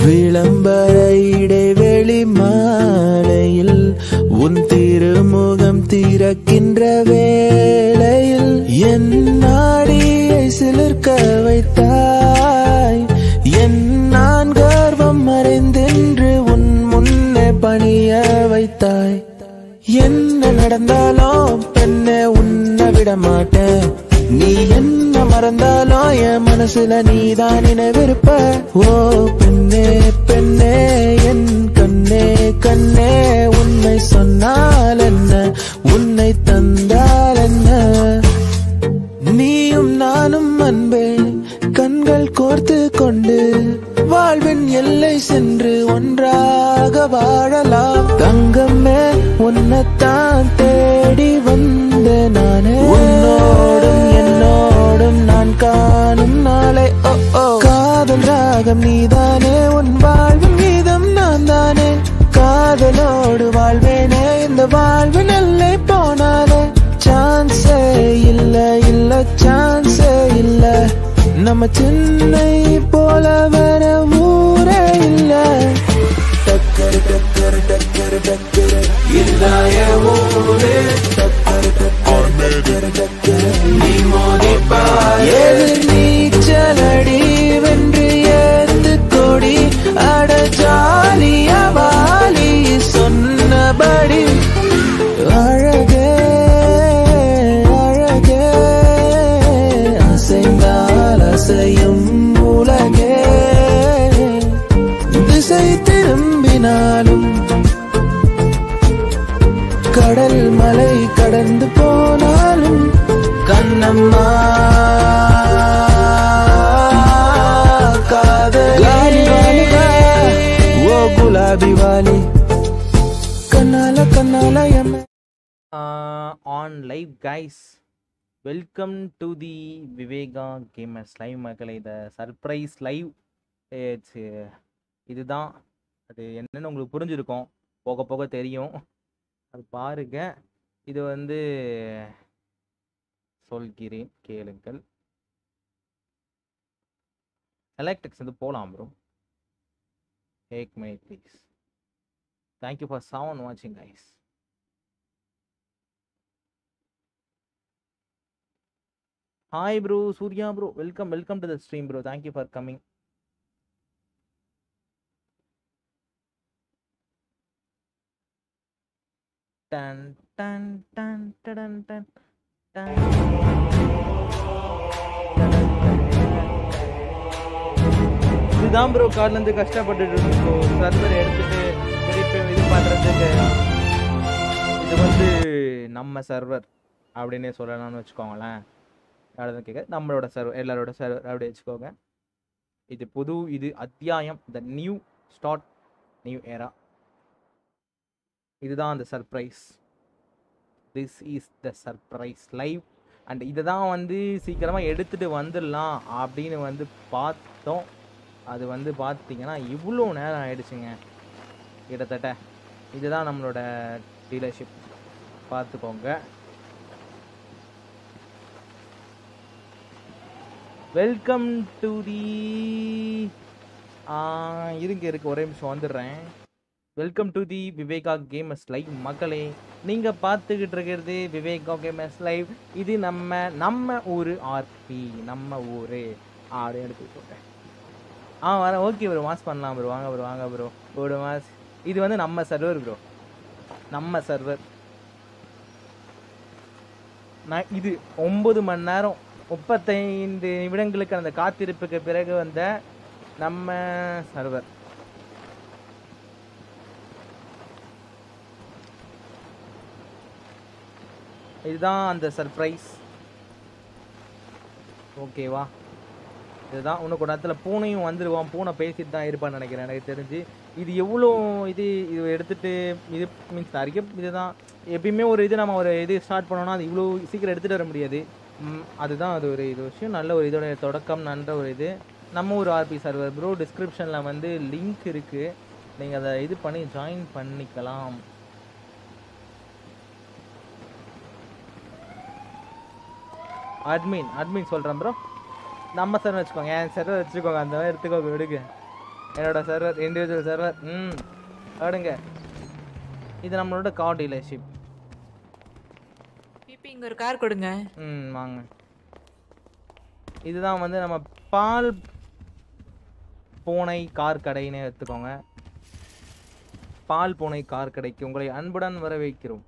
விளம்பர இடைவெளி மாலையில் உன் திருமுகம் திறக்கின்ற வேளையில் என் நாடியை சிலிர்க்க வைத்தாய் என் நான் கர்வம் மறைந்தென்று உன் முன்னே பணிய வைத்தாய் என்ன நடந்தாலும் பெண்ணே உன்னை விட மாட்டேன் நீ என்ன மறந்தாலும் என் மனசுல நீதான் நினைவிருப்ப ஓ பெண்ணே பெண்ணே என் கண்ணே கண்ணே உன்னை சொன்னால் என்ன உன்னை தந்தால் என்ன நீயும் நானும் அன்பே கண்கள் கோர்த்து கொண்டு வாழ்வின் எல்லை சென்று ஒன்றாக வாழலாம் தங்கமே உன்னைத்தான் தேடி வந்த நானே உன்னோடும் என்னோடும் நான் காணும் நாளை ஓ ஓ காதல் ராகம் நீதானே உன் வாழ்வின் கீதம் நான் தானே காதலோடு வாழ்வேனே இந்த வாழ்வின் எல்லை போனாலே சான்ஸே இல்ல இல்ல சான்ஸே இல்ல நம்ம சென்னை போல வர ஊரே இல்ல டக்கர் டக்கர் டக்கர் டக்கர் இல்லாய ஊரே டக்கர் டக்கர் டக்கர் டக்கர் நீ மோதிப்பார் எதிர் நீச்சலடி வென்று ஏந்து கொடி அட ஜாலிய வாலி சொன்னபடி அழகே அழகே அசைந்தால் அசையும் உலகே திசை திரும்பினாலும் கடல் மலை கடந்து போனாலும் கண்ணம்மா காதலி ஓ குலாபி வாலி கண்ணால கண்ணால எம்ம on live guys welcome to the Viveka gamers live மக்களை இந்த சர்ப்ரைஸ் லைவ் இதுதான் அது என்னன்னு உங்களுக்கு புரிஞ்சிருக்கும் போக போக தெரியும் அது பாருங்க இது வந்து சொல்கிறேன் கேளுங்கள் எலக்ட்ரிக்ஸ் வந்து போகலாம் ப்ரோ ஏக் minute please thank you for seven வாட்சிங் guys hi bro Surya bro welcome welcome to the stream bro thank you for coming டன் டன் டன் டடன் டன் டன் இதுதான் ப்ரோ கார்லேருந்து கஷ்டப்பட்டுட்டு இருக்கோம் சர்வர் எடுத்துட்டு திருப்பி இது பண்ணுறதுக்கு இது வந்து நம்ம சர்வர் அப்படின்னே சொல்லலாம்னு வச்சுக்கோங்களேன் யாரும் கேட்க நம்மளோட சர்வர் எல்லாரோட சர்வர் அப்படி வச்சுக்கோங்க இது புது இது அத்தியாயம் the new start new era இதுதான் அந்த surprise this is the surprise live and இதை தான் வந்து சீக்கிரமாக எடுத்துகிட்டு வந்துடலாம் அப்படின்னு வந்து பார்த்தோம் அது வந்து பார்த்தீங்கன்னா இவ்வளோ நேரம் ஆயிடுச்சுங்க கிட்டத்தட்ட இதுதான் நம்மளோட டீலர்ஷிப் பார்த்துக்கோங்க வெல்கம் டு தி இருங்க இருக்கு ஒரே நிமிஷம் வந்துடுறேன் welcome to the Viveka gamers live மக்களே நீங்கள் பார்த்துக்கிட்டு இருக்கிறது விவேகா கேமர்ஸ் லைவ் இது நம்ம நம்ம ஊர் ஆர்பி நம்ம ஊர் ஆடு எடுத்து சொல்கிறேன் ஆ வரேன் ஓகே ப்ரோ மாஸ் பண்ணலாம் ப்ரோ வாங்க ப்ரோ வாங்க ப்ரோ ஒரு மாஸ் இது வந்து நம்ம சர்வர் ப்ரோ நம்ம சர்வர் நான் இது ஒம்பது மணி நேரம் முப்பத்தைந்து நிமிடங்களுக்கு அந்த காத்திருப்புக்கு பிறகு வந்த நம்ம சர்வர் இதுதான் அந்த சர்ப்ரைஸ் ஓகேவா இதுதான் இன்னும் கொஞ்ச நேரத்தில் பூனையும் வந்துடுவான் பூனை பேசிட்டு தான் இருப்பான்னு நினைக்கிறேன் எனக்கு தெரிஞ்சு இது எவ்வளோ இது இது எடுத்துட்டு இது மீன்ஸ் நிறைய இதுதான் எப்பயுமே ஒரு இது நம்ம ஒரு இது ஸ்டார்ட் பண்ணோம்னா அது இவ்வளோ சீக்கிரம் எடுத்துகிட்டு வர முடியாது ம், அதுதான் அது ஒரு இது விஷயம் நல்ல ஒரு இதோட தொடக்கம் நல்ல ஒரு இது நம்ம ஒரு ஆர்பி சர்வர் ப்ரோ டிஸ்கிரிப்ஷனில் வந்து லிங்க் இருக்குது நீங்கள் அதை இது பண்ணி ஜாயின் பண்ணிக்கலாம் அட்மின் அட்மின் சொல்கிறேன் ப்ரோ நம்ம சர்வர் வச்சுக்கோங்க என் சர்வர் வச்சுக்கோங்க அந்த மாதிரி எடுத்துக்கோங்க விடுங்க என்னோட சர்வர் இண்டிவிஜுவல் சர்வர் ம் ஆடுங்க இது நம்மளோட கார் டீலர்ஷிப் பிபி இங்க ஒரு கார் கொடுங்க ம் வாங்க இதுதான் வந்து நம்ம பால் பூனை கார் கடைன்னு எடுத்துக்கோங்க பால் பூனை கார் கடைக்கு உங்களை அன்புடன் வரவேற்கிறோம்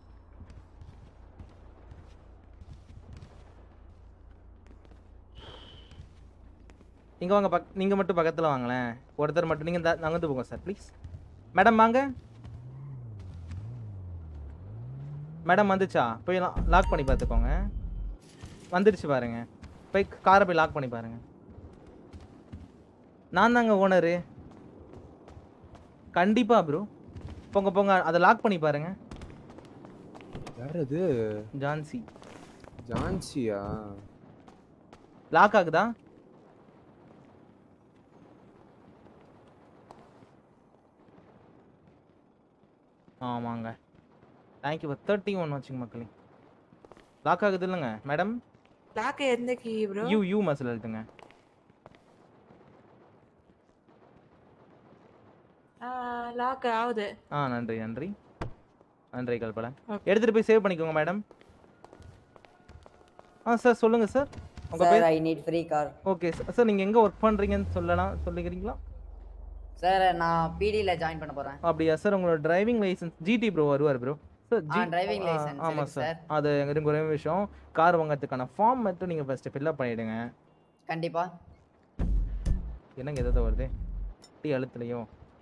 இங்க வாங்க பக் நீங்க மட்டும் பக்கத்துல வாங்களேன் ஒருத்தர் மட்டும் நீங்க இந்த- நகர்ந்து போங்க சார் ப்ளீஸ் மேடம் வாங்க மேடம் வந்துச்சா போய் லாக் பண்ணி பார்த்துக்கோங்க வந்துடுச்சு பாருங்க போய் காரை போய் லாக் பண்ணி பாருங்க நான் தாங்க ஓனரு கண்டிப்பா ப்ரோ போங்க போங்க அதை லாக் பண்ணி பாருங்க யார் அது ஜான்சி ஜான்சியா லாக் ஆகுதா ஆமாங்க தேங்க்யூ ஃபார் தேர்ட்டி ஒன் வாட்சிங் மக்களே லாக் ஆகுது இல்லைங்க மேடம் லாக் எந்த key bro you you muscle எழுதுங்க லாக் ஆகுது ஆ நன்றி நன்றி நன்றி கல்பட Okay. எடுத்துட்டு போய் சேவ் பண்ணிக்கோங்க மேடம் ஆ சார் சொல்லுங்க சார் உங்க சார் பேர் I need free car okay sir நீங்க எங்க ஒர்க் பண்றீங்கன்னு சொல்லலாம் சொல்லிக்கிறீங்களா சார் நான் பிடியில் ஜாயின் பண்ண போகிறேன் அப்படியா சார் உங்களோட டிரைவிங் லைசென்ஸ் ஜிடி ப்ரோ வருவார் ப்ரோ சார் ஆ, driving license ஆமாம் இருக்கு சார் சார். அது எங்களுக்கு ஒரே விஷயம் கார் வாங்குறதுக்கான ஃபார்ம் மட்டும் நீங்கள் ஃபஸ்ட்டு ஃபில்அப் பண்ணிவிடுங்க கண்டிப்பா என்னங்க எதாவது வருது டீ அழுத்துலையோ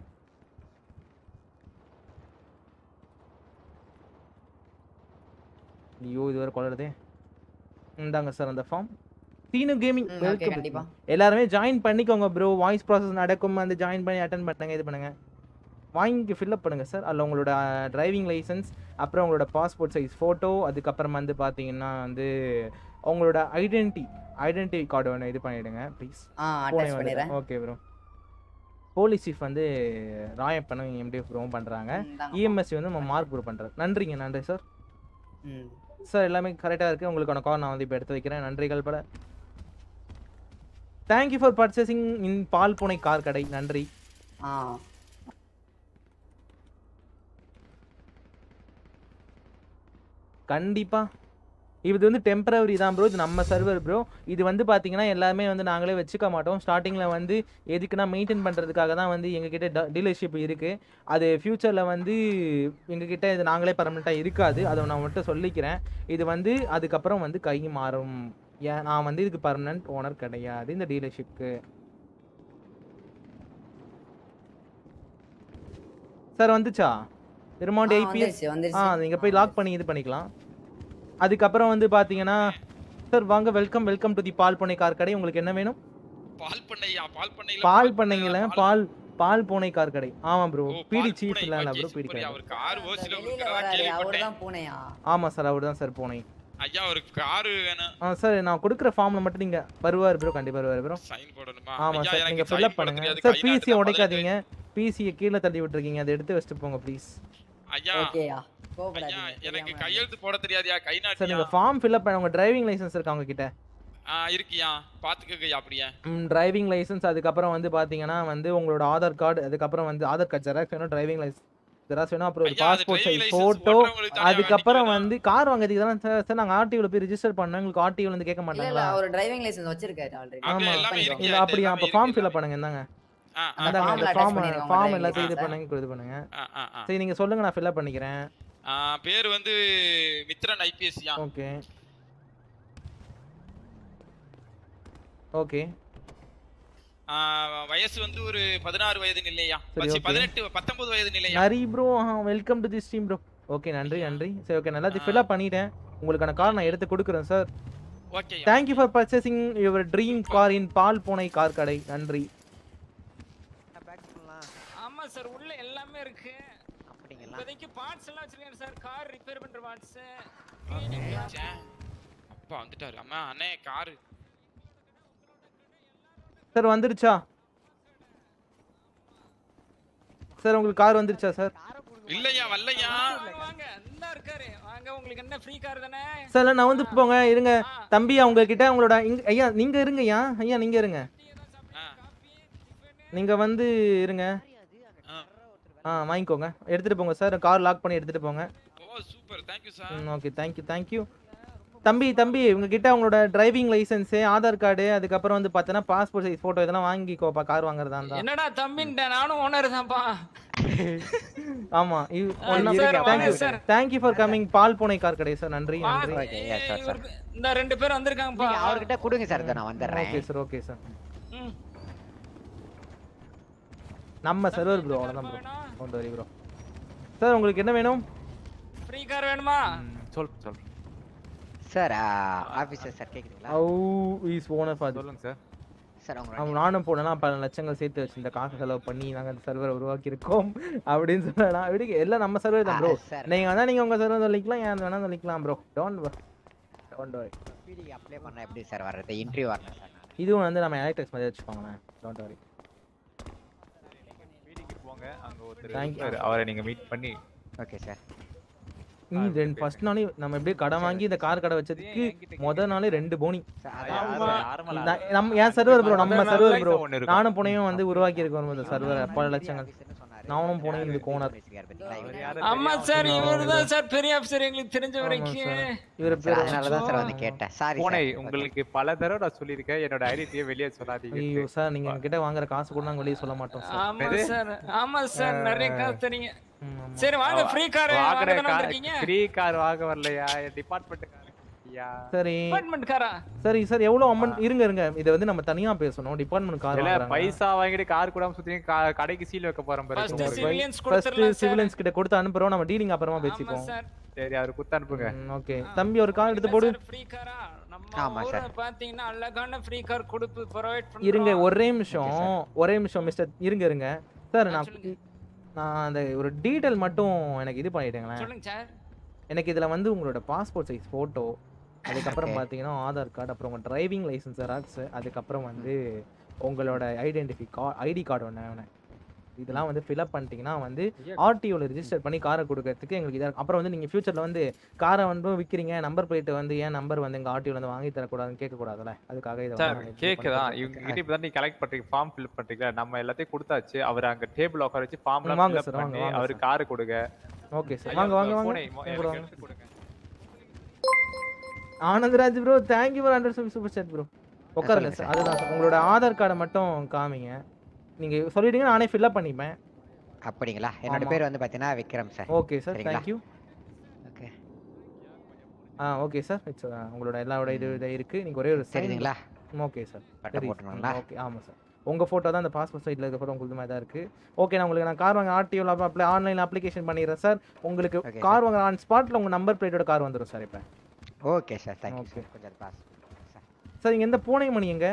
ஐயோ இது வேறு கொள்ளுறதே இந்தாங்க சார் அந்த ஃபார்ம் தீனு கேமிங் ம், okay, கண்டிப்பா. எல்லாருமே ஜாயின் பண்ணிக்கோங்க ப்ரோ வாய்ஸ் ப்ராசஸ் நடக்கும் வந்து ஜாயின் பண்ணி அட்டன் பண்ணுங்க இது பண்ணுங்க வாங்கி ஃபில்அப் பண்ணுங்க சார் அதில் உங்களோட டிரைவிங் லைசன்ஸ் அப்புறம் உங்களோட பாஸ்போர்ட் சைஸ் ஃபோட்டோ அதுக்கப்புறம் வந்து பார்த்தீங்கன்னா வந்து உங்களோட ஐடென்டி ஐடென்டி கார்டு ஒன்று இது பண்ணிவிடுங்க ப்ளீஸ் ஆ அட்டாச் பண்ணிடுறேன் ஓகே ப்ரோ போலீஸ் சீஃப் வந்து ராயப்பனும் எம்டிஎஃப் ப்ரோவும் பண்ணுறாங்க ம், இந்தாங்க. இஎம்எஸ்சி வந்து நம்ம மார்க் ப்ரோ பண்ணுறாரு நன்றிங்க நன்றி சார் ம் சார் எல்லாமே கரெக்டாக இருக்குது உங்களுக்கான கார் நான் வந்து இப்போ எடுத்து வைக்கிறேன் நன்றிகள் பல thank you for purchasing in Paal பூனை கார் கடை நன்றி ஆ கண்டிப்பா இது வந்து டெம்பரவரி தான் ப்ரோ இது நம்ம சர்வர் ப்ரோ இது வந்து பார்த்தீங்கன்னா எல்லாமே வந்து நாங்களே வச்சுக்க மாட்டோம் ஸ்டார்டிங்கில் வந்து எதுக்குன்னா மெயின்டைன் பண்ணுறதுக்காக தான் வந்து எங்ககிட்ட டீலர்ஷிப் இருக்குது அது ஃப்யூச்சரில் வந்து எங்ககிட்ட இது நாங்களே பர்மனெண்ட்டாக இருக்காது அதை நான் மட்டும் சொல்லிக்கிறேன் இது வந்து அதுக்கப்புறம் வந்து கை மாறும் ஏன் நான் வந்து இதுக்கு பர்மனெண்ட் ஓனர் கிடையாது இந்த டீலர்ஷிப்க்கு சார் வந்துச்சா ரிமோட் ஆ, ஐபிஎஸ் வந்துருச்சு, ஆ வந்துருச்சு. நீங்கள் போய் லாக் பண்ணி இது பண்ணிக்கலாம் அதுக்கப்புறம் வந்து பார்த்தீங்கன்னா சார் வாங்க welcome welcome to the Paal Pannai car கடை உங்களுக்கு என்ன வேணும் பால் பண்ணையா பால் பண்ணையில பால் பண்ணைங்கள பால் பால் பூனை கார் கடை ஆமா ப்ரோ ஓ, பிடி பால் சீஃப் பூனை. இல்ல Okay, ப்ரோ பிடி super. கடை அவர் கார் ஓசில வெளியில கொடுக்கறதா வராரு அவர் கேள்விப்பட்டேன் தான் பூனையா ஆமா சார் அவர் தான் சார் பூனை ஐயா ஒரு கார் வேணும் ஆ சார் நான் கொடுக்குற ஃபார்ம்ல மட்டும் நீங்க வருவார் ப்ரோ கண்டிப்பா வருவார் ப்ரோ சைன் போடணுமா ஆமா ஐயா சார் எனக்கு நீங்க sign ஃபில்அப் போட பண்ணுங்க தெரியாது, சார் கை நாட்டு பிசியை தான் உடைக்காதீங்க பிசியை கீழே தள்ளி விட்டுருக்கீங்க அதை எடுத்து வச்சுட்டு போங்க ப்ளீஸ் ஐயா ஓகேயா ஐயா கோபப்படாதீங்க எனக்கு தெரியாம. கையெழுத்து போட தெரியாதியா கை சார் நாட்டியா நீங்க ஃபார்ம் ஃபில்அப் பண்ண உங்க டிரைவிங் லைசென்ஸ் இருக்கா உங்க கிட்ட ஆ இருக்கியா பாத்துக்கங்க அப்படியே டிரைவிங் லைசென்ஸ் அதுக்கப்புறம் வந்து பாத்தீங்கன்னா வந்து உங்களோட ஆதார் கார்டு அதுக்கப்புறம் வந்து ஆதார் கார்டு ஜெராக்ஸ் வேணும் டிரைவிங் லைசென்ஸ் ஜெராக்ஸ் வேணும் அப்புறம் ஒரு ஐயா, அது passport driving size license photo ஓட்டுறவங்களுக்கு தனியா அதுக்கப்புறம் வேண்டிக்கு வந்து கார் வாங்குறதுக்கு தானே சார் சார் நாங்கள் ஆர்டிஓல போய் ரிஜிஸ்டர் பண்ணோம் எங்களுக்கு ஆர்டிஓல வந்து கேட்க இல்ல இல்ல மாட்டாங்களா அவர் டிரைவிங் லைசென்ஸ் வச்சிருக்காரு ஆல்ரெடி அப்படியே ஆமா. எல்லாமே இருக்கு இல்ல அப்படியா அப்போ ஃபார்ம் ஃபில்அப் பண்ணுங்க இந்தாங்க ஆ, ஆ, அந்த அந்தாங்க form அந்த ல attach ஃபார்ம் பண்ணிருங்க உங்க ஃபார்ம் driving எல்லாத்தையும் இது license. பண்ணுங்க இது பண்ணுங்க ஆ, ஆ, ஆ. சரி நீங்க சொல்லுங்க நான் ஃபில்அப் பண்ணிக்கிறேன் ஆ, பேர் வந்து மித்ரன் ஐபிஎஸ்யா ஓகே ஓகே வயசு வந்து ஒரு பதினாறு வயது நிலையா சரி, okay. பதினெட்டு பத்தொன்பது வயது நிலையா நரி bro welcome to the stream bro okay நன்றி நன்றி சரி ஓகே நல்லா ஆ. ஃபில்அப் பண்ணிட்டேன் உங்களுக்கான கார் நான் எடுத்து கொடுக்குறேன் sir okay thank you for purchasing your dream car in Paal பூனை கார் கடை நன்றி ஆமா சார் உள்ள எல்லாமே இருக்கு இப்போதைக்கு பார்ட்ஸ் எல்லாம் வச்சிருக்கேன் சார் கார் ரிப்பேர் பண்ற பார்ட்ஸ் அப்பா வந்துட்டாரு அம்மா அண்ணே காரு சார் வந்துருச்சா சார் உங்களுக்கு கார் வந்துருச்சா சார் இல்லையா வரலையா வாங்க இந்த இருக்காரு வாங்க உங்களுக்கு என்ன ஃப்ரீ கார் தானே சார் இல்ல, நான் வந்து போங்க இருங்க தம்பி அவங்க கிட்ட உங்களோட இங்க ஐயா நீங்க இருங்க ஐயா ஐயா நீங்க இருங்க ஆ. நீங்க வந்து இருங்க ஆ. ஆ வாங்கிக்கோங்க எடுத்துட்டு போங்க சார் கார் லாக் பண்ணி எடுத்துட்டு போங்க ஓ சூப்பர் தேங்க்யூ சார் ம் ஓகே தேங்க்யூ தேங்க்யூ தம்பி தம்பி உங்ககிட்ட உங்களோட டிரைவிங் லைசென்ஸு ஆதார் கார்டு அதுக்கப்புறம் வந்து பார்த்தீங்கன்னா பாஸ்போர்ட் சைஸ் ஃபோட்டோ இதெல்லாம் வாங்கிக்கோப்பா கார் வாங்குறதா இருந்தா என்னடா தம்பின்ட்ட நானும் ஓனர் தான்ப்பா ஆமா ஆ, sir, வாங்க sir. Thank you for coming Paal பூனை கார் கடை சார் நன்றி வா, நன்றி Okay, yeah, sure, sir. இவருக்கு- இந்த ரெண்டு பேர் வந்திருக்காங்கப்பா நீங்க அவர்கிட்ட கொடுங்க சார் இதோ நான் வந்துடுறேன் ஓகே சார் ஓகே சார் ம். நம்ம சர்வர் ப்ரோ அவ்வளோதான் ப்ரோ கொண்டு வரி ப்ரோ சார் உங்களுக்கு என்ன வேணும் ஃப்ரீ கார் வேணுமா சொல் சொல் சார் ஆஃபீஸர் சார் கேக்குதுங்களா ஹவு இஸ் ஓனர் ஃபார் சொல்லுங்க சார் சார் உங்க அவன் நானும் போனேன்னா பல லட்சங்கள் சேர்த்து வச்சு இந்த காசு செலவு பண்ணி நாங்கள் அந்த சர்வரை உருவாக்கி இருக்கோம் அப்படின்னு சொல்லலாம் விடுங்க எல்லாம் நம்ம சர்வர் தான் ப்ரோ ஆ, sir. நீங்க வந்தா நீங்க உங்க சர்வர் சொல்லிக்கலாம் ஏன் வேணா சொல்லிக்கலாம் ப்ரோ டோன்ட் டோன்ட் வரி பிடிக்கு அப்ளை பண்ண எப்படி சார் வர்றது இன்டர்வியூ வரணும் சார் நான் இதுவும் வந்து நம்ம எலக்ட்ரிக்ஸ் மாதிரி வச்சுக்கோங்களேன் டோன்ட் வரி வீட்டுக்கு போங்க அங்க ஒருத்தர் Thank you. இருப்பாரு. அவரை நீங்க மீட் பண்ணி ஓகே சார் நீ ரெண்டு ஃபர்ஸ்ட் நாளே நம்ம எப்படியே கடன் வாங்கி இந்த கார் கடை வச்சதுக்கு முத நாளே ரெண்டு போனி சார் அது அதான் யாரு- நார்மலா நான் நம்ம என் சர்வர் ப்ரோ நம்ம அது சர்வர் license ப்ரோ ஒண்ணு இருக்கும். நானும் புனையும் வந்து உருவாக்கி இருக்கோம் இந்த சர்வரை பல லட்சங்கள் ஆஃபீஸர்னு சொன்னாரு. நானும் போனேன் இந்த கோனர் வச்சிருக்காரு பாத்தீங்களா அவர் இவரு. யாரு ஆமா தெரியாம சார் ஆமா, இவர் ஆமா. தான் சார் பெரிய ஆஃபீஸர் எங்களுக்கு தெரிஞ்ச ஆமா வரைக்கும் சார் இவர் சார், பேர் அதனால தான் சார் வந்து கேட்டேன் சாரி பூனை சார் உங்களுக்கு பல தடவை நான் சொல்லியிருக்கேன் என்னோட ஐடென்டிட்டியை வெளியே சொல்லாதீங்க ஐயோ சார் நீங்க எங்ககிட்ட வாங்குற காசு கூட நாங்க வெளியே சொல்ல மாட்டோம் சார் ஆமா எது? சார் ஆமா சார் நிறைய காசு தெரியுங்க ம், ஆமா. சரி வாங்க ஃப்ரீ கார் வாங்குற வாங்க கார் வந்திருக்கீங்க ஃப்ரீ கார் வாங்க வரலையா டிபார்ட்மெண்ட் ஐயா சரி அப்பார்ட்மெண்ட் காரா சரி சார் எவ்வளவு அமௌண்ட் இருங்க இருங்க இதை வந்து நம்ம தனியா பேசணும் டிபார்ட்மெண்ட் கார் இல்ல வாங்குறாங்க பைசா வாங்கிட்டு கார் கூட சுத்தி கா- கடைக்கு சீல் வைக்க போறேன் பாரு ஃபர்ஸ்ட் உங்களுக்கு. சிவிலியன்ஸ் ஃபர்ஸ்ட் கொடுத்துறலாம் சார் சிவிலியன்ஸ் கிட்ட கொடுத்து அனுப்புறோம் நம்ம டீலிங் அப்புறமா ஆமா பேசிப்போம் சார் சரி அவரு குத்து அனுப்புங்க ஓகே தம்பி ஒரு கார் எடுத்து போடு ஃப்ரீ காரா நம்ம ஆமா ஊர்ல சார். பாத்தீங்கன்னா அழகான ஃப்ரீ கார் கொடுப்பு ப்ரொவைட் பண்றோம் இருங்க ஒரே நிமிஷம் ஒரே நிமிஷம் மிஸ்டர் இருங்க இருங்க சார் நான் சொல்லுங்க. நான் அந்த ஒரு டீடைல் மட்டும் எனக்கு இது பண்ணிட்டேங்களேன் சொல்லுங்க சார் எனக்கு இதுல வந்து உங்களோட பாஸ்போர்ட் சைஸ் போட்டோ அதுக்கப்புறம் Okay. பார்த்தீங்கன்னா ஆதார் கார்டு அப்புறம் உங்கள் டிரைவிங் லைசன்ஸ் ஜெராக்ஸ் அதுக்கப்புறம் வந்து உங்களோட ஐடென்டிஃபை கா ஐடி கார்டு ஒன்று வேணும் இதெல்லாம் வந்து ஃபில்அப் பண்ணிட்டீங்கன்னா வந்து ஆர்டிஓவில் ரிஜிஸ்டர் பண்ணி காரை கொடுக்கறதுக்கு எங்களுக்கு இதாக இருக்கும் அப்புறம் வந்து நீங்கள் ஃபியூச்சரில் வந்து காரை வந்து விற்கிறீங்க நம்பர் பிளேட் வந்து ஏன் நம்பர் வந்து எங்கள் ஆர்டிஓவில் வந்து வாங்கி தரக்கூடாதுன்னு கேட்கக்கூடாதுல்ல அதுக்காக இதை சார் வந்து நாங்க இது கேக்குதா பண்ணிட்டு இவங்க கிட்ட இப்பதான் நீ கலெக்ட் பண்றீங்க ஃபார்ம் ஃபில் பண்றீங்களா நம்ம எல்லாத்தையும் கொடுத்தாச்சு அவர் அங்க டேபிள் உட்கார வச்சு ஃபார்ம் ம், எல்லாம் வாங்க ஃபில் sir, வாங்க, பண்ணி வாங்க அவரு sir. கார் கொடுங்க ஓகே சார் ஐயா, வாங்க வாங்க வாங்க பூனை, மொ- உங்க எனக்கு வாங்க. எடுத்து கொடுங்க Anandraj bro thank you for hundred super chat bro உட்காருங்க சொல்லுங்க சார் sir. அதுதான் சார் உங்களோட ஆதார் கார்டை மட்டும் காமிங்க நீங்கள் சொல்லிட்டீங்கன்னா நானே ஃபில்அப் பண்ணிப்பேன் அப்படிங்களா என்னோட ஆமா. பேர் வந்து பாத்தீங்கன்னா விக்ரம் சார் ஓகே சார் சரிங்களா? தேங்க்யூ ஓகே ஆ ஓகே சார் இட்ஸ் உங்களோட எல்லாரோட இது இது இருக்குது நீங்கள் ஒரே ஒரு sign சரிங்களா ஓகே சார் பட்டம் போட்டுருங்களா ஓகே ஆமாம் சார் உங்கள் ஃபோட்டோ தான் அந்த பாஸ்போர்ட் சைட்டில் இருக்க ஃபோட்டோ உங்களுக்கு மாதிரி தான் இருக்குது ஓகே நான் உங்களுக்கு நான் கார் வாங்க ஆர்டிஓவில் அப்ளை ஆன்லைனில் அப்ளிகேஷன் பண்ணிடுறேன் சார் உங்களுக்கு Okay, கார் வாங்க ஆன் ஸ்பாட்டில் உங்கள் நம்பர் பிளேட்டோட கார் வந்துடும் சார் இப்போ okay sir thank you Okay. Sir கொஞ்சம் பாஸ் சார் சார் இங்கே எந்த பூனைமணி எங்க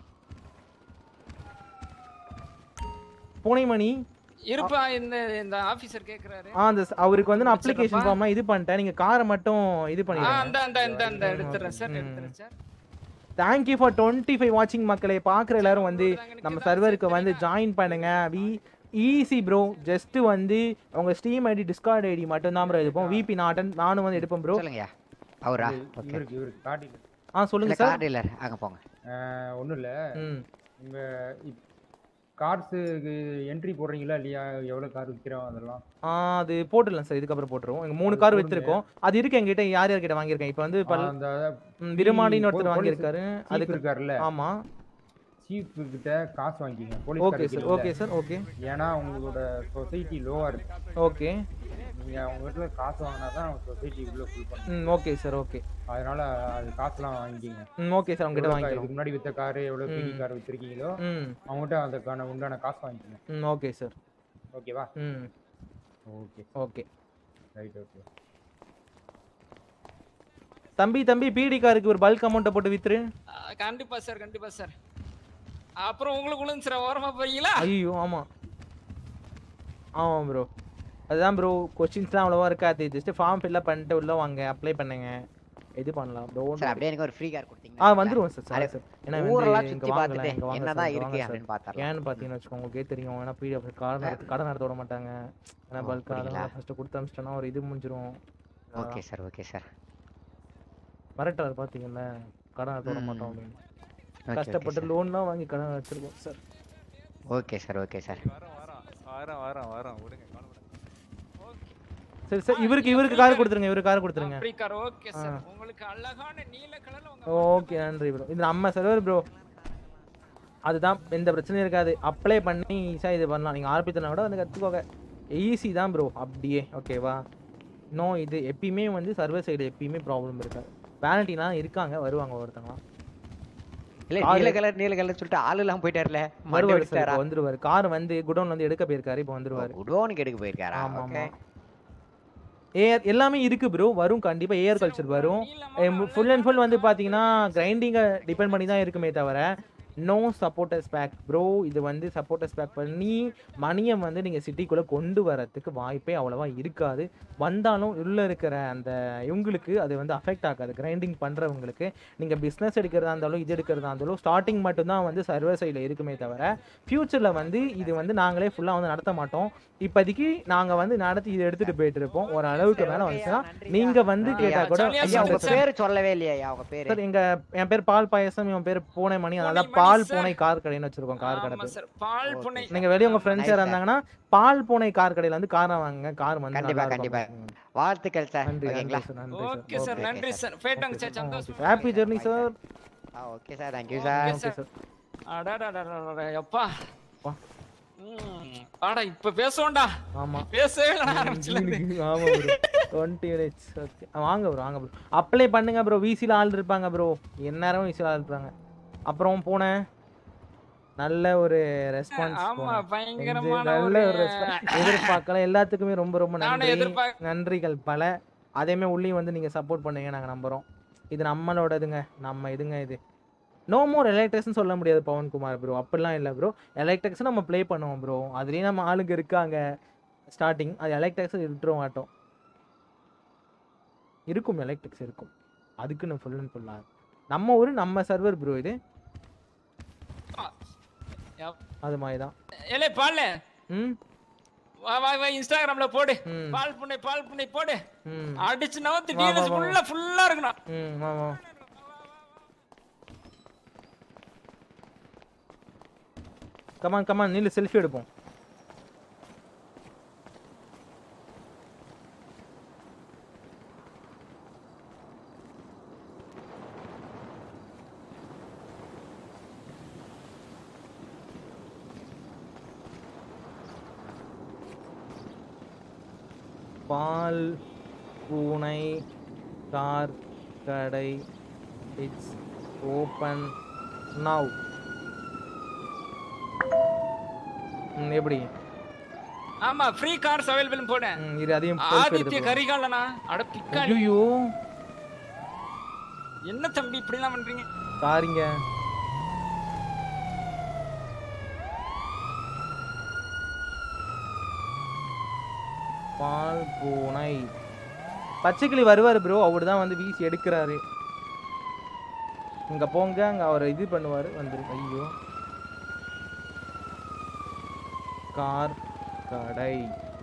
பூனைமணி இருப்பா இந்த இந்த ஆபீசர் கேக்குறாரு ஆ அந்த ஸ்- அவருக்கு வந்து நான் வச்சிடுறப்பா. அப்ளிகேஷன் ஃபார்ம்லாம் இது பண்ணிட்டேன் நீங்கள் காரை மட்டும் இது ஆ பண்ணிடுங்க அந்த அந்த இந்த இந்த எடுத்துறேன் சார் ம். எடுத்துறேன் sir thank you for twenty five வாட்சிங் மக்களை பார்க்குற எல்லாரும் வந்து நம்ம சர்வருக்கு வந்து ஜாயின் பண்ணுங்க வி ஈஸி ப்ரோ ஜஸ்ட் வந்து உங்க ஸ்டீம் ஐடி டிஸ்கார்ட் ஐடி மட்டும் தான் ப்ரோ எடுப்போம் விபி நாட்டன் நானும் வந்து எடுப்பேன் ப்ரோ சொல்லுங்கய்யா அவரா ஓகே இவருக்கு இவருக்கு காட்டில ஆ இல்ல சொல்லுங்க சார் கார் டீலர் அங்க போங்க ஒன்றும் இல்லை ம் உங்கள் கார்ஸுக்கு என்ட்ரி போடுறீங்களா இல்லையா எவ்வளோ கார் விற்கிறோம் அதெல்லாம் ஆ அது போட்டுடலாம் சார் இதுக்கப்புறம் போட்டுருவோம் எங்க மூணு கார் போடுங்க. வித்துருக்கோம் அது இருக்கு எங்கிட்ட யார் யார் கிட்ட வாங்கியிருக்கேன் இப்போ வந்து பல் அந்த ம், விருமாண்டின்னு போ- ஒருத்தர் போலீஸ் வாங்கியிருக்காரு சீஃப் அதுக்கு இருக்காருல்ல ஆமா சீஃப் கிட்ட காசு வாங்கிக்கங்க okay police sir okay sir okay ஏன்னா உங்களோட சொசைட்டி லோவா இருக்கு ஓகே நீங்க அவங்க கிட்ட காசு வாங்கினா தான் அவங்க சொசைட்டி உள்ள ஃபுல் பண்ணும் ம் ஓகே சார் ஓகே அதனால அது காசுலாம் வாங்கிக்கங்க ம் ஓகே சார் அவங்ககிட்ட எவ்வளவு கா- வாங்கிக்கிறோம் இதுக்கு முன்னாடி வித்த காரு எவ்வளவு பிடி ம். கார் வித்திருக்கீங்களோ ம் அவங்ககிட்ட அதுக்கான உண்டான காசு வாங்கிக்கங்க ம் ஓகே சார் ஓகேவா ம் ஓகே ஓகே ரைட் ஓகே தம்பி தம்பி பிடி காருக்கு ஒரு பல்க் அமௌண்ட்டை போட்டு வித்துரு ஆ, கண்டிப்பா சார் கண்டிப்பா சார் அப்புறம் உங்களுக்கு உளுந்து சார் ஓரமா போறீங்களா ஐயோ ஆமாம் ஆமாம் ப்ரோ அதுதான் ப்ரோ கொஸ்டின்ஸ்லாம் அவ்வளோவா இருக்காது ஜஸ்ட் ஃபார்ம் ஃபில்அப் பண்ணிட்டு உள்ள வாங்க அப்ளை பண்ணுங்க இது பண்ணலாம் ப்ரோ சார் அப்படியே எனக்கு ஒரு ஃப்ரீ கார் கொடுத்தீங்க ஆ வந்துருவோம் சார் சார் சார் ஏன்னா வந்து ஊரெல்லாம் இங்க சுத்தி வாங்கல, பார்த்துட்டு இங்க வாங்க என்னதான் சார், இங்க இருக்கு வாங்க அப்படின்னு சார். பார்த்தரலாம் ஏன்னு பார்த்தீங்கன்னு வச்சுக்கோங்க உங்களுக்கே தெரியும் ஏன்னா பிடிஎஃப் கடை நடத்த கடை நடத்த விட மாட்டாங்க ஏன்னா ஓ, பல்க் அப்படிங்களா? அதெல்லாம் ஃபஸ்ட்டு கொடுத்து அனுப்பிச்சிட்டோன்னா ஒரு இது முடிஞ்சிரும் ஓகே சார் ஓகே சார் மிரட்டார் பார்த்தீங்கல்ல கடன் நடத்த விட ம். மாட்டோம் அப்படின்னு ஓகே கஷ்டப்பட்டு லோன்லாம் வாங்கி கடன் வச்சிருக்கோம் sir okay sir okay sir வரோம் வரோம் வரோம் வரோம் வரோம் விடுங்க கவலைப்படாதீங்க. சரி சார் இவருக்கு இவருக்கு கார் கொடுத்துருங்க இவருக்கு கார் கொடுத்துருங்க ஃப்ரீ கார் ஓகே சார் ஆ. உங்களுக்கு அழகான நீல கலர்ல உங்க ஓகே நன்றி ப்ரோ இது நம்ம சர்வர் ப்ரோ அதுதான் எந்த பிரச்சனையும் இருக்காது அப்ளை பண்ணி ஈஸியாக இது பண்ணலாம் நீங்கள் ஆரம்பித்தனா கூட வந்து கற்றுக்கோங்க ஈஸி தான் ப்ரோ அப்படியே ஓகேவா நோ இது எப்பயுமே வந்து சர்வர் சைடு எப்பயுமே ப்ராப்ளம் இருக்காது வேலண்டிலாம் இருக்காங்க வருவாங்க ஒருத்தங்களாம் இல்ல காரு- நீல கலர் நீல கலர் சொல்லிட்டு ஆளு எல்லாம் போயிட்டாருல மண்டை வருவார் சார் வெடிச்சிட்டாரா இப்போ வந்துருவார் கார் வந்து குடோன் வந்து எடுக்க போயிருக்காரு இப்போ வந்துருவாரு குடோனுக்கு எடுக்க போயிருக்காரா ஆமா ஓகே ஆமா ஏஆர் எல்லாமே இருக்கு ப்ரோ வரும் கண்டிப்பா ஏஆர் கல்ச்சர் வரும் ஃபுல் அண்ட் ஃபுல் வந்து பாத்தீங்கன்னா கிரைண்டிங்கை டிபெண்ட் பண்ணி தான் இருக்குமே தவிர நோ சப்போர்ட்டர்ஸ் பேக் ப்ரோ இது வந்து சப்போர்ட்டர்ஸ் பேக் பண்ணி மணியை வந்து நீங்கள் சிட்டிக்குள்ளே கொண்டு வரதுக்கு வாய்ப்பே அவ்வளோவா இருக்காது வந்தாலும் உள்ளே இருக்கிற அந்த இவங்களுக்கு அது வந்து அஃபெக்ட் ஆகாது கிரைண்டிங் பண்ணுறவங்களுக்கு நீங்கள் பிஸ்னஸ் எடுக்கிறதா இருந்தாலும் இது எடுக்கிறதா இருந்தாலும் ஸ்டார்டிங் மட்டும்தான் வந்து சர்வர் சைடில் இருக்குமே தவிர ஃப்யூச்சரில் வந்து இது வந்து நாங்களே ஃபுல்லாக வந்து நடத்த மாட்டோம் இப்போதைக்கு நாங்கள் வந்து நடத்தி இதை எடுத்துகிட்டு போயிட்டு இருப்போம் ஒரு அளவுக்கு மேலே வந்துச்சுன்னா நீங்கள் வந்து கேட்டால் கூட ஐயா உங்க பேரு சொல்லவே இல்லையா ஐயா உங்க பேரு சார் எங்க என் பேர் பால் பாயசம் என் பேர் பூனை மணி அதனால பால் பூனை கார் கடைன்னு வச்சிருக்கோம் கார் கடை ஆமா பேர். சார் பால் புனை நீங்க வெளிய உங்க ஃப்ரெண்ட்ஸ் Nice, யாரா sir. இருந்தாங்கன்னா பால் பூனை கார் கடையில வந்து காரை வாங்குங்க கார் வந்து கண்டிப்பா நல்லா கண்டிப்பா இருக்கும் வாழ்த்துக்கள் சார் நன்றி ஓகேங்களா நன்றி சார் நன்றி ஓகே சார் சார் நன்றி சார் போயிட்டாங்க சார் சந்தோஷம் happy journey sir okay sir thank you Okay, sir okay sir. Sir அடாடாடாடாடா, எப்பா அப்பா. ம், ஆடா இப்ப பேசுவோம்டா ஆமா பேசவே இல்லை நான் ஆரம்பிச்சல இருந்து. ஆமா ப்ரோ டுவெண்ட்டி மினிட்ஸ் ஓகே வாங்க ப்ரோ வாங்க ப்ரோ அப்ளை பண்ணுங்க ப்ரோ விசில ஆள் இருப்பாங்க ப்ரோ எந்நேரமும் விசில ஆள் இருப்பாங்க அப்புறம் போனேன் நல்ல ஒரு ரெஸ்பான்ஸ் ஆமா பயங்கரமான நல்ல ஒரு ஒரு ரெஸ்பான்ஸ் எதிர்பார்க்கல எல்லாத்துக்குமே ரொம்ப ரொம்ப நானும் நன்றி எதிர்பார்க்க- நன்றிகள் பல அதேமே உள்ளேயும் வந்து நீங்க சப்போர்ட் பண்ணுங்க நாங்க நம்புறோம் இது நம்மளோடதுங்க நம்ம இதுங்க இது நோ மோர் எலக்ட்ரிக்ஸ்னு சொல்ல முடியாது பவன்குமார் ப்ரோ அப்படிலாம் இல்லை ப்ரோ எலக்ட்ரிக்ஸ் நம்ம ப்ளே பண்ணுவோம் ப்ரோ அதுலேயும் நம்ம ஆளுங்க இருக்காங்க ஸ்டார்டிங் அது எலக்ட்ரிக்ஸ் விட்டுற மாட்டோம் இருக்கும் எலக்ட்ரிக்ஸ் இருக்கும் அதுக்குன்னு ஃபுல் அண்ட் ஃபுல்லாக நம்ம ஊர் நம்ம சர்வர் ப்ரோ இது அது மாதிரி தான் ஏலே பால் ம் வா வா வா இன்ஸ்டாகிராம்ல போடு ம். பால் புண்ணை பால் புண்ணை போடு ம் அடிச்சு நவத்து வா, வா, டீலர்ஸ் வா. ஃபுல்லா ஃபுல்லா இருக்கணும் ம் ஆமாம் கமான் கமான் நில்லு செல்ஃபி எடுப்போம் பால் பூனை கார் கடை இட்ஸ் ஓப்பன் நவ் ம் எப்படி ஆமா ஃப்ரீ கார்ஸ் அவைலபிள் போடு ம் இரு அதையும் selfie ஆதித்ய எடுத்துக்கலாம். கரிகாலனா அட பிக்காளி ஐயோ என்ன தம்பி இப்படி எல்லாம் பண்றீங்க சாரிங்க பால் பூனை பச்சைக்கிளி வருவார் ப்ரோ அவர் தான் வந்து வீசி எடுக்கிறாரு இங்க போங்க அங்க அவர் இது பண்ணுவாரு வந்துரு ஐயோ கார் கடை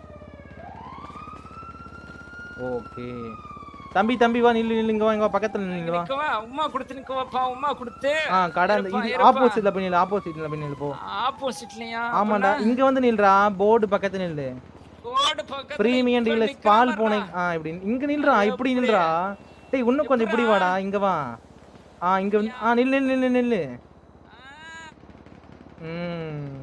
ஓகே தம்பி தம்பி வா நில்லு நில்லுங்க வா இங்க வா பக்கத்துல நில்லுங்க வா நிக்கவா உமா கொடுத்து நிக்கவாப்பா உமா கொடுத்து ஆ கடை அந்த இருப்பா, இது இருப்பா. ஆப்போசிட்ல போய் நில்லு ஆப்போசிட்ல போய் நில்லு போ ஆப்போசிட்லயா ஆமாண்டா இங்க வந்து நில்றா போர்டு பக்கத்துல நில்லு கோடு பக்கத்துல பிரீமியம் இப்ப டீலர்ஸ் நிக்கிற பால் மாதிரிடா. பூனை ஆ இப்படி இங்க நில்றா இப்படி எப்படி? நில்றா டேய் இன்னும் கொஞ்சம் இப்படி எப்படிடா? வாடா இங்க வா ஆ இங்க வந்து- ஆ நில்லு நில்லு நில்லு நில்லு ம்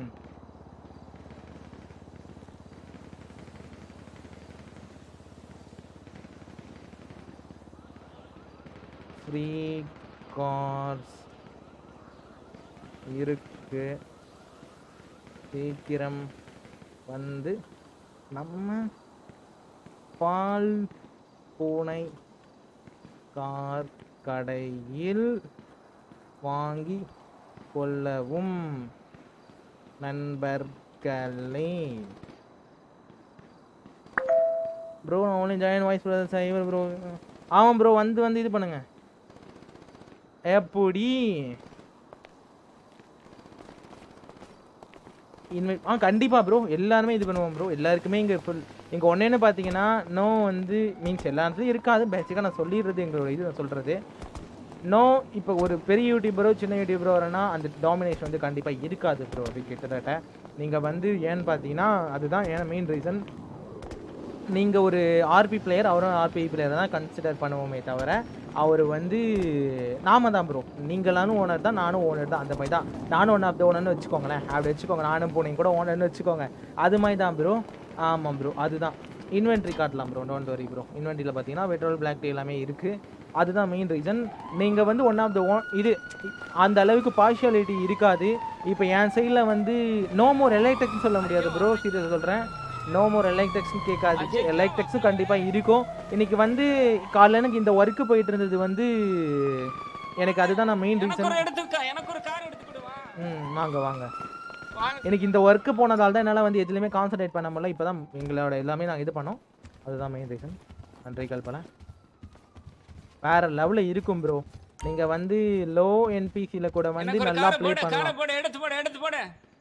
ஃப்ரீ கார்ஸ் இருக்கு சீக்கிரம் வந்து நம்ம பால் பூனை கார் கடையில் வாங்கி கொள்ளவும் நண்பர்களே ப்ரோ நான் ஒன்லி ஜாயின் வாய்ஸ் பிரதர்ஸ் ஐவர் ப்ரோ ஆமாம் ப்ரோ வந்து வந்து இது பண்ணுங்க எப்படி இன்வைட் ஆ கண்டிப்பா ப்ரோ எல்லாருமே இது பண்ணுவோம் ப்ரோ எல்லாருக்குமே இங்கே ஃபுல் இங்கே ஒன்னேன்னு பார்த்தீங்கன்னா நோ வந்து மீன்ஸ் எல்லா இடத்துலையும் இருக்காது பேசிக்காக நான் சொல்லிடுறது எங்களோட இது நான் சொல்கிறது நோ இப்போ ஒரு பெரிய யூடியூபரோ சின்ன யூடியூபரோ வரனா அந்த டாமினேஷன் வந்து கண்டிப்பாக இருக்காது ப்ரோ அது கிட்டத்தட்ட நீங்கள் வந்து ஏன்னு பார்த்தீங்கன்னா அதுதான் ஏன் மெயின் ரீசன் நீங்கள் ஒரு ஆர்பி பிளேயர் அவரும் ஆர்பி பிளேயர் தான் கன்சிடர் பண்ணுவோமே தவிர அவர் வந்து நாம தான் ப்ரோ நீங்களானும் ஓனர் தான் நானும் ஓனர் தான் அந்த மாதிரி தான் நானும் ஒன் ஆஃப் த ஓனர்னு வச்சுக்கோங்களேன் அப்படி வச்சுக்கோங்க நானும் போனீங்க கூட ஓனர்னு வச்சுக்கோங்க அது மாதிரி தான் ப்ரோ ஆமாம் ப்ரோ அதுதான் இன்வென்ட்ரி காட்டலாம் ப்ரோ டோன்ட் வரி ப்ரோ இன்வென்ட்ரியில் பார்த்தீங்கன்னா பெட்ரோல் பிளாக் டீ எல்லாமே இருக்குது அதுதான் மெயின் ரீசன் நீங்கள் வந்து ஒன் ஆஃப் த ஓன் இது அந்த அளவுக்கு பார்ஷியாலிட்டி இருக்காது இப்போ என் சைடில் வந்து நோ மோர் எலக்ட்ரிக்னு சொல்ல முடியாது ப்ரோ சீரியஸ் சொல்கிறேன் நோ மோர் எலக்ட்ரிக்ஸ்னு கேட்காதீங்க எலக்ட்ரிக்ஸும் கண்டிப்பாக இருக்கும் இன்னைக்கு வந்து காலைல எனக்கு இந்த ஒர்க்கு போயிட்டு இருந்தது வந்து எனக்கு அதுதான் நான் மெயின் எனக்கு ரீசன் ஒரு எடுத்துக்கா எனக்கு ஒரு கார் எடுத்து கொடு வா ம் வாங்க வாங்க வாங்க எனக்கு இந்த ஒர்க்கு போனதால தான் என்னால் வந்து எதுலையுமே கான்சன்ட்ரேட் பண்ண முடியல இப்போ தான் எங்களோட எல்லாமே நாங்கள் இது பண்ணோம் அதுதான் மெயின் ரீசன் நன்றி கல்பனை வேற லெவலில் இருக்கும் ப்ரோ நீங்கள் வந்து லோ என்பிசியில் கூட வந்து எனக்கு ஒரு நல்லா காரை ப்ளே போடு காரை பண்ணலாம் போடு எடுத்து போடு எடுத்து போடு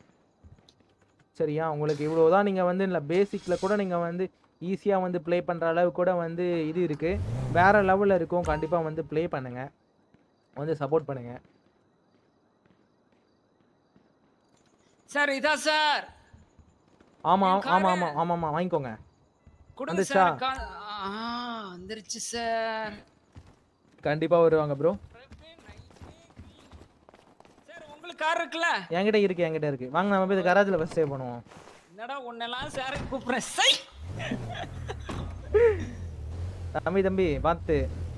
சரியா உங்களுக்கு இவ்வளோதான் நீங்கள் வந்து இல்லை பேசிக்கில் கூட நீங்கள் வந்து ஈஸியாக வந்து ப்ளே பண்ணுற அளவு கூட வந்து இது இருக்குது வேற லெவலில் இருக்கும் கண்டிப்பாக வந்து ப்ளே பண்ணுங்கள் வந்து சப்போர்ட் பண்ணுங்கள் சார் இதா சார் ஆமாம் என் ஆமாம் காரு. ஆமாம் ஆமாம் ஆமாம் வாங்கிக்கோங்க கொடுங்க வந்துச்சா? சார் கா- ஆ வந்துருச்சு சார் கண்டிப்பாக வருவாங்க ப்ரோ சார் உங்களுக்கு கார் இருக்குல்ல என்கிட்ட இருக்கு என்கிட்ட இருக்கு வாங்க நம்ம போய் இந்த கராஜில் ஃபஸ்ட் ஸ்டே பண்ணுவோம் என்னடா உன்னெல்லாம் சார் கூப்பிடுறேன் சை தம்பி தம்பி பார்த்து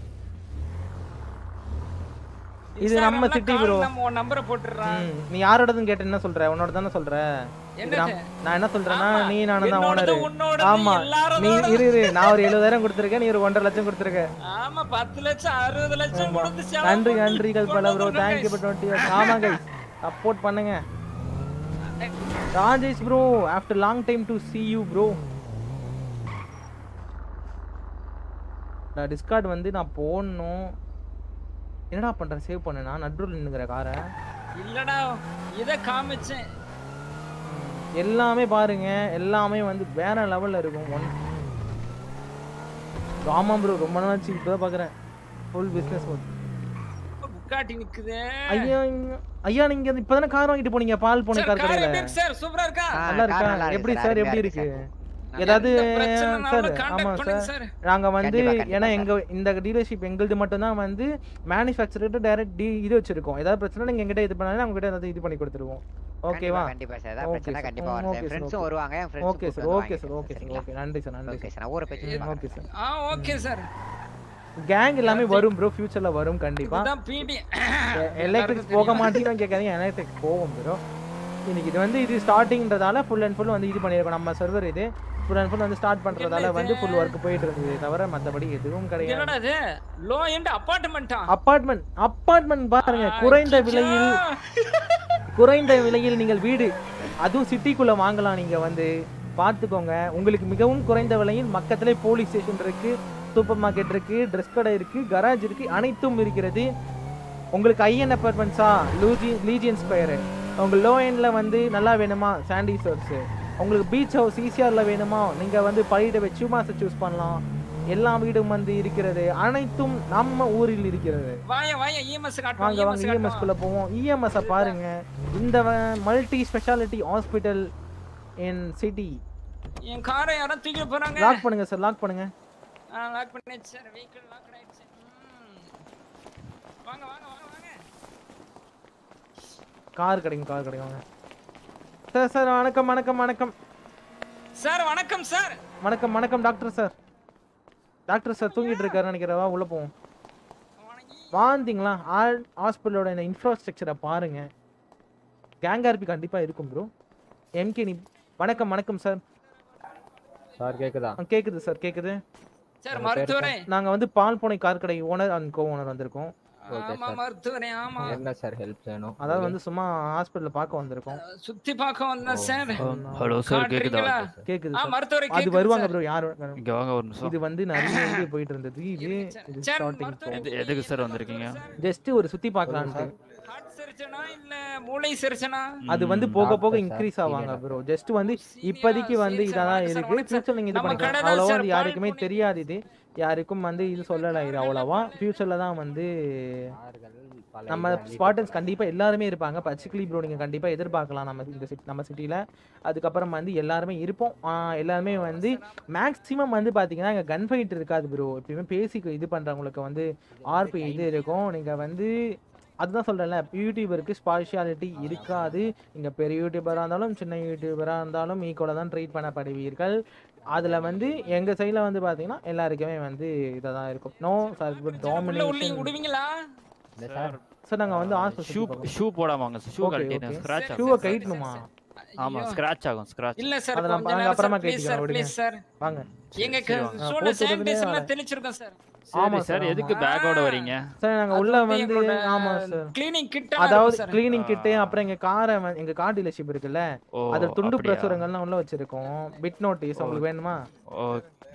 இது சார், நம்ம எல்லாம் சிட்டி call ப்ரோ நம்ம உன் நம்பரை போட்டுடுறான் நீ யாரோடதுன்னு கேட்டு என்ன சொல்ற உன்னோட தானே சொல்ற இது என்னது? நான் நான் என்ன சொல்றேன்னா ஆமா, நீ நானும் தான் என்னோடது, ஓனர் உன்னோடது, ஆமா நீ எல்லாரோடதும். இரு இரு நான் ஒரு எழுபதாயிரம் கொடுத்துருக்கேன் நீ ஒரு ஒன்றரை லட்சம் கொடுத்துருக்க ஆமா பத்து லட்சம் அறுபது லட்சம் ஆமா. கொடுத்து செலவு நன்றி பண்ணி நன்றிகள் கொண்டு பல ப்ரோ வந்துடுறோம் தேங்க்யூ guys. ஃபார் டுவெண்ட்டி ஆமா கைஸ் சப்போர்ட் பண்ணுங்க Rajesh bro after long time to see you bro நான் டிஸ்கார்ட் வந்து நான் போடணும் என்னடா பண்றேன் சேவ் பண்ணேனா நடுவில் நின்னுக்கிற காரை இல்லடா இத காமிச்சேன் எல்லாமே பாருங்க எல்லாமே வந்து வேற லெவல்ல இருக்கும் ஒன் ஆமாம் ப்ரோ ரொம்ப நாள் ஆச்சு இப்போ பார்க்குறேன் ஃபுல் பிஸ்னஸ் மோட் புக்காட்டி நிக்குது ஐயா ஐயா, ஐயா நீங்க இப்பதானே கார் வாங்கிட்டு போனீங்க பால் போன சார் கார் கார் கடையில எப்படி இருக்கு சார் சூப்பரா இருக்கா ஆ, நல்லா car இருக்கா நல்லா இருக்கு எப்படி sir, சார் அருமையா எப்படி இருக்கு இருக்கு ஏதாவது எந்த பிரச்சனைனாலும் சார் contact ஆமா பண்ணுங்க சார் sir. நாங்க வந்து கண்டிப்பா, கண்டிப்பா, ஏன்னா sir. எங்க இந்த டீலர்ஷிப் எங்களுது மட்டும் தான் வந்து மேனுஃபேக்சர்கிட்ட டைரக்ட் டி இது வச்சிருக்கோம் ஏதாவது பிரச்சனை நீங்க எங்கிட்ட இது பண்ணாலும் அவங்க கிட்ட ஏதாவது இது பண்ணி கொடுத்துருவோம் ஓகேவா கண்டிப்பா சார் ஏதாவது Okay, பிரச்சனை sir. கண்டிப்பா ம், வரும் okay, சார் sir, ஃப்ரெண்ட்ஸும் okay. வருவாங்க என் friends okay sir okay sir okay sir okay நன்றி சார் நன்றி ஓகே சார் சார் நான் ஊரை பிரச்சனை ஓகே சார் ஆ ஓகே சார் கேங் எல்லாமே வரும் ப்ரோ ஃபியூச்சர்ல வரும் கண்டிப்பா இதுதான் பிடி எலக்ட்ரிக் போக மாட்டீங்கன்னு கேட்காதீங்க எலக்ட்ரிக் போகும் ப்ரோ இன்னைக்கு இது வந்து இது ஸ்டார்டிங்ன்றதால ஃபுல் அண்ட் ஃபுல் வந்து இது பண்ணியிருக்கோம் நம்ம சர்வர் இது ஃபுல் அண்ட் ஃபுல் வந்து ஸ்டார்ட் பண்றதால வந்து ஃபுல் ஒர்க் போயிட்டு இருந்தது தவிர மற்றபடி எதுவும் கிடையாது என்னடா இது லோ எண்ட் அபார்ட்மெண்ட்டா அப்பார்ட்மெண்ட் அப்பார்ட்மெண்ட் பாருங்க குறைந்த விலையில் குறைந்த விலையில் நீங்கள் வீடு அதுவும் சிட்டிக்குள்ள வாங்கலாம் நீங்க வந்து பார்த்துக்கோங்க உங்களுக்கு மிகவும் குறைந்த விலையில் பக்கத்திலே போலீஸ் ஸ்டேஷன் இருக்கு சூப்பர் மார்க்கெட் இருக்கு ட்ரெஸ் கடை இருக்கு கராஜ் இருக்கு அனைத்தும் இருக்கிறது உங்களுக்கு ஐஎன் அப்பார்ட்மெண்ட்ஸா லூஜி லீஜியன் ஸ்கொயரு உங்க லோ எண்ட்ல வந்து நல்லா வேணுமா சாண்டி சோர்ஸ் உங்களுக்கு பீச் ஹவுஸ் ஈசிஆர்ல வேணுமா நீங்க வந்து பழையிட வச்சு சும்மாசை சூஸ் பண்ணலாம் எல்லா வீடும் வந்து இருக்கிறது அனைத்தும் நம்ம ஊரில் இருக்கிறது வாய வாய இஎம்எஸ் வாங்க காட்டுவாங்க வாங்க இஎம்எஸ் குள்ள போவோம் இஎம்எஸ் பாருங்க இந்த multi speciality hospital in city என் காரை யாரும் தூக்கிட்டு போறாங்க லாக் பண்ணுங்க சார் லாக் பண்ணுங்க லாக் பண்ணியாச்சு சார் வெஹிக்கிள் லாக் ஆயிடுச்சு ம். வாங்க வாங்க வாங்க வாங்க கார் கிடைக்கும் கார் கிடைக்கும் வாங்க சார் சார் வணக்கம் வணக்கம் வணக்கம் சார் வணக்கம் சார் வணக்கம் வணக்கம் டாக்டர் சார் டாக்டர் சார் தூங்கிட்டு இருக்காரு நினைக்கிறவா உள்ள போவோம் வாந்தீங்களா ஆல் ஹாஸ்பிட்டலோட இந்த இன்ஃப்ராஸ்ட்ரக்சரை பாருங்க கேங் ஆர்பி கண்டிப்பா இருக்கும் ப்ரோ எம்கே நீ வணக்கம் வணக்கம் சார் சார் கேக்குதா கேக்குது சார் கேக்குது சார் மருத்துவரே நாங்க வந்து பால் பூனை கார் கடை ஓனர் அண்ட் கோ ஓனர் வந்திருக்கோம் ஆமா மருத்துவரே ஆமா என்ன சார் ஹெல்ப் வேணும் அதாவது வந்து சும்மா ஹாஸ்பிட்டல் பார்க்க வந்திருக்கோம் சுத்தி பார்க்க வந்தேன் சார் ஹலோ சார் கேக்குதா காட்டுறீங்களா? கேக்குது ஆ சார். மருத்துவரே அது கேக்குது வருவாங்க சார். ப்ரோ யார் இங்க வாங்க ஒரு நிமிஷம் இது வந்து நிறைய இது போயிட்டு இருந்தது இது இது சார், ஸ்டார்டிங் மருத்துவரே, எது- எதுக்கு சார் வந்திருக்கீங்க ஜஸ்ட் ஒரு சுத்தி பார்க்கலான்ட்டு ஹார்ட் சர்ஜனா இல்ல மூளை சர்ஜனா அது வந்து போக போக இன்க்ரீஸ் ஆவாங்க ப்ரோ ஜஸ்ட் வந்து இப்போதைக்கு வந்து இதான் இருக்கு ஃபியூச்சர் நீங்க இது நம்ம கடை பண்ணிக்கலாம் தான் அவ்வளவா sir, வந்து பால் யாருக்குமே தெரியாது இது யாருக்கும் வந்து இது சொல்லல இது அவ்வளவா ஃபியூச்சர்ல தான் வந்து நம்ம ஸ்பாட்டன்ஸ் கண்டிப்பா எல்லாருமே இருப்பாங்க பர்டிகுலி ப்ரோ நீங்க கண்டிப்பா எதிர்பார்க்கலாம் நம்ம இந்த city- நம்ம சிட்டில அதுக்கப்புறம் வந்து எல்லாருமே இருப்போம் ஆஹ் எல்லாருமே வந்து மேக்ஸிமம் வந்து பாத்தீங்கன்னா இங்க கன் ஃபைட் இருக்காது ப்ரோ எப்பயுமே பேசி இது பண்றவங்களுக்கு வந்து ஆர்பி இது இருக்கும் நீங்க வந்து அதுதான் சொல்றேன்ல யூடியூபருக்கு ஸ்பார்ஷியாலிட்டி இருக்காது நீங்க பெரிய யூடியூபரா இருந்தாலும் சின்ன யூடியூபரா இருந்தாலும் ஈக்குவலாக தான் ட்ரீட் பண்ணப்படுவீர்கள் அதுல வந்து எங்க சைடுல வந்து பாத்தீங்கன்னா எல்லாருக்குமே வந்து இதை தான் இருக்கும் நோ சார் குட் உள்ள உள்ள டாமினேஷன் விடுவீங்களா சார் நாங்க வந்து ஷூ ஷூ போடாம வாங்க ஷூ கழட்டிட்டு ஸ்கிராட்ச் ஆகும் ஷூவை கைட்டணுமா ஆமா ஸ்கிராட்ச் ஆகும் ஸ்கிராட்ச் இல்ல சார் அதை நம்ம கொஞ்ச நாங்க நேரம் அப்புறமா சார் ப்ளீஸ் கேட்டுக்கிறோம் சார் விடுங்க ப்ளீஸ் சார் வாங்க எங்க சரி, வாங்க. ஆ, ஷூல போட்டு சானிடைசர்லாம் விடுங்க. தெளிச்சிருக்கோம் சார் ஆமா சரி சார் சார், எதுக்கு பேக்கோட வரீங்க சார் நாங்க அது உள்ள வந்து வந்து எங்களோட ஆமா சார் cleaning kit எல்லாம் அதாவது இருக்கும் சார். கிளீனிங் கிட்டு அப்புறம் எங்க காரை வந்து- எங்க கார் டீலர்ஷிப் இருக்குல்ல ஓ, அது துண்டு அப்படியா? பிரசுரங்கள்லாம் உள்ள வச்சிருக்கோம் பிட் நோட்டீஸ் உங்களுக்கு வேணுமா ஓ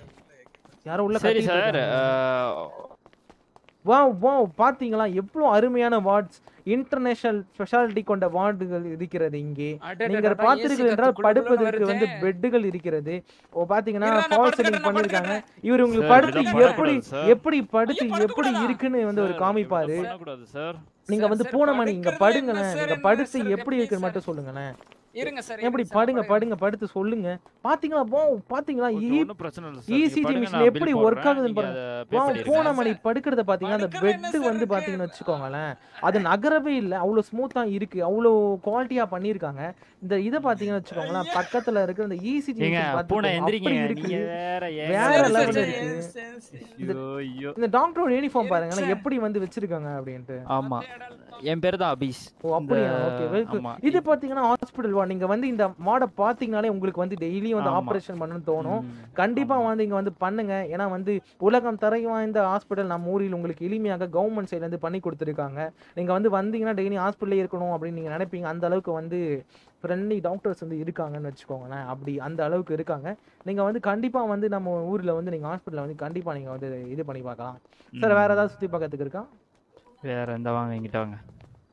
யாரோ உள்ள சரி கத்திட்டு சார் இருக்காங்க. வாவ் வாவ் பாத்தீங்களா எவ்வளவு அருமையான வார்ட்ஸ் இன்டர்நேஷனல் ஸ்பெஷாலிட்டி கொண்ட வார்டுகள் இருக்கிறது இங்கே அடடடடா, நீங்கள் AC பார்த்தீர்கள் என்றால் கத்துக்குள்ள படுப்பதற்கு வந்து வருதே. பெட்டுகள் இருக்கிறது ஓ பாத்தீங்கன்னா இருடா, நான் ஃபால் படுத்துக்கிறேன், சீலிங் நான் பண்ணிருக்காங்க படுத்துக்கிறேன். இவர் உங்களுக்கு சார், படுத்து இதெல்லாம் எப்படி பண்ணக்கூடாது சார். எப்படி படுத்து ஐயோ, எப்படி படுக்கக்கூடாதா? இருக்குன்னு வந்து ஒரு காமிப்பாரு பண்ணக்கூடாது சார் நீங்க சார், வந்து சார், பூனைமணி இங்க படுக்கிறது படுங்களேன் என்ன சார், நீங்க என்ன படுத்து சார், எப்படி எப்படி இருக்குன்னு சார்? மட்டும் சொல்லுங்களேன் இருங்க சார் எப்படி இருங்க சார், படுங்க படுங்க. படுங்க படுத்து சொல்லுங்க பாத்தீங்களா போ பாத்தீங்களா ஓகே, இ- ஒண்ணும் பிரச்சனை இல்ல சார். நீங்க இசிஜி படுங்க, மிஷின் நான் எப்படி bill ஒர்க் போடுறேன். ஆகுதுன்னு நீங்க பாருங்க அதை pay வா, பண்ணிடுங்க. பூனை மணி படுக்கிறத பாத்தீங்கன்னா அந்த படுக்கிறது என்ன பெட் சார் வந்து இருக்கு? பாத்தீங்கன்னு வச்சுக்கோங்களேன் அது நகரவே இல்ல அவ்வளவு ஸ்மூத்தா இருக்கு அவ்வளவு குவாலிட்டியா பண்ணிருக்காங்க இந்த இதை பாத்தீங்கன்னு வச்சுக்கோங்களேன் பக்கத்துல இருக்கிற இந்த இசிஜி ஏங்க பூனை அப்படி எந்திரிங்க இருக்கு நீங்க வேற ஏங்க வேற சரி, level சரி, இருக்கு. சரி, சரி. ஐயோ, ஐயோ. இந்த டாக்டரோட யூனிஃபார்ம் பாருங்க சார். எப்படி வந்து வச்சிருக்காங்க அப்படின்ட்டு ஆமா என் பேர் தான் அபீஸ் ஓ அப்படியா இந்த- ஓகே வெல்கம் ஆமா. இது பாத்தீங்கன்னா ஹாஸ்பிடல் வா நீங்க வந்து இந்த மாடை பாத்தீங்கனாலே உங்களுக்கு வந்து டெய்லியும் வந்து ஆமா. ஆபரேஷன் பண்ணணும்னு தோணும் ம். கண்டிப்பா ஆமா. வந்து இங்க வந்து பண்ணுங்க ஏன்னா வந்து உலகம் தரை வாய்ந்த ஹாஸ்பிட்டல் நம்ம ஊரில் உங்களுக்கு எளிமையாக கவர்மெண்ட் சைடுல இருந்து பண்ணி கொடுத்துருக்காங்க நீங்க வந்து வந்தீங்கன்னா டெய்லி ஹாஸ்பிட்டலே இருக்கணும் அப்படின்னு நீங்க நினைப்பீங்க அந்த அளவுக்கு வந்து ஃப்ரெண்ட்லி டாக்டர்ஸ் வந்து இருக்காங்கன்னு வச்சுக்கோங்களேன் அப்படி அந்த அளவுக்கு இருக்காங்க நீங்க வந்து கண்டிப்பா வந்து நம்ம ஊர்ல வந்து நீங்க ஹாஸ்பிட்டல்ல வந்து கண்டிப்பா நீங்க வந்து இது பண்ணி பார்க்கலாம் சார் வேற ம். ஏதாவது சுத்தி பார்க்கறதுக்கு இருக்கா வேற எந்த வாங்க எங்கிட்ட வாங்க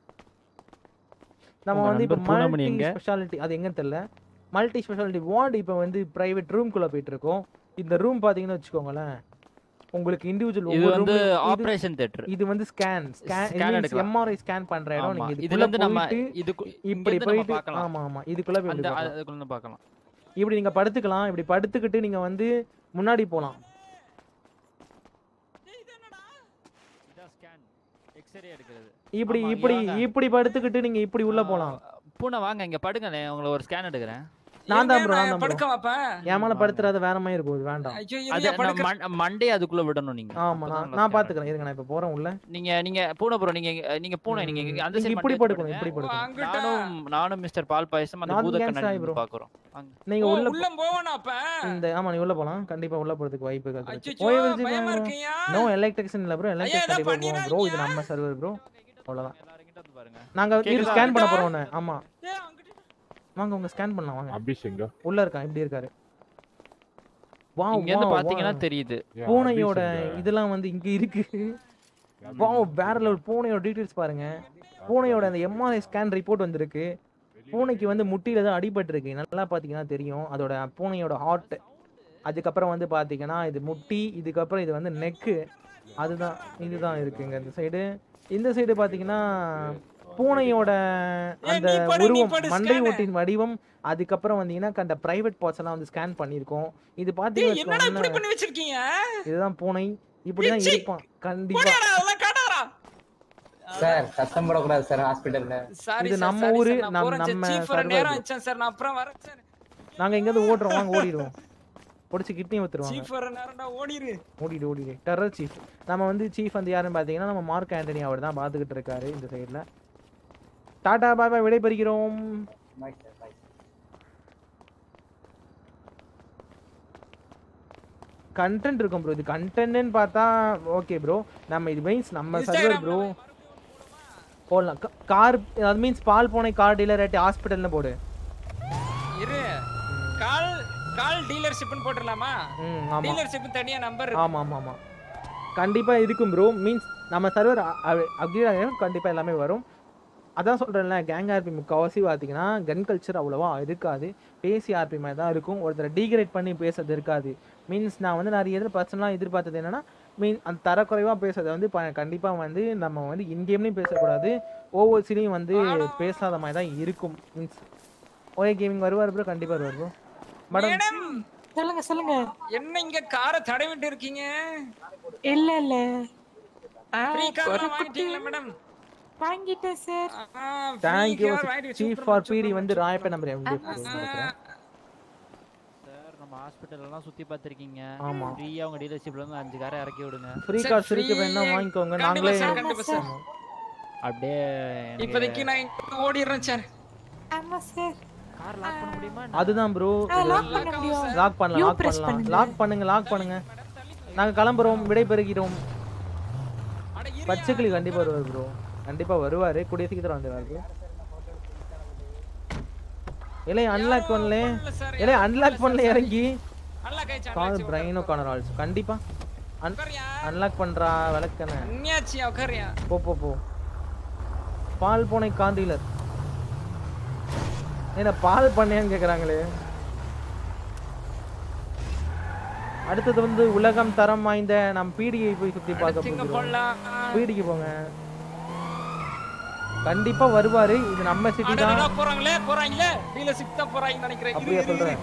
நம்ம உங்க வந்து இப்போ நண்பர் பூனமணி மல்டி எங்க? ஸ்பெஷாலிட்டி அது எங்கன்னு தெரியல மல்டி ஸ்பெஷாலிட்டி வார்டு இப்போ வந்து பிரைவேட் ரூம்குள்ள போயிட்டு இருக்கோம் இந்த ரூம் பாத்தீங்கன்னு வச்சுக்கோங்களேன் உங்களுக்கு இண்டிவிஜுவல் இது வந்து ஆபரேஷன் தியேட்டர் இது வந்து ஸ்கேன் Scan ஸ்கேன் எடுக்கலாம். எம்ஆர்ஐ ஸ்கேன் பண்ற இடம் ஆமா நீங்க இதுல இதுக்குள்ள இருந்து நம்ம போயிட்டு இது இப்படி நம்ம போயிட்டு பார்க்கலாம் ஆமா ஆமா இதுக்குள்ள போய் அந்த இப்படி பார்க்கலாம். அதுக்குள்ள பார்க்கலாம் இப்படி நீங்க படுத்துக்கலாம் இப்படி படுத்துக்கிட்டு நீங்க வந்து முன்னாடி போலாம் இதான் ஸ்கேன் எக்ஸ்ரே எடுக்கிறது இப்படி ஆமா, இப்படி இங்க வாங்க. இப்படி படுத்துக்கிட்டு நீங்க இப்படி உள்ள போலாம் பூனை வாங்க இங்க படுங்களே உங்களை ஒரு ஸ்கேன் எடுக்கிறேன் நான் தான் ஏங்க, ப்ரோ நான் நான் தான் ப்ரோ படுக்க வைப்பேன் என் மேல படுத்துறது வேற மாதிரி இருக்கும் இது வேண்டாம் ஐயோ அது இல்லையா நான் படுக்க மண்- மண்டே அதுக்குள்ள விடணும் நீங்க ஆமா அப்பதான் நான் நல்லா நான் scan பாத்துக்கிறேன் இருங்க நான் இப்ப போறேன் உள்ள எடுக்கும். நீங்க நீங்க பூனை ப்ரோ நீங்க நீங்க பூனை நீங்க இங்க அந்த நீங்க சைடு இப்படி மண்டே படுக்கணும் படுங்க. இப்படி படுக்கணும் அங்கிட்ட நானும் நானும் மிஸ்டர் பால் பாயசம் அந்த நான் பூத ஏன் சாய் கண்ணாடி bro? பாக்குறோம் வாங்க. நீங்க ஓ, உள்ள உள்ள போவணும் அப்ப இந்த ஆமா நீ உள்ள போலாம் கண்டிப்பா உள்ள போறதுக்கு வாய்ப்புகள் இருக்கு அச்சச்சோ, ஓய் விஜய் பயமா bro. இருக்குயா நோ எலக்ட்ரிக்ஷன் இல்ல ப்ரோ ஐயா, எலக்ட்ரிக் ஏதாவது கண்டிப்பா போவோம் ப்ரோ இது பண்ணிடாதீங்க. நம்ம சர்வர் ப்ரோ அவ்வளவுதான் எல்லாரும் கிட்ட வந்து பாருங்க நாங்க இது கேக்குதா? ஸ்கேன் பண்ண போறோம் உன்னை. ஆமா ஏய், அங்கிட்டு வாங்க உங்க ஸ்கேன் பண்ணலாம் வாங்க அபிஷ் எங்க உள்ள இருக்கான் இப்படி இருக்காரு வா இங்க இருந்து பாத்தீங்கன்னா தெரியுது ஏன் பூனையோட அபிஷ் எங்க? இதெல்லாம் வந்து இங்க இருக்கு வா வேற லெவல் பூனையோட டீடைல்ஸ் பாருங்க பூனையோட அந்த எம்ஆர்ஐ ஸ்கேன் ரிப்போர்ட் வந்திருக்கு பூனைக்கு வந்து முட்டியில தான் அடிபட்டிருக்கு நல்லா பாத்தீங்கன்னா தெரியும் அதோட பூனையோட ஹார்ட் அதுக்கப்புறம் வந்து பாத்தீங்கன்னா இது முட்டி இதுக்கப்புறம் இது வந்து நெக்கு அதுதான் இதுதான் இருக்குங்க இந்த சைடு இந்த சைடு பாத்தீங்கன்னா பூனையோட ஏய், அந்த நீ படு, நீ உருவம் படு, மண்டை scan. ஓட்டின் வடிவம் அதுக்கப்புறம் வந்தீங்கன்னா அந்த பிரைவேட் பார்ட்ஸ் எல்லாம் வந்து ஸ்கேன் பண்ணியிருக்கோம் இது டேய், பாத்தீங்கன்னா என்னடா இப்படி வச்சுக்கோங்களேன், பண்ணி வச்சிருக்கீங்க இதுதான் பூனை இப்படிதான் ச்சீ. இருப்பான் கண்டிப்பா போடாடா அதெல்லாம் காட்டாரா சார் சத்தம் போடக்கூடாது சார் ஹாஸ்பிட்டல்ல சாரி இது சார், நம்ம sorry ஊரு, சார், நான் நம்- போறேன் சார். நம்ம chief ஒரு server நேரம் இது. ஆச்சேன் சார் நான் அப்புறம் வரேன் சார் நாங்க எங்கேயாவது ஓடுறோம் வாங்க ஓடிடுவோம் பிடிச்சி கிட்னி ஊத்துருவாங்க சீஃப் வர நேரம்டா ஓடிரு ஓடிடு ஓடிடு டெரர் சீஃப் நம்ம வந்து சீஃப் வந்து யாருன்னு பார்த்தீங்கன்னா நம்ம மார்க் ஆண்டனி அவர் தான் பார்த்துக்கிட்டு இருக்காரு இந்த சைடில் டாடா பாய் பாய் விடைபெறுகிறோம் கண்டென்ட் இருக்கும் ப்ரோ இது கண்டென்ட்னு பார்த்தா ஓகே ப்ரோ நம்ம இது மீன்ஸ் நம்ம சர்வர் ப்ரோ போடலாம் கார் அது மீன்ஸ் பால் பூனை கார் டீலர் ஆட்டி ஹாஸ்பிட்டல்னு போடு இரு கால் கால் டீலர்ஷிப்னு போட்டுடலாமா ம் ஆமாம் டீலர்ஷிப் தனியா நம்பர் ஆமாம் ஆமாம் ஆமாம் கண்டிப்பாக இருக்கும் ப்ரோ மீன்ஸ் நம்ம சர்வர் அப்டேட் ஆகும் கண்டிப்பாக எல்லாமே வரும் அதான் சொல்கிறேன்ல கேங் ஆர்பி முக்கால்வாசி பார்த்தீங்கன்னா கன் கல்ச்சர் அவ்வளோவா இருக்காது பேசி ஆர்பி மாதிரி தான் இருக்கும் ஒருத்தரை டீக்ரேட் பண்ணி பேசுறது இருக்காது மீன்ஸ் நான் வந்து நிறைய இதில் பர்சனலாக எதிர்பார்த்தது என்னன்னா மீன் அந்த தரக்குறைவாக பேசுறதை வந்து கண்டிப்பாக வந்து நம்ம வந்து இன்கேம்லேயும் பேசக்கூடாது ஓஓசிலையும் வந்து பேசாத மாதிரி தான் இருக்கும் மீன்ஸ் ஓஏ கேமிங் வருவார் ப்ரோ கண்டிப்பாக வருவார் ப்ரோ மேடம் மேடம் சொல்லுங்க சொல்லுங்க என்ன இங்க காரை தடவிட்டு இருக்கீங்க இல்ல இல்ல ஆ, ஃப்ரீ ஒரு கார் குட்டி வாங்கிட்டீங்களா மேடம் வாங்கிட்டேன் சார் தேங்க்யூ சீஃப் ஃபார் பிடி வந்து ராயப்ப நம்பர் எம்டி சார் நம்ம ஹாஸ்பிட்டல் எல்லாம் சுத்தி பார்த்திருக்கீங்க ஆமா. ஃப்ரீயா உங்க டீலர்ஷிப்ல இருந்து அஞ்சு காரை இறக்கி விடுங்க ஃப்ரீ கார்ஸ் இருக்கு வேணா வாங்கிக்கோங்க நாங்களே கண்டிப்பா சார் அப்படியே இப்போதைக்கு நான் இங்க ஓடிடுறேன் சார் ஆமா சார் கார் லாக் பண்ண முடியுமா அதுதான் ப்ரோ ஆ, lock பண்ண முடியும். லாக் பண்ணலாம் You லாக் press பண்ணலாம் பண்ணுங்க. லாக் பண்ணுங்க லாக் பண்ணுங்க நாங்க கிளம்புறோம் விடை பெறுகிறோம் பச்சைக்கிளி கண்டிப்பா வருவார் ப்ரோ கண்டிப்பா வருவாரு கூடிய சீக்கிரம் வந்துடுவார் ப்ரோ இல்லை அன்லாக் பண்ணல இல்லை அன்லாக் பண்ணல இறங்கி அன்லாக் ஆயிடுச்சு கால் பிரைனோ கார்னர் ஆல்சோ கண்டிப்பா அன்லாக் பண்றா விளக்கன அண்ணியாச்சியா உட்காரியா போ போ போ பால் பூனை காந்தீலர் என்ன பால் பண்ணையான்னு கேக்குறாங்களே அடுத்தது வந்து உலகம் தரம் வாய்ந்த நம்ம பீடிகை போய் சுத்தி பார்க்க இங்க போகிறோம் போடலாம் பீடிக்கு போங்க கண்டிப்பா வருவாரு இது நம்ம சிட்டி தான் அடடா போறாங்களே போறாங்களே டீலர்ஷிப் தான் போறாங்கன்னு நினைக்கிறேன் அப்படியே சொல்றேன்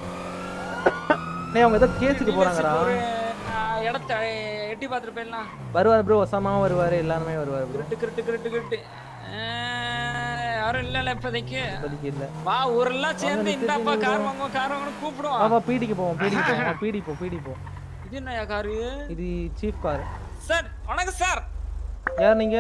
டேய் அவங்க ஏதோ கேஸுக்கு போறாங்கடா ஒரு ஆ, இடத்த எட்டி பார்த்துட்டு போயிடலாம் வருவார் ப்ரோ ஒசாமாவும் வருவாரு எல்லாருமே வருவாரு ப்ரோ கிருட்டு கிருட்டு கிருட்டு கிருட்டு ஆ, யாரும் இல்லல இப்போதைக்கு இப்போதைக்கு இல்ல வா ஊரெல்லாம் சேர்ந்து வாங்க, இந்தாப்பா நிறுத்துங்க கார் bro. வாங்குவோம் கார் வாங்கணும் வா கூப்பிடுவோம் வா பீடிக்கு போவோம் பீடிக்கு போவோம் பீடி போ பீடி போ இது என்னயா காரு இது சீஃப் கார் சார் வணக்கம் சார் யார் நீங்க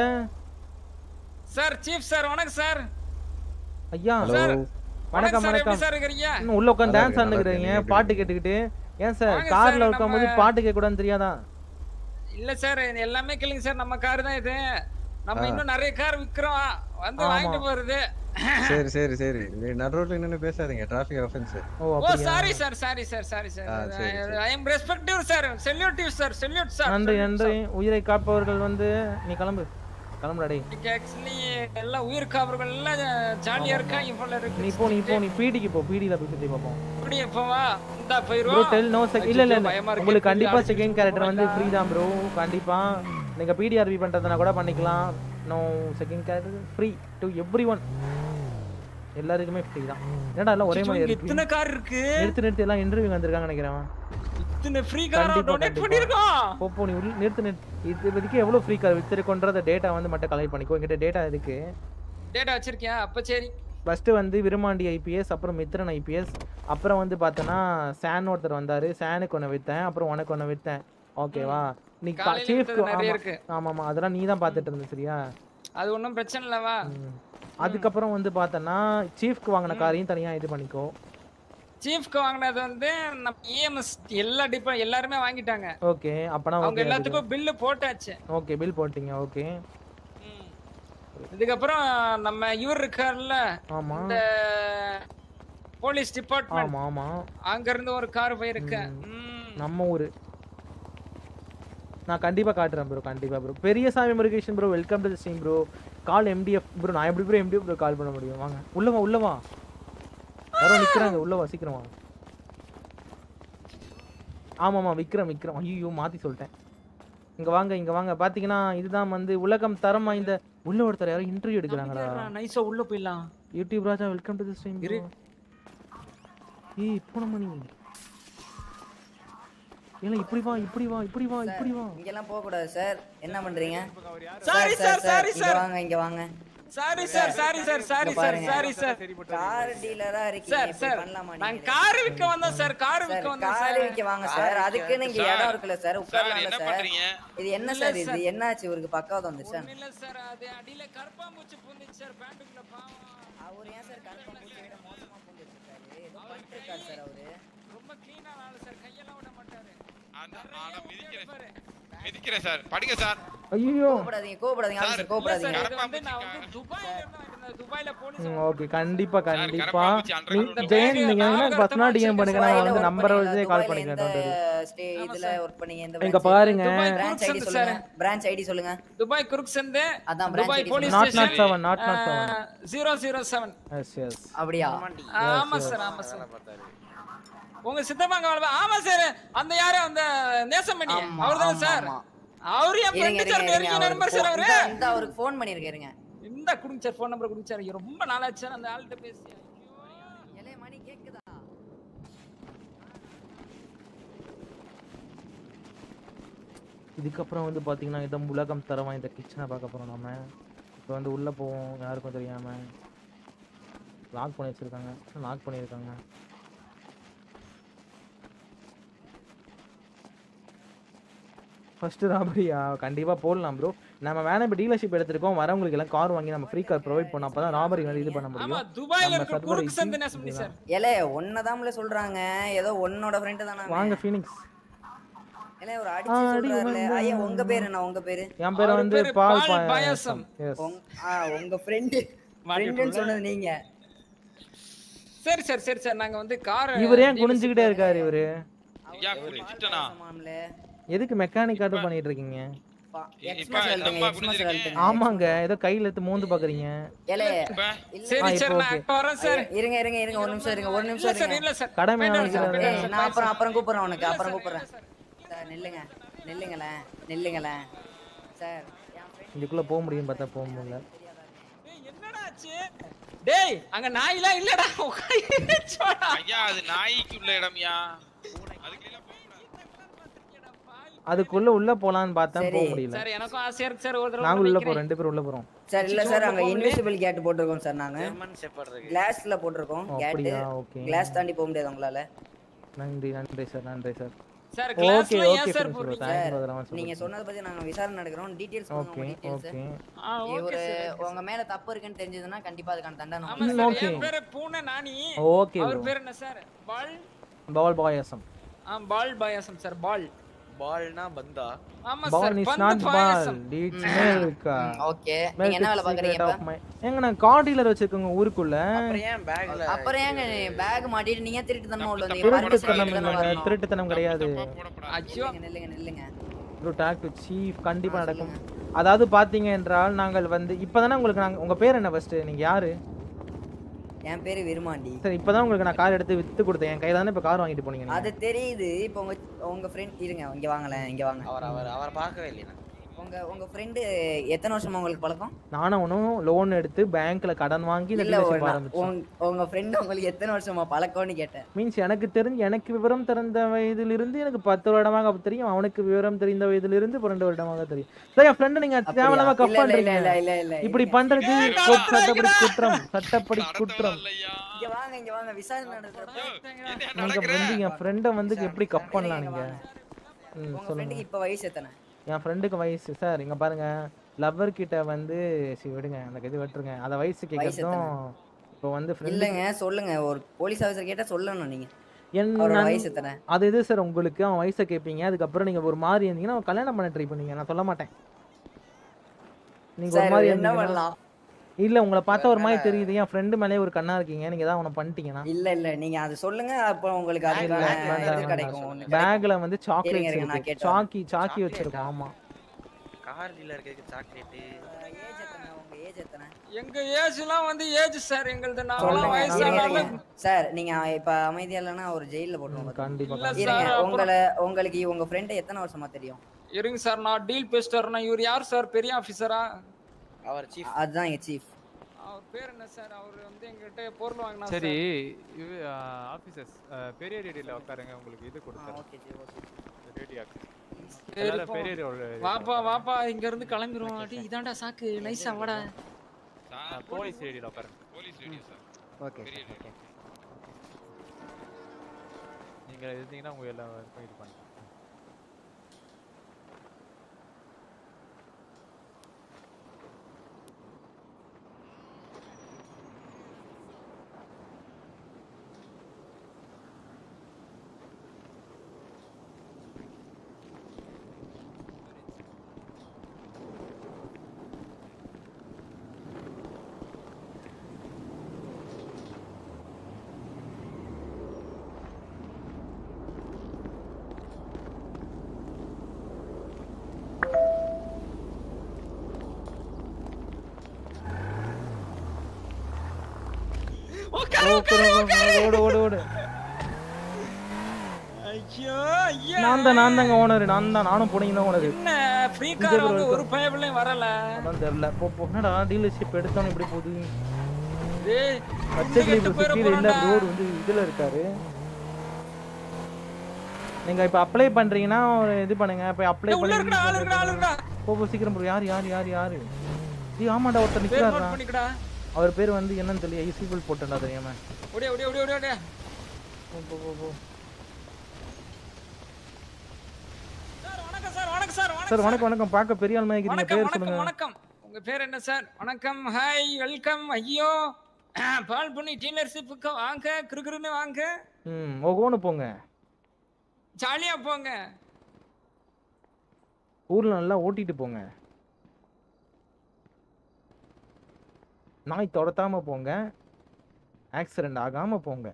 சார் சீஃப் சார் வணக்கம் சார் ஐயா சார் வணக்கம் சார் எப்படி வணக்கம் சார் இருக்கிறீங்க இன்னும் உள்ள உட்காந்து டான்ஸ் ஆடுறீங்க பாட்டு கேட்டுக்கிட்டு ஏன் சார் வாங்க கார்ல சார், இருக்கும்போது நம்ம- பாட்டு கேட்க கூடாதுன்னு தெரியாதா இல்ல சார் இது எல்லாமே கேளுங்க சார் நம்ம கார் தான் இது நம்ம ஆ. இன்னும் நிறைய கார் விக்கிறோம் வந்து ஆமா. வாங்கிட்டு போறது சரி சரி சரி நீ நடு ரோட்ல நின்னு பேசாதீங்க traffic offence oh oh sorry sir sorry sir sorry sir ஆ, சரி, சரி. ஐ எம் ரெஸ்பெக்டிவ் சார் செல்யூட்டிவ் சார் செல்யூட் சார் நன்றி நன்றி உயிரை காப்பவர்கள் வந்து நீ கிளம்பு கிளம்புடா டேய் ஆக்சுவலி எல்லாம் உயிர் காவர்கள் எல்லாம் ஜாலியா இருக்காங்க போல இருக்கு நீ போ நீ போ நீ பீடிக்கு போ பீடியில போய் சுத்தி பார்ப்போம் இப்படி போவா இந்தா ப்ரோ போயிருவோம் டெல் நோ செக் இல்ல இல்ல இல்ல பயமா இருக்கு. உங்களுக்கு கண்டிப்பா அடிச்சு செகண்ட் கேரக்டர் வந்து போடலாம். ஃப்ரீ தான் ப்ரோ கண்டிப்பா நீங்க பிடிஆர்பி பண்றதுனா கூட பண்ணிக்கலாம் no second character free to every one எல்லாருக்குமே ஃப்ரீ தான் என்னடா எல்லாம் ஒரே ஐயோ, மாதிரி இங்க இருக்கு இத்தனை கார் இருக்கு நிறுத்து நிறுத்து எல்லாம் இன்டர்வியூ வந்திருக்காங்க நினைக்கிறேன் இத்தனை ஃப்ரீ கார் கண்டிப்பா டொனேட் கண்டிப்பா பண்ணிருக்கோம் போ போ நீ உள்ள நிறுத்து நிறுத்து இது இப்போதைக்கு எவ்வளோ ஃப்ரீ கார் வித்திருக்கோன்றத டேட்டா வந்து மட்டும் கலெக்ட் பண்ணிக்கோ என்கிட்ட டேட்டா இருக்கு டேட்டா வச்சிருக்கியா அப்ப சரி ஃபஸ்ட்டு வந்து விருமாண்டி ஐபிஎஸ் அப்புறம் மித்ரன் ஐபிஎஸ் அப்புறம் வந்து பார்த்தோன்னா சான் ஒருத்தர் வந்தார் சானுக்கு ஒன்று விற்றேன் அப்புறம் உனக்கு ஒன்று விற்றேன் ஓகேவா நீ காலையில சீஃப்க்கு வித்தது நிறைய ஆமாம் இருக்கு. ஆமாம் அதெல்லாம் நீ தான் பார்த்துட்டு இருந்த சரியா அது ஒண்ணும் பிரச்சனை இல்லவா அதுக்கப்புறம் வந்து பார்த்தோன்னா சீஃப்க்கு வாங்கின காரையும் தனியாக இது பண்ணிக்கோ சீஃப்க்கு வாங்கினது வந்து நம்ம இஎம்எஸ் எல்லா டிப்பா எல்லாருமே வாங்கிட்டாங்க ஓகே அப்போனா அவங்க ஓகே எல்லாத்துக்கும் பில்லு போட்டாச்சு ஓகே பில் போட்டீங்க ஓகே இதுக்கப்புறம் நம்ம இவர் இருக்கார்ல ஆமா இந்த போலீஸ் டிபார்ட்மெண்ட் ஆமாம் ஆமாம் அங்க இருந்து ஒரு கார் போயிருக்கேன் நம்ம ஊர் நான் கண்டிப்பா காட்டுறேன் ப்ரோ கண்டிப்பா bro Periyasamy Murugesan bro welcome to stream bro call MDF bro நான் எப்படி ப்ரோ எம்டிஎஃப் ப்ரோ கால் பண்ண முடியும் வாங்க உள்ள வா உள்ள வா யாரோ நிக்கிறாங்க உள்ள வா சீக்கிரம் வா ஆமாமா விக்ரம் விக்ரம் ஐயோ மாத்தி சொல்லிட்டேன் இங்க வாங்க இங்க வாங்க பாத்தீங்கன்னா இதுதான் வந்து உலகம் தரம் வாய்ந்த உள்ள ஒருத்தர் யாரோ இன்டர்வியூ எடுக்கிறாங்களா நைஸா உள்ள போயிடலாம் YouTube Raja welcome to the stream இரு. ஏய் பூனமணி ஏல இப்படி வா இப்படி வா இப்படி வா இப்படி வா இங்கெல்லாம் போக கூடாது சார் என்ன பண்றீங்க Sorry, sir, sorry, இங்க sir. வாங்க இங்க வாங்க sorry sir sorry sir sorry இங்க சார் பாருங்க. சாரி சார் கார் டீலரா இருக்கீங்க சார் இப்படி சார் பண்ணலாமா நான் கார் விற்க வந்தோம் சார் கார் விற்க வந்தோம் கார் சார் விக்க வாங்க சார் அதுக்கு நீங்க இடம் இருக்குல்ல சார் உட்காரலாம்ல என்ன சார் பண்றீங்க? இது என்ன இல்ல சார் இது சார். என்னாச்சு இவருக்கு பக்காவதம் வந்துச்சு இல்ல சார் அது அடியில கருப்பாம்பூச்சி பூந்துச்சு சார் பேண்ட்டுக்குள்ள பாவம் அவர் ஏன் சார் கருப்பாம்பூச்சி விட மோசமா பூந்து வச்சிருக்காரு ஏதோ பண்ணிட்டு இருக்காரு சார் அவரு ரொம்ப க்ளீனான ஆளு சார் கையெல்லாம் விட மாட்டாரு மிதிக்கிறேன் சார் படிங்க சார் ஐயோ கோபப்படாதீங்க கோபப்படாதீங்க ஆஃபீஸர் கோபப்படாதீங்க இது வந்து நான் வந்து துபாயில இருந்து வாங்கிட்டு அந்த துபாயில போலீஸ் ஓகே கண்டிப்பா கண்டிப்பா கரப்பாம்பூச்சி நீ underground ஜெயன் நீங்க வேணா நாகரத்தமா பர்சனலா டிஎம் பண்ணுங்க நான் துபாயில வந்து work நம்பரை பண்ணீங்களா? வச்சே கால் துபாயில எந்த பண்ணிக்கிறேன் ஸ்டே இதுல ஒர்க் பண்ணீங்க எந்த இங்க branch? பாருங்க branch ஐடி குரூக்ஸ் சொல்லுங்க branch ஐடி சொல்லுங்க துபாய் குருக் சந்து அதான் branch Dubai ID police nought nought station seven nought nought seven zero zero seven yes yes அப்படியா ஆமா சார் ஆமா சார் உங்க சித்தப்பாங்க வாழ்வா ஆமா சார் அந்த யாரு அந்த நேசமணி ஆமா, அவர்தானே ஆமா, சார் ஆமா. அவரு என் இருங்க, ஃப்ரெண்ட் சார் இருங்க, நெருங்கிய இருங்க, நண்பர் அவருக்கு சார் phone- அவரு இந்தா, இந்தா, அவருக்கு ஃபோன் பண்ணிருக்கேன் இருங்க இந்த குடுங்க சார் ஃபோன் நம்பர் குடுங்க சார் ஐயோ, ரொம்ப நாளாச்சு சார் அந்த ஆள்கிட்ட பேசி எலே மணி கேக்குதா இதுக்கப்புறம் வந்து பாத்தீங்கன்னா இடம் உலகம் தர வாய்ந்த கிச்சனை பார்க்க போறோம் நாம இப்போ வந்து உள்ள போவோம் யாருக்கும் தெரியாம லாக் பண்ணி வச்சிருக்காங்க லாக் பண்ணியிருக்காங்க ஃபர்ஸ்ட் ராபரியா கண்டிப்பா போடலாம் ப்ரோ நம்ம வேணா இப்போ டீலர்ஷிப் எடுத்திருக்கோம் வரவங்களுக்கு எல்லாம் கார் வாங்கி நம்ம ஃப்ரீ கார் ப்ரொவைட் பண்ணோம் அப்பதான் ராபரி வந்து இது பண்ண ஆமா முடியும் துபாயில நம்ம இருக்க server குறுக்கு சந்து இது- நேசமணி சார் எலே ஒன்னதாம்ல சொல்றாங்க ஏதோ உன்னோட ஃப்ரெண்ட் தானே வாங்க ஃபீனிக்ஸ் எலே ஒரு அடிச்சு சொல்றாருல ஐயா உங்க பேர் என்ன உங்க பேரு என் பேர் அவர் வந்து பேரு பால் பால் பாயாசம் பாயாசம். எஸ் உங்க- ஆ உங்க ஃப்ரெண்ட் ஃப்ரெண்ட்னு சொன்னது நீங்க சரி சரி சரி சார் நாங்க வந்து கார் இவர் ஏன் குனிஞ்சுக்கிட்டே இருக்காரு இவரு ஐயா குளிச்சுட்டனா ஆமாம்ல எதுக்கு மெக்கானிக் ஆட்டம் பண்ணிட்டு இருக்கீங்க எக்ஸ்மாஸ் அழுத்துங்க எக்ஸ்மாஸ் அழுத்துங்க ஆமாங்க ஏதோ கையில எடுத்து மோந்து பாக்குறீங்க எலே சரி ஆ, சார் இப்போ நான் okay. இப்ப வரேன் சார் இருங்க இருங்க இருங்க ஒரு நிமிஷம் இருங்க ஒரு இல்ல நிமிஷம் சார் இருங்க இல்ல சார் கடமை வேண்டாம் ஆளுங்க சார், இல்ல. வேண்டாம் ஏய், சார், நான் bye அப்புறம் சார். அப்புறம் கூப்பிடுறேன் உனக்கு இல்ல அப்புறம் சார், கூப்பிடுறேன் இல்ல சார். சார் நில்லுங்க நில்லுங்களேன் நில்லுங்களேன் சார் என் friend இதுக்குள்ள போக முடியும் பார்த்தா போக முடியல டேய், என்னடா ஆச்சு டேய் அங்க நாயெல்லாம் இல்லடா உட்கார்ந்துச்சோடா. ஐயா அது நாய்க்கு உள்ள இடம்யா அதுக்கு எல்லாம் போக கூடாது. அதுக்குள்ள உள்ள போலான்னு பார்த்தா சரி. போக முடியல சார் எனக்கும் ஆசையா இருக்கு சார் ஒரு தடவை நாங்க உள்ள நினைக்கிறேன். போறோம் ரெண்டு பேரும் உள்ள போறோம் சார் இல்ல சார் அங்க போக முடியாது. இன்விசிபிள் கேட் போட்டிருக்கோம் சார் நாங்க கிளாஸ்ல போட்டிருக்கோம் ஓ, கேட் அப்படியா ஓகே கிளாஸ் தாண்டி போக முடியாது உங்களால நன்றி நன்றி சார் நன்றி சார் சார் ஓகே கிளாஸ்ல ஓகே ஏன் சார் ப்ரோ போடுறீங்க சார் நீங்க சொன்னதை பத்தி நாங்க விசாரணை நடக்கிறோம் டீடைல்ஸ் ஓகே உங்க டீடைல்ஸ் ஓகே ஆ ஓகே இவரு சார் உங்க மேல தப்பு இருக்குன்னு தெரிஞ்சதுன்னா கண்டிப்பா அதுக்கான தண்டனை ஆமா உங்களுக்கு. ம், சார் okay. என் பேரு பூனை நானி ஓகே அவர் ப்ரோ பேர் என்ன சார் பால் பால் பாயாசம் ஆ பால் பாயாசம் சார் பால் பால்னா பந்தா ஆமா பால் சார் இஸ் பந்து நாட் பால் பாயாசம் இட்ஸ் மில்க் ம், ஓகே நீங்க என்ன வேலை பாக்குறீங்க இப்ப ஏங்க நான் கார் டீலர் வச்சிருக்கோங்க ஊருக்குள்ள அப்புறம் ஏன் பேக்ல அப்புறம் ஏங்க பேக் மாட்டிட்டு நீங்க திருட்டு தனமா உள்ள வந்தீங்க திருட்டுத்தனம் பர்மிஷன் இல்லைங்க திருட்டுத்தனம் கிடையாது ஐயோ நில்லுங்க நில்லுங்க நில்லுங்க ப்ரோ டாக் டு சீஃப் கண்டிப்பா நடக்கும் அதாவது பாத்தீங்க என்றால் நாங்கள் வந்து இப்பதானே உங்களுக்கு நாங்க உங்க பேர் என்ன ஃபர்ஸ்ட் நீங்க யாரு என் பேரு விருமாண்டி சரி இப்பதான் உங்களுக்கு நான் கார் எடுத்து வித்து கொடுத்தேன் என் கையில தானே இப்ப கார் வாங்கிட்டு போனீங்க நீங்க. அது தெரியுது இப்போ உங்க உங்க ஃப்ரெண்ட் இருங்க இங்க வாங்களேன் இங்க வாங்க அவர் அவர் அவரை பார்க்கவே இல்லையா உங்க உங்க ஃப்ரெண்டு எத்தனை வருஷமா உங்களுக்கு பழக்கம் நானும் ஒன்றும் லோன் எடுத்து பேங்க்ல கடன் வாங்கி இந்த இல்ல dealership ஒரு- ஆரம்பிச்சேன் உங்க- உங்க ஃப்ரெண்ட் உங்களுக்கு எத்தனை வருஷமா பழக்கம்னு கேட்டேன் மீன்ஸ் எனக்கு தெரிஞ்சு எனக்கு விவரம் தெரிந்த வயதிலிருந்து எனக்கு பத்து வருடமாக அப்ப தெரியும் அவனுக்கு விவரம் தெரிந்த வயதிலிருந்து பன்னெண்டு வருடமாக தெரியும் சார் என் ஃப்ரெண்டு நீங்க அப்படியா? தேவையில்லாம கப் இல்ல, இல்ல, பண்றீங்க இல்ல, இல்ல, இல்ல, இப்படி இருங்க. பண்றது கோட் சட்டப்படி குற்றம் சட்டப்படி குற்றம் இங்க வாங்க இங்க வாங்க விசாரணை நடக்கிறப்ப நீங்க வந்து என் ஃப்ரெண்டை வந்து எப்படி கப் பண்ணலாம் நீங்க ம் உங்க சொல்லுங்க ஃப்ரெண்டுக்கு இப்ப வயசு எத்தனை என் ஃப்ரெண்டுக்கு வயசு சார் இங்க பாருங்க லவ்வர் கிட்ட வந்து சரி விடுங்க அந்த இது விட்டுருங்க அந்த வயசு கேட்கறதும் இப்போ வந்து ஃப்ரெண்டு இல்லங்க சொல்லுங்க ஒரு போலீஸ் ஆஃபீஸர் கேட்டா சொல்லணும் நீங்க என் அவரோட நண்- வயசு எத்தனை அது எது சார் உங்களுக்கு அவன் வயசை கேட்பீங்க அதுக்கப்புறம் நீங்க ஒரு மாதிரி இருந்தீங்கன்னா அவன் கல்யாணம் பண்ண ட்ரை பண்ணீங்க நான் சொல்ல மாட்டேன் நீங்க ஒரு சார் மாதிரி என்ன இருந்தீங்கன்னா பண்ணலாம் இல்ல உங்களை பார்த்தா ஒரு மாதிரி தெரியுது என் ஃப்ரெண்டு மேலே ஒரு கண்ணா இருக்கீங்க நீங்க தான் அவனை பண்ணிட்டீங்கன்னா இல்ல இல்ல நீங்க அது சொல்லுங்க அப்போ உங்களுக்கு இல்ல, அதுக்கான வேண்டாம், இது கிடைக்கும் ஒண்ணு கிடைக்கும். பேக்ல வந்து இருங்க, சாக்லேட்ஸ் இருங்க, நான் இருக்கு கேட்டு சாக்கி சாக்கி வச்சிருக்கோம் ஆமா கார் டீலருக்கு சாக்லேட் ஏஜ் எத்தனை உங்க ஏஜ் எத்தனை எங்க ஏஜ் எல்லாம் வந்து ஏஜ் சார் எங்களுது நாங்களாம் சொல்லுங்க இருங்க, வயசானாலும் இருங்க. சார் நீங்க இப்ப அமைதியா இல்லைன்னா ஒரு ஜெயில போட்டுருவோம் கண்டிப்பா இல்ல இருங்க சார் அப்புறம் உங்களை உங்களுக்கு உங்க ஃப்ரெண்ட் எத்தனை வருஷமா தெரியும் இருங்க சார் நான் டீல் பேசிட்டு இவர் யார் சார் பெரிய ஆபீசரா அவர் சீஃப் அதுதான் எங்க சீஃப் அவர் பேர் என்ன சார் அவர் வந்து எங்ககிட்ட பொருள் வாங்கினா சரி இது ஆஃபீஸர்ஸ் பெரிய ரேடியோல உட்காருங்க உங்களுக்கு இது கொடுத்தேன் ஓகே சரி ஓகே ரேடியோ சரி எல்லாரும் போ. பெரிய ரேடியோ வாப்பா வாப்பா இங்க இருந்து கிளம்பிடுவோம் அடி இதான்டா சாக்கு நைஸா வாடா போலீஸ் ரேடியோல உட்காருங்க போலீஸ் ரேடியோ சார் ஓகே பெரிய ஓகே நீங்க இருந்தீங்கன்னா உங்க எல்லாம் இது பண்ணுங்க ஐயோ ஐயா நான் தான் நான் தாங்க ஓனர் நான் தான் நானும் போனீங்க தான் ஓனர் என்ன ஃப்ரீ கார் வந்து ஒரு பயபிளையும் வரல அதான் தெரியல போ போ என்னடா டீலர்ஷிப் எடுத்தோன்னு இப்படி போகுது டேய் பச்சைக்கிளி கெட்டு இப்போ போயிட சுற்றி இல்ல போறோம்டா. ரோடு வந்து இதுல இருக்காரு நீங்க இப்ப அப்ளை பண்றீங்கன்னா ஒரு இது பண்ணுங்க இப்ப அப்ளை டேய், உள்ள பண்ணி இருக்குடா ஆளு இருக்குடா ஆளு இருக்குடா போ போ சீக்கிரம் bro. யார் யார் யார் யாரு ஏய் ஆமாடா ஒருத்தர் பேர் நோட் நிக்கிறாரா பண்ணிக்கடா அவர் பேர் வந்து என்னன்னு தெரியல ஐசிபிள் போட்டேன்டா தெரியாம ஓடியா ஓடியா ஓடியா ஓடியா ஓடியா போ போ போ போ வணக்கம் சார் வணக்கம் சார் வணக்கம் சார் வணக்கம் வணக்கம் பார்க்க பெரிய ஆள் மாதிரி வணக்கம் பேர் வணக்கம் சொல்லுங்க வணக்கம் உங்க பேர் என்ன சார் வணக்கம் ஹாய் வெல்கம் ஐயோ பால் பண்ணி டீலர்ஷிப்புக்கு வாங்க கிருகிருன்னு வாங்க ம் ஒவ்வொன்று போங்க ஜாலியா போங்க ஊர்ல நல்லா ஓட்டிட்டு போங்க நாய் துரத்தாம போங்க ஆக்சிடென்ட் ஆகாம போங்க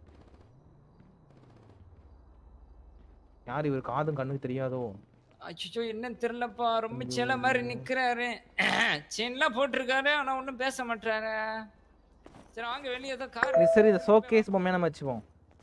யார் இவர் காதும் கண்ணுக்கு தெரியாதோ அச்சோ என்னன்னு தெரியலப்பா ரொம்ப சில மாதிரி நிக்கிறாரு செயின்லாம் போட்டிருக்காரு ஆனா ஒண்ணும் பேச மாட்டாரு சரி வாங்க வெளியே ஏதோ கார் இது சரி இந்த ஷோகேஸ் பொம்மையை நம்ம வச்சுப்போம்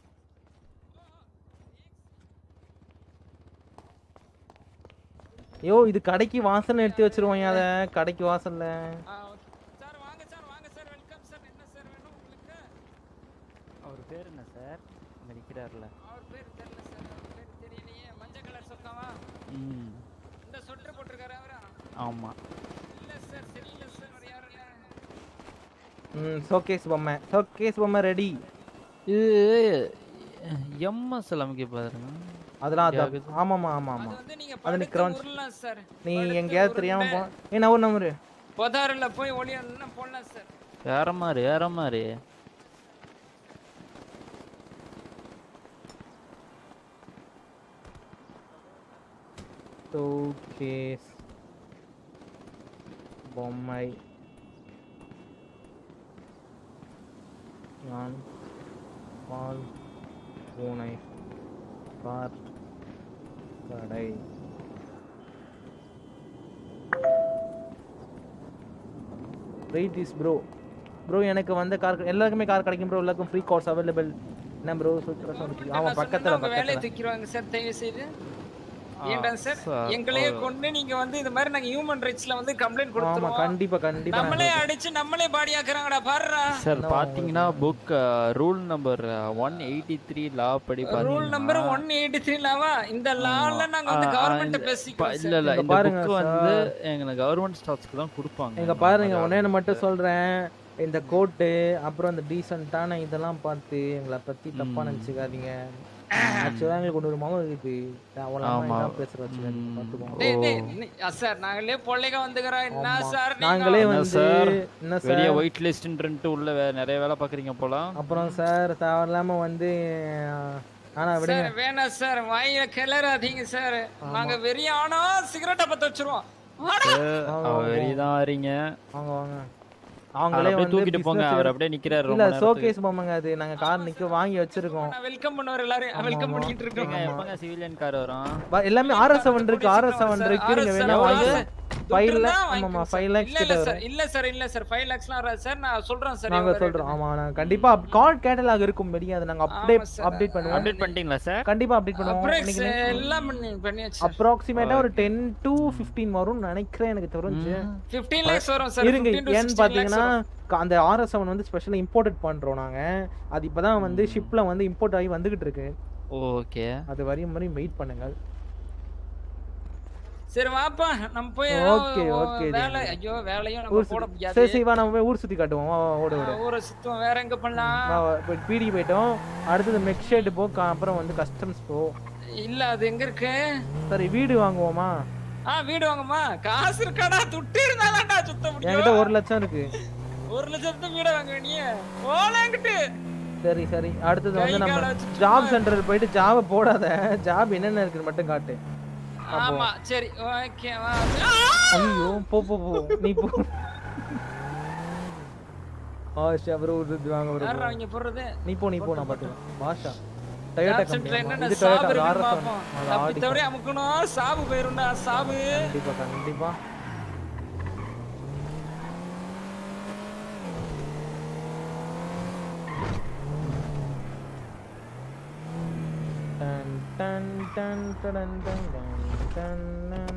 ஐயோ இது கடைக்கு வாசல் எடுத்து வச்சிருவோம் அத கடைக்கு வாசல்ல சார் வாங்க சார் வாங்க சார் வெல்கம் சார் என்ன சார் வேணும் உங்களுக்கு அவர் பேர் என்ன சார் இங்க நிக்கிறாருல அவர் பேர் தெரியல சார் அவர் பேர் தெரியலையே மஞ்சள் கலர் சொக்காவா ம் இந்த சொட்டர் போட்டிருக்காரு அவரா ஆமா இல்ல சார் சரியில்லை சார் அவர் யாரும் இல்ல ம் ஷோகேஸ் பொம்மை ஷோகேஸ் பொம்மை ரெடி இது எம்எஸ் நமக்கு பாருங்க அதெல்லாம் அதான் யாருக்கு? ஆமாமா ஆமா ஆமா வந்து நீங்க அது நீ படுத்து கிரௌண்ட் உருளலாம் சார் நீ எங்கேயாவது தெரியாம போ ஏ நான் ஒரு நம்பரு பொதாரில் போய் ஒளியன்னா போடலாம் சார் வேற மாதிரி வேற மாதிரி ஷோகேஸ் பொம்மை நான் பால் பூனை கார் கடை ரைட் இஸ் ப்ரோ ப்ரோ எனக்கு வந்த கார் எல்லாருக்குமே கார் கிடைக்கும் ப்ரோ எல்லாருக்கும் ஃப்ரீ கார்ஸ் அவைலபிள் என்ன ப்ரோ சூப்பராக சொன்னீங்க ஆமாம் பக்கத்தில் உங்க வேலையை பக்கத்தில் தூக்கிடுவாங்க சார் தயவு செய்து ஆ, ஏன்டா சார் சார், எங்களையே ஒரு- கொண்டு நீங்க வந்து இந்த மாதிரி நாங்க ஹியூமன் ரைட்ஸ்ல வந்து கம்ப்ளைண்ட் ஆமா கொடுத்துருவோம் கண்டிப்பா கண்டிப்பா நான் நம்மளே அடிச்சு நம்மளே பாடி ஆக்குறாங்கடா பாருடா சார் பாத்தீங்கன்னா book rule number one eighty three law படி ரூல் நம்பர் ஒன் எயிட்டி த்ரீலாவா இந்த லால நாங்க வந்து கவர்மெண்ட் பேசிக்கிறோம் இல்ல இல்ல இங்க இந்த பாருங்க புக் வந்து சார். எங்களுக்கு கவர்மெண்ட் ஸ்டாஃப்ஸ்க்கு தான் கொடுப்பாங்க இங்க பாருங்க ஒன்னே நான் மட்டும் சொல்றேன் இந்த கோட்டு அப்புறம் இந்த டீசென்ட்டான இதெல்லாம் பார்த்து எங்களை பத்தி தப்பா நினைச்சுக்காதீங்க ஆக்சுவலா எங்களுக்கு ஒன்று ஒரு மகம் இருக்குது அவ்வளோ ஆமா. என்ன பேசுற வச்சுக்காதீங்க பார்த்துக்கோங்க டேய் டேய் நீ- அ, சார் நாங்களே பொள்ளைங்க வந்துக்கிறோம் என்ன ஆமா. சார் நீங்க? நாங்களே என்ன வந்து சார் என்ன வெளிய சார் ஒயிட் லிஸ்ட்ன்ட்டு உள்ள வே- நிறைய வேலை பாக்குறீங்க போல அப்புறம் சார் தேவையில்லாம வந்து ஆனா விடுங்க சார் வேணாம் சார் வாயில கிளறாதீங்க சார் நாங்க வெறியானோ சிகரெட்டை பத்த வச்சிருவோம் வாடா. வெறிதான் வரீங்க வாங்க வாங்க அவரை அவங்களே அப்படியே வந்து தூக்கிட்டு போங்க business அவர் அப்படியே நிக்கிறாரு ரொம்ப இல்ல நேரத்துக்கு. ஷோகேஸ் பொம்மைங்க அது நாங்க கார் நிக்க வாங்கி வச்சிருக்கோம் நான் வெல்கம் பண்ணுவார் எல்லாரும் வெல்கம் பண்ணிட்டு இருக்கோம் ஏங்க, எப்பங்க சிவிலியன் கார் வரும் பா- எல்லாமே ஆர்எஸ் செவன் இருக்கு ஆர்எஸ் செவன் இருக்கு நீங்க வேணா வாங்கி ஃபைவ் லேக்ஸ் ஆமாமா ஃபைவ் லேக்ஸ் இல்ல இல்ல கிட்ட சார் வரும் இல்ல சார் இல்ல சார் 5 லாக்ஸ்லாம் வராது சார் நான் சொல்றேன் சார் நாங்க சொல்றோம் ஆமா நாங்க கண்டிப்பா கார்ட் கேட்டலாக் இருக்கும் படி அதை நாங்க அப்டேட் அப்டேட் பண்ணுவோம் அப்டேட் பண்ணிட்டீங்களா சார் கண்டிப்பா அப்டேட் பண்ணுவோம் அப்ரேக்ஸ் இன்னைக்கு night எல்லாம் பண்ணி பண்ணியாச்சு அப்ராக்சிமேட்டா ஒரு டென் டு ஃபிஃப்டீன் வரும்னு நினைக்கிறேன் எனக்கு தெரிஞ்சு 15 lakhs வரும் சார் இருங்க 15 to ஏன்னு 16 lakhs பாத்தீங்கன்னா வரும். க- அந்த ஆர்எஸ் செவன் வந்து ஸ்பெஷலா இம்போர்ட் பண்றோம் நாங்க அது இப்பதான் வந்து ஷிப்ல வந்து இம்போர்ட் ஆகி வந்துகிட்டு இருக்கு ஓகே அது வரையும் வரையும் வெயிட் பண்ணுங்க சரி வாப்பா நம்ம போய் ஓகே ஏதோ ஓகே வேலை ஐயோ வேலையும் நம்ம ஊர் போட சுத்தி முடியாது சரி சரி வா நம்ம போய் ஊர் சுத்தி காட்டுவோம் வா, வா, ஓடு ஓடு ஊரை சுத்தம் வேற எங்க பண்ணலாம் இப்போ பிடி போயிட்டோம் அடுத்தது மெக் ஷெட் போ க- அப்புறம் வந்து கஸ்டம்ஸ் போ இல்ல அது எங்க இருக்கு சரி வீடு வாங்குவோமா ஆ வீடு வாங்கம்மா காசு இருக்காடா துட்டு இருந்தாதான்டா சுத்த என்கிட்ட முடியும் ஒரு லட்சம் இருக்கு ஒரு லட்சத்துக்கு வீட வாங்க நீ போலங்கிட்டு சரி சரி அடுத்தது வந்து கை நம்ம காலை வச்சுட்டு ஜாப் சென்டர் போயிட்டு ஜாப போடாத ஜாப் என்னென்ன இருக்குன்னு மட்டும் காட்டு ஆமா சரி ஓகே வா ஐயோ போ போ போ நீ போ ஆஷா ப்ரோ இது வாங்க ப்ரோ யாரா இங்க போறது நீ போ நீ போ நான் பாத்துக்கிறேன் Basha Toyota job center company என்னென்ன இது சாபு டொயோட்டா இருக்குன்னு ஆர்எஸ் பாப்போம் அது தப்பி ஆடி தவறி அமுக்கணும் சாபு போயிரும்டா சாபு கண்டிப்பா கண்டிப்பா டன், டன் டன் டடன் டன் டன்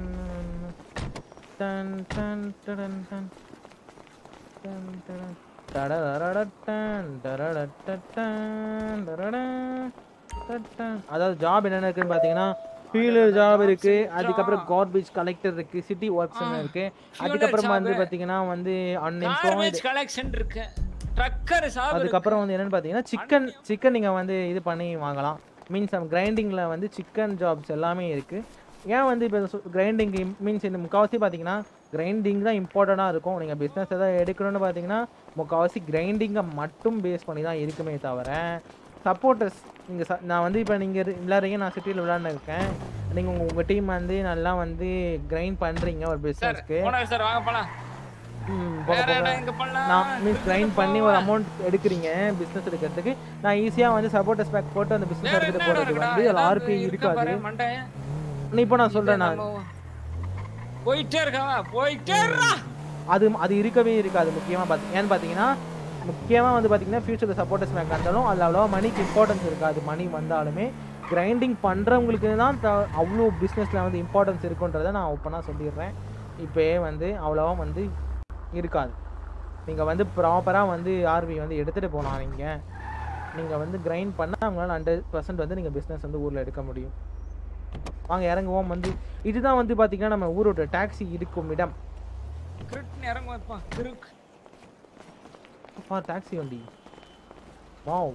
டன் டன் டடன் டன் டன் டடன் டடடடடன் டடடடடன் டடடன் டடன். அதாவது ஜாப் என்னென்ன இருக்குன்னு பார்த்தீங்கன்னா ஃபீல்டு ஜாப் இருக்கு அதுக்கப்புறம் கார்பேஜ் கலெக்டர் இருக்கு சிட்டி ஒர்க்ஸ் இருக்கு அதுக்கப்புறமா வந்து job. பார்த்தீங்கன்னா வந்து கார்பேஜ் அன்எம்ப்ளாய்டு கலெக்ஷன் இருக்கு ட்ரக்கர் சாப் அதுக்கப்புறம் வந்து என்னன்னு பார்த்தீங்கன்னா சிக்கன் சிக்கன் நீங்கள் வந்து இது பண்ணி வாங்கலாம் மீன்ஸ் கிரைண்டிங்கில் வந்து சிக்கன் ஜாப்ஸ் எல்லாமே இருக்குது ஏன் வந்து இப்போ கிரைண்டிங் மீன்ஸ் இந்த முக்கால்வாசி பார்த்தீங்கன்னா கிரைண்டிங் தான் இம்பார்ட்டண்ட்டாக இருக்கும் நீங்கள் பிஸ்னஸ் எதாவது எடுக்கணும்னு பார்த்தீங்கன்னா முக்கால்வாசி கிரைண்டிங்கை மட்டும் பேஸ் பண்ணி தான் இருக்குமே தவிர சப்போர்ட்டர்ஸ் நீங்கள் நான் வந்து இப்போ நீங்கள் விளையாடுறீங்க நான் சிட்டியில் விளையாண்டு இருக்கேன் நீங்கள் உங்கள் உங்கள் டீம் வந்து நல்லா வந்து கிரைண்ட் பண்ணுறீங்க ஒரு பிஸ்னஸ்க்கு போனாரு சார் வாங்க போலாம் போக வேற போக இடம் எங்க பண்ணலாம்? நான் மீன்ஸ் கிரைண்ட் பண்ணி ஒரு அமௌண்ட் எடுக்கிறீங்க பிஸ்னஸ் எடுக்கிறதுக்கு நான் ஈஸியாக வந்து சப்போர்ட்டர்ஸ் பேக் போட்டு அந்த பிஸ்னஸ் எடுத்துகிட்டு போகிறதுக்கு வந்து அதில் ஆர்பி இருக்காது மண்டை நீ இப்போ நான் சொல்கிறேன் நான் போயிட்டே இருக்கவா போயிட்டே இருக்கா அது அது இருக்கவே இருக்காது முக்கியமாக பார்த்து ஏன்னு பார்த்தீங்கன்னா முக்கியமாக வந்து பார்த்தீங்கன்னா ஃபியூச்சரில் சப்போர்ட்டர்ஸ் பேக் வந்தாலும் அதில் அவ்வளோவா மணிக்கு இம்பார்ட்டன்ஸ் இருக்காது மணி வந்தாலுமே கிரைண்டிங் பண்ணுறவங்களுக்கு தான் த அவ்வளோ பிஸ்னஸில் வந்து இம்பார்ட்டன்ஸ் இருக்குன்றதை நான் ஓப்பனாக சொல்லிடுறேன் இப்போயே வந்து அவ்வளோவா வந்து இருக்காது நீங்கள் வந்து ப்ராப்பராக வந்து ஆர்பி வந்து எடுத்துகிட்டு போகலாம் நீங்கள் நீங்கள் வந்து கிரைண்ட் பண்ணால் அவங்களால ஹண்ட்ரட் பர்சன்ட் வந்து நீங்கள் பிஸ்னஸ் வந்து ஊரில் எடுக்க முடியும் வாங்க இறங்குவோம் வந்து இதுதான் வந்து பார்த்தீங்கன்னா நம்ம ஊரோட டாக்ஸி இருக்கும் இடம் கிருட்னு இறங்க வைப்பான் கிருக் ஃபார் டாக்ஸி வண்டி வாவ்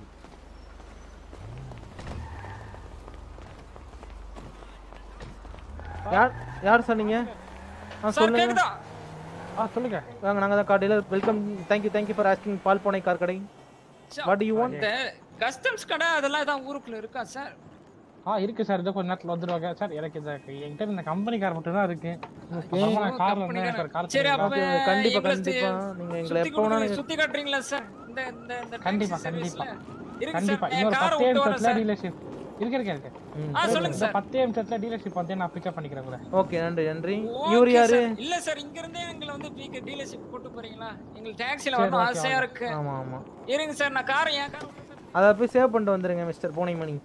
யார் யார் சொன்னீங்க ஆ சார் சொல்லுங்க கேக்குதா ஆ சொல்லுங்க வாங்க நாங்கள் தான் car dealer welcome thank you thank you for asking பால் போனை கார் கடை வாட் யூ வாண்ட் இந்த கஸ்டம்ஸ் கடை அதெல்லாம் தான் ஊருக்குள்ள இருக்கா சார் ஆ இருக்கு சார் இதோ கொஞ்ச நேரத்துல வந்துருவாங்க சார் எனக்கு இந்த என்கிட்ட இந்த கம்பெனி கார் மட்டும் தான் இருக்கு Okay. அப்புறமா நான் கார்ல company இருந்தேன் கார. சார் கார் சரி அப்ப Okay, okay. கண்டிப்பா, எங்களை கண்டிப்பா. சுத்தி- நீங்க எங்களை சுத்தி எப்ப வேணாலும் கொடுக்குறீங்க, நீங்க- சுத்தி காட்டுறீங்களா சார் இந்த இந்த இந்த கண்டிப்பா taxi service ல? கண்டிப்பா இருக்கு கண்டிப்பா சார் இன்னொரு என் காரை பத்தே விட்டு வரேன் நிமிஷத்துல சார் டீலர்ஷிப் இருக்கு இருக்கு இருக்கு ம். ஆ, சொல்லுங்க இந்த சார். பத்தே நிமிஷத்துல டீலர்ஷிப் வந்து நான் பிக்கப் பண்ணிக்கிறேன் கூட ஓகே நன்றி நன்றி Okay, இவர் யாரு sir. இல்ல சார் இங்க இருந்தே எங்களை வந்து பீக்க டீலர்ஷிப் கூட்டு போறீங்களா எங்களுக்கு டாக்ஸில சரி, வரணும் okay, ஆசையா okay. இருக்கு ஆமா ஆமா இருங்க சார் நான் காரை என் கார் அதை போய் சேவ் பண்ணிட்டு வந்துருங்க mister Poonaimani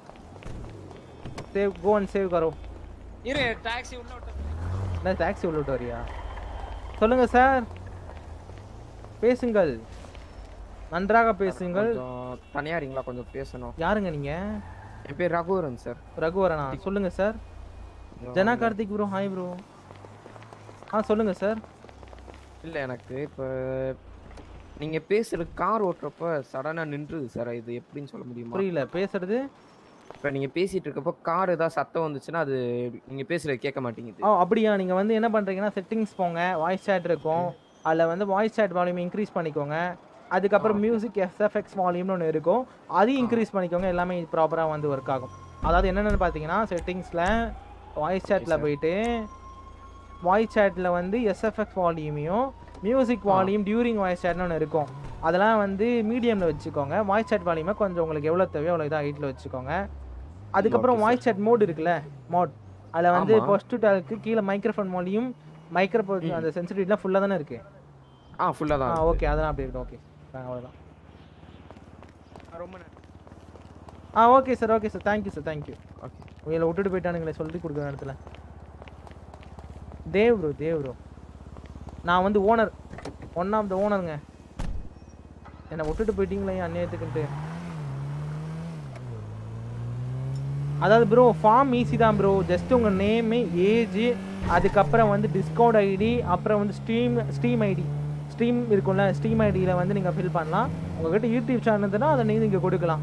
save go and save கரோ இரு டாக்ஸி உள்ள விட்டு என்ன டாக்ஸி உள்ள விட்டு வரியா சொல்லுங்க சார் பேசுங்கள் நன்றாக பேசுங்கள் கொஞ்சம் தனியா இருங்களா கொஞ்சம் பேசணும் யாருங்க நீங்க என் பேர் ரகுவரன் சார் ரகுவரனா சொல்லுங்க sir Jana Karthik bro hi bro ஆ சொல்லுங்க சார் இல்ல எனக்கு இப்போ நீங்க பேசுறது கார் ஓட்டுறப்ப சடனா நின்றுது சார் இது எப்படின்னு சொல்ல முடியுமா புரியல பேசுறது இப்போ நீங்க பேசிட்டு இருக்கப்போ கார் ஏதாவது சத்தம் வந்துச்சுன்னா அது நீங்க பேசுறது கேட்க மாட்டேங்குது ஓ அப்படியா நீங்க வந்து என்ன பண்றீங்கன்னா செட்டிங்ஸ் போங்க வாய்ஸ் chat இருக்கும் அதில் வந்து வாய்ஸ் chat வால்யூம் இன்க்ரீஸ் பண்ணிக்கோங்க அதுக்கப்புறம் மியூசிக் எஸ்எஃப்எக்ஸ் வால்யூம்னு ஒன்று இருக்கும் அதையும் இன்க்ரீஸ் பண்ணிக்கோங்க எல்லாமே ப்ராப்பராக வந்து ஒர்க் ஆகும் அதாவது என்னென்னு பார்த்தீங்கன்னா செட்டிங்ஸில் வாய்ஸ் சேட்டில் போயிட்டு வாய்ஸ் சேட்டில் வந்து எஸ்எஃப்எக்ஸ் வால்யூமையும் மியூசிக் வால்யூம் டியூரிங் வாய்ஸ் சேட்னு ஒன்று இருக்கும் அதெல்லாம் வந்து மீடியமில் வச்சுக்கோங்க வாய்ஸ் சேட் வால்யூமை கொஞ்சம் உங்களுக்கு எவ்வளோ தேவையோ அவ்வளோ இதாக ஹைட்டில் வச்சுக்கோங்க அதுக்கப்புறம் வாய்ஸ் சேட் மோட் இருக்குல்ல மோட் அதில் வந்து ஆமா. ஃபர்ஸ்ட் டாலுக்கு கீழே மைக்ரோஃபோன் வால்யூம் மைக்ரோஃபோன் ம். அந்த சென்சிட்டிவ்லாம் ஃபுல்லாக தானே இருக்குது ஆ ஃபுல்லாக தான் ஆ இருக்கு. ஓகே அதெல்லாம் அப்படி இருக்கும் ஓகே அவ்வளோதான் ரொம்ப நன்றி ஆ okay sir okay sir thank you sir thank you okay உங்களை விட்டுட்டு போயிட்டானுங்களே சொல்லி கொடுக்குற இடத்துல தேவ் ப்ரோ தேவ் ப்ரோ நான் வந்து ஓனர் ஒன் ஆஃப் த ஓனருங்க என்னை விட்டுட்டு போயிட்டீங்களே அந்நியத்துக்குன்ட்டு அதாவது ப்ரோ ஃபார்ம் ஈஸி தான் ப்ரோ ஜஸ்ட் உங்கள் நேமு ஏஜ் அதுக்கப்புறம் வந்து டிஸ்கவுண்ட் ஐடி அப்புறம் வந்து ஸ்ட்ரீம் ஸ்ட்ரீம் ஐடி ஸ்ட்ரீம் இருக்கும்ல ஸ்ட்ரீம் ஐடியில் வந்து நீங்கள் ஃபில் பண்ணலாம் உங்ககிட்ட யூடியூப் சேனல் இருந்ததுன்னா அதை நீங்கள் இங்கே கொடுக்கலாம்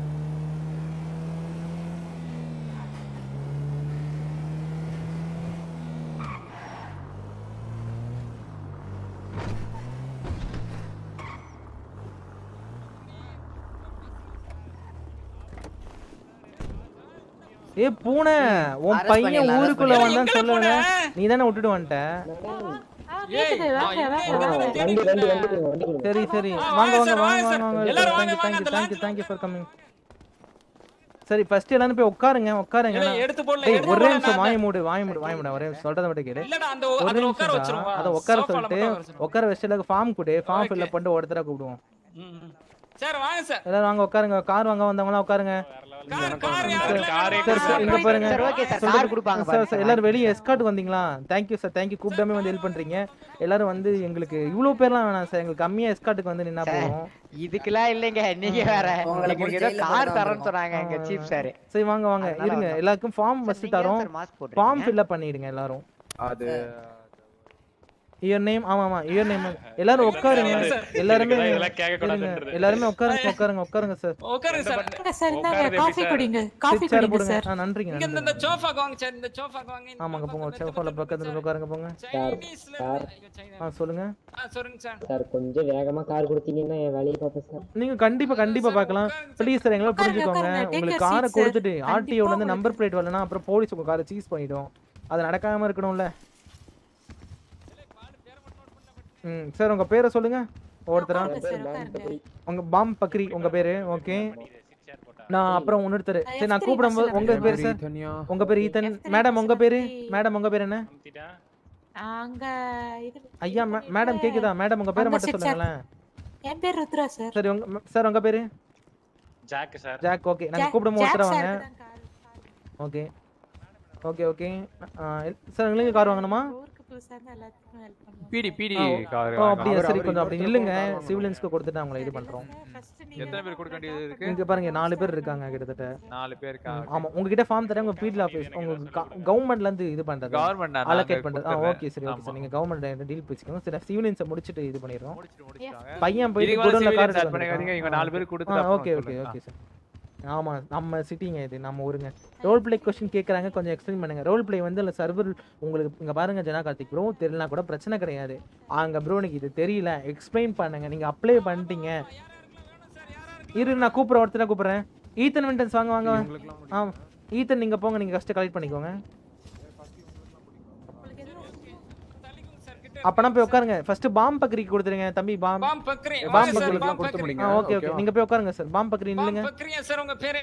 ஏ பூனை உன் Arrest பையன் பண்ணிடலாம், arrest ஊருக்குள்ள பண்ணிடலாம். வந்தான்னு சொல்லல நீ தானே விட்டுட்டு வந்துட்ட கேக்குது வாங்க வாங்க சரி சரி ஆ, வாங்க வாங்க வாங்க சார், வாங்க வாங்க வாங்க சார். எல்லாரும் வாங்க, தேங்க்யூ வாங்க, தேங்க்யூ அந்த தேங்க்யூ தேங்க்யூ ஃபார் கமிங் சரி ஃபர்ஸ்ட் எல்லாரும் போய் உட்காருங்க உட்காருங்க இல்ல, நான்- எடுத்து போடல, டேய், எடுத்து ஒரே போடல, நிமிஷம் நான் வாய மூடு வாய மூடு வாய மூடு ஒரே நிமிஷம் சொல்றத மட்டும் கேளு இல்லடா அந்த ஒரு அதுல உட்கார நிமிஷம் வச்சிருவா அதை உட்கார சோஃபால சொல்லிட்டு மட்டும் உட்கார வச்சிருவா. உட்கார வச்சுல ஃபார்ம் கொடு ஃபார்ம் ஃபில்அப் பண்ணிட்டு ஒருத்தர கூப்பிடுவோம் ம், ம். சார் வாங்க சார் எல்லாரும் வாங்க உட்காருங்க கார் வாங்க வந்தவங்களாம் உட்காருங்க கார் கார் சார் சார் இங்க பாருங்க சார், okay சார், சொல்றது- கார் கொடுப்பாங்க சார், பாருங்க சார், எல்லாரும் வெளியே எஸ்கார்ட் வந்தீங்களா தேங்க்யூ சார் தேங்க்யூ கூப்பிடாம வந்து ஹெல்ப் பண்றீங்க எல்லாரும் வந்து எங்களுக்கு இவ்வளவு பேர்லாம் வேணாம் சார் எங்களுக்கு கம்மியா எஸ்கார்ட்டுக்கு வந்து நின்னா போதும் இதுக்கெல்லாம் இல்லைங்க நீங்க வேற உங்களை எங்களுக்கு ஏதோ பிடிச்ச கார் இல்ல தரேன்னு சொன்னாங்க எங்க சீஃப் சார் சரி வாங்க வாங்க அதனால இருங்க வந்தோம். எல்லாருக்கும் ஃபார்ம் சார், ஃபர்ஸ்ட் நீங்க ஏன் தரோம் சார் mask போட்டிருக்கீங்க? ஃபார்ம் ஃபில்அப் பண்ணிடுங்க எல்லாரும் அது இயர் நேம் ஆமா ஆமா இயர் நேம் எல்லாரும் உட்காருங்க எல்லாருமே இதெல்லாம் கேட்க இருங்க. கூடாதுன்றது. எல்லாருமே உட்காருங்க உட்காருங்க உட்காருங்க சார் உட்காருங்க சார் சார் இந்தாங்க உட்காருது காஃபி எப்படி குடிங்க காஃபி சேர் குடிங்க போடுங்க சார் ஆ நன்றிங்க இங்க இந்த- நன்றிங்க இந்த சோஃபாக்கு வாங்க சார் இந்த சோஃபாக்கு வாங்க இந்த ஆமாங்க போங்க சோஃபால பக்கத்துல போய் உட்காருங்க போங்க சைனீஸ்ல இருந்து- ஐயோ, சைனா. ஆ சொல்லுங்க ஆ சொல்லுங்க சார் சார் கொஞ்சம் வேகமா கார் கொடுத்தீங்கன்னா என் வேலையை பார்ப்பேன் சார் நீங்க கண்டிப்பா கண்டிப்பா பார்க்கலாம் ப்ளீஸ் சார் எங்களை உட்காருங்க, புரிஞ்சுக்கோங்க உட்காருங்க. Take உங்களுக்கு your காரை seat, sir. கொடுத்துட்டு ஆர்டிஓல வந்து கண்டிப்பா நம்பர் பிளேட் வரலனா அப்புறம் போலீஸ் உங்க காரை சீஸ் பண்ணிடும் அது நடக்காம இருக்கணும்ல ம் சார் உங்க பேரை சொல்லுங்க ஒவ்வொருத்தரா உட்காருங்க சார் உட்காருங்க உங்க பாம் பக்ரி உங்க பேரு ஓகே நான் அப்புறம் இன்னொருத்தர் சரி நான் கூப்பிடும்போது உங்க பேர் சார் தனியா உங்க பேர் ஈத்தன் மேடம் உங்க பேரு மேடம் உங்க பேர் என்ன அங்க இது ஐயா மே- மேடம் கேக்குதா மேடம் உங்க பேரை அந்த மட்டும் seat, sir. சொல்லுங்களேன் என் பேர் ருத்ரா சார் சரி உங்க சார் உங்க பேரு ஜாக் சார் ஜாக் ஓகே நாங்க ஜாக்- கூப்பிடும் ஜாக் ஒருத்தர sir வாங்க தான் car okay okay okay sir உங்களுக்கு கார் வாங்கணுமா ஊருக்கு புதுசா இருந்தா எல்லாத்துக்கும் ஹெல்ப் பண்ணுவோம் பிடி பிடி ஆ, கார் ஓ அப்படியா அவர் சரி அவர் கொஞ்சம் அப்படி இன்னொருத்தர் நில்லுங்க போகணும். சிவிலியன்ஸ்க்கு கொடுத்துட்டு அவங்கள இது பண்றோம் ஃபர்ஸ்ட் நீங்க எத்தனை பேர் கொடுக்க வேண்டியது இருக்கு இங்க பாருங்க நாலு பேர் இருக்காங்க கிட்டத்தட்ட நாலு பேருக்கா ம், ஆமா உங்ககிட்ட ஃபார்ம் தரேன் உங்க ஃபீல்ட் ஆஃபீஸ் உங்க கவர்மெண்ட்ல இருந்து இது பண்றது கவர்மெண்ட் அலோகேட் பண்றது ஆ ஓகே சரி ஓகே சார் நீங்க கவர்மெண்ட் டீல் பேசிக்கோங்க சரி சிவிலியன்ஸை முடிச்சிட்டு இது பண்ணிடுறோம் பையன் போயிட்டு குடோன்ல கார் ஸ்டார்ட் பண்ணிக்காதீங்க இவங்க நாலு பேர் கொடுத்துட்டு ஓகே ஓகே ஓகே சார் ஆமா நம்ம சிட்டிங்க இது நம்ம ஊருங்க ரோல் ப்ளே கொஸ்டின் கேக்குறாங்க கொஞ்சம் எக்ஸ்பிளைன் பண்ணுங்க ரோல் ப்ளே வந்து இல்ல சர்வர் உங்களுக்கு இங்க பாருங்க ஜனா கார்த்திக் ப்ரோ தெரியலனா கூட பிரச்சனை கிடையாது அங்க ப்ரோ எனக்கு இது தெரியல எக்ஸ்பிளைன் பண்ணுங்க நீங்க அப்ளை பண்ணிட்டீங்க இரு நான் கூப்பிடுறேன் ஒருத்தர் கூப்பிடுறேன் ஈத்தன் விண்டன்ஸ் வாங்க வாங்க வாங்க. ஆ ஈத்தன் நீங்க போங்க நீங்க ஃபர்ஸ்ட் கலெக்ட் பண்ணிக்கோங்க அப்பனா போய் உட்காருங்க ஃபர்ஸ்ட் பாம் பக்ரிக்கு கொடுத்துருங்க தம்பி பாம் பாம் பக்ரி பாம் வாங்க சார் பக்ரி பாம் கொடுத்து பக்ரி முடிங்க. ஆ ஓகே ஓகே நீங்க போய் உட்காருங்க சார் பாம் பக்ரி நில்லுங்க பாம் பக்ரியா சார் உங்க பேரு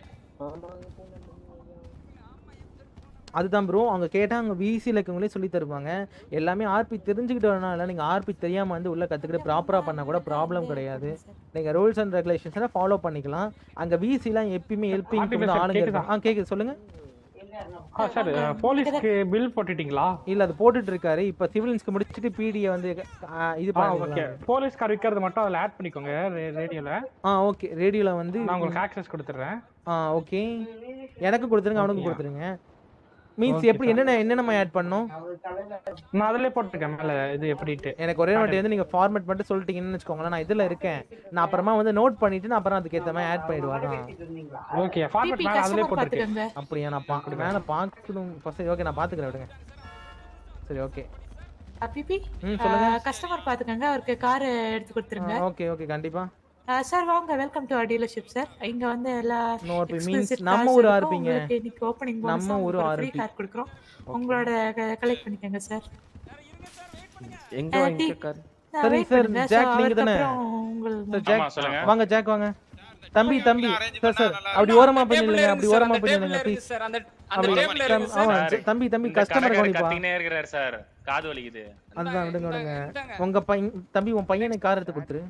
அதுதான் ப்ரோ அவங்க கேட்டால் அவங்க விசியில் இருக்கவங்களே சொல்லி தருவாங்க எல்லாமே ஆர்பி தெரிஞ்சுக்கிட்டோம்னால நீங்கள் ஆர்பி தெரியாமல் வந்து உள்ளே கற்றுக்கிட்டு ப்ராப்பராக பண்ணால் கூட ப்ராப்ளம் கிடையாது நீங்கள் ரூல்ஸ் அண்ட் ரெகுலேஷன்ஸை ஃபாலோ பண்ணிக்கலாம் அங்கே விசிலாம் எப்பயுமே ஹெல்ப்பிங் RTP வந்து sir, ஆளுங்க கேக்குதா? இருக்காங்க ஆ கேட்குது சொல்லுங்கள் ஆ சார் போலீஸ்க்கு பில் போட்டுட்டீங்களா இல்லை அது போட்டுட்டு இருக்காரு இப்போ சிவிலியன்ஸ்க்கு முடிச்சுட்டு பிடியை வந்து ஆ, இது ஆ ஓகே பண்ணி போலீஸ் கார் விற்கிறது மட்டும் அதில் ஆட் பண்ணிக்கோங்க ரேடியோல ஆ ஓகே ரேடியோவில் வந்து நான் உங்களுக்கு ஆக்சஸ் கொடுத்துட்றேன் ஆ ஓகே எனக்கு கொடுத்துருங்க அவனுக்கும் கொடுத்துருங்க மீன்ஸ் Okay, எப்படி என்னென்ன என்னென்ன ஆட் பண்ணணும் நான் அதிலே போட்டிருக்கேன் மேலே இது எப்படிட்டு எனக்கு ஒரே வாட்டி வந்து நீங்க ஃபார்மேட் மட்டும் சொல்லிட்டீங்கன்னு வச்சுக்கோங்களேன் நான் இதுல இருக்கேன் நான் அப்புறமா வந்து நோட் பண்ணிட்டு நான் அப்புறம் அதுக்கு ஏத்த மாதிரி ஆட் பண்ணிடுவேன் ஓகே ஃபார்மேட் பிபி மேலே அதிலே கஸ்டமர் போட்டிருக்கு பாத்துக்கங்க அப்படியா நான் பா மேல பார்க்கணும் ஃபர்ஸ்ட் ஓகே நான் பாத்துக்கிறேன் விடுங்க சரி ஓகே பிபி ம் சொல்லுங்க கஸ்டமர் பாத்துக்கங்க அவருக்கு கார் எடுத்து கொடுத்துருங்க ஓகே ஓகே கண்டிப்பா சார் வாங்க வெல்கம் டு டீலர்ஷிப் சார் இங்க வந்து எல்லா No, RP means exclusive நம்ம cars ஊரு இருக்கும். RP ங்க. உங்களுக்கு இன்னைக்கு ஓப்பனிங் நம்ம ஊரு ஃப்ரீ RP. கார் கொடுக்குறோம் உங்களோட கலெக்ட் பண்ணிக்கோங்க சார் எங்க டீ. வாங்கிக்க கார் சரி wait சார் பண்ணுங்க. ஜாக் So, நீங்க தானே அதுக்கப்புறம் உங்கள் சார் ஆமா, ஜாக் சொல்லுங்க. வாங்க ஜாக் வாங்க தம்பி தம்பி சார் சார் அப்படி ஓரமா போய் நில்லுங்க அப்படி ஓரமா போய் நில்லுங்க ப்ளீஸ் சார் அந்த அந்த அப்படி டேபிள்ல தம்- இருக்கு ஆமா சார் ஜ- தம்பி தம்பி இந்த கஸ்டமர் கடைக்காரர் கவனிப்பா கத்திக்கினே இருக்கிறார் சார் காது வலிக்குது அதுதான் விடுங்க விடுங்க இந்தாங்க. உங்க பையன் தம்பி உன் பையனுக்கு கார் எடுத்து கொடுத்துரு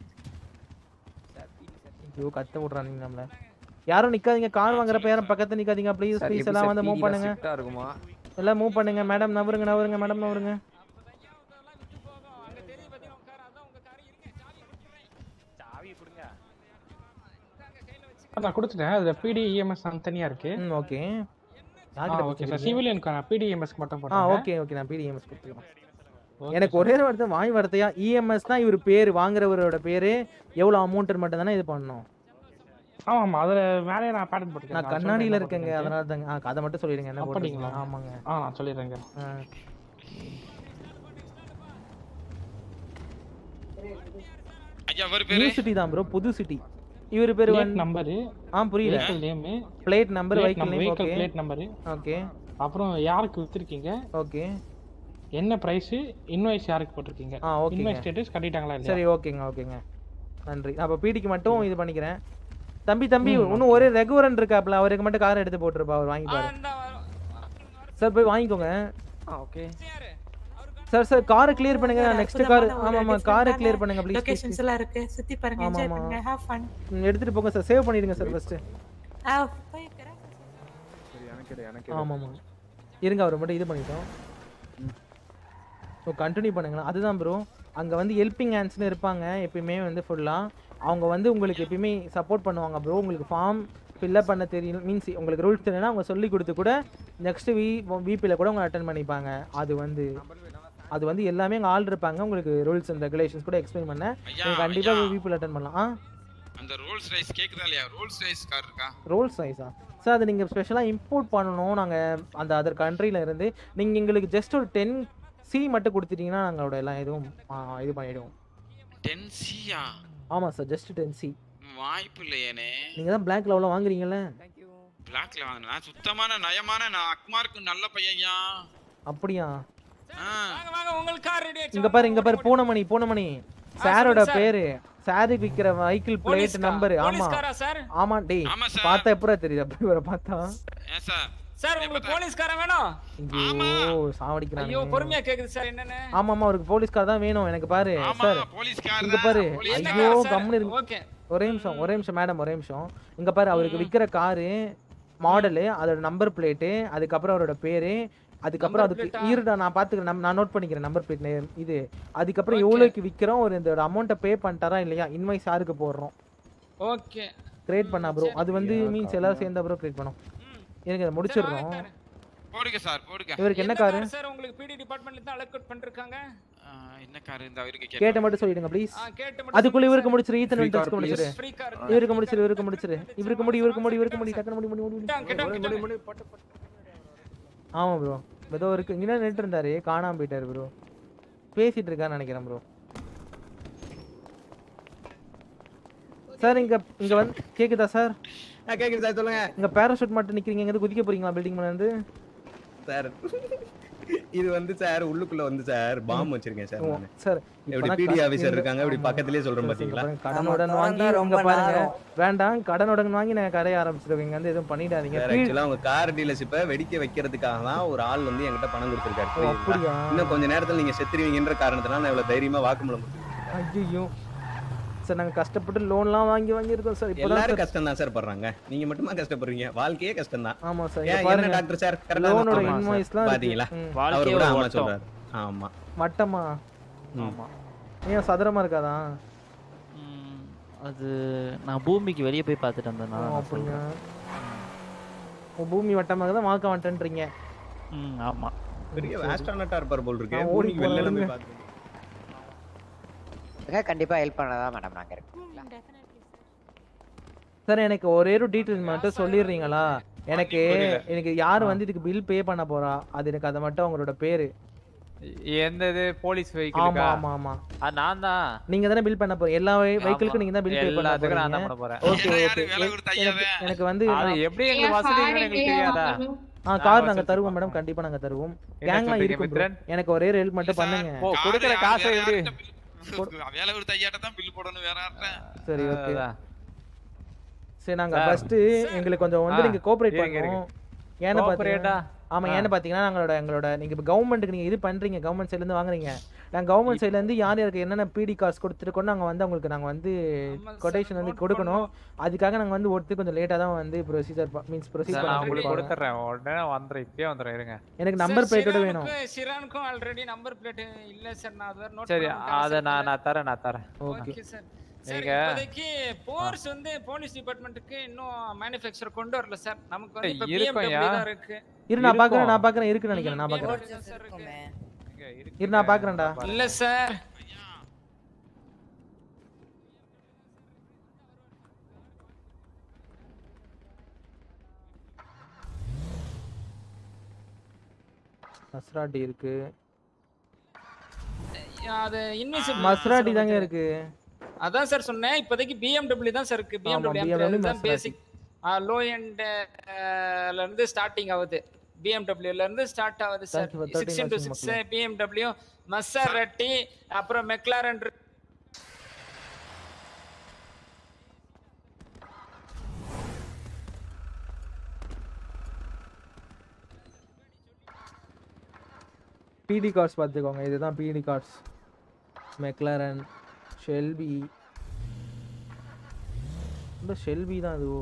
ஐயோ கத்த விட்றானுங்க நம்மள யாரும் நிக்காதீங்க கார் வாங்குறப்ப யாரும் பக்கத்துல நிக்காதீங்க ப்ளீஸ் சார் ப்ளீஸ் எப்படி எல்லாம் சார் வந்து மூவ் PD பண்ணுங்க ஸ்ட்ரிக்ட்டா இருக்குமா எல்லாம் மூவ் பண்ணுங்க மேடம் நவருங்க நவருங்க மேடம் நவருங்க சாவி கொடுங்க நான் கொடுத்துட்டேன் அதில் பிடி இஎம்எஸ் தனியாக இருக்கு ம் ஓகே ஆ ஓகே சார் சிவிலியனுக்கு நான் பிடி இஎம்எஸ்க்கு மட்டும் ஆ போட்டேன் ஓகே ஓகே நான் பிடிஎம்எஸ் கொடுத்துக்கிறேன் எனக்கு ஒரே ஒரு வார்த்தை வாய் வார்த்தையா இஎம்எஸ் தான் இவர் பேர் வாங்குறவரோட பேரு எவ்வளவு அமௌண்ட் மட்டும் தானே இது பண்ணணும் ஆமா ஆமா அதுல மேலே நான் பேட்டர்ன் போட்டுருக்கேன் நான் கண்ணாடியில இருக்கேங்க அதனால தாங்க ஆ, அதை மட்டும் சொல்லிடுங்க என்ன அப்படிங்களா போட்டுருக்கீங்க ஆமாங்க ஆ நான் சொல்லிடுறேங்க ஆ. ஐயா அவர் பேரு நியூ சிட்டி தான் ப்ரோ புது சிட்டி இவர் பேர் பிளேட் வந்து நம்பரு ஆ புரியல vehicle name plate number vehicle name vehicle okay plate number okay அப்புறம் யாருக்கு வித்துருக்கீங்க ஓகே என்ன பிரைஸ் இன்வாய்ஸ் யாருக்கு போட்டிருக்கீங்க ஆ ஓகேங்க இன்வாய்ஸ் ஸ்டேட்டஸ் கட்டிட்டாங்களா இல்லையா சரி ஓகேங்க ஓகேங்க நன்றி நான் அப்போ பிடிக்கு மட்டும் இது பண்ணிக்கிறேன் தம்பி தம்பி இன்னும் ஒரே ரெகுவரன் இருக்காப்ல அவருக்கு மட்டும் கார் எடுத்து போட்டுருப்பா அவர் வாங்கிப்பாரு சார் போய் வாங்கிக்கோங்க ஆ ஓகே சார் சார் காரை கிளியர் பண்ணுங்க நெக்ஸ்ட் கார் ஆமா ஆமா காரை கிளியர் பண்ணுங்க ப்ளீஸ் லொகேஷன்ஸ் எல்லாம் இருக்கு சுத்தி பாருங்க ஆமா, என்ஜாய் ஆமா. பண்ணுங்க ஹேவ் ஃபன் எடுத்துட்டு போங்க சார் சேவ் பண்ணிடுங்க சார் ஃபர்ஸ்ட் ஆ போய்க்கிறேன் சரி எனக்கு எடு, எனக்கு ஆமா ஆமா இருங்க அவர் மட்டும் இது பண்ணிட்டோம் ஸோ கண்டினியூ பண்ணுங்களேன் அதுதான் ப்ரோ அங்கே வந்து ஹெல்பிங் ஹேண்ட்ஸ்னு இருப்பாங்க எப்பயுமே வந்து ஃபுல்லாக அவங்க வந்து உங்களுக்கு எப்பயுமே சப்போர்ட் பண்ணுவாங்க ப்ரோ உங்களுக்கு ஃபார்ம் ஃபில்லப் பண்ண தெரியல மீன்ஸ் உங்களுக்கு ரூல்ஸ் தெரியலனா அவங்க சொல்லி கொடுத்து கூட நெக்ஸ்ட் வி விபியில் கூட உங்களை அட்டன் பண்ணிப்பாங்க அது வந்து அது வந்து எல்லாமே அங்கே ஆள் இருப்பாங்க உங்களுக்கு ரூல்ஸ் அண்ட் ரெகுலேஷன்ஸ் கூட எக்ஸ்பிளைன் பண்ண நீங்கள் கண்டிப்பாக விபியில் அட்டன் பண்ணலாம் ஆ அந்த ரோல்ஸ் ரைஸ் கேக்குதா இல்லையா ரோல்ஸ் ரைஸ் கார் இருக்கா ரோல்ஸ் ரைஸா சார் அது நீங்கள் ஸ்பெஷலாக இம்போர்ட் பண்ணணும் நாங்கள் அந்த அதர் கண்ட்ரியில் இருந்து நீங்கள் எங்களுக்கு ஜஸ்ட் ஒரு டென் சி மட்டும் கொடுத்துட்டீங்கன்னா நாங்களோட எல்லாம் இதுவும் ஆ, இது பண்ணிவிடுவோம் டென் சியா ஆமாம் சார் ஜஸ்ட் டென் சி வாய்ப்பு இல்லையேனே நீங்கள் தான் பிளாக் லெவலில் வாங்குறீங்கல்ல பிளாக்ல வாங்கின நான் சுத்தமான நயமான நான் அக்மார்க்கு நல்ல பையன்யா அப்படியா வாங்க வாங்க உங்களுக்கு கார் ரெடி இங்க பாரு இங்க பாரு பூனமணி பூனமணி சாரோட சொல்லுங்க சார். பேரு சாருக்கு விக்கிற வெஹிக்கிள் பிளேட் போலீஸ்கா- நம்பர் ஆமா போலீஸ்காரா சார்? ஆமா டேய் பார்த்தா எப்பறம் தெரியுது அப்படி வர பார்த்தா ஏன் சார் சார் உங்களுக்கு போலீஸ்காரன் வேணும் ஐயோ ஐயோ சாவடிக்கிறாங்க பொறுமையா கேக்குது சார் என்னன்னு ஆமா ஆமா அவருக்கு போலீஸ்கார் தான் வேணும் எனக்கு பாரு சார் போலீஸ்கார் இங்க பாரு போலீஸ்காரா ஐயோ சார்? கம்முனு இருங்க ஓகே ஒரே நிமிஷம் ஒரே நிமிஷம் மேடம் ஒரே நிமிஷம் இங்க பாரு அவருக்கு விக்கிற காரு மாடலு அதோட நம்பர் பிளேட்டு அதுக்கப்புறம் அவரோட பேரு அதுக்கப்புறம் Number அதுக்கு plate-ஆ? இருடா நான் பாத்துக்கிறேன் நம்ம- நான் நோட் பண்ணிக்கிறேன் நம்பர் பிளேட் இது அதுக்கப்புறம் எவ்வளோக்கு விக்கிறோம் ஒரு இந்த அமௌண்ட்டை பே பண்ணிட்டாரா இல்லையா இன்வாய்ஸ் யாருக்கு போடுறோம் ஓகே கிரியேட் பண்ணா ப்ரோ அது வந்து மீன்ஸ் எல்லாரும் சேர்ந்த ப்ரோ கிரியேட் பண்ணோம் எனக்கு அதை முடிச்சிடுறோம் போடுங்க சார் போடுங்க இவருக்கு என்ன காரு சார் உங்களுக்கு பிடி டிபார்ட்மெண்ட்ல இருந்து அலோகேட் பண்ணிருக்காங்க ஆ, என்ன கார் இந்த அவருக்கு கேட்ட மட்டும் சொல்லிடுங்க ப்ளீஸ் ஆ, கேட்ட மட்டும் அதுக்குள்ள இவருக்கு சொல்லுங்க முடிச்சிரு ஈத்தன் Free car, வெல்டர்ஸ்க்கு முடிச்சிரு please. Free car. இவருக்கு முடிச்சிரு இவருக்கு முடிச்சிரு இவருக்கு முடி இவருக்கு முடி இவருக்கு முடி டக்குனு முடி முடி முடி கிட்டாங்க, கிட்டாங்க, கிட்டாங்க. ஆமா ப்ரோ ஏதோ இருக்கு இங்கே நின்று இருந்தாரு காணாம போயிட்டாரு ப்ரோ பேசிட்டு இருக்கான்னு நினைக்கிறேன் ப்ரோ சார் இங்க இங்க வந்து கேக்குதா சார் கேக்குது சார் சொல்லுங்க இங்க பேராஷூட் மட்டும் நிக்கிறீங்க இங்க இருந்து குதிக்க போறீங்களா பில்டிங் மேல இருந்து சார் இது வந்து சார் உள்ளுக்குள்ள வந்து சார் பாம் வச்சிருக்கேன் சார் நானு. சார் எப்படி இப்பதான் பிடி கா- ஆபீசர் இந்த- இருக்காங்க இப்படி ஆமா. பக்கத்துலயே சொல்றேன் சரி, பாத்தீங்களா சரி, கடனுடன் வாங்கி உங்க பாருங்க வேண்டாம் கடனுடன் வாங்கி நான் கரைய ஆரம்பிச்சிருக்கேன் இங்க வந்து எதுவும் பண்ணிடாதீங்க சார் கீழ்- ஆக்சுவலா உங்க கார் டீலர்ஷிப்பை வெடிக்க வைக்கிறதுக்காக தான் ஒரு ஆள் வந்து என்கிட்ட பணம் கொடுத்துருக்காரு ஓ, அப்படியா? புரியுதுங்களா? இன்னும் கொஞ்ச நேரத்துல நீங்க செத்துருவீங்கன்ற காரணத்தினால நான் இவ்வளவு தைரியமா வாக்குமூலம் கொடுத்துருக்கேன். ஐயோ சார் நாங்க கஷ்டப்பட்டு லோன்லாம் வாங்கி வாங்கி இருக்கோம் சார் இப்போதான் எல்லாரும் சார் கஷ்டம் தான் சார் படுறாங்க நீங்க மட்டுமா கஷ்டப்படுறீங்க வாழ்க்கையே கஷ்டம் தான் ஆமா சார் ஏன் இங்க என்ன பாருங்க டாக்டர் சார் கரெக்டா லோனோட இன்வாய்ஸ்லாம் பாத்தீங்களா ம். அவர் கூட ஆமா சொல்றாரு ஆமா வட்டமா ஆமா ஏன் சதுரமா இருக்காதா ம், அது நான் பூமிக்கு வெளியே போய் பார்த்துட்டு வந்தேன் ஓ, நான் அப்படியா உன் பூமி வட்டமாக தான் வாக்க வட்டன்றீங்க ம் ஆமா பெரிய ஆஸ்ட்ரானட்டா இருப்பார் போல் இருக்கு நான் ஓடி பூமிக்கு வெளில போறேன் போய் விடுங்க. பார்த்து கண்டிப்பா ஹெல்ப் பண்ணதா மேடம் நாங்க இருக்கோம் சார் எனக்கு ஒரே ஒரு டீட்டெயில் மட்டும் சொல்லிடுறீங்களா எனக்கு புரியல. எனக்கு யார் வந்து இதுக்கு பில் பே பண்ண போறா அது எனக்கு அதை மட்டும் அவங்களோட பேரு எந்த இது போலீஸ் ஆமா வெஹிக்கிளுக்கா ஆமா ஆமா அது நான் தான் நீங்க தானே பில் பண்ண போறீங்க எல்லா வெஹிக்கிளுக்கும் நீங்க தான் பில் பே பண்ண எல்லாத்துக்கும் நான் தான் போறீங்க பண்ண போறேன். ஓகே ஏன் ஓகே யாரு வேலை கொடுத்தா எனக்கு எனக்கு வந்து அது எப்படி எங்களுக்கு வசதி இருக்குன்னு எங்களுக்கு தெரியாதா ஆ கார் நாங்க தருவோம் மேடம் கண்டிப்பா நாங்க தருவோம் என்ன கேங்லாம் சொல்றீங்க, இருக்கும் bro. மித்ரன்? எனக்கு ஒரே ஒரு ஹெல்ப் மட்டும் பண்ணுங்க ஓ கொடுக்குற காசை எப்படி வேலை ஒரு தையாட்ட தான் பில் போடணும் வேற யார்ட்ட சரி ஓகே அதான். சரி நாங்க சார். ஃபர்ஸ்ட் எங்களுக்கு கொஞ்சம் வந்து ஆ, நீங்க கோஆபரேட் இருங்க, பண்ணணும் இருங்க. ஏன்னு Cooperate-ஆ? பாத்தீங்கன்னா ஆமா ஆ. ஏன்னு பாத்தீங்கன்னா எங்களோட எங்களோட நீங்க இப்போ கவர்மெண்ட்டுக்கு நீங்க இது பண்றீங்க கவர்மெண்ட் சைடுல இருந்து வாங்குறீங்க நாங்க கவர்மெண்ட் சைடுல இருந்து யார் யாருக்கு என்னென்ன பிடி கார்ட்ஸ் கொடுத்துருக்கோம் நாங்க வந்து உங்களுக்கு நாங்க வந்து கொட்டேஷன் வந்து கொடுக்கணும் அதுக்காக நாங்க வந்து ஒருத்தர் கொஞ்சம் லேட்டா தான் வந்து ப்ரொசீஜர் மீன்ஸ் ப்ரொசீஜர் சார், நான் பண்ண உங்களுக்கு முடியும் கொடுத்துறேன் உடனே வந்துடுறேன் இப்பயே வந்துடுறேன் இருங்க எனக்கு நம்பர் பிளேட்டோட வேணும் சிரானுக்கும் சிரானுக்கும் ஆல்ரெடி நம்பர் பிளேட் இல்ல சார் நான் அதை நோட் சரி அதை நான் நான் தரேன் நான் தரேன் ஓகே ஓகே சார் சார் நீங்க இப்போதைக்கு போர்ஸ் வந்து போலீஸ் டிபார்ட்மெண்ட்டுக்கு இன்னும் மேனுஃபேக்சர் கொண்டு வரல சார் நமக்கு வந்து இப்ப இருக்கும்யா. BMW தான் இருக்கு இரு நான் பாக்குறேன் நான் பாக்குறேன் இருக்குன்னு நினைக்கிறேன் நான் பாக்குறேன் இருக்குமே இரு நான் பாக்குறேன்டா இல்ல சார் மஸ்ராட்டி இருக்கு அது இன்விசிபிள் மஸ்ராட்டி தாங்க இருக்கு அதான் சார் சொன்னேன் இப்போதைக்கு BMW தான் சார் இருக்கு ஆமா, BMW BMW M3 தான் Maserati. பேசிக் லோ எண்ட் ல இருந்து ஸ்டார்டிங் ஆகுது BMW ல இருந்து ஸ்டார்ட் ஆகுது sir Thank you for 13 six into watching six மக்களே. BMW மசரட்டி அப்புறம் மெக்லாரன் பிடி கார்ஸ் பார்த்துக்கோங்க இதுதான் பிடி கார்ஸ் மெக்லரன் ஷெல்பி இந்த ஷெல்பி தான் இதுவோ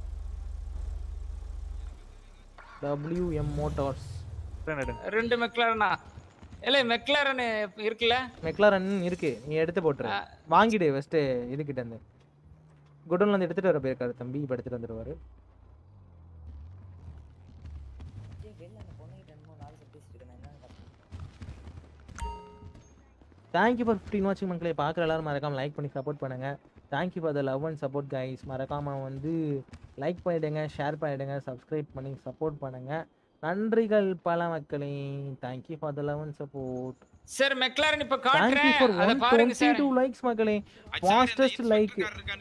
டபிள்யூஎம் மோட்டார்ஸ் ரெண்டு மெக்லாரனா இல்ல மெக்லாரன் இருக்குல்ல மெக்லாரன் இருக்கு நீ எடுத்து போட்டுரு வாங்கிடு ஃபஸ்ட்டு இதுக்கிட்ட இருந்து குடோன்ல இருந்து எடுத்துட்டு வர போயிருக்காரு தம்பி இப்போ எடுத்துட்டு வந்துடுவாரு தேங்க்யூ ஃபார் ஃபிஃப்டின் வாட்சிங் மக்களே பார்க்குற எல்லாரும் மறக்காம லைக் பண்ணி சப்போர்ட் பண்ணுங்க thank you for the love and support guys மறக்காம வந்து லைக் பண்ணிடுங்க ஷேர் பண்ணிடுங்க சப்ஸ்கிரைப் பண்ணி சப்போர்ட் பண்ணுங்க நன்றிகள் பல மக்களே thank you for the love and support sir McLaren இப்ப தேங்க்யூ காட்டுறேன் ஃபார் அத ஒன் பாருங்க டுவெண்ட்டி சார் டூ லைக்ஸ் மக்களே ஃபாஸ்டஸ்ட் லைக்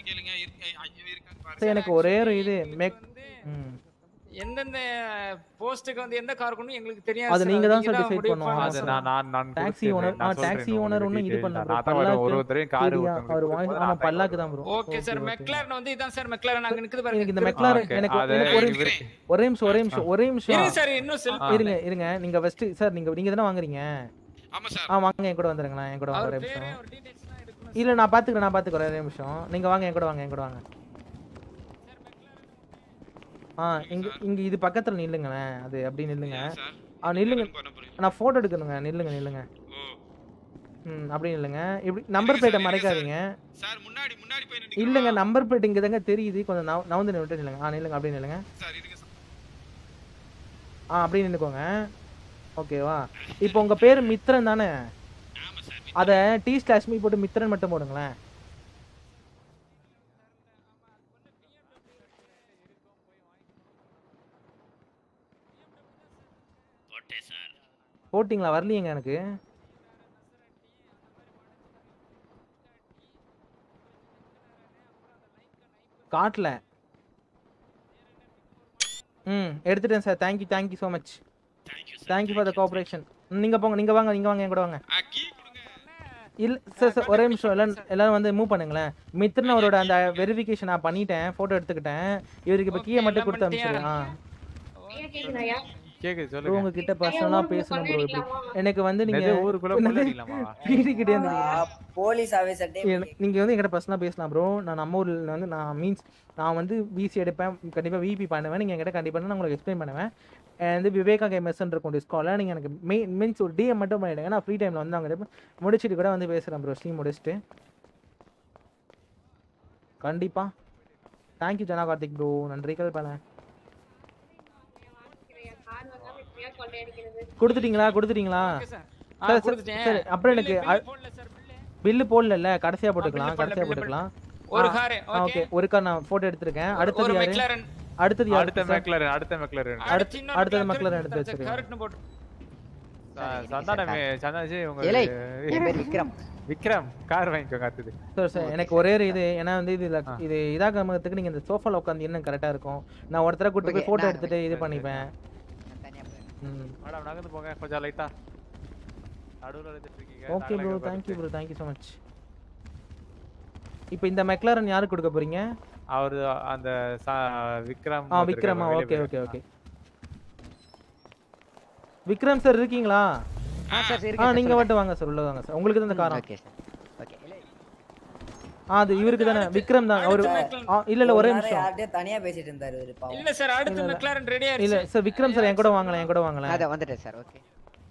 எனக்கு ஒரே ஒரு இது மெக் ம் எந்தெந்த போஸ்ட்டுக்கு வந்து எந்த கார் கொண்டு எங்களுக்கு தெரியாது அது sir. நீங்க தான் நீங்க சார் டிசைட் முடிவு பண்ணணும் அது நான் நான் நான் டாக்ஸி கொடுத்தேன். ஓனர் நான் ஆ டாக்ஸி சொல்றேன் ஓனர் உங்களுக்கு ஒன்றும் இது detail. பண்ணல நான் தான் வருவேன். ஒரு பல்லாக்கு ஒருத்தரையும் car ஏரியா ஒருத்தவங்களுக்கு அவர் வாய்ஸ் கொடுக்கும்போது ஆமா நான் பல்லாக்கு தான் ப்ரோ ஓகே சார் மெக்லாரன் வந்து இதான் சார் மெக்லாரன் அங்க நிக்குது பாருங்க எனக்கு இந்த திரும்ப. McLaren okay. எனக்கு அது எனக்கு ஒரு இவரு- ஒரே நிமிஷம் ஒரே நிமிஷம் ஒரே நிமிஷம் இருங்க சார் இன்னும் செல் ஆ, இருங்க இருங்க நீங்க ஃபர்ஸ்ட் சார் நீங்க நீங்க தானே வாங்குறீங்க ஆமா சார் ஆ வாங்க என் கூட வந்துருங்களேன் என் கூட வாங்க அவர் ஒரே பேரே நிமிஷம் ஒரு டீடைல்ஸ்லாம் எடுக்கணும் இல்ல நான் பாத்துக்கிறேன் நான் பாத்துக்கிறேன் ஒரே நிமிஷம் நீங்க வாங்க என் கூட வாங்க என் கூட வாங்க ஆ இங்க இங்க இது பக்கத்துல நில்லுங்களேன் அது அப்படி நில்லுங்க ஆ நில்லுங்க நான் போட்டோ எடுக்கணுங்க நில்லுங்க நில்லுங்க ம் அப்படி நில்லுங்க இப்படி நம்பர் பிளேட்டை மறைக்காதீங்க சார் முன்னாடி முன்னாடி போய் நின்னு இல்லங்க நம்பர் பிளேட் இங்க தாங்க தெரியுது கொஞ்சம் நவ- நவுந்து நின்று நில்லுங்க ஆ நில்லுங்க அப்படி நில்லுங்க சார் இருங்க சார் ஆ அப்படி நின்னுக்கோங்க ஓகேவா இப்போ உங்க பேர் மித்ரன் தானே அத டி ஸ்லாஷ் மீ போட்டு மித்ரன் மட்டும் போடுங்களேன் போட்டேன் சார் போட்டிங்களா வரலையேங்க எனக்கு காட்டல ம் எடுத்துட்டேன் sir thank you thank you so much thank you for the cooperation நீங்க போங்க நீங்க வாங்க நீங்க வாங்க என் கூட வாங்க இல்ல சார் சார் ஒரே நிமிஷம் எல்லாரும் எல்லாரும் வந்து மூவ் பண்ணுங்களேன் மித்ரன் அவரோட அந்த வெரிஃபிகேஷன் நான் பண்ணிட்டேன் போட்டோ எடுத்துக்கிட்டேன் இவருக்கு இப்போ கீயை மட்டும் கொடுத்து அனுப்பிச்சிடுறேன் ஆ கேக்குது ப்ரோ சொல்லுங்க உங்ககிட்ட பர்சனலா பேசணும் ப்ரோ இப்படி எனக்கு வந்து நீங்க என்னது, ஊருக்குள்ள என்னது? கொள்ளடிக்கலாமா? வீடு கிட்டே வந்து போலீஸ் ஆஃபீஸர்ட்டே எனக்கு- நீங்க வந்து என்கிட்ட பர்சனலா பேசலாம் ப்ரோ நான் நம்ம ஊர்ல வந்து நான் மீன்ஸ் நான் வந்து விசி எடுப்பேன் கண்டிப்பா விபி பண்ணுவேன் நீங்க என்கிட்ட கண்டிப்பா நான் உங்களுக்கு எக்ஸ்பிளைன் பண்ணுவேன் And வந்து விவேகா கேமர்ஸ் இருக்கும் டிஸ்கால நீங்க எனக்கு மெயின் மீன்ஸ் ஒரு டிஎம் மட்டும் பண்ணிடுங்க நான் ஃப்ரீ டைம்ல வந்து அவங்க முடிச்சிட்டு கூட வந்து பேசுறேன் ப்ரோ ஸ்ட்ரீம் முடிச்சுட்டு கண்டிப்பா தேங்க்யூ ஜனா கார்த்திக் ப்ரோ நன்றிகள் பல கொடுத்துட்டீங்களா கொடுத்துட்டீங்களா சார். ஆ, சரி, சரி, கொடுத்துட்டேன். சரி அப்புறம் bill- எனக்கு bill போடல சார், பில்லு போடல கடைசியா போட்டுக்கலாம் bill போடல, கடைசியா bill போட்டுக்கலாம் ஒரு ஆ, car, ஆ, ஓகே ஒரு கார் நான் போட்டோ எடுத்திருக்கேன் அடுத்தது ஒரு யாரு McLaren. அடுத்தது யாரு அடுத்த சார்? மெக்லரன் அடுத்த மெக்லரன் அடுத்து இன்னொரு அடுத்தது car மக்கள திருப்பி எடுத்து கொடுத்தாரு சார், வச்சிருக்கேன் correct னு போட்டு. சந்தானமே சந்தானஜி உங்க ஏலே, என் பேர் விக்ரம். விக்ரம் கார் வாங்கிக்கோங்க அடுத்தது சார் சார் எனக்கு ஒரே ஒரு இது ஏன்னா வந்து இதுல இது இதாகிறதுக்கு நீங்க இந்த சோஃபால உட்காந்து என்ன கரெக்டா இருக்கும் நான் ஒருத்தர கூட்டு போய் Okay, போட்டோ நான் எடுத்துட்டு இது பண்ணிப்பேன் ம் மேடம் நகர்ந்து போங்க கொஞ்சம் லைட்டா நடுவுல எடுத்துட்டு இருக்கீங்க ஓகே நாங்களே ப்ரோ இங்க தேங்க்யூ உட்கார்ந்து- ப்ரோ தேங்க்யூ ஸோ மச் இப்போ இந்த மெக்லாரன் யாருக்கு கொடுக்க போறீங்க அவரு அந்த ச- விக்ரம் ஆ ஒருத்தர் விக்ரமா இருக்காரு, ஓகே வெளிய ஓகே ஓகே விக்ரம் சார் இருக்கீங்களா ஆ சார் ஆ இருக்கேன் நீங்க மட்டும் வாங்க சார் உள்ள வாங்க சார் உங்களுக்கு தான் இந்த காரம் ஓகே சார் ஓகே ஆ அது இவருக்கு தானே விக்ரம் தான் அவரு ஆ, இல்ல இல்ல ஒரே ஒரு நாள் நிமிஷம் யார்கிட்டயும் தனியா பேசிட்டு இருந்தாரு இவரு பாவம். இல்ல சார் அடுத்து இல்ல, இல்ல. மெக்லாரன் ரெடியா இல்ல இருக்கு சார் விக்ரம் சார் என் கூட வாங்கலாம் என் கூட வாங்கலாம் அதான் வந்துட்டேன் சார் ஓகே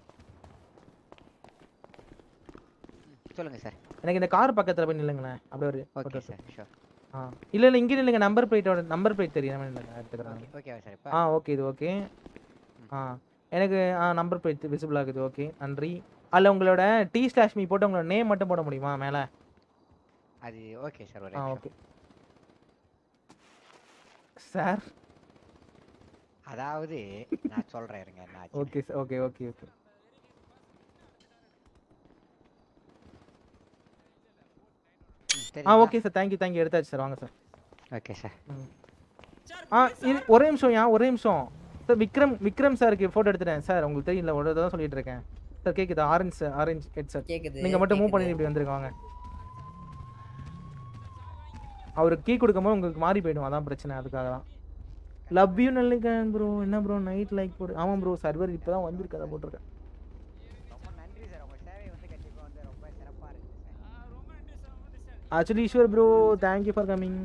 சொல்லுங்க சார் எனக்கு இந்த கார் பக்கத்துல போய் நில்லுங்களேன் அப்படியே ஒரு ஓகே photo சார் ஷூர் ஆ இல்ல இல்ல இங்க நில்லுங்க நம்பர் பிளேட்டோட நம்பர் பிளேட் தெரியாம நில்லுங்க எடுத்துக்கிறேன் ஓகே சார் இப்போ ஆ ஓகே இது ஓகே ஆ எனக்கு ஆ நம்பர் பிளேட் விசிபிள் ஆகுது ஓகே நன்றி அதில் உங்களோட டி ஸ்லாஷ் மீ போட்டு உங்களோட நேம் மட்டும் போட முடியுமா மேலே அது ஓகே சார் ஒரு ஆ நிமிஷம். ஓகே சார் அதாவது நான் சொல்றேன் இருங்க என்ன ஆச்சு okay sir okay okay okay ஆ ஓகே சார் தேங்க்யூ தேங்க்யூ எடுத்தாச்சு சார் வாங்க சார் ஓகே சார் ஆ இரு ஒரே நிமிஷம் ஏன் ஒரே நிமிஷம் சார் விக்ரம் விக்ரம் சாருக்கு ஃபோட்டோ எடுத்துட்டேன் சார் உங்களுக்கு தெரியல ஒரு தான் சொல்லிட்டு இருக்கேன் சார் கேக்குதா orange sir orange head sir கேக்குது, நீங்கள் மட்டும் மூவ் கேக்குது. பண்ணி இப்படி வந்துருங்க வாங்க அவருக்கு கீ கொடுக்கும்போது உங்களுக்கு மாறி போயிடும் அதான் பிரச்சனை அதுக்காக தான் லவ் யூ நல்லிக்கன் ப்ரோ என்ன ப்ரோ நைட் லைக் போடு ஆமாம் ப்ரோ சர்வர் இப்போ தான் வந்திருக்கு அதை போட்டிருக்கேன் actually Eswar bro thank you for coming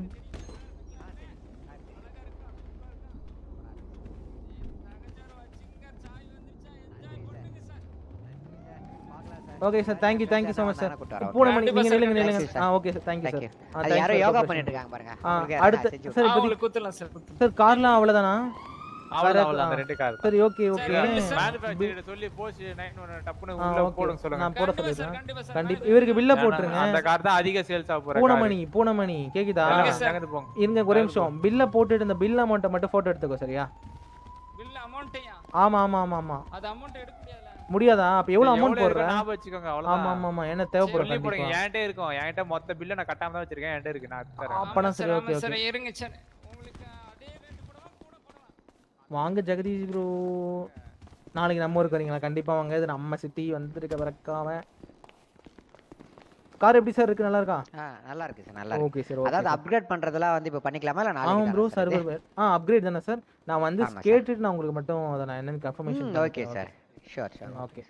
okay sir thank you thank you so much sir Poonamani நீங்க நில்லுங்க நில்லுங்க ஆ ஓகே சார் தேங்க்யூ சார் அது யாரோ யோகா பண்ணிட்டு இருக்காங்க பாருங்க அவங்களுக்கு நான் அடுத்து செஞ்சு சார் அவங்களுக்கு இப்போதைக்கு குத்துலாம் சார் குத்து சார் கார்லாம் அவ்வளவுதானா அவ்வளவுதான், அவ்வளவுதான், அந்த ரெண்டு கார் தான். சரி ஓகே ஓகே மேனுஃபேக்சர் சொல்லி போஸ்ட் நைன் ஒன் டப்புன்னு ஆ, உள்ள okay. போடுங்க சொல்லுங்க நான் போட சொல்லிடுறேன் கண்டிப்பா இவருக்கு பில்ல போட்டுருங்க அந்த கார் தான் அதிக சேல்ஸ் ஆக போற பூனமணி பூனமணி கேக்குதா Okay, sir. நகர்ந்து போங்க. இருங்க ஒரே நிமிஷம் பில்ல போட்டுட்டு இந்த பில் அமௌண்ட்டை மட்டும் போட்டோ எடுத்துக்கோ சரியா பில் அமௌண்ட்டையா ஆமா ஆமா ஆமா ஆமா அது அமௌண்ட் எடுக்க முடியாதுல முடியாதா அப்ப எவ்வளவு அமௌண்ட் எவ்வளவு போடுற இருக்கோ ஞாபகம் வச்சுக்கோங்க, ஆமா அவ்வளவுதான். ஆமா ஆமா என்ன தேவைப்படும் சொல்லி போடுங்க கண்டிப்பா என்கிட்ட இருக்கும் என்கிட்ட மொத்த பில்ல நான் கட்டாம தான் வச்சிருக்கேன் என்கிட்ட இருக்கு நான் தரேன் அப்பனா சரி ஆமா ஓகே சார் ஓகே இருங்க சார் வாங்க ஜெகதீஷ் ப்ரோ நாளைக்கு நம்ம ஊருக்கு வரீங்களா கண்டிப்பா வாங்க இது நம்ம சிட்டி வந்திருக்க பிறக்காம கார் எப்படி சார் இருக்கு நல்லா இருக்கா ஆ நல்லா இருக்கு சார் நல்லா ஓகே இருக்கு சார் அதாவது அப்கிரேட் பண்றதெல்லாம் வந்து இப்போ பண்ணிக்கலாமா இல்ல ஆமா நாளைக்கு ப்ரோ தானா சார் இது? சர்வர் ஆ அப்கிரேட் தானே சார் நான் வந்து ஆமா, sir. கேட்டுட்டு நான் உங்களுக்கு மட்டும் அதை நான் என்னன்னு கன்ஃபர்மேஷன் ம், okay, sir. Sure, sure. Okay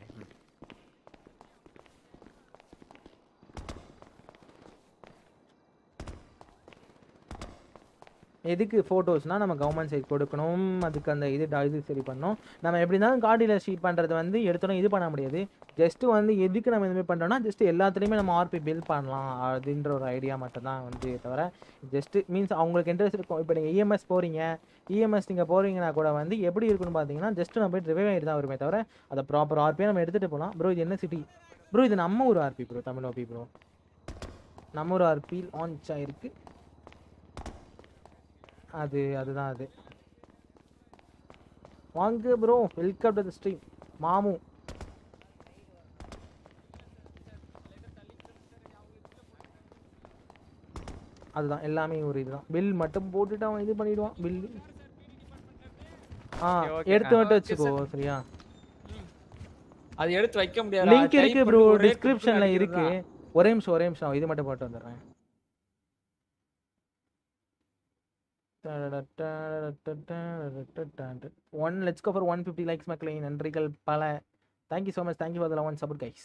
எதுக்கு ஃபோட்டோஸ்னா நம்ம கவர்மெண்ட் சைட் கொடுக்கணும் அதுக்கு அந்த இது ட- இது சரி பண்ணணும் நம்ம எப்படி இருந்தாலும் கார்டில் ஷீட் பண்ணுறது வந்து எடுத்தோன்னே இது பண்ண முடியாது ஜஸ்ட் வந்து எதுக்கு நம்ம இதுமாதிரி பண்ணுறோம்னா ஜஸ்ட் எல்லாத்துலேயுமே நம்ம ஆர்பி பில் பண்ணலாம் அப்படின்ற ஒரு ஐடியா மட்டும் தான் வந்து தவிர ஜஸ்ட் மீன்ஸ் அவங்களுக்கு இன்ட்ரெஸ்ட் இருக்கும் இப்போ நீங்கள் இஎம்எஸ் போகிறீங்க இஎம்எஸ் நீங்கள் போகிறீங்கன்னா கூட வந்து எப்படி இருக்குன்னு பார்த்தீங்கன்னா ஜஸ்ட் நம்ம போய் ரிவைவ் ஆகிட்டு தான் வருமே தவிர அதை ப்ராப்பர் ஆர்பியாக நம்ம எடுத்துகிட்டு போகலாம் ப்ரோ இது என்ன சிட்டி ப்ரோ இது நம்ம ஊர் RP bro Tamil OP bro நம்ம ஊர் ஆர்பி லான்ச் ஆயிருக்கு அது அதுதான் அது வாங்க bro welcome to the stream மாமு அதுதான் எல்லாமே ஒரு இதுதான் பில் மட்டும் போட்டுட்டு அவன் இது பண்ணிடுவான் பில் ஆ Okay, okay. எடுத்து மட்டும் Okay, வச்சுக்கோ sir. சரியா அது எடுத்து வைக்க முடியாது லிங்க் இருக்கு ப்ரோ டிஸ்கிரிப்ஷன்ல இருக்கு ஒரே நிமிஷம் ஒரே நிமிஷம் இது மட்டும் போட்டு வந்துடுறேன் one let's go for one fifty likes மக்களே நன்றிகள் பல thank you so much thank you for the love and support guys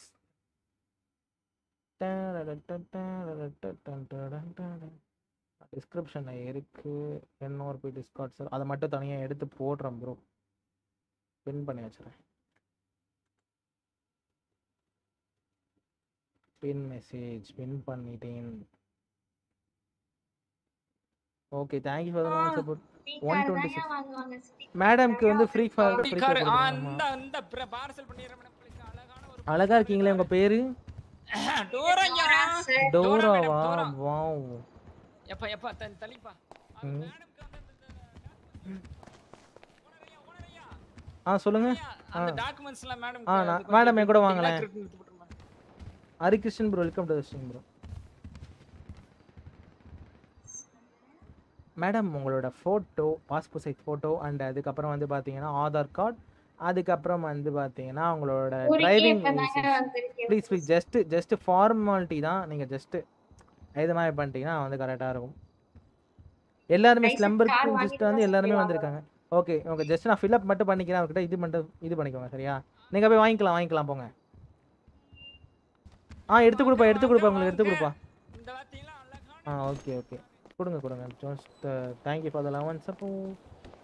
டிஸ்கிரிப்ஷனில் இருக்கு இன்னொரு போய் டிஸ்கார்ட் சார் அதை மட்டும் தனியாக எடுத்து போடுறேன் ப்ரோ பின் பண்ணி வச்சுறேன் பின் மெசேஜ் பின் பண்ணிட்டேன் okay thank you for the support one twenty six மேடம்க்கு வந்து ஃப்ரீ ஃபார் ஃப்ரீ கார் ஆ இந்த இந்த பார்சல் பண்ணிடுறேன் மேடம் அழகா இருக்கீங்களே உங்க பேரு டோரா டோராவா வாவ் எப்பா எப்பா தள்ளி தள்ளிப்பா ம். ஆ சொல்லுங்க ஆ அந்த டாக்குமெண்ட்ஸ்லாம் மேடம் ஆ நான் மேடம் என் கூட வாங்களேன் Harikrishnan bro welcome to stream bro madam உங்களோட photo passport size photo and அதுக்கப்புறம் வந்து பார்த்தீங்கன்னா ஆதார் கார்டு அதுக்கப்புறம் வந்து பார்த்தீங்கன்னா உங்களோட ஊருக்கே டிரைவிங் இப்பதாங்க வந்திருக்கேன். Please please just just formality தான் நீங்கள் ஜஸ்ட்டு இது மாதிரி பண்ணிட்டீங்கன்னா வந்து கரெக்டாக இருக்கும் எல்லாருமே License ஸ்லம்பருக்கு card ஜஸ்ட் வாங்கிட்டு வந்து தான் எல்லாருமே சொல்லி வந்திருக்காங்க ஓகே ஓகே ஜஸ்ட் நான் ஃபில்அப் மட்டும் பண்ணிக்கிறேன் அவர்கிட்ட இது மட்டும் இது பண்ணிக்கோங்க சரியா நீங்கள் போய் வாங்கிக்கலாம் வாங்கிக்கலாம் போங்க ஆ எடுத்து கொடுப்பா எடுத்து கொடுப்பா உங்களுக்கு எடுத்து கொடுப்பா ஆ ஓகே ஓகே கொடுங்க கொடுங்க just thank you for the eleven support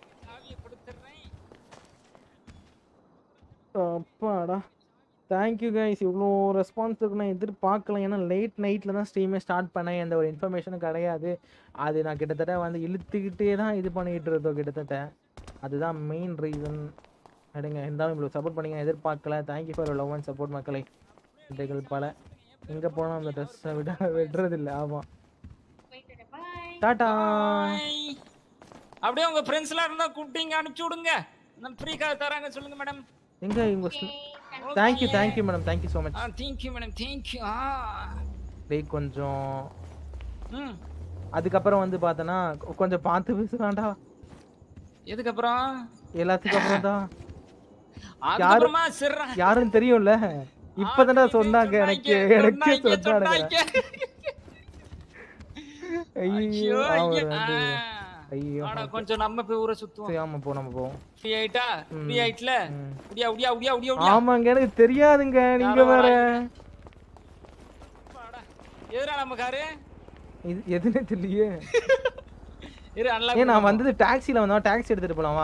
அப்பாடா தேங்க்யூ கைஸ் இவ்வளோ ரெஸ்பான்ஸ் இருக்கு நான் எதிர்பார்க்கல ஏன்னா லேட் நைட்டில் தான் ஸ்ட்ரீமே ஸ்டார்ட் பண்ணேன் எந்த ஒரு இன்ஃபர்மேஷனும் கிடையாது அது நான் கிட்டத்தட்ட வந்து இழுத்துக்கிட்டே தான் இது பண்ணிக்கிட்டு இருந்தோம் கிட்டத்தட்ட அதுதான் மெயின் ரீசன் எடுங்க இருந்தாலும் இவ்வளோ சப்போர்ட் பண்ணீங்க எதிர்பார்க்கல thank you for love and support மக்களை இன்றைகள் பல எங்கே போனால் அந்த ட்ரெஸ்ஸை விட விடுறதில்ல ஆமாம் டாட்டா அப்படியே உங்க ஃப்ரெண்ட்ஸ் எல்லாம் இருந்தா கூப்பிட்டீங்க அனுப்பிச்சு விடுங்க நம்ம ஃப்ரீ கார் தராங்க சொல்லுங்க மேடம் எங்கே இவங்க thank you thank you madam thank you so much ah thank you madam thank you ஆ டேய் கொஞ்சம் ம் அதுக்கப்புறம் வந்து பார்த்தோன்னா கொஞ்சம் பார்த்து பேசுறான்டா எதுக்கு அப்புறம் எல்லாத்துக்கும் அப்புறம் தான் அதுக்கப்புறமா சிர்ரா யாருன்னு தெரியும்ல இப்பதான்டா சொன்னாங்க எனக்கு எனக்கு சொன்னாங்க ஐயோ ஐயோ, அவர் ஐயோ, வந்து ஆ. ஐயோ ஆனா கொஞ்சம் நம்ம போய் ஊரை சுத்துவோம் சரி ஆமா போ நம்ம போவோம் ஃப்ரீ ஆயிட்டா ம். ஃப்ரீ ஆயிட்டல உடியா உடியா உடியா உடியா உடியா ஆமாங்க எனக்கு தெரியாதுங்க நீங்க நானும் வேற வரேன். எதுடா நம்ம காரு இது எதுன்னு தெரியலையே இரு அன்லாக் ஏன் நான் வந்தது டாக்ஸில வந்தோம் டாக்ஸி எடுத்துட்டு போலாமா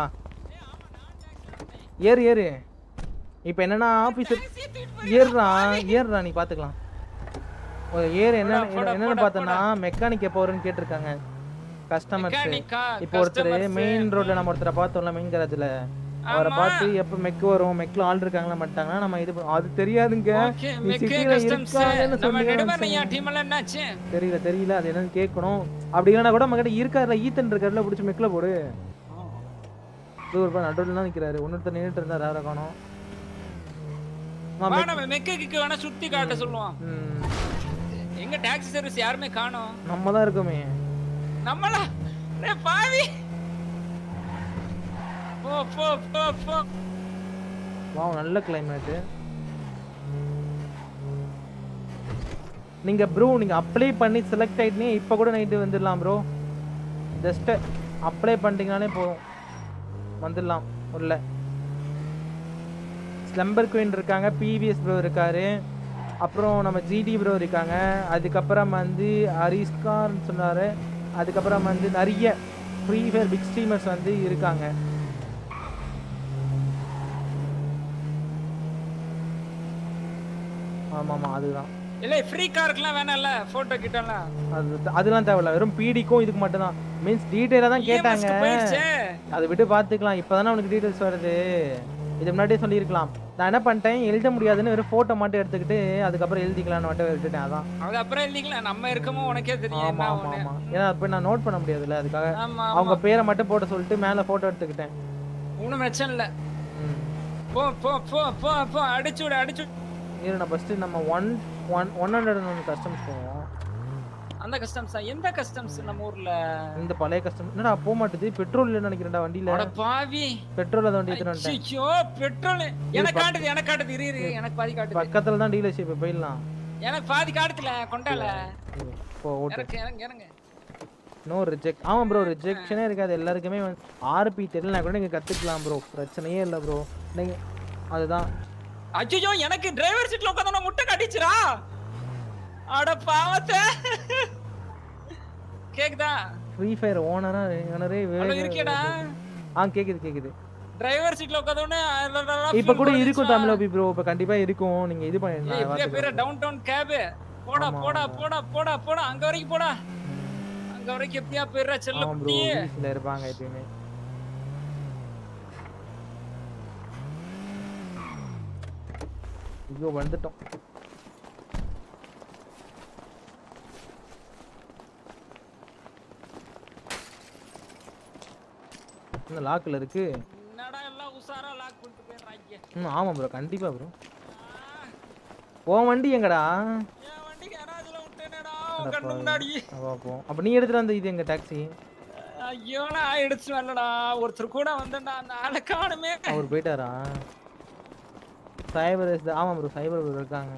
ஏறு ஏறு இப்போ என்னன்னா ஆபீசர் ஏறுறா ஏறுறா நீ பாத்துக்கலாம் ஒரு ஏறு என்ன போடா, போடா, என்னன்னு போடா, பார்த்தோன்னா மெக்கானிக் எப்போ வரும்னு கேட்டிருக்காங்க கஸ்டமர்ஸ் மெக்கானிக்கா இப்போ ஒருத்தர் மெயின் ரோட்ல நம்ம ஒருத்தரை பார்த்தோம்ல மெயின் கராஜ்ல அவரை ஆமா. பார்த்து எப்போ மெக்கு வரும் மெக்கில் ஆள் இருக்காங்களா மாட்டாங்கன்னா நம்ம இது பண்ண- அது தெரியாதுங்க ஓகே நீ மெக்கே சிட்டில கஸ்டம்ஸ் இருக்காங்கன்னு நம்ம சொல்லி நெடுமனையா டீம் எல்லாம் என்னாச்சு தெரியல தெரியல அது என்னன்னு கேட்கணும் அப்படி இல்லைனா கூட நம்ம கிட்ட இருக்காருல ஈத்தன் இருக்காருல பிடிச்சி மெக்கில் போடு இது ஒரு நடுவில் தான் நிற்கிறாரு ஒன்னொருத்தர் நின்றுட்டு இருந்தார் யாரை காணோம் ஆ, வா மெக்- நம்ம மெக்கேக்கு வேணா சுத்தி காட்ட சொல்லுவோம் ம், எங்க டாக்ஸி சர்வீஸ் யாருமே காணோம் நம்ம தான் இருக்கோமே நம்மளா டேய் பாவி போ போ போ போ வா நல்ல கிளைமேட்டு நீங்க ப்ரோ நீங்க அப்ளை பண்ணி செலக்ட் ஆயிட்டீங்க இப்போ கூட நைட்டு வந்துடலாம் ப்ரோ ஜஸ்ட் அப்ளை பண்ணிட்டீங்கனாலே போதும் வந்துடலாம் உள்ள ஸ்லம்பர் குயின் இருக்காங்க பிவிஎஸ் ப்ரோ இருக்காரு அப்புறம் நம்ம ஜிடி ப்ரோ இருக்காங்க அதுக்கப்புறம் வந்து அரிஸ்கார்னு சொன்னாரு அதுக்கப்புறம் வந்து நிறைய ஃப்ரீ ஃபயர் பிக் ஸ்ட்ரீமர்ஸ் வந்து இருக்காங்க ஆமாம் ஆமாம் அதுதான் இல்ல ஃப்ரீ காருக்குலாம் வேணாம்ல போட்டோ கிட்டலாம் அது அதெல்லாம் தேவையில்ல வெறும் பிடிக்கும் இதுக்கு மட்டும் தான் மீன்ஸ் டீட்டெயிலாக தான் கேட்டாங்க போயிடுச்சே. அதை விட்டு பார்த்துக்கலாம் இப்போ தானே உனக்கு டீட்டெயில்ஸ் வருது இது முன்னாடியே சொல்லியிருக்கலாம் நான் என்ன பண்ணிட்டேன் எழுத முடியாதுன்னு வெறும் ஃபோட்டோ மட்டும் எடுத்துக்கிட்டு அதுக்கப்புறம் எழுதிக்கலாம்னு மட்டும் விட்டுட்டேன் அதான் அது அப்புறம் இல்லீங்களா நம்ம இருக்கமோ உனக்கே தெரியும் ஆமா என்ன ஆமா ஒண்ணு. ஆமா ஏன்னா அப்போ நான் நோட் பண்ண முடியாதுல்ல அதுக்காக ஆமா, ஆமா. அவங்க பேரை மட்டும் போட சொல்லிட்டு மேலே ஃபோட்டோ எடுத்துக்கிட்டேன் ஒண்ணும் பிரச்சனை இல்ல போ போ போ போ போ அடிச்சு விடு அடிச்சு விடு. இரு நான் ஃபஸ்ட்டு நம்ம one one one hundred one customs போவோம் அந்த கஸ்டம்ஸா எந்த கஸ்டம்ஸ் நம்ம ஊர்ல இந்த பழைய கஸ்டம் என்னடா போக மாட்டுது பெட்ரோல் இல்லைன்னு நினைக்கிறேன்டா வண்டியில அட பாவி பெட்ரோல் அதை வண்டி எடுத்துட்டு வந்துட்டேன் ஐயோ பெட்ரோல் எனக்கு காட்டுது எனக்கு காட்டுது இரு இரு எனக்கு பாதி காட்டுது பக்கத்துல தான் டீலர்ஷிப் போயிடலாம் எனக்கு பாதி காட்டுதுல கொண்டால போ ஓட்டு இறக்கு இறங்க இறங்க நோ ரிஜெக்ட் ஆமா ப்ரோ ரிஜெக்ஷனே இருக்காது எல்லாருக்குமே வந்து ஆர்பி தெரியலனா கூட நீங்க கத்துக்கலாம் ப்ரோ பிரச்சனையே இல்லை ப்ரோ நீங்க அதுதான் அச்சோ எனக்கு டிரைவர் சீட்ல உட்காந்து முட்டை கட்டிச்சுடா அட பாவத்தை கேக்குதா ஃப்ரீ ஃபயர் ஓனரா ஓனரே ஹலோ இருக்கேடா ஆ கேக்குது கேக்குது டிரைவர் சீட்ல உட்காந்தோடனே இப்ப கூட இருக்கும் தமிழ் ப்ரோ இப்ப கண்டிப்பா இருக்கும் நீங்க இது ஏய் இப்படியே பண்ணிடலாம் பேர டவுன் டவுன் கேப் போடா ஆமா, போடா போடா போடா போடா அங்க வரைக்கும் போடா அங்க வரைக்கும் எப்படியா போயிடுற செல்ல ஆமா ப்ரோ குட்டியே வீசில இருப்பாங்க எப்பயுமே ஐயோ வந்துட்டோம் இந்த லாக்கில் இருக்கு என்னடா எல்லாம் உசாரா லாக் பண்ணிட்டு போயிடுறாங்க ம் ஆமாம் ப்ரோ கண்டிப்பா ப்ரோ உன் வண்டி எங்கடா உன் கண்ணு முன்னாடி பார்ப்போம் அப்போ நீ எடுத்துட்டு வந்த இது எங்க டாக்ஸி ஐயோ நான் எடுத்து வரலடா ஒருத்தர் கூட வந்தேன்டா அந்த ஆளை காணுமே அவர் போயிட்டாரா சைபர் ஆமாம் ப்ரோ சைபர் ப்ரோ இருக்காங்க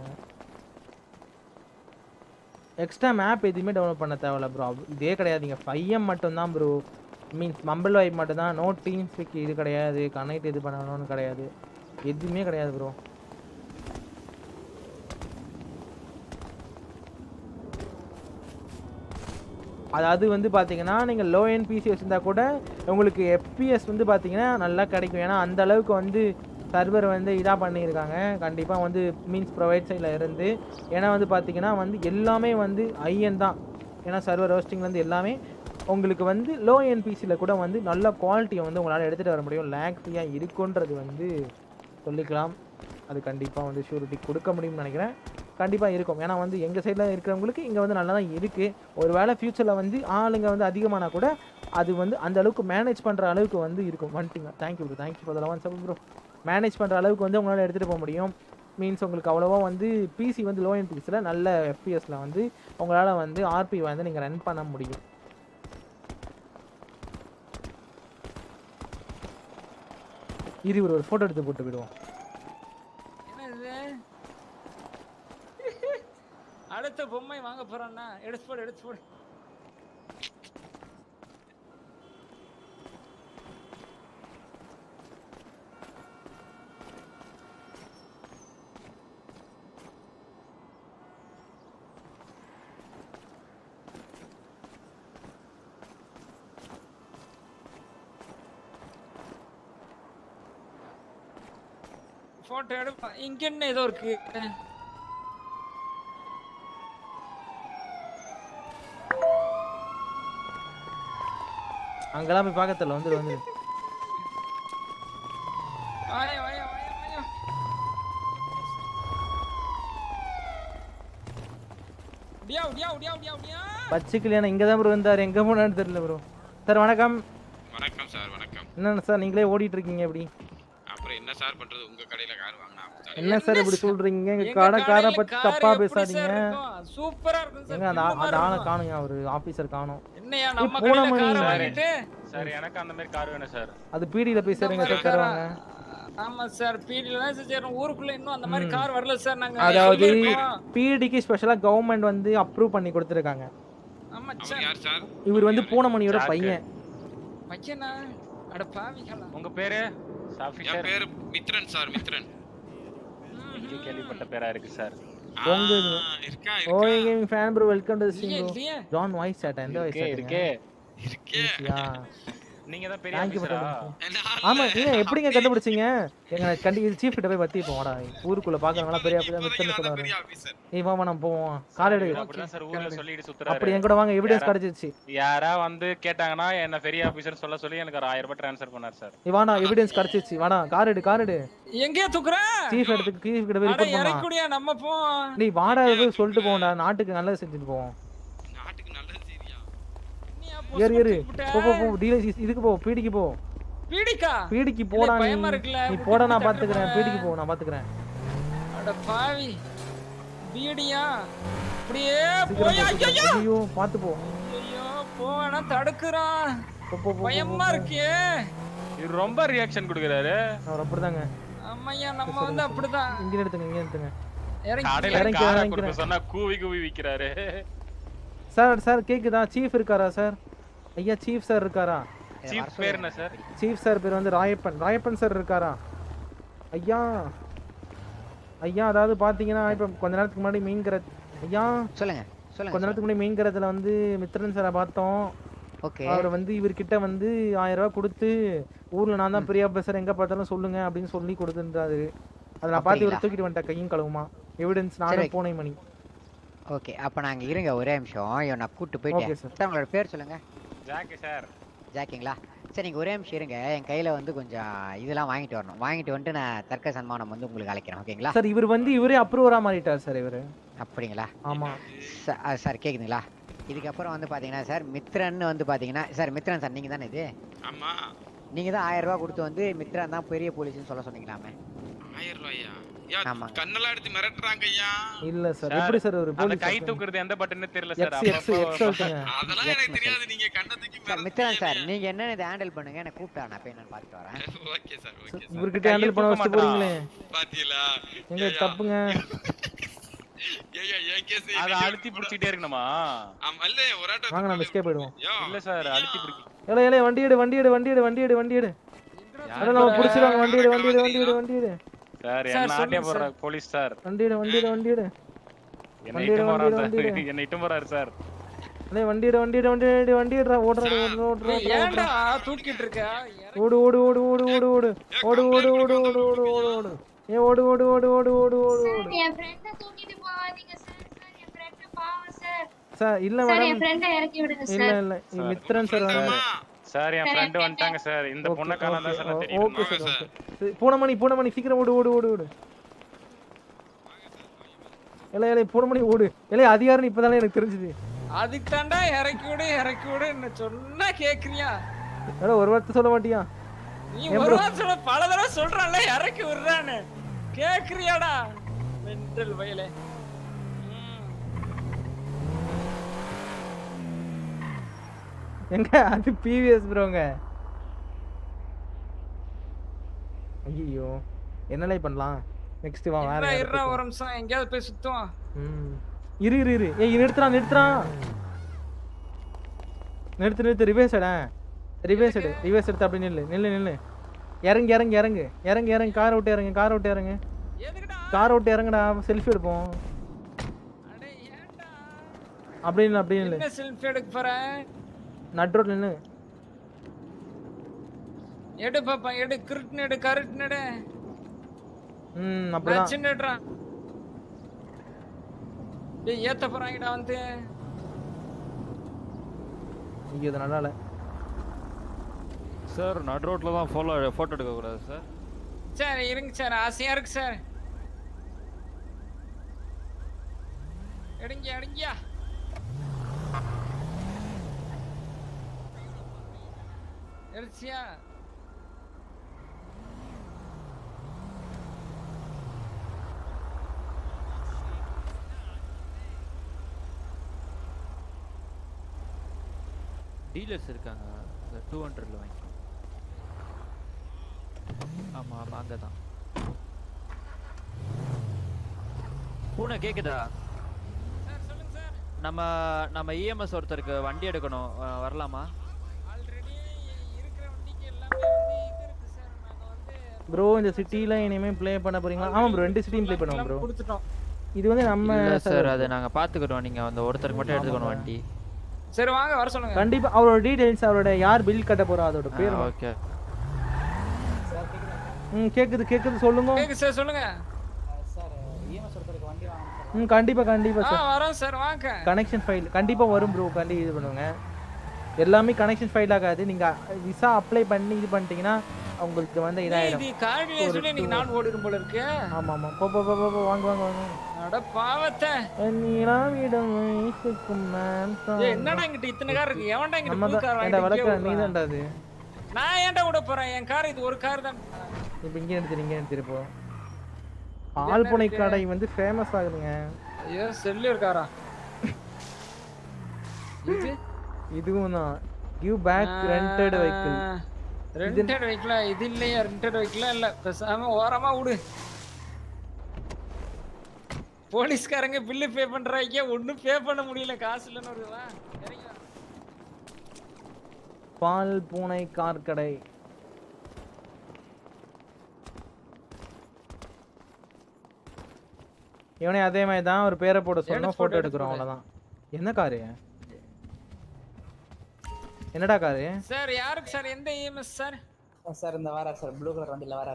எக்ஸ்ட்ரா மேப் எதுவுமே டவுன்லோட் பண்ண தேவையில்ல ப்ரோ இதே கிடையாதுங்க ஃபைவ் எம் மட்டும்தான் ப்ரோ மீன்ஸ் மம்பிள் வைப் மட்டும்தான் நோ டீம் ஸ்பிக் இது கிடையாது கனெக்ட் இது பண்ணணும்னு கிடையாது எதுவுமே கிடையாது ப்ரோ அதாவது வந்து பார்த்தீங்கன்னா நீங்கள் லோ என் பிசி வச்சுருந்தா கூட உங்களுக்கு எஃபிஎஸ் வந்து பார்த்தீங்கன்னா நல்லா கிடைக்கும் ஏன்னா அந்த அளவுக்கு வந்து சர்வர் வந்து இதாக பண்ணியிருக்காங்க கண்டிப்பாக வந்து மீன்ஸ் ப்ரொவைட் சைடில் இருந்து ஏன்னா வந்து பார்த்தீங்கன்னா வந்து எல்லாமே வந்து ஐஎன் தான் ஏன்னா சர்வர் ஹோஸ்டிங்லேருந்து எல்லாமே உங்களுக்கு வந்து லோ என்பிசியில் கூட வந்து நல்ல குவாலிட்டியை வந்து உங்களால் எடுத்துகிட்டு வர முடியும் லேக் ஃப்ரீயாக இருக்குன்றது வந்து சொல்லிக்கலாம் அது கண்டிப்பாக வந்து ஷூரிட்டி கொடுக்க முடியும்னு நினைக்கிறேன் கண்டிப்பாக இருக்கும் ஏன்னா வந்து எங்கள் சைடில் இருக்கிறவங்களுக்கு இங்கே வந்து நல்லா தான் இருக்குது ஒரு வேளை ஃப்யூச்சரில் வந்து ஆளுங்க வந்து அதிகமானா கூட அது வந்து அந்த அளவுக்கு மேனேஜ் பண்ணுற அளவுக்கு வந்து இருக்கும் வந்துட்டுங்க thank you bro thank you for the love and sub bro manage பண்ணுற அளவுக்கு வந்து உங்களால் எடுத்துகிட்டு போக முடியும் மீன்ஸ் உங்களுக்கு அவ்வளோவா வந்து பிசி வந்து லோ என் பிசியில் நல்ல எஃபிஎஸில் வந்து உங்களால் வந்து ஆர்பி வந்து நீங்கள் ரன் பண்ண முடியும் இரு ஒரு ஃபோட்டோ எடுத்து போட்டு விடுவோம் என்ன இது அடுத்த பொம்மை வாங்க போறான்னா எடுத்து போடு எடுத்து போடு போட்டோ எடுப்போம் இங்க என்ன ஏதோ இருக்கு அங்கெல்லாம் போய் பார்க்கறதில்ல வந்துரு வந்துரு வாயா வாயா வாயா வாயா உடியா உடியா உடியா உடியா உடியா பச்சைக்கிளியான இங்கே தான் ப்ரோ இருந்தார் எங்கே போனான்னு தெரியல ப்ரோ சார் வணக்கம் வணக்கம் சார் வணக்கம் என்னென்ன சார் நீங்களே ஓடிட்டு இருக்கீங்க எப்படி அப்புறம் என்ன சார் பண்றது உங்க கடையில கார் வாங்கினா என்ன சார் இப்படி சொல்றீங்க எங்க எங்க கடை காரை கடையில பத்தி car தப்பா எப்படி பேசாதீங்க சார் இருக்கும்? சூப்பரா இருக்கும் சார் எங்க அந்த ஆ- பில்லு அந்த மாதிரி ஆளை இருக்கும். காணுங்க அவரு ஆபீசர் காணும் என்னையா ஏய், நம்ம போன கடையில மணி. காரை வாங்கிட்டு சார் எனக்கு அந்த மாதிரி கார் வேணும் சார் அது பீடியில போய் சேருங்க மாதிரி சார் தருவாங்க ஆமா சார் பீடியில தான் சார் சேரும். ஊருக்குள்ள இன்னும் அந்த மாதிரி ம். கார் வரல சார் நாங்க அதாவது சொல்லியிருக்கோம். பிடிக்கு ஸ்பெஷலா கவர்மெண்ட் வந்து அப்ரூவ் பண்ணி கொடுத்துருக்காங்க ஆமா சார் யார் சார் இவர் வந்து பூனமணியோட ஜாக்கு. பையன் பையனா அட பாவிகளா உங்க பேரு சாஃபி என் சார் பேரு மித்ரன் சார் மித்ரன் இங்கே கேள்விப்பட்ட பேரா இருக்கு சார் உங்க இருக்கா oh gaming fan bro welcome to the இல்லையே, ஸ்ட்ரீம் இல்லையே. ஜான் வாய்ஸ் சாட் எந்த வாய்ஸ் இருக்கே சாட் இருக்கே யா நீங்க தான் பெரிய தேங்க் யூ ஆபீசரா ஆமா நீங்க எப்படிங்க கண்டுபிடிச்சீங்க எங்க கண்டி சீஃப் கிட்ட போய் பத்தி போடா ஊருக்குள்ள பாக்கறவங்க பெரிய ஆபீசர் மித்தன்னு சொல்லுவாரு ஏய் வா வா, நம்ம போவோம் கால் எடு அப்படிதான் சார் ஊர்ல சொல்லிட்டு சுத்துறாரு அப்படி என் கூட வாங்க எவிடன்ஸ் யாரா- கிடைச்சிருச்சு யாரா வந்து கேட்டாங்கன்னா என்ன பெரிய ஆபீசர் சொல்ல சொல்லி எனக்கு ஒரு ஆயிரம் ரூபாய் ட்ரான்ஸ்ஃபர் பண்ணார் சார் நீ வாடா எவிடன்ஸ் கிடைச்சிருச்சு வாடா கார் எடு கார் எடு எங்கேயா தூக்குற சீஃப் எடுத்து சீஃப் கிட்ட போய் அட ரிப்போர்ட் பண்ணலாம் இறக்குடியா நம்ம போ நீ வாடா போய் சொல்லிட்டு போடா நாட்டுக்கு நல்லது செஞ்சுட்டு போவோம் ஏறு ஏறு போ போ போ டீலர் இதுக்கு போ பீடிக்கு போ பீடிக்கா பீடிக்கு இல்ல, போடா நீ பயமா இருக்குல்ல, நீ விட்டு போடா நான் விட்டு பாத்துக்கிறேன் தட்டுமா? பீடிக்கு போ நான் பாத்துக்கிறேன் அட பாவி பீடியா அப்படியே சீக்கிரம் போய் போ, சீக்கிரம் ஐயோ போ. ஐயோ பாத்து போ ஐயோ போவேனா தடுக்குறான் போ, போ, போ, போ, பயமா போ. இருக்கே இது ரொம்ப ரியாக்ஷன் கொடுக்குறாரு அவர் அப்படிதாங்க அம்மையா நம்ம வந்து அப்படிதான் இங்க நிறுத்துங்க இங்க நிறுத்துங்க இறங்கி கடையில இறங்கி காரை இறங்கி கொடுக்க சொன்னா கூவி கூவி விக்கிறாரு சார் சார் கேக்குதா சீஃப் இருக்காரா சார் ஐயா சீஃப் சார் இருக்காரா சீஃப் பேர் என்ன சார் சீஃப் சார் பேர் வந்து ராயப்பன் ராயப்பன் சார் இருக்காரா ஐயா ஐயா அதாவது பாத்தீங்கன்னா இப்ப கொஞ்ச நேரத்துக்கு முன்னாடி மீன்கிற ஐயா சொல்லுங்க சொல்லுங்க கொஞ்ச நேரத்துக்கு முன்னாடி மீன்கிறதுல வந்து மித்ரன் சாரை பார்த்தோம் ஓகே அவர் வந்து இவர்கிட்ட வந்து ஆயிரம் ரூபாய் கொடுத்து ஊர்ல நான் தான் பெரிய ஆபீசர் எங்க பார்த்தாலும் சொல்லுங்க அப்படின்னு சொல்லி கொடுத்துருந்தாரு அதை நான் பார்த்து இவர் அப்படிங்களா? தூக்கிட்டு வந்துட்டேன் கையும் கழுவுமா எவிடன்ஸ் நானே சரி. பூனை மணி ஓகே அப்ப நாங்க இருங்க ஒரே நிமிஷம் இவன் நான் கூட்டு Okay, போயிட்டேன் sir. சார் உங்களோட பேர் சொல்லுங்க ஜாக்கு சார் ஜாக்கிங்களா சரி நீங்க ஒரே நிமிஷம் இருங்க என் கையில வந்து கொஞ்சம் இதெல்லாம் வாங்கிட்டு வரணும் வாங்கிட்டு வந்துட்டு நான் தர்க்க சன்மானம் வந்து உங்களுக்கு அழைக்கிறேன் ஓகேங்களா சார் இவர் வந்து இவரே அப்ரூவரா மாறிட்டார் சார் இவரு அப்படிங்களா ஆமா ச- ஆ, சார் கேக்குதுங்களா இதுக்கப்புறம் வந்து பாத்தீங்கன்னா சார் மித்ரன் வந்து பாத்தீங்கன்னா சார் மித்ரன் சார் நீங்க தானே இது ஆமா நீங்க தான் ஆயிரம் ரூபாய் கொடுத்து வந்து மித்ரன் தான் பெரிய போலீஸ்னு சொல்ல சொன்னீங்களாமே ஆயிரம் ரூபாயா யா ஆமாங்க. கண்ணெல்லாம் எடுத்து மிரட்டுறாங்க ஐயா இல்ல சார் எப்படி சார் ஒரு அந்த போலீஸ் கை தூக்குறது எந்த பட்டன்னு தெரியல சார் எக்ஸ் எக்ஸ் எக்ஸ் சொல்லுங்க அதெல்லாம் எனக்கு தெரியாது நீங்க கண்ணை தூக்கி சார் மித்ரன் சார் நீங்க என்னன்னு இதை ஹேண்டில் பண்ணுங்க எனக்கு கூப்பிட்டா நான் போய் என்னன்னு பார்த்துட்டு வரேன் ஓகே சார் ஓகே இவர்கிட்ட ஹேண்டில் பண்ண வச்சுட்டு போறீங்களே பாத்தீங்களா எங்க தப்புங்க ஏய்யா ஏன் கேஸ் அத அழுத்தி புடிச்சிட்டே இருக்கணுமா ஆமா இல்ல ஒரு ஆட்டம் வாங்க நம்ம எஸ்கேப் போயிடுவோம் இல்ல சார் அழுத்தி பிடிக்க ஏலே ஏலே வண்டி எடு வண்டி எடு வண்டி எடு வண்டி எடு வண்டி எடு அட நம்ம புடிச்சிருவாங்க வண்டி எடு வண்டி எடு வண்டி எடு வண்டி எடு சார் சார், என்ன ஆட்டிய சொல்லுங்க போற சார். போலீஸ் சார் வண்டி எடு வண்டி எடு வண்டி எடு என்ன வண்டி எடு, இட்டும் வண்டி போறான் எடு, வண்டி சார் எடு. என்ன இட்டும் போறாரு சார் அண்ணே வண்டி எடு வண்டி எடு வண்டி எடு வண்டி எடுறா ஓடுறா ஓடுறா ஓடுறா ஏய், ஏன்டா தூக்கிட்டு இருக்க ஓடு ஓடு ஓடு ஓடு ஓடு ஓடு ஓடு ஓடு ஓடு ஓடு ஓடு ஓடு ஓடு ஏ ஓடு ஓடு ஓடு ஓடு ஓடு ஓடு ஓடு என் ஃப்ரெண்ட தூக்கிட்டு போகாதீங்க சார் சார் என் ஃப்ரெண்ட் பாவம் சார் சார் இல்ல சார் என் மேடம் ஃப்ரெண்ட இறக்கி விடுங்க இல்ல சார் இல்ல இது மித்ரன் சார் வந்து சார் என் சார், ஃப்ரெண்டு என் வந்துட்டாங்க சார் இந்த பொண்ணை காணாம தான் சார் நான் ஓகே தெரியும் சார் ஓகே பூனமணி பூனமணி சீக்கிரம் ஓடு ஓடு ஓடு ஓடு இல்ல இல்ல பூனமணி ஓடு இல்ல அதிகாரம் இப்பதானே எனக்கு தெரிஞ்சது அதுக்கு தாண்டா இறக்கி விடு இறக்கி விடு என்ன சொன்னா கேக்குறியா ஏடா ஒரு வார்த்தை சொல்ல மாட்டியா நீ ஏன் ஒரு bro? வாரம் சொல்ல பல தடவை சொல்றான்ல இறக்கி விடுறான்னு கேக்குறியாடா மென்டல் வயலே எங்க அது பிவிஎஸ் ப்ரோங்க ஐயோ என்னலே பண்ணலாம் நெக்ஸ்ட் வா வேற இருடா யாரை இருடா கூப்பிடுவோம். ஒரு நிமிஷம் எங்கேயாவது போய் சுத்துவோம் ம் இரு இரு இரு ஏய் நிறுத்துறான் நிறுத்துறான் நிறுத்து நிறுத்து ரிவேஸ் எட ரிவேஸ் எடு ரிவேஸ் எடுத்து அப்படி நில்லு நில்லு நில்லு இறங்கு இறங்கு இறங்கு இறங்கு இறங்கு கார் விட்டு இறங்கு கார் விட்டு இறங்கு கார் விட்டு இறங்குடா செல்ஃபி எடுப்போம் அப்படி இல்லை அப்படி இல்லை என்ன செல்ஃபி எடுக்க போற நட்ரோட் நின்று எடு பாப்பா எடு கிருட்னு எடு கருட்னு எடு ம் அப்படிதான் சின்னட்ரா டேய் ஏத்த போறாங்கடா வந்து இங்க இது நல்லா இல்ல சார் நடு ரோட்டில் தான் ஃபோலோ ஃபோட்டோ எடுக்கக்கூடாது சார் சார் இருங்க சார் ஆசையா இருக்கு சார் எடுங்க எடுங்கயா எடுச்சியா டீலர்ஸ் இருக்காங்க இந்த டூ ஹண்ட்ரட்ல வாங்கிக்கோ ஆமாம் ஆமாம் அங்கே தான் பூனை கேக்குதா சார் சொல்லுங்க சார் நம்ம நம்ம இஎம்எஸ் ஒருத்தருக்கு வண்டி எடுக்கணும் அஹ் வரலாமா ஆல்ரெடி இருக்கிற வண்டிக்கு எல்லாமே வந்து இது இருக்கு சார் நாங்க வந்து ப்ரோ இந்த சிட்டில இனிமே ப்ளே பண்ண போறீங்களா ஆமா ப்ரோ ரெண்டு சிட்டியும் ப்ளே பண்ணுவோம் ப்ரோ கொடுத்துட்டோம் இது வந்து நம்ம இல்ல சார் server. அதை நாங்க பாத்துக்கிறோம் நீங்க அந்த ஒருத்தருக்கு மட்டும் எடுத்துக்கணும் வண்டி சரி வாங்க வர சொல்லுங்க கண்டிப்பா அவரோட டீடைல்ஸ் அவரோட யார் பில் கட்ட போறா அதோட பேர் ஓகே ம் கேக்குது கேக்குது சொல்லுங்க கேக்கு சார் சொல்லுங்க ம் கண்டிப்பா கண்டிப்பா ஆ சார் வரோம் சார் வாங்க கனெக்ஷன் ஃபைல் கண்டிப்பா வரும் ப்ரோ கண்டி இது பண்ணுங்க எல்லாமே கனெக்ஷன் ஃபைல் ஆகாது நீங்க விசா அப்ளை பண்ணி இது பண்ணிட்டீங்கன்னா உங்களுக்கு வந்து டேய், இதாயிடும் இது கார்டிலே ஒரு சொல்லி நீங்க two- நாள் ஓடிடும் போல இருக்கு ஆமா ஆமா போ போ போ போ, போ வாங்க வாங்க வாங்க அட பாவத்தை நீராவிடம் வைக்கும் நான் ஏய், என்னடா இங்கிட்ட இத்தனை கார் இருக்கு எவன்டா இங்கிட்ட நம்ம புது கார் தான் ஏன்டா வாங்கிட்டு வழக்க இங்கே நீ விடுறான்? தான்டா அது நான் ஏன்டா விட போறேன் என் கார் இது ஒரு கார் தான் இப்போ இங்கே எடுத்துரு இங்கே எடுத்துரு இப்போ ஆழ்புனை இருக்கு? கடை வந்து ஃபேமஸ் ஆகுதுங்க ஐயோ செல்லு இருக்காரா இது இதுவும் தான் give back rented vehicle rented வெஹிக்கிளா இது இல்லையா ரெண்டட் வெஹிக்கிளா இல்ல பேசாம ஓரமா விடு போலீஸ்காரங்க பில்லு பே பண்றாங்க ஒண்ணும் பே பண்ண முடியல காசு இல்லைன்னு வருவா இறங்கி வா. பால் பூனை கார் கடை இவனே அதே மாதிரி தான் ஒரு பேரை போட சொன்னோம் எடுத்து ஃபோட்டோ போடு, எடுக்கிறோம் எடுத்து அவ்வளோதான் என்ன காரு என்னடா காரு சார் யாருக்கு சார் எந்த இஎம்எஸ் சார் சார் இந்த வாரா சார் ப்ளூ கலர் வண்டியில வாரா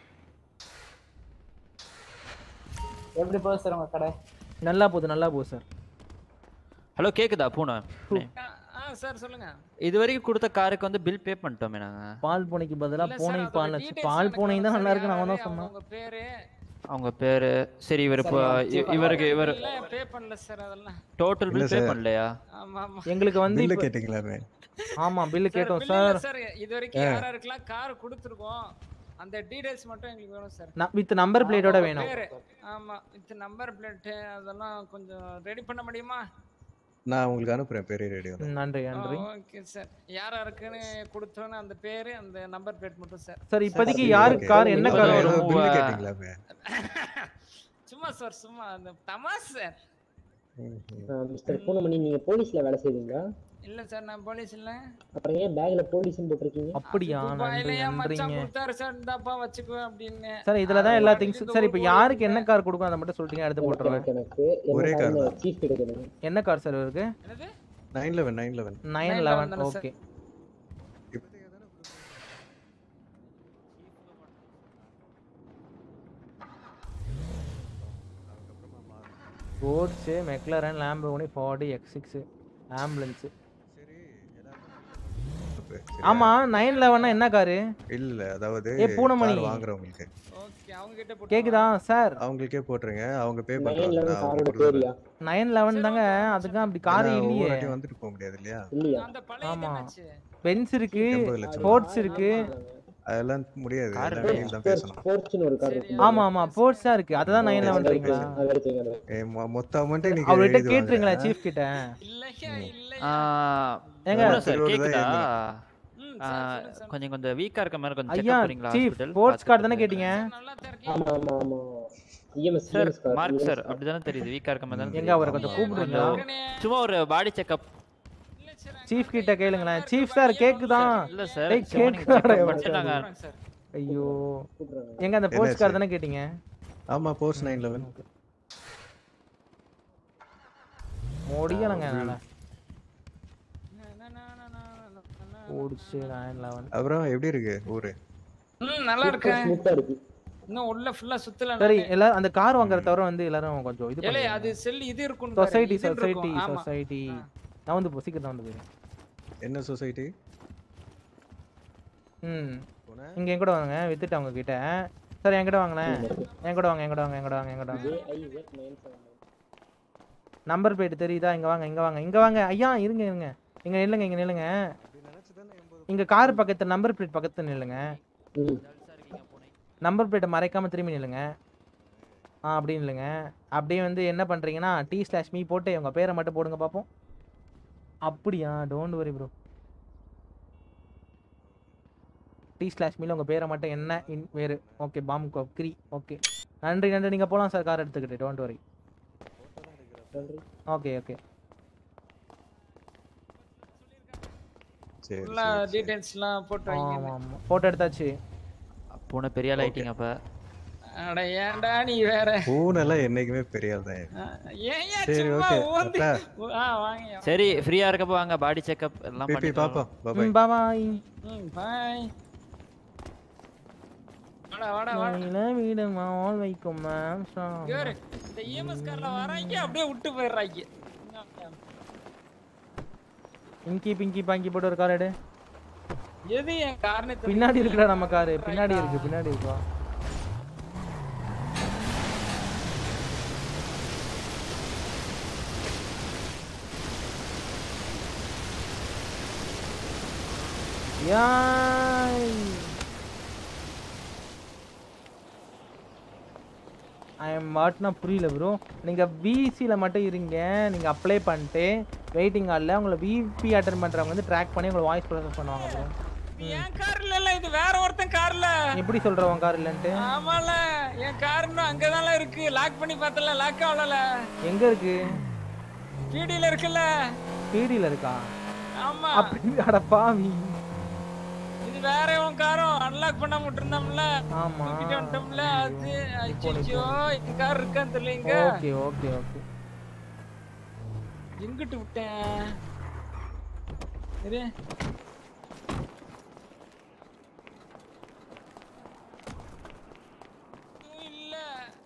எப்படி போகுது சார் உங்க கடை நல்லா போகுது நல்லா போகுது சார் ஹலோ கேக்குதா பூனை ஆ சார் சொல்லுங்க இது வரைக்கும் கொடுத்த காருக்கு வந்து பில் பே பண்ணிட்டோமே நாங்க பால் பூனைக்கு பதிலா இல்ல பூனை சார், அதோட பால் details பால் எனக்கு பூனை தான் வேணும் நல்லா சார். இருக்கு நான் யாரு தான் சொன்னேன் அவங்க பேரு அவங்க பேரு சரி இவர் இப்போ இ- இவருக்கு இவர் பே பண்ணல சார் அதெல்லாம் டோட்டல் இல்ல பில் பே சார். பண்ணலையா ஆமா ஆமா எங்களுக்கு வந்து பில்லு இப்ப- கேட்டீங்களாமே ஆமா பில்லு கேட்டோம் bill இல்ல சார் சார் இது வரைக்கும் ஆ. யார் யாருக்கெல்லாம் கார் கொடுத்துருக்கோம் அந்த டீடைல்ஸ் மட்டும் எங்களுக்கு வேணும் சார் வித் நம்பர் பிளேட்டோட வேணும் பேரு ஆமா வித் நம்பர் பிளேட் அதெல்லாம் கொஞ்சம் ரெடி பண்ண முடியுமா நான் உங்களுக்கு அனுப்புறேன் பெரிய ரேடியோ ம், நன்றி நன்றி ஓகே சார் யார் யாருக்குன்னு கொடுத்தோன்னு அந்த பேரு அந்த நம்பர் பிளேட் மட்டும் சார் சார் இப்போதைக்கு யாருக்கு கார் என்ன கார் ஏதோ வேணும் பில்லு கேட்டீங்களாமே சும்மா சார் சும்மா அந்த தமாஸ் சார் மிஸ்டர் பூனமணி நீங்க போலீஸ்ல வேலை செய்வீங்களா இல்ல சார் நான் போலீஸ் இல்ல அப்புறம் ஏன் பேக்ல போலீஸ்னு போட்டிருக்கீங்க அப்படியா துபாயில நன்றி என் மச்சான் நன்றிங்க கொடுத்தாரு சார் இந்தாப்பா வச்சுக்குவேன் அப்படின்னு சார் இதுல தான் எல்லா திங்ஸ் இந்த சார் ஒரு இப்போ போலீஸ் யாருக்கு என்ன கார் கொடுக்கும் அதை மட்டும் சொல்லிட்டீங்க எடுத்து போட்டுருவேன் எனக்கு என்ன ஒரே கார் காரணம் தான் சீஃப் கிட்ட கேளுங்க என்ன கார் சார் இருக்கு nine eleven nine eleven nine eleven okay ports McLaren Lamborghini forty X six ambulance ஆமா நைன் லெவன்னா என்ன காரு இல்ல அதாவது ஏ, பூனமணி. car வாங்குறவங்களுக்கு ஓகே அவங்க கிட்ட கேக்குதா சார் அவங்களுக்கே போட்டுருங்க அவங்க பே நைன் பண்றாங்க லெவன் நான் காரோட அவங்களுக்கு கொடுக்குறேன். பேரியா நைன் லெவன் தாங்க அதுக்கு அப்படி கார் ஏன்னா இல்லையே ஒவ்வொரு வாட்டியும் வந்துட்டு போக முடியாது இல்லையா இல்லையா அந்த பழைய ஆமா என்னாச்சு பென்ஸ் இருக்கு எண்பது லட்சம் ஸ்போர்ட்ஸ் இருக்கு அதெல்லாம் முடியாது எல்லாம் வெளியில தான் பேசணும் ஸ்போர்ட்ஸ்னு ஒரு கார் இருக்கு ஆமா ஆமா ஸ்போர்ட்ஸ் தான் இருக்கு அதுதான் நைன் லெவன்றீங்களா அது எடுத்துங்க அது ஏ, மொ- மொத்த அமௌண்ட்டே நீங்க அவர்கிட்ட எழுதி கேட்டுருங்களா வாங்க. சீஃப் கிட்ட ஆ, ஏங்க, பூனை சார் திருவள்ளூர் தான் கேக்குதா ம், ஆ, கொஞ்சம் கொஞ்சம் வீக்கா இருக்க மாதிரி கொஞ்சம் ஐயா செக்அப் பண்ணீங்களா சீஃப் ஹாஸ்பிடல் ஸ்போர்ட்ஸ் கார்டு தானே கேட்டீங்க ஆமா ஆமா ஆமா EMS sir EMS car mark sir அப்படிதானே தெரியுது வீக்கா இருக்க மாதிரி தானே எங்க தெரியுது. அவரை கொஞ்சம் கூப்பிடுறீங்களா சும்மா ஒரு பாடி செக்அப் சீஃப் கிட்ட கேளுங்களேன் சீஃப் சார் கேக்குதான் இல்ல சார் ஏய், சும்மா நீங்க கேக்குதாடா check up இவன். பண்ணிட்டு நாங்க ஐயோ எங்க அந்த ஸ்போர்ட்ஸ் கார்டு தானே கேட்டீங்க ஆமா போஸ்ட் நைன் லெவன் முடியலங்க என்னால ஸ்போர்ட்ஸ் நைன் லெவன் அப்புறம் எப்படி இருக்கு ஊரு ம் நல்லா இருக்கேன் ஸ்மூத்தா இருக்கு இன்னும் உள்ள ஃபுல்லா சுத்தல சரி எல்லாரும் அந்த கார் வாங்குறத தவிர வந்து எல்லாரும் கொஞ்சம் இது ஏலே பண்ணுங்க அது செல் இது இருக்கும் சொசைட்டி சொசைட்டி சொசைட்டி நான் வந்து போ- சீக்கிரம் நான் வந்து போயிடுறேன் என்ன சொசைட்டி ம் இங்க என் கூட வாங்க வித்துட்டு அவங்க கிட்ட சார் என் கூட வாங்களேன் என் கூட வாங்க என் கூட வாங்க என் கூட வாங்க என் கூட வாங்க JIZ nine seven number plate தெரியுதா இங்க வாங்க இங்க வாங்க இங்க வாங்க ஐயா இருங்க இருங்க இங்க நில்லுங்க இங்க நில்லுங்க இங்க கார் பக்கத்துல நம்பர் பிளேட் பக்கத்துல நில்லுங்க நம்பர் பிளேட்டை மறைக்காம திரும்பி நில்லுங்க ஆ அப்படி நில்லுங்க அப்படியே வந்து என்ன பண்றீங்கன்னா டி ஸ்லாஷ் மீ போட்டு உங்க பேரை மட்டும் போடுங்க பார்ப்போம் அப்படியா don't worry bro D slash மீல உங்க பேரை மட்டும் என்ன இன் வேறு ஓகே பாம் கிரி ஓகே நன்றி நன்றி நீங்க போலாம் சார் கார் எடுத்துக்கிட்டு டோன்ட் வரி ஓகே ஓகே சரி ஃபுல்லா டீடைல்ஸ்லாம் போட்டு வைங்க ஆமா ஆமா போட்டோ எடுத்தாச்சு பூனை பெரிய ஆள் ஆயிட்டீங்க அப்ப அட ஏன்டா நீ வேற பூனெல்லாம் என்னைக்குமே பெரிய ஆள் தான் ஏன் ஏன் சரி, சும்மா okay. ஓந்து அக்கா. ஆ வாங்க சரி ஃப்ரீயா இருக்கப்ப வாங்க பாடி செக்அப் எல்லாம் பிபி பண்ணிட்டு பாப்போம் வரோம். பாபாய் ம் பாய் ம் பாய் வாடா வாடா வாடா வீடு மால் வைக்கும் மேம் இங்க பாரு, இந்த இஎம்எஸ் கார்ல வராங்க அப்படியே விட்டு போயிடுறாங்க பிங்கி பிங்கி பாங்கி போட்டு ஒரு கார் எடு எது என் காரணத்தை பின்னாடி இருக்குடா நம்ம காரு பின்னாடி இருக்கு பின்னாடி இருக்கா யாய் ஐ எம் வாட்னா புரியல ப்ரோ நீங்கள் பிசியில் மட்டும் இருங்க நீங்கள் அப்ளை பண்ணிட்டு வெயிட்டிங் ஹாலில் உங்களை விபி அட்டன் பண்ணுறவங்க வந்து ட்ராக் பண்ணி உங்களை வாய்ஸ் ப்ராசஸ் பண்ணுவாங்க ப்ரோ என் கார்ல இல்ல இது வேற ஒருத்தன் கார்ல எப்படி சொல்கிற உன் கார் இல்லைன்ட்டு ஆமால என் கார் இன்னும் அங்கதான்ல இருக்கு லாக் பண்ணி பார்த்தல லாக் ஆகல எங்கே இருக்கு பிடில இருக்குல்ல பிடியில் இருக்கா ஆமா அப்படி அட பாவி இது வேற உன் காரும் அன்லாக் பண்ண விட்டுருந்தோம்ல ஆமா தூக்கிட்டு வந்துட்டோம்ல அது அச்சோ என் கார் இருக்கான்னு தெரியல இங்க ஓகே ஓகே ஓகே எங்கிட்டு விட்டேன் இரு இல்ல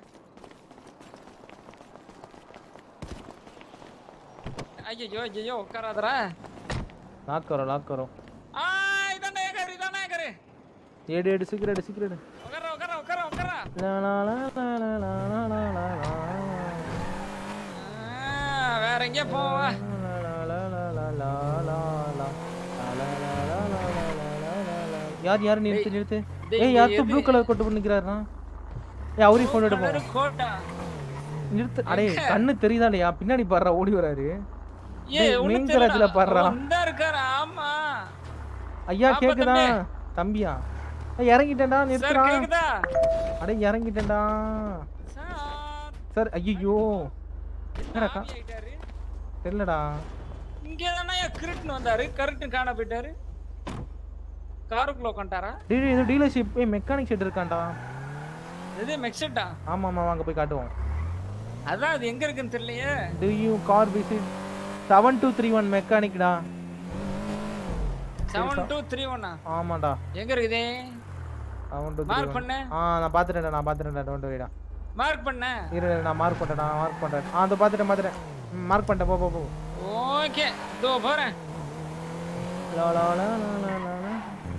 ஐயோ ஐயோ உட்காராதரா லாக் கரோ லாக் கரோ ஆ இதானே ஏகர் இதானே ஏகர் ஏடு ஏடு சீக்கிரம் எடு சீக்கிரம் எடு உட்கார உட்கார உட்கார உட்கார லா, லா, லா, லா, லா, லா, லா, லா, லா, லா. ஆ, வேற எங்கேயா போவா லா, லா, லா, லா, லா, லா, லா, லா. லா, லா, லா, லா, லா, லா, லா, லா, லா, லா. யார் யார் நிறுத்து நிறுத்து டேய், ஏய் யார் எது? ப்ளூ கலர் கொட்டு பண்ணிக்கிறாருனா ஏய் அவரையும் ஃபோன் எடுப்போம் கலரு கோட்டா நிறுத்து அடே எங்க? கண்ணு தெரியுதா இல்லையா பின்னாடி பாடுறா ஓடி வராரு ஏ மெயின் கராஜ்ல பாடுறா இந்த இருக்காரு ஆமா ஐயா பாப்பா கேக்குதா தம்பி. தம்பியா ஏய், இறங்கிட்டேன்டா சார் நிறுத்துறா கேக்குதா அடே இறங்கிட்டேன்டா சார் ஐயோ என்னடா கா- ஆயிட்டாரு தெரியலடா இங்க தானே கிரிட்னு வந்தாரு கரெக்ட் காண போயிட்டாரு காருக்குள்ள உட்காந்துட்டாரா டேய் டேய், இது டீலர்ஷிப் ஏய் மெக்கானிக் ஷெட் இருக்கான்டா இது மெக்ஸட்டா ஆமா ஆமா வாங்க போய் காட்டுவோம் அதான் அது எங்க இருக்குன்னு தெரியலையே do you car visit seven two three one மெக்கானிக்டா செவன் டூ த்ரீ ஒன்னா ஆமாடா எங்க இருக்குதே செவன் டூ Mark த்ரீ பண்ணு. ஆ நான் பார்த்துட்டேன்டா நான் பார்த்துட்டேன்டா டோன்ட் வெரிடா மார்க் பண்ண இரு இரு, நான் மார்க் பண்ணிட்டேன் நான் மார்க் பண்ணிட்டேன் ஆ அதை பார்த்துட்டேன் பார்த்துட்டேன் மார்க் பண்ணிட்டேன் போ போ போ ஓகே இதோ போறேன் லா லா லா லா லா லா லா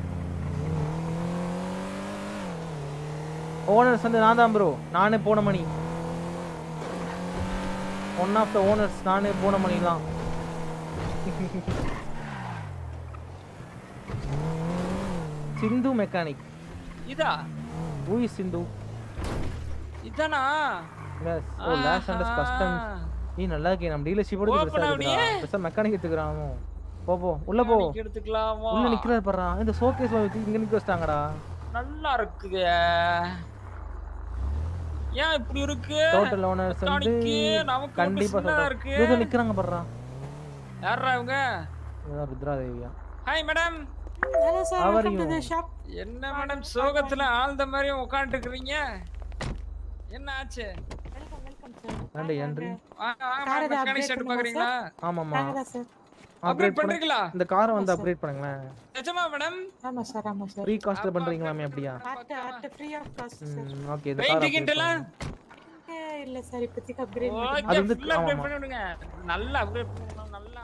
ஓனர்ஸ் வந்து நான் தான் ப்ரோ நானே போன மணி ஒன் ஆஃப் த ஓனர்ஸ் நானே போன மணி தான் சிந்து மெக்கானிக் இதா ஹூ இஸ் சிந்து இதானா yes oh Los Santos customs ஏய் நல்லா இருக்கே நம்ம டீலர்ஷிப்போட Open பெருசா அப்படியே? இருக்குடா பெருசா மெக்கானிக் எடுத்துக்கறான் போ போ உள்ள போ Mechanic எடுத்துக்கலாமா உள்ள நிக்கிறாரு பாறா இந்த ஷோகேஸ் வச்சு இங்க நிக்க வச்சிட்டாங்கடா நல்லா இருக்குது ஏன் இப்படி இருக்கு டோட்டல் ஓனர்ஸ் வந்து Mechanic, நமக்கு கண்டிப்பா business சொல்றேன் இருக்கு. இதோ நிக்கறாங்க பாறா யாரா இவங்க இதான் ருத்ரா தேவியா hi madam hello sir How are welcome to you? The shop என்ன மேடம் சோகத்துல ஆழ்ந்த மாதிரி உட்காந்துட்டு என்ன ஆச்சு வெல்கம் வெல்கம் சார் நன்றி நன்றி வாங்க வாங்க Car மேடம் ஏதாவது மெக்கானிக் upgrade ஷர்ட் பண்ணுமா பாக்குறீங்களா ஆமாமா வாங்கடா சார் அப்கிரேட் பண்றீங்களா இந்த காரை வந்து அப்கிரேட் பண்ணுங்களேன் நிஜமா மேடம் ஆமா சார் ஆமா சார் ஃப்ரீ காஸ்ட்ல பண்றீங்களாமே அப்படியா art art free of cost sir ம், ஓகே இந்த பெயிண்ட் கார் கிண்ட் எல்லாம் இல்ல சார் இப்போதைக்கு அப்கிரேட் ஓகே அது வந்து ஃபுல் அப்கிரேட் ஆமாமா. பண்ணி விடுங்க நல்லா அப்கிரேட் பண்ணணும் நல்லா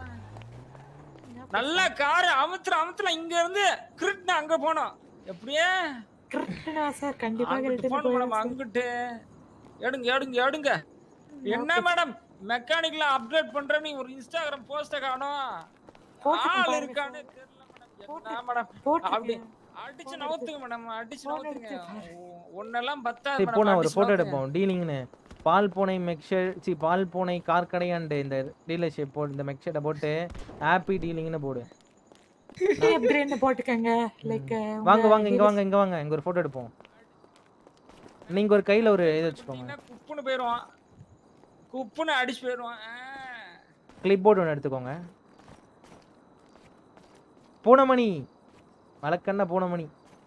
நல்லா கார் அமுத்துற அமுத்துற இங்க இருந்து கிரிட்னா அங்க போனோம் எப்படியே கரெக்டா சார் கண்டிப்பாக அங்கிட்டு ரிட்டர்ன் போகணும் மேடம் போயிடும் அங்கிட்டு எடுங்க எடுங்க எடுங்க என்ன மேடம் மெக்கானிக்ல அப்டேட் பண்றேன்னு ஒரு இன்ஸ்டாகிராம் போஸ்ட காணோம் போட்டுருக்கேன் ஆள் பாருங்க இருக்கான்னு தெரியல மேடம் என்ன மேடம் போட்டுருக்கேன். அப்படி அடிச்சு நவுத்துங்க மேடம் அடிச்சு நவுத்துங்க ஒன்னெல்லாம் பத்தாது சரி, இப்போ நான் மேடம் ஒரு அடிச்சு போட்டோ நவுத்துங்க. எடுப்போம் டீலிங்னு பால் பூனை மெக்ஷர் சி பால் பூனை கார் கடை அண்ட் இந்த டீலர்ஷிப் போட்டு இந்த மெக்ஷர்ட்டை போட்டு ஹாப்பி டீலிங்னு போடு ஃப்ரீ அப்கிரேட் போட்டுக்கங்க லைக் வாங்க வாங்க இங்க வாங்க இங்க வாங்க இங்க ஒரு போட்டோ எடுப்போம் நீங்க ஒரு கையில ஒரு இது வச்சுக்கோங்க குப்புன்னு போயிடுவான் குப்புன்னு அடிச்சு போயிடுவான் கிளிப் போர்டு ஒன்று எடுத்துக்கோங்க பூனமணி வழக்கண்ண பூனமணி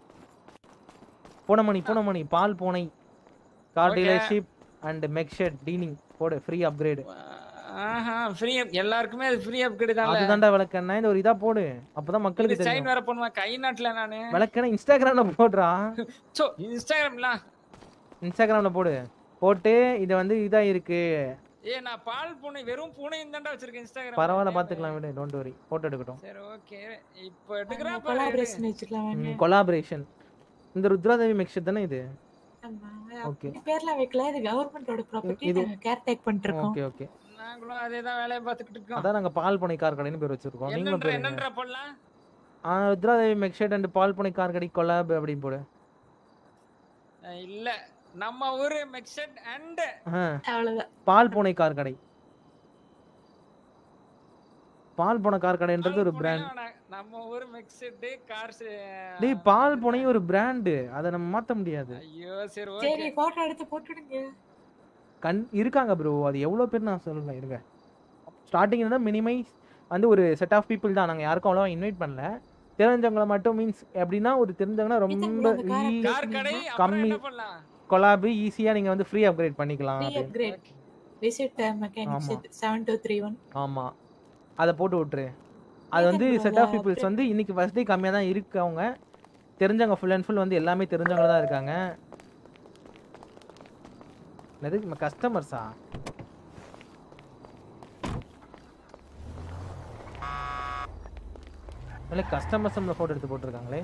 பூனமணி பூனமணி பால் பூனை கார் Okay. டீலர்ஷிப் அண்ட் மெக்ஷர்ட் டீலிங் போடு ஃப்ரீ அப்கிரேடு ஆஹா ஃப்ரீ எல்லாருக்குமே அது ஃப்ரீ அப்கிரேட் தான் அதுதான்டா விளக்கண்ணா இந்த ஒரு இதா போடு அப்பதான் மக்களுக்கு சைன் தெரியும் வேற பண்ணுவேன் கை நாட்டுல நானு விளக்கண்ணா இன்ஸ்டாகிராம்ல போடுறா சோ இன்ஸ்டாகிராம்ல இன்ஸ்டாகிராம்ல போடு போட்டு இது வந்து இதா இருக்கு ஏ நான் பால் பூனை வெறும் பூனையும் தான்டா வச்சிருக்கேன் இன்ஸ்டாகிராம் பரவாயில்ல பாத்துக்கலாம் விடு டோன்ட் வரி போட்டோ எடுக்கட்டும் சரி ஓகே இப்போ எடுக்கிறேன் கொலாபரேஷன் வச்சுக்கலாம் வாங்க கொலாபரேஷன் இந்த ருத்ராதேவி மிக்சர் தானே இது ஆமா ஓகே அப்படி பேர்லாம் வைக்கல இது கவர்மெண்டோட ப்ராப்பர்ட்டி இது- நாங்க கேர் டேக் பண்ணிட்டு இருக்கோம் ஓகே ஓகே நாங்களும் அதே தான் வேலையை பார்த்துக்கிட்டு இருக்கோம் அதான் நாங்க பால் புனை கார் கடைன்னு பேர் வச்சிருக்கோம் நீங்களும் என்னன்ற பேர் என்னன்ற போடலாம் ஆ ருத்ராதேவி மிக்சர் அண்ட் பால் புனை கார் கடை கொலாப் அப்படின்னு போடு அஹ் இல்ல நம்ம ஊரு மெக்சட் அண்ட் ஆ. அவ்வளவுதான் பால் பூனை கார் கடை பால் பூனை கார் கடைன்றது ஒரு பிராண்ட் நம்ம ஊரு மெக்சட் கார்ஸ் டேய் பால் பூனை ஒரு பிராண்டு அதை நம்ம மாத்த முடியாது ஐயோ சரி சரி ஓகே போட்டோ எடுத்து போட்டுடுங்க கண் இருக்காங்க ப்ரோ அது எவ்வளோ பேர் நான் சொல்லல இருங்க ஸ்டார்டிங் தான் மினிமைஸ் வந்து ஒரு செட் ஆஃப் பீப்புள் தான் நாங்கள் யாருக்கும் அவ்வளோவா இன்வைட் பண்ணல தெரிஞ்சவங்கள மட்டும் மீன்ஸ் எப்படின்னா ஒரு தெரிஞ்சவங்கன்னா ரொம்ப கார் கடை ஈ- அப்புறம் கம்மி என்ன பண்ணலாம் கொலாபு ஈஸியாக நீங்கள் வந்து ஃப்ரீ அப்கிரேட் பண்ணிக்கலாம் ஃப்ரீ அப்கிரேட் விசிட் மெக்கானிக்ஸ் ஆமா. செவன் டூ த்ரீ ஒன் ஆமாம் அதை போட்டு விட்ரு அது வந்து bro, செட் ஆஃப் அதை பீப்புள்ஸ் வந்து இன்னைக்கு ஃபர்ஸ்ட் டே கம்மியாக தான் இருக்கவங்க தெரிஞ்சவங்க ஃபுல் அண்ட் ஃபுல் வந்து எல்லாமே தெரிஞ்சவங்க தான் இருக்காங்க என்னது கஸ்டமர்ஸா இல்லை கஸ்டமர்ஸ் நம்மள ஃபோட்டோ எடுத்து போட்டிருக்காங்களே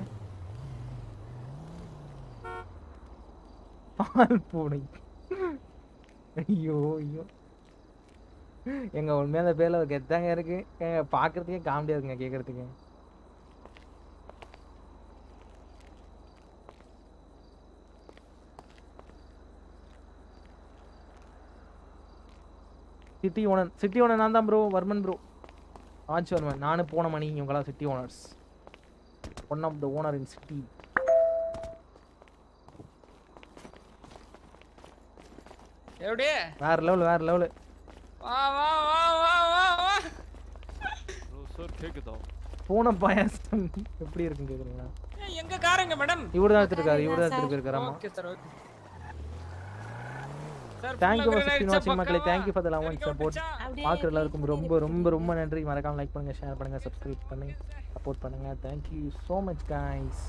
பால் பூனை ஐயோ ஐயோ எங்க உண்மையா அந்த பேர்ல ஒரு கெத்தாங்க இருக்கு எங்க பாக்குறதுக்கே காமெடியா இருக்குங்க கேக்குறதுக்கு சிட்டி ஓனர் சிட்டி ஓனர் நான் தான் ப்ரோ வர்மன் ப்ரோ ஆச்சு வர்மன் நானும் போன மணி இவங்களாம் city owners one of the owner in city எப்படி வேற லெவல் வேற லெவல் வா வா வா வா வா வா சார் கேக்குதா பூனை பாயாசம் எப்படி இருக்குன்னு கேக்குறீங்களா ஏய், எங்க காருங்க மேடம் இவரு தான் எடுத்திருக்காரு இவரு தான் எடுத்துட்டு போயிருக்காரு ஆமா okay sir okay sir thank you for sixteen வாட்சிங் மக்களே thank you for the love and support பார்க்குற எல்லாருக்கும் ரொம்ப ரொம்ப ரொம்ப நன்றி மறக்காம லைக் பண்ணுங்க ஷேர் பண்ணுங்க சப்ஸ்கிரைப் பண்ணி சப்போர்ட் பண்ணுங்க தேங்க்யூ ஸோ மச் கைஸ்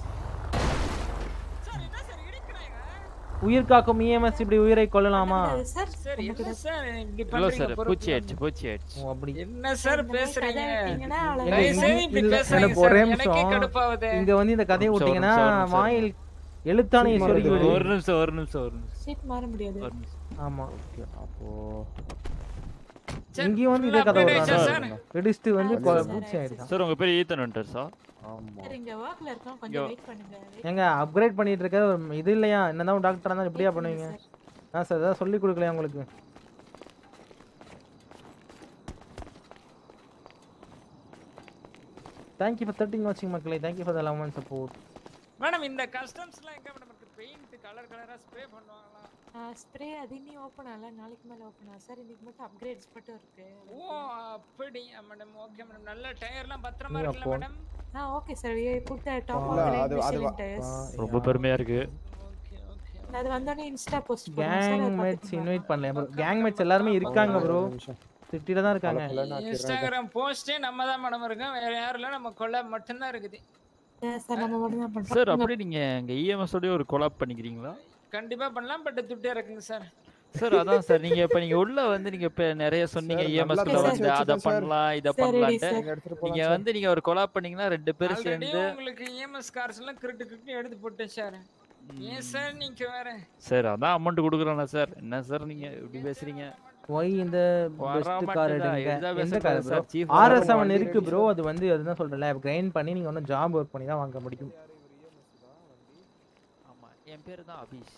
உயிர் காக்கும் இஎம்எஸ் இப்படி உயிரை கொல்லலாமா சார் சார் என்ன சார் இப்படி இல்ல பண்றீங்க சார் பொறுப்பு பூச்சி ஆயிடுச்சு பூச்சி ஆயிடுச்சு ஓ அப்படி என்ன சார் பேசுறீங்க விட்டீங்கன்னா எங்க தயவு இங்க- செய்து இப்படி இல்ல, பேசாதீங்க எனக்கு ஒரே சார். எனக்கே நிமிஷம் கடுப்பாகுது. இங்க வந்து இந்த கதையை ஒரு நிமிஷம், விட்டீங்கன்னா ஒரு நிமிஷம், ஒரு வாயில் எழுத்தாணையை சொருகி விடு ஒரு நிமிஷம் ஒரு நிமிஷம் ஒரு நிமிஷம் சீட் மாற முடியாது ஒரு நிமிஷம் ஆமா ஓகே அப்போ இங்கேயும் வந்து இதே full கதை update ஆயிடுச்சா வருவாங்க வெடிச்சிட்டு வந்து கொ- பூச்சி ஆயிடுச்சு சார் உங்க பேர் ஈத்தன் வந்துட்டார் சார் ஆமா சார் இங்க ஒர்க்ல இருக்கோம் கொஞ்சம் வெயிட் பண்ணுங்க wait ஏங்க அப்கிரேட் பண்ணிட்டு இருக்க ஒரு இது இல்லையா என்னதான் டாக்டரா இருந்தா இப்படியா பண்ணுவீங்க ஆ சார் ஏதாவது சொல்லி கொடுக்கலையா உங்களுக்கு தேங்க்யூ ஃபார் தேர்ட்டின் வாட்சிங் மக்களே thank you for the love and support madam இந்த கஸ்டம்ஸ்லாம் எங்க மேடம் இருக்கு பெயிண்ட் கலர் கலரா ஸ்ப்ரே பண்ணுவாங்களா ஸ்ப்ரே அது இன்னும் ஓப்பன் ஆகல நாளைக்கு மேல ஓப்பன் ஆகும் சார் இன்னைக்கு மட்டும் அப்கிரேட்ஸ் மட்டும் இருக்கு ஓ அப்படி மேடம் ஓகே மேடம் நல்ல டயர்லாம் பத்திரமா நீ இருக்குல்ல அப்போ- மேடம் ஆ ஓகே சார் கொடுத்த டாப் இல்ல, ஆஃப் அது- அது வா- டயர்ஸ் ரொம்ப பெருமையா இருக்கு அது வந்தோடனே Insta post gang mates invite பண்ணல ப்ரோ கேங் மேட்ஸ் எல்லாருமே இருக்காங்க ப்ரோ சிட்டில தான் இருக்காங்க இன்ஸ்டாகிராம் போஸ்டே நம்ம தான் மேடம் இருக்கோம் வேற யாரும் இல்ல நம்ம கொலை மட்டும்தான் இருக்குது சார் நம்ம மட்டும் தான் பண்றோம் சார் அப்படியே நீங்க எங்க இஎம்எஸ் ஓடய ஒரு கொலாப் பண்ணிக்கிறீங்களா கண்டிப்பா பண்ணலாம் பட் துட்டே இருக்குங்க சார் சார் அதான் சார் நீங்க இப்ப நீங்க உள்ள வந்து நீங்க இப்ப நிறைய சொன்னீங்க Sir, இஎம்எஸ் நல்லா வந்து பேசி அத வச்சுட்டேன் sir. பண்ணலாம் இத சரி, பண்ணலாம்ட்டு sir. எடுத்துட்டு போலாம் நீங்க sir. வந்து நீங்க ஒரு கொலாப் பண்ணீங்கன்னா ரெண்டு பேரும் ஆல்ரெடி சேர்ந்து உங்களுக்கு இஎம்எஸ் கார்ஸ் எல்லாம் கிரிட்டு கிரிட்டு எடுத்து போட்டேன் சார் ஏன் சார் நீங்க வேற சார் அதான் அமௌண்ட் கொடுக்குறேன்னா சார் என்ன சார் நீங்க இப்படி பேசுறீங்க ஒய் இந்த வர பெஸ்ட் கார் மாட்டேதா, எடுங்க எளிதா எந்த பேசக்கூடாது car bro sir, chief RS வர செவன் மாட்டேங்குது இருக்கு ப்ரோ அது வந்து அதுதான் சொல்றேன்ல கிரைண்ட் பண்ணி நீங்க ஒன்றும் ஜாப் ஒர்க் பண்ணி தான் வாங்க முடியும் ஆமா என் பேரு தான் அபீஷ்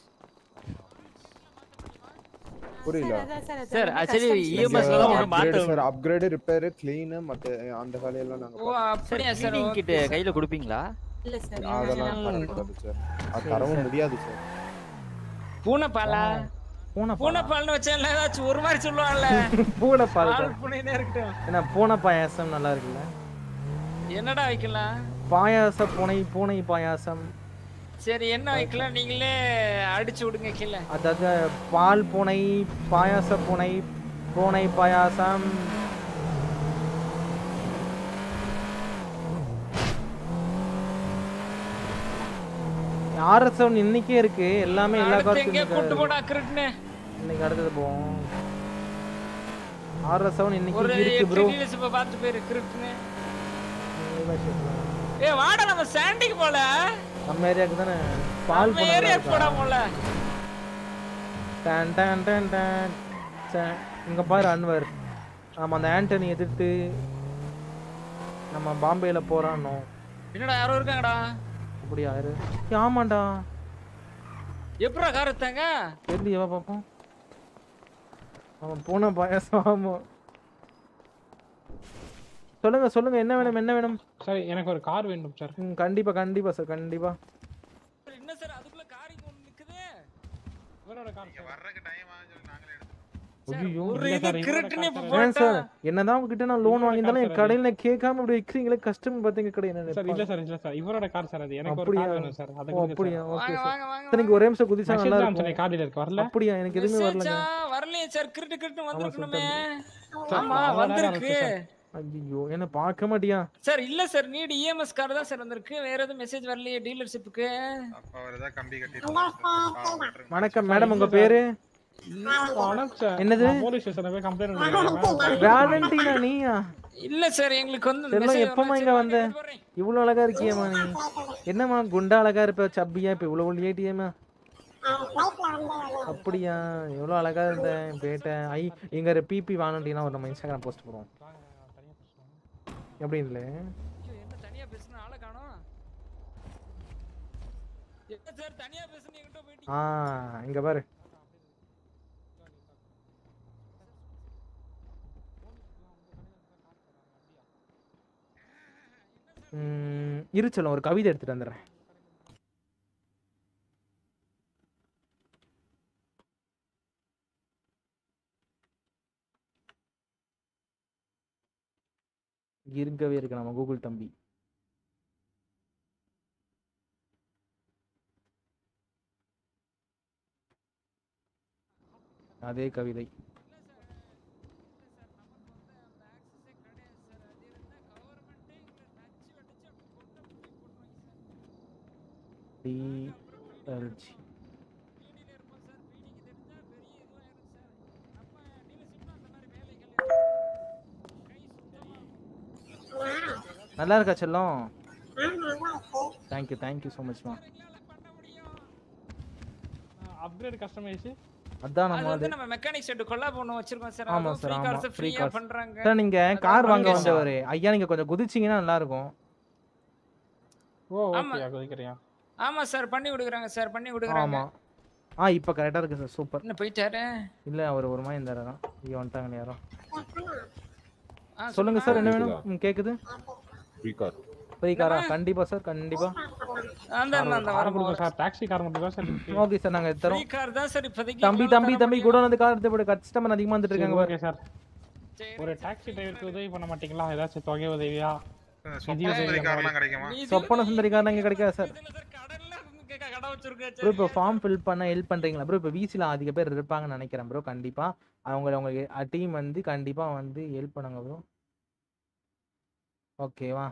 புரியல சார் ஆக்சுவலி இஎம்எஸ்ல தான் ஒன்று மாத்த சார் அப்கிரேட் ரிப்பேர் க்ளீன் மத்த அந்த வேலையெல்லாம் நாங்க ஓ அப்படியா சார் cleaning kit கையில கொடுப்பீங்களா இல்ல சார் அதெல்லாம் தரக்கூடாது சார் அது தரவும் முடியாது சார் பூனைப்பாலா பூனை பூனைப்பால்னு வச்சா ஏதாச்சும் ஒரு மாதிரி சொல்லுவாங்கல்ல பூனை பால் பால் பூனைனே இருக்கட்டும் ஏன்னா பூனை பாயாசம் நல்லா இருக்குல்ல என்னடா வைக்கலாம் பாயாச பூனை பூனை பாயாசம் சரி என்ன வைக்கலாம் நீங்களே அடிச்சு விடுங்க கீழே அதாவது பால் பூனை பாயாச பூனை பூனை பாயாசம் ஆர்எஸ் செவன் இன்னைக்கே இருக்கு எல்லாமே எல்லா அடுத்து எங்க கூட்டு கார்டும் போடா கிரிட்னு இன்னைக்கு அடுத்தது போவோம் ஆர்எஸ் செவன் ஒரு இன்னைக்கு இருக்கு எட்டு ப்ரோ டீலர்ஸ் இப்ப பார்த்து போயிரு கிரிட்னு ஏ வாடா நம்ம சாண்டிக்கு போல நம்ம ஏரியாவுக்கு தானே பால் நம்ம பூனை ஏரியாக்கு போடா போல டன் டன் டன் டன் ச- இங்க பாரு அன்வர் ஆமா அந்த ஆண்டனி எதிர்த்து நம்ம பாம்பேல போறானோ என்னடா யாரோ இருக்காங்கடா அப்படியா யாரு ஏய், ஆமாண்டா எப்படா கார் எடுத்தாங்க எப்படி எவ பாப்போம் அவன் பூனை பாயாசம் ஆமா சொல்லுங்க சொல்லுங்க என்ன வேணும் என்ன வேணும் சார் எனக்கு ஒரு கார் வேண்டும் சார் ம், கண்டிப்பா கண்டிப்பா சார் கண்டிப்பா என்ன சார் அதுக்குள்ள கார் இங்க ஒண்ணு நிக்குது இவரோட கார் வர்றதுக்கு டைம் ஆகுது நாங்களே ஐயோ ஒரு இது கிரிட்னு இப்ப ஏன் போட்டா சார் என்னதான் உங்ககிட்ட நான் லோன் இவரோட வாங்கியிருந்தாலும் என் காசு கடையில கேட்காம இப்படி விற்கிறீங்களே கஸ்டமர் பார்த்தீங்க கடை என்ன சார் இல்ல சார் இல்ல சார் இவரோட கார் சார் அது எனக்கு ஒரு அப்படியா கார் வேணும் சார் அதை ஓ, கொடுங்க அப்படியா சார். ஓகே சார் சார் நீங்க ஒரே நிமிஷம் குதிச்சா Message நல்லா தான் அனுப்பிச்சேனே, இருக்கும் கார்டில் இருக்கு வரல அப்படியா எனக்கு எதுவுமே வரலங்க மெசேஜா வரலையே சார் கிரிட்டு கிரிட்டு வந்திருக்கணுமே சார், ஆமா அவன் தான் வந்திருக்கு ஐயோ என்ன பார்க்க மாட்டியா சார் இல்ல சார் நீடு இஎம்எஸ் கார்டு தான் சார் வந்திருக்கு வேற எதுவும் மெசேஜ் வரலையே டீலர்ஷிப்புக்கு அவர் ஏதாவது கம்பி கட்டி வணக்கம் மேடம் உங்க பேரு வணக்கம் சார் என்னது? நான் போலீஸ் ஸ்டேஷன்ல போய் கம்ப்ளைண்ட் பண்ணிருக்கேன் வேலண்டினா நீயா இல்ல சார் எங்களுக்கு வந்து செல்லம் message எப்பமா வரல. இங்க வந்த இவ்வளவு அழகா இருக்கியேம்மா நீ என்னம்மா குண்டா அழகா இருப்ப சப்பியா இப்ப இவ்வளவு ஒல்லியாட்டியேம்மா அப்படியா எவ்வளவு அழகா இருந்த பேட்ட ஐ எங்க பிபி வாங்கிட்டீங்கன்னா ஒரு நம்ம இன்ஸ்டாகிராம் போஸ்ட் போடுவோம் எப்படி இல்லை ஐயோ, என்ன தனியா பேசுன ஆளை காணோம் என்ன சார் தனியா பேசுன என்கிட்ட போயிட்டு ஆ இங்க பாரு ம், இரு செல்லம் ஒரு கவிதை எடுத்துட்டு வந்துடுறேன் இருக்கவே இருக்கு நம்ம கூகுள் தம்பி அதே கவிதை டிஎல்ஜி நல்லா இருக்கா செல்லம் தேங்க்யூ தேங்க்யூ ஸோ மச்மா அப்கிரேட் கஸ்டமைஸ் அதான் அது நம்ம வந்து அது நம்ம மெக்கானிக் செட் கொல்லா ஒண்ணு வச்சிருக்கோம் சார் ஆமா அதுவும் சார் ஃப்ரீ ஆமா கார்ஸ் ஃப்ரீ ஃப்ரீயா கார்ஸ் பண்றாங்க சார் நீங்க அதான் கார் வாங்க application. வந்தவரு ஐயா நீங்க கொஞ்சம் குதிச்சீங்கன்னா நல்லா இருக்கும் ஓ ஆமா. ஓகே குதிக்கிறியா ஆமா சார் பண்ணி கொடுக்குறாங்க சார் பண்ணி கொடுக்குறாங்க ஆமா ஆ இப்போ கரெக்டா இருக்கு சார் சூப்பர் என்ன போயிட்டாரு இல்ல அவர் ஒரு மாதிரி இருந்தாரு தான் இங்க வந்துட்டாங்க யாரோ ஆ, சொல்லுங்க சார் என்ன சொல்லுங்க. வேணும் ம், கேக்குது ஃப்ரீ கார் ஃப்ரீ காரா கண்டிப்பா சார் கண்டிப்பா அந்த அந்த அந்த கார் வர கொடுங்க சார் டாக்ஸி கார் மட்டும் தான் சார் ஓகே சார் நாங்க தரோம் ஃப்ரீ கார் தான் சார் இப்போதைக்கு தம்பி எங்களால தம்பி தர தம்பி கூட வந்து கார் எடுத்து போடு கஸ்டமர் அதிகமா வந்துட்டு இருக்காங்க ஓகே பாரு. சார் ஒரு டாக்ஸி டிரைவருக்கு உதவி பண்ண மாட்டீங்களா ஏதாச்சும் தொகை உதவியா நிதி சொப்பன உதவி சுந்தரி அந்த கார்லாம் மாதிரி. கிடைக்குமா சொப்பன சுந்தரி கார்லாம் இங்க கிடைக்காது சார் எங்க கடை வச்சிருக்க ப்ரோ இப்போ ஃபார்ம் ஃபில் பண்ண ஹெல்ப் பண்றீங்களா ப்ரோ இப்போ விசில அதிக பேர் இருப்பாங்கன்னு நினைக்கிறேன் ப்ரோ கண்டிப்பா அவங்க அவங்க டீம் வந்து கண்டிப்பா வந்து ஹெல்ப் பண்ணுங்க ப்ரோ ஓகேவா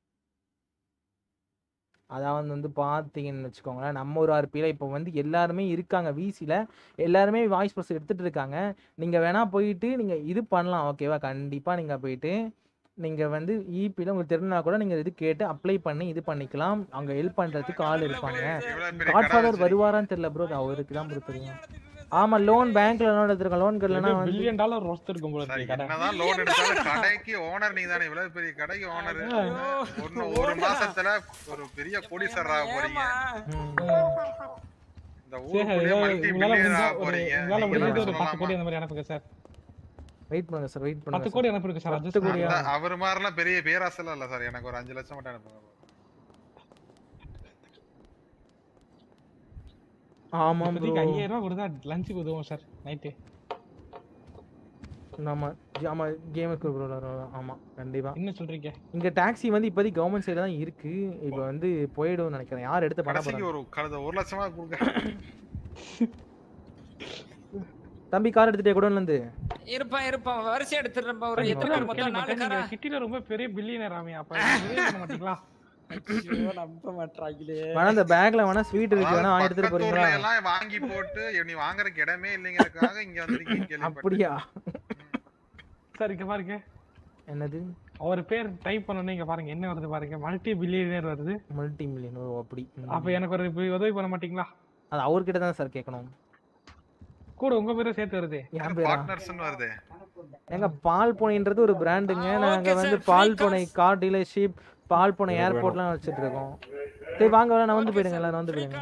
அதாவது வந்து பார்த்தீங்கன்னு வச்சுக்கோங்களேன் நம்ம ஒரு ஆர்பியில் இப்போ வந்து எல்லாருமே இருக்காங்க விசியில் எல்லாருமே வாய்ஸ் ப்ரெஸ் எடுத்துகிட்டு இருக்காங்க நீங்கள் வேணால் போயிட்டு நீங்கள் இது பண்ணலாம் ஓகேவா கண்டிப்பாக நீங்கள் போயிட்டு நீங்கள் வந்து இபியில் உங்களுக்கு தெரிஞ்சா கூட நீங்கள் இது கேட்டு அப்ளை பண்ணி இது பண்ணிக்கலாம் அங்கே ஹெல்ப் பண்ணுறதுக்கு ஆள் இருப்பாங்க காட்ஃபாதர் வருவாரான்னு தெரியல ப்ரோ அவருக்கு தான் ப்ரோ தெரியும் ஆமாம் லோன் பேங்க்ல லோன் எடுத்துருக்கோம் லோன் கட்டலனா வந்து பில்லியன் டாலர் ஒர்த் இருக்கும் போல இருக்கு கடை என்னதான் லோன் எடுத்தாலும் கடைக்கு ஓனர் நீங்க தானே இவ்வளவு பெரிய கடைக்கு ஓனர் ஒன்னு ஒரு மாசத்துல ஒரு பெரிய கோடீஸ்வரர் ஆக போறீங்க இந்த சரி ஊருக்குள்ளே ஏதாவது மல்டி உங்களால பில்லியனர் முடிஞ்சா ஆக ஒரு போறீங்க உங்களால நீங்க முடிஞ்சது ஒரு சொல்லலாமா? பத்து கோடி அந்த மாதிரி அனுப்புங்க சார் வெயிட் பண்ணுங்க சார் வெயிட் பண்ணுங்க பத்து கோடி அனுப்புங்க சார் பத்து கோடியா அந்த- அவர் மாதிரிலாம் பெரிய பேராசெல்லாம் இல்ல சார் எனக்கு ஒரு அஞ்சு லட்சம் மட்டும் அனுப்புங்க ஆமா இப்போதைக்கு ப்ரோ ஐயாயிரம் ரூபாய் கொடுத்தா லஞ்சுக்கு உதவும் சார் நைட்டு ஆமா ஜி- ஆமா கேமுக்கு ப்ரோ ஆமா கண்டிப்பா என்ன சொல்றீங்க இங்க டாக்ஸி வந்து இப்போதைக்கு கவர்மெண்ட் சைடுல தான் இருக்கு இப்போ வந்து போயிடும்னு நினைக்கிறேன் யார் எடுத்து பண்ண கடைசிக்கு போறாங்க ஒரு கழுத ஒரு லட்சமா கொடுங்க தம்பி கார் எடுத்துட்டே கூட இருந்து இருப்பான் இருப்பான் வரிசை எடுத்துடுறப்ப ஒரு சார், எத்தனை இப்பதான் மொத்தம் நாலு கேள்விப்பட்டேன், காரா நீங்க சிட்டில ரொம்ப பெரிய பில்லியனர் ஆமே அப்ப உதவி பண்ண மாட்டீங்களா ஐயோ நம்ப மாட்டாங்களே வேணா இந்த பேக்ல வேணா ஸ்வீட் இருக்கு வேணா வாங்கி எடுத்துட்டு பக்கத்து போறீங்களா ஊர்ல எல்லாம் வாங்கி போட்டு நீ வாங்குறதுக்கு இடமே இல்லைங்கிறதுக்காக இங்க வந்திருக்கீங்க கேள்விப்பட்டேன் அப்படியா சார் இங்க பாருங்க என்னது அவர் பேர் டைப் பண்ணணும் இங்க பாருங்க என்ன வருது பாருங்க மல்டி பில்லியனர் வருது மல்டி மில்லியன் ஓ அப்படி ம். அப்ப எனக்கு ஒரு இப்ப உதவி பண்ண மாட்டீங்களா அது அவர்கிட்ட தான் சார் கேட்கணும் கூட உங்க பேரும் சேர்த்து வருது என் பேரா பார்ட்னர்ஸ்னு வருது எங்க பால் பூனைன்றது ஒரு பிராண்டுங்க நாங்க வந்து பால் பூனை கார் டீலர்ஷிப் பால் பூனை ஏர்போர்ட்லாம் வச்சுட்டு இருக்கோம் சரி வாங்க நான் வந்து போயிடுங்க எல்லாரும் வந்து போயிடுங்க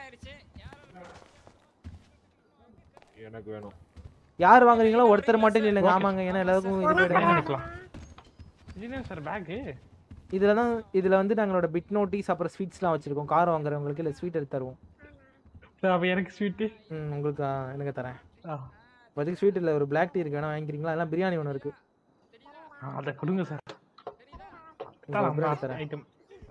எனக்கு வேணும் யார் வாங்குறீங்களோ ஒருத்தர் மட்டும் இல்லைங்க ஆமாங்க ஏன்னா எல்லாருக்கும் இது போயிடுங்க இது சார் பேக்கு இதுல தான் இதுல வந்து நாங்களோட பிட் நோட்டீஸ் அப்புறம் ஸ்வீட்ஸ்லாம் வச்சிருக்கோம் கார் வாங்குறவங்களுக்கு இல்ல ஸ்வீட் எடுத்து தருவோம் சார் அப்ப எனக்கு ஸ்வீட்டு ம் உங்களுக்கு ஆ, எனக்கு தரேன் ஆ. இப்போதைக்கு ஸ்வீட் இல்ல ஒரு பிளாக் டீ இருக்கு வேணா வாங்கிக்கிறீங்களா எல்லாம் பிரியாணி ஒன்று இருக்கு அதை கொடுங்க சார் இங்க ஒரு பிரியாணி தரேன் ஐட்டம்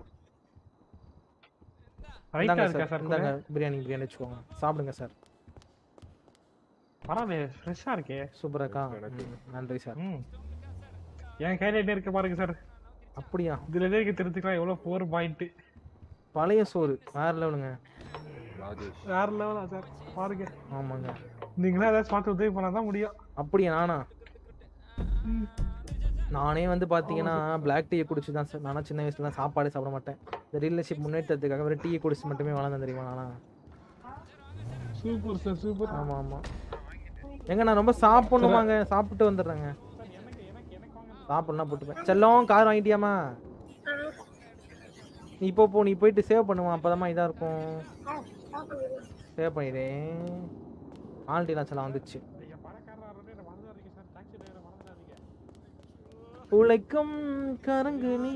இந்தாங்க ரைட்டா இருக்கா சார் சார் இந்தாங்க பிரியாணி பிரியாணி வச்சுக்கோங்க சாப்பிடுங்க சார் பரவாயில்ல ஃப்ரெஷ்ஷா இருக்கே சூப்பரா இருக்கா ம், நன்றி சார் ம் என் கையில என்ன இருக்கு பாருங்க சார் அப்படியா இதுல இருக்கு தெரிஞ்சுக்கலாம் எவ்வளவு ஃபோர் பாயிண்ட் பழைய சோறு வேற லெவலுங்க வேற லெவலா சார் பாருங்க ஆமாங்க நீங்களே ஏதாச்சும் பார்த்து உதவி பண்ணாதான் முடியும் அப்படியா நானா நானே வந்து பார்த்தீங்கன்னா பிளாக் டீயை குடிச்சு தான் சார் நானும் சின்ன வயசுல சாப்பாடு சாப்பிட மாட்டேன் இந்த ரிலேஷிப் முன்னேற்றத்துக்காக வெறும் டீயை குடிச்சு மட்டுமே வளர்ந்தேன் தெரியுமா நானா சூப்பர் சார் சூப்பர் ஆமா ஆமா எங்க நான் ரொம்ப சாப்பிடணுமாங்க சாப்பிட்டு வந்துடுறேங்க சாப்பிடணும் போட்டுப்பேன் செல்லம் கார் வாங்கிட்டியாமா நீ இப்போ போ நீ போயிட்டு சேவ் பண்ணுவான் அப்போதாம்மா இதாக இருக்கும் சேவ் பண்ணிடுறேன் ஆல்ரெடி செல்லாம் வந்துச்சு உழைக்கும் கரங்கு நீ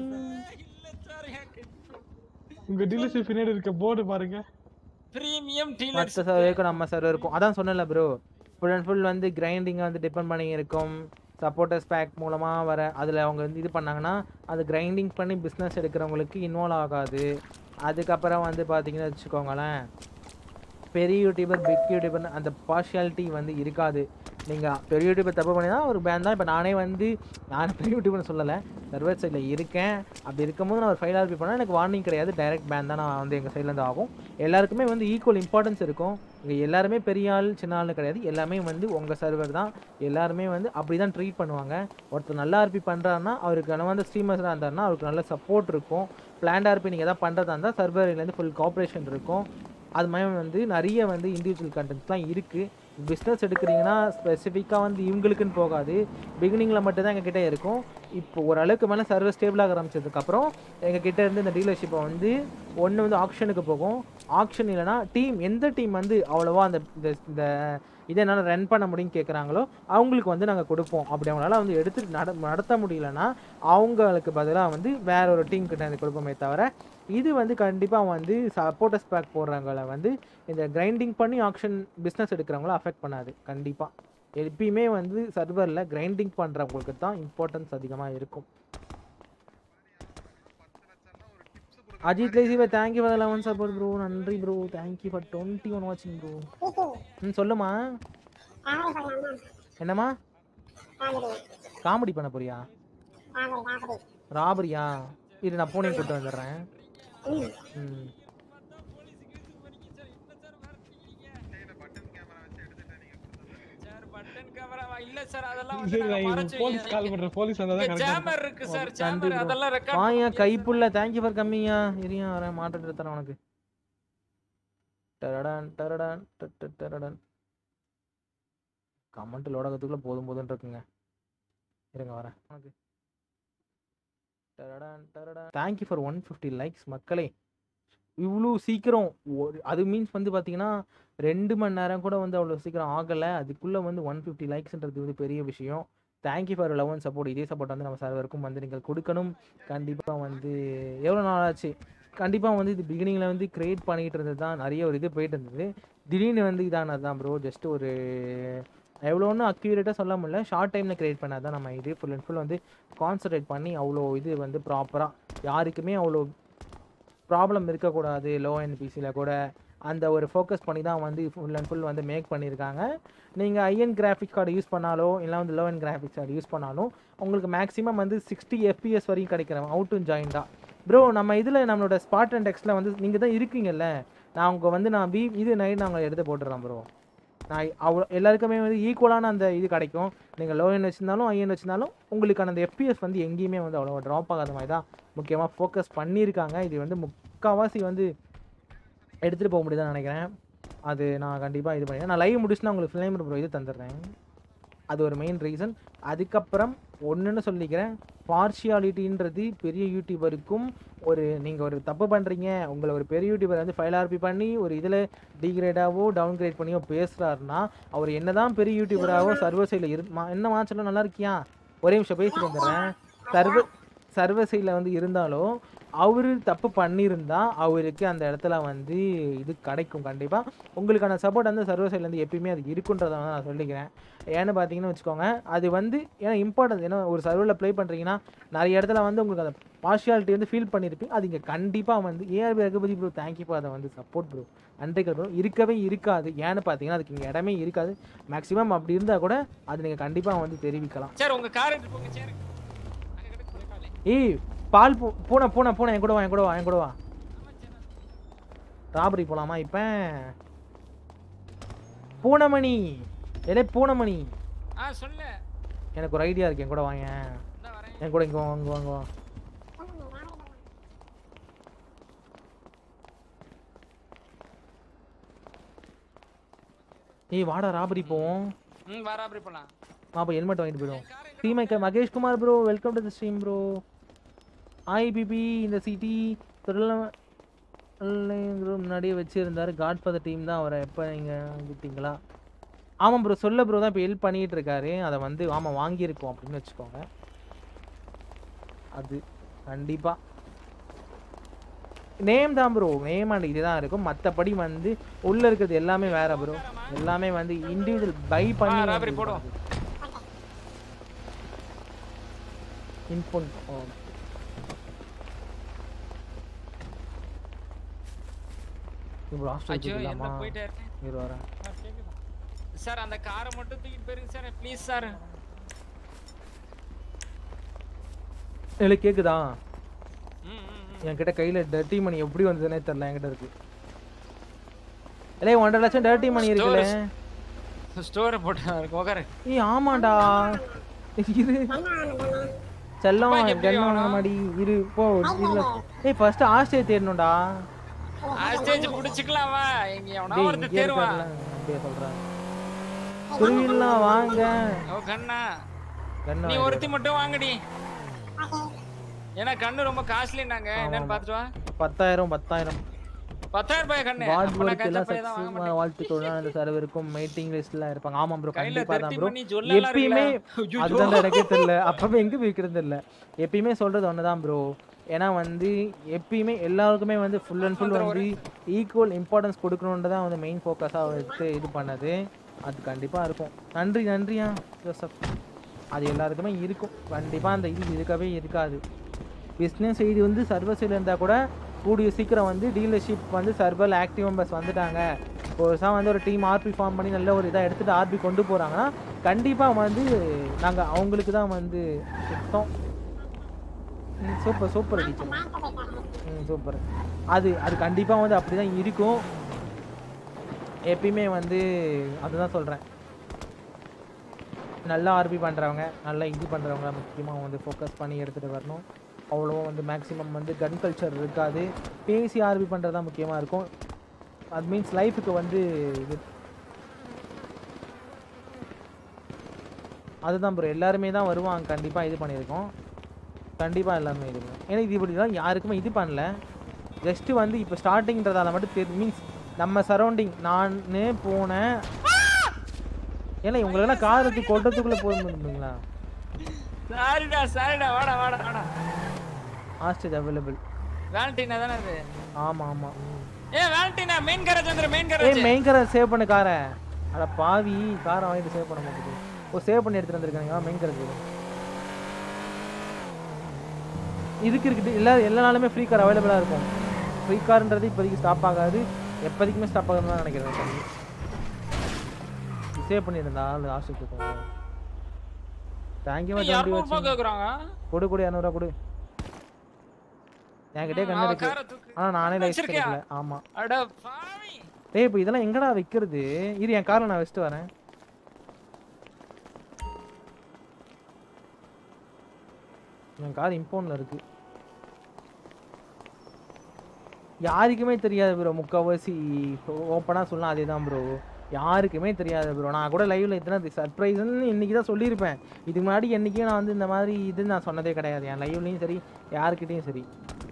உங்க டீலர்ஷிப் பின்னாடி இருக்க போர்டு பாருங்க பிரீமியம் மற்ற சர்வருக்கும் நம்ம சர்வர் இருக்கும் அதான் சொன்னேன்ல ப்ரோ ஃபுல் அண்ட் ஃபுல் வந்து கிரைண்டிங்கை வந்து டிபெண்ட் பண்ணி இருக்கும் சப்போர்ட்டர்ஸ் பேக் மூலமாக வர அதில் அவங்க வந்து இது பண்ணாங்கன்னா அது கிரைண்டிங் பண்ணி பிஸ்னஸ் எடுக்கிறவங்களுக்கு இன்வால்வ் ஆகாது அதுக்கப்புறம் வந்து பார்த்தீங்கன்னு வச்சுக்கோங்களேன் பெரிய யூடியூபர் பிக் யூடியூபர் அந்த பார்ஷியாலிட்டி வந்து இருக்காது நீங்கள் பெரிய யூடியூபர் தப்பு பண்ணி தான் ஒரு பேன் தான் இப்போ நானே வந்து நான் பெரிய யூடியூபர்னு சொல்லலை சர்வர் சைடில் இருக்கேன் அப்படி இருக்கும்போது நான் ஒரு ஃபைல் ஆர்பி பண்ணால் எனக்கு வார்னிங் கிடையாது டைரக்ட் பேன் தான் நான் வந்து எங்கள் சைட்லேருந்து ஆகும் எல்லாருக்குமே வந்து ஈக்குவல் இம்பார்ட்டன்ஸ் இருக்கும் இங்கே எல்லாருமே பெரிய ஆள் சின்ன ஆள்னு கிடையாது எல்லாமே வந்து உங்கள் சர்வர் தான் எல்லாருமே வந்து அப்படி தான் ட்ரீட் பண்ணுவாங்க ஒருத்தர் நல்லா ஆர்பி பண்ணுறாருன்னா அவருக்கு நம்ம வந்து ஸ்ட்ரீமர்ஸாக இருந்தாருன்னா அவருக்கு நல்ல சப்போர்ட் இருக்கும் பிளான் ஆர்பி நீங்கள் எதாவது பண்ணுறதா இருந்தால் சர்வர்லேருந்து ஃபுல் காப்ரேஷன் இருக்கும் அது மாதிரி வந்து நிறைய வந்து இண்டிவிஜுவல் கண்டென்ட்ஸ்லாம் இருக்குது பிஸ்னஸ் எடுக்கிறீங்கன்னா ஸ்பெசிஃபிக்காக வந்து இவங்களுக்குன்னு போகாது பிகினிங்கில் மட்டும்தான் எங்கள் கிட்டே இருக்கும் இப்போ ஓரளவுக்கு மேலே சர்வீஸ் ஸ்டேபிளாக ஆரம்பிச்சதுக்கப்புறம் எங்கள் கிட்ட இருந்து இந்த டீலர்ஷிப்பை வந்து ஒன்று வந்து ஆக்ஷனுக்கு போகும் ஆக்ஷன் இல்லைனா டீம் எந்த டீம் வந்து அவ்வளோவா அந்த இந்த- இந்த இதை என்னால் ரன் பண்ண முடியும்னு கேட்குறாங்களோ அவங்களுக்கு வந்து நாங்கள் கொடுப்போம் அப்படி அவங்களால வந்து எடுத்து நட நடத்த முடியலன்னா அவங்களுக்கு பதிலாக வந்து வேற ஒரு டீம் கிட்ட இருந்து கொடுப்போமே தவிர இது வந்து கண்டிப்பாக வந்து சப்போர்ட்டர்ஸ் பேக் போடுறவங்கள வந்து இந்த கிரைண்டிங் பண்ணி ஆக்ஷன் பிஸ்னஸ் எடுக்கிறவங்கள அஃபெக்ட் பண்ணாது கண்டிப்பாக எப்பயுமே வந்து சர்வரில் கிரைண்டிங் பண்ணுறவங்களுக்கு தான் இம்பார்ட்டன்ஸ் அதிகமாக இருக்கும் அஜித் லேசி பை thank you for love and support bro நன்றி bro thank you for twenty one வாட்சிங் ப்ரோ ம் சொல்லுமா என்னம்மா காமெடி பண்ண போறியா ராபரியா இரு நான் பூனையும் கூட்டு வந்துடுறேன் ம் சார் பட்டன் கேமராவா இல்ல சார் அதெல்லாம் வந்து சரி, நாங்க நான் மறைச்சு போலீஸ் கால் பண்றேன் போலீஸ் வந்தா தான் கரெக்டா ஜாமர் இருக்கு சார் நன்றி ஜாமர் bro. அதெல்லாம் ரெக்கார்ட் வாயா கைப்புள்ள தேங்க்யூ ஃபார் கம்மியா இரியா வரேன் மாட்டு தரேன் உனக்கு டரடான் டரடான் ட- ட- டரடான் கமெண்ட் லோடகத்துக்குள்ள போதும் போதும்னு இருக்குங்க இருங்க வரேன் உனக்கு டரடான் டரடான் thank you for one fifty likes மக்களே இவ்வளோ சீக்கிரம் ஒரு அது மீன்ஸ் வந்து பார்த்தீங்கன்னா ரெண்டு மணி நேரம் கூட வந்து அவ்வளோ சீக்கிரம் ஆகலை அதுக்குள்ளே வந்து ஒன் ஃபிஃப்டி லைக்ஸ்ன்றது வந்து பெரிய விஷயம் thank you for love and support இதே சப்போர்ட் வந்து நம்ம சர்வருக்கும் வந்து நீங்கள் கொடுக்கணும் கண்டிப்பாக வந்து எவ்வளோ நாள் ஆச்சு கண்டிப்பாக வந்து இது பிகினிங்கில் வந்து க்ரியேட் பண்ணிகிட்டு இருந்தது தான் நிறைய ஒரு இது போயிட்டு இருந்தது திடீர்னு வந்து இதானது தான் ப்ரோ ஜஸ்ட் ஒரு எவ்வளோன்னு அக்யூரேட்டாக சொல்ல முடியல ஷார்ட் டைமில் க்ரியேட் பண்ணால் தான் நம்ம இது ஃபுல் அண்ட் ஃபுல் வந்து கான்சன்ட்ரேட் பண்ணி அவ்வளோ இது வந்து ப்ராப்பராக யாருக்குமே அவ்வளோ ப்ராப்ளம் இருக்கக்கூடாது லோ என் பிசியில் கூட அந்த ஒரு ஃபோக்கஸ் பண்ணி தான் வந்து ஃபுல் அண்ட் ஃபுல் வந்து மேக் பண்ணியிருக்காங்க நீங்கள் ஐஎன் கிராஃபிக்ஸ் கார்டு யூஸ் பண்ணாலோ இல்லை வந்து low end graphics card use பண்ணாலும் உங்களுக்கு மேக்ஸிமம் வந்து சிக்ஸ்டி எஃப்பிஎஸ் வரைக்கும் கிடைக்கிற அவுட் அண்ட் ஜாயின்டாக ப்ரோ நம்ம இதில் நம்மளோட ஸ்பாட் அண்ட் டெக்ஸ்ட்டில் வந்து நீங்கள் தான் இருக்கீங்கல்ல நான் உங்க வந்து நான் பி இது நைட் நாங்கள் எடுத்து போட்டுறேன் ப்ரோ நான் அவ்வளோ எல்லாருக்குமே வந்து ஈக்குவலான அந்த இது கிடைக்கும் நீங்கள் லோ என் வச்சிருந்தாலும் ஐஎன் வச்சிருந்தாலும் உங்களுக்கான அந்த எஃப்பிஎஸ் வந்து எங்கேயுமே வந்து அவ்வளோ ட்ராப் ஆகாத மாதிரி தான் முக்கியமாக ஃபோக்கஸ் பண்ணியிருக்காங்க இது வந்து முக்கால்வாசி வந்து எடுத்துகிட்டு போக முடியுதுன்னு நினைக்கிறேன் அது நான் கண்டிப்பாக இது பண்ணிடுறேன் நான் லைவ் முடிச்சுட்டு நான் உங்களுக்கு ஃபிலிம் ப்ரோ இது தந்துடுறேன் அது ஒரு மெயின் ரீசன் அதுக்கப்புறம் ஒன்றுன்னு சொல்லிக்கிறேன் பார்ஷியாலிட்டின்றது பெரிய யூடியூபருக்கும் ஒரு நீங்கள் ஒரு தப்பு பண்ணுறீங்க உங்களை ஒரு பெரிய யூடியூபர் வந்து ஃபைல் ஆர்பி பண்ணி ஒரு இதில் டிகிரேடாவோ டவுன் கிரேட் பண்ணியோ பேசுகிறாருன்னா அவர் என்னதான் பெரிய யூடியூபராகவோ சர்வ சைடில் இரு மா என்ன மாச்சலும் நல்லா இருக்கியா ஒரே நிமிஷம் பேசிட்டு வந்துடுறேன் சர்வ சர்வ சைடில் வந்து இருந்தாலும் அவர் தப்பு பண்ணியிருந்தா அவருக்கு அந்த இடத்துல வந்து இது கிடைக்கும் கண்டிப்பாக உங்களுக்கான சப்போர்ட் வந்து சர்வ சைட்லேருந்து எப்பயுமே அது இருக்குன்றதை வந்து நான் சொல்லிக்கிறேன் ஏன்னு பார்த்தீங்கன்னு வச்சுக்கோங்க அது வந்து ஏன்னா இம்பார்ட்டன்ஸ் ஏன்னா ஒரு சர்வரில் ப்ளே பண்ணுறீங்கன்னா நிறைய இடத்துல வந்து உங்களுக்கு அந்த பார்ஷியாலிட்டி வந்து ஃபீல் பண்ணியிருப்பீங்க அது இங்கே கண்டிப்பாக வந்து ஏஆர்பி ரகுபதி ப்ரோ தேங்க்யூ அதை வந்து சப்போர்ட் ப்ரோ நன்றிகள் ப்ரோ இருக்கவே இருக்காது ஏன்னு பார்த்தீங்கன்னா அதுக்கு இங்கே இடமே இருக்காது மேக்ஸிமம் அப்படி இருந்தால் கூட அது நீங்கள் கண்டிப்பாக வந்து தெரிவிக்கலாம் சார் உங்க கார் எடுத்து போங்க சார் ஏய் பால் பூ பூனை பூனை பூனை என் கூட வா என் கூட வா என் கூட வா ராபரி போலாமா இப்போ பூனைமணி ஏலே பூனைமணி ஆ சொல்லு எனக்கு ஒரு ஐடியா இருக்கு என் கூட வாங்க என் கூட இங்கே வாங்க வாங்க வா ஏய் வாடா ராபரி போவோம் ம் வரா அப்படி போலாம் அப்போ ஹெல்மெட் வாங்கிட்டு போயிடுவோம் ஸ்ரீமைக்கர் Mahesh Kumar bro welcome to the stream bro IBP இந்த சிட்டி முன்னாடியே வச்சுருந்தாரு காட் ஃபாதர் டீம் தான் அவரை எப்போ நீங்கள் விட்டீங்களா ஆமாம் ப்ரோ சொல்ல ப்ரோ தான் இப்போ ஹெல்ப் பண்ணிகிட்டு இருக்காரு அதை வந்து ஆமாம் வாங்கியிருக்கோம் அப்படின்னு வச்சுக்கோங்க அது கண்டிப்பாக நேம் தான் ப்ரோ நேம் அண்ட் இதுதான் இருக்கும் மற்றபடி வந்து உள்ளே இருக்கிறது எல்லாமே வேற ப்ரோ எல்லாமே வந்து இண்டிவிஜுவல் பை பண்ணி ஆ, வந்து ராபரி இது போடுவோம். இன்புட் இப்போ ஹாஸ்டல் ஐயோ என்ன போயிடலாமா போயிட்டே இருக்கேன் இரு வரேன் சார் அந்த காரை மட்டும் தூக்கிட்டு போயிருங்க சார் ப்ளீஸ் சார் இல்லை கேக்குதா என்கிட்ட கையில் டர்ட்டி மணி எப்படி வந்ததுனே தெரில என்கிட்ட இருக்கு இல்லை ஒன்றரை லட்சம் டர்ட்டி மணி இருக்குல்ல ஸ்டோரை போட்டு உக்காரு ஏய் ஆமாண்டா இரு செல்லம் அப்பா, எப்படி கன் வாங்க மாடி இரு போ இல்ல ஏய் ஃபர்ஸ்ட் ஆஸ்திரேலியா தேடணும்டா ஸ்டேஜ் புடிச்சுக்கலாமா இங்க எவனா டேய் ஒருத்தர் இங்கே தேருவான் இருக்கார்ல அப்படியே சொல்றேன் திருவிழலாம் வாங்க ஓ கண்ணா கண்ணு நீ வாங்கிட்டு ஒருத்தி மட்டும் வாங்கடி ஏன்னா கண்ணு ரொம்ப காஸ்ட்லினாங்க என்னன்னு பாத்துட்டு வா பத்தாயிரம் பத்தாயிரம் பத்தாயிரம் ரூபாய் கண்ணு வார்டு அப்ப நான் ஒர்க் எல்லாம் கஞ்சா பையன் தான் வாங்க சக்ஸஸ்ஃபுல்லாக வாழ்த்துக்கள் அந்த சர்வருக்கும் மீட்டிங் லிஸ்ட்ல இருப்பாங்க ஆமாம் ப்ரோ கையில கண்டிப்பா தான் 30 ப்ரோ மணி ஜொல்லெல்லாம் எப்பயுமே இருக்குல்ல? ஐயோ. அதுதான் எனக்கே தெரியல அப்பவே எங்க வைக்கிறது இல்ல எப்பயுமே சொல்றது ஒண்ணுதான் ப்ரோ ஏன்னா வந்து எப்பயுமே எல்லாருக்குமே வந்து ஃபுல் அண்ட் ஃபுல் வந்து ஈக்குவல் இம்பார்ட்டன்ஸ் கொடுக்கணுன்றதான் வந்து மெயின் ஃபோக்கஸாக எடுத்து இது பண்ணது அது கண்டிப்பா இருக்கும் நன்றி நன்றியா ஜோசப் அது எல்லாருக்குமே இருக்கும் கண்டிப்பா அந்த இது இருக்கவே இருக்காது பிஸ்னஸ் சைடு வந்து சர்வ சைடு இருந்தால் கூட கூடிய சீக்கிரம் வந்து டீலர்ஷிப் வந்து சர்வல் ஆக்டிவ் மெம்பர்ஸ் வந்துட்டாங்க புதுசாக வந்து ஒரு டீம் ஆர்பி ஃபார்ம் பண்ணி நல்ல ஒரு இதாக எடுத்துகிட்டு ஆர்பி கொண்டு போகிறாங்கன்னா கண்டிப்பாக வந்து நாங்கள் அவங்களுக்கு தான் வந்து சுத்தம் சூப்பர் சூப்பர் டீச்சர் ம் சூப்பர் அது அது கண்டிப்பாக வந்து அப்படி தான் இருக்கும் எப்பயுமே வந்து அதுதான் சொல்கிறேன் நல்லா ஆர்பி பண்ணுறவங்க நல்லா இது பண்ணுறவங்க முக்கியமாக வந்து ஃபோக்கஸ் பண்ணி எடுத்துகிட்டு வரணும் அவ்வளோவா வந்து மேக்ஸிமம் வந்து கன் கல்ச்சர் இருக்காது பேசி ஆர்பி பண்ணுறது தான் முக்கியமாக இருக்கும் அது மீன்ஸ் லைஃபுக்கு வந்து இது அதுதான் ப்ரோ எல்லாருமே தான் வருவாங்க கண்டிப்பாக இது பண்ணியிருக்கோம் கண்டிப்பாக எல்லாருமே இது பண்ணுவோம். ஏன்னா இது இப்படி தான் யாருக்குமே இது பண்ணல ஜஸ்ட்டு வந்து இப்போ ஸ்டார்டிங்கிறதால மட்டும் தெரி மீன்ஸ் நம்ம சரௌண்டிங் நான் போனேன் ஏன்னா உங்களெல்லாம் கார் வச்சு கொட்டத்துக்குள்ளே போயிருந்தீங்களா சாரிடா சாரிடா வாடா வாடா வாடா ஹாஸ்டேஜ் அவைலபிள் வேலண்டினா தானே அது ஆமாம் ஆமாம் ஏ வேலண்டினா மெயின் கேரேஜ் வந்துரு மெயின் ஏய் கேரேஜ் மெயின் காரை சேவ் பண்ண காரை அட பாவி காரை வாங்கிட்டு சேவ் பண்ண மாட்டேங்குது ஓ சேவ் பண்ணி எடுத்துட்டு வந்திருக்காங்க மெயின் காருக்கு இதுக்கு இருக்குது எல்லா எல்லா நாளுமே ஃப்ரீ கார் அவைலபிளாக இருக்கும் ஃப்ரீ கார்ன்றது இப்போதைக்கு ஸ்டாப் ஆகாது எப்போதைக்குமே ஸ்டாப் ஆகாதுன்னு தான் நினைக்கிறேன் சேவ் பண்ணியிருந்தா ஆள் ஆசிட்டு தேங்க்யூ டுவெண்ட்டி இரநூறுபா வச்சு கேக்குறாங்க கொடு கொடு இரநூறுவா கொடு என்கிட்டே கண்ணு ஆ, இருக்கு காரை தூக்கு. ஆனா நானே லைஃப் வச்சிருக்கியா? கிடைக்கல ஆமா அட பாவி டேய் இப்போ இதெல்லாம் எங்கடா வைக்கிறது இரு என் கார்ல நான் வச்சுட்டு வரேன் என் கார் இம்போன்ல இருக்கு யாருக்குமே தெரியாது ப்ரோ முக்கால்வாசி ஓப்பனாக சொல்லலாம் அதே தான் ப்ரோ யாருக்குமே தெரியாது ப்ரோ நான் கூட லைவ்ல இத்தனை சர்ப்ரைஸ்ன்னு இன்னைக்கு தான் சொல்லியிருப்பேன் இதுக்கு முன்னாடி என்னைக்கும் நான் வந்து இந்த மாதிரி இது நான் சொன்னதே கிடையாது என் லைவ்லையும் சரி யாருக்கிட்டையும் சரி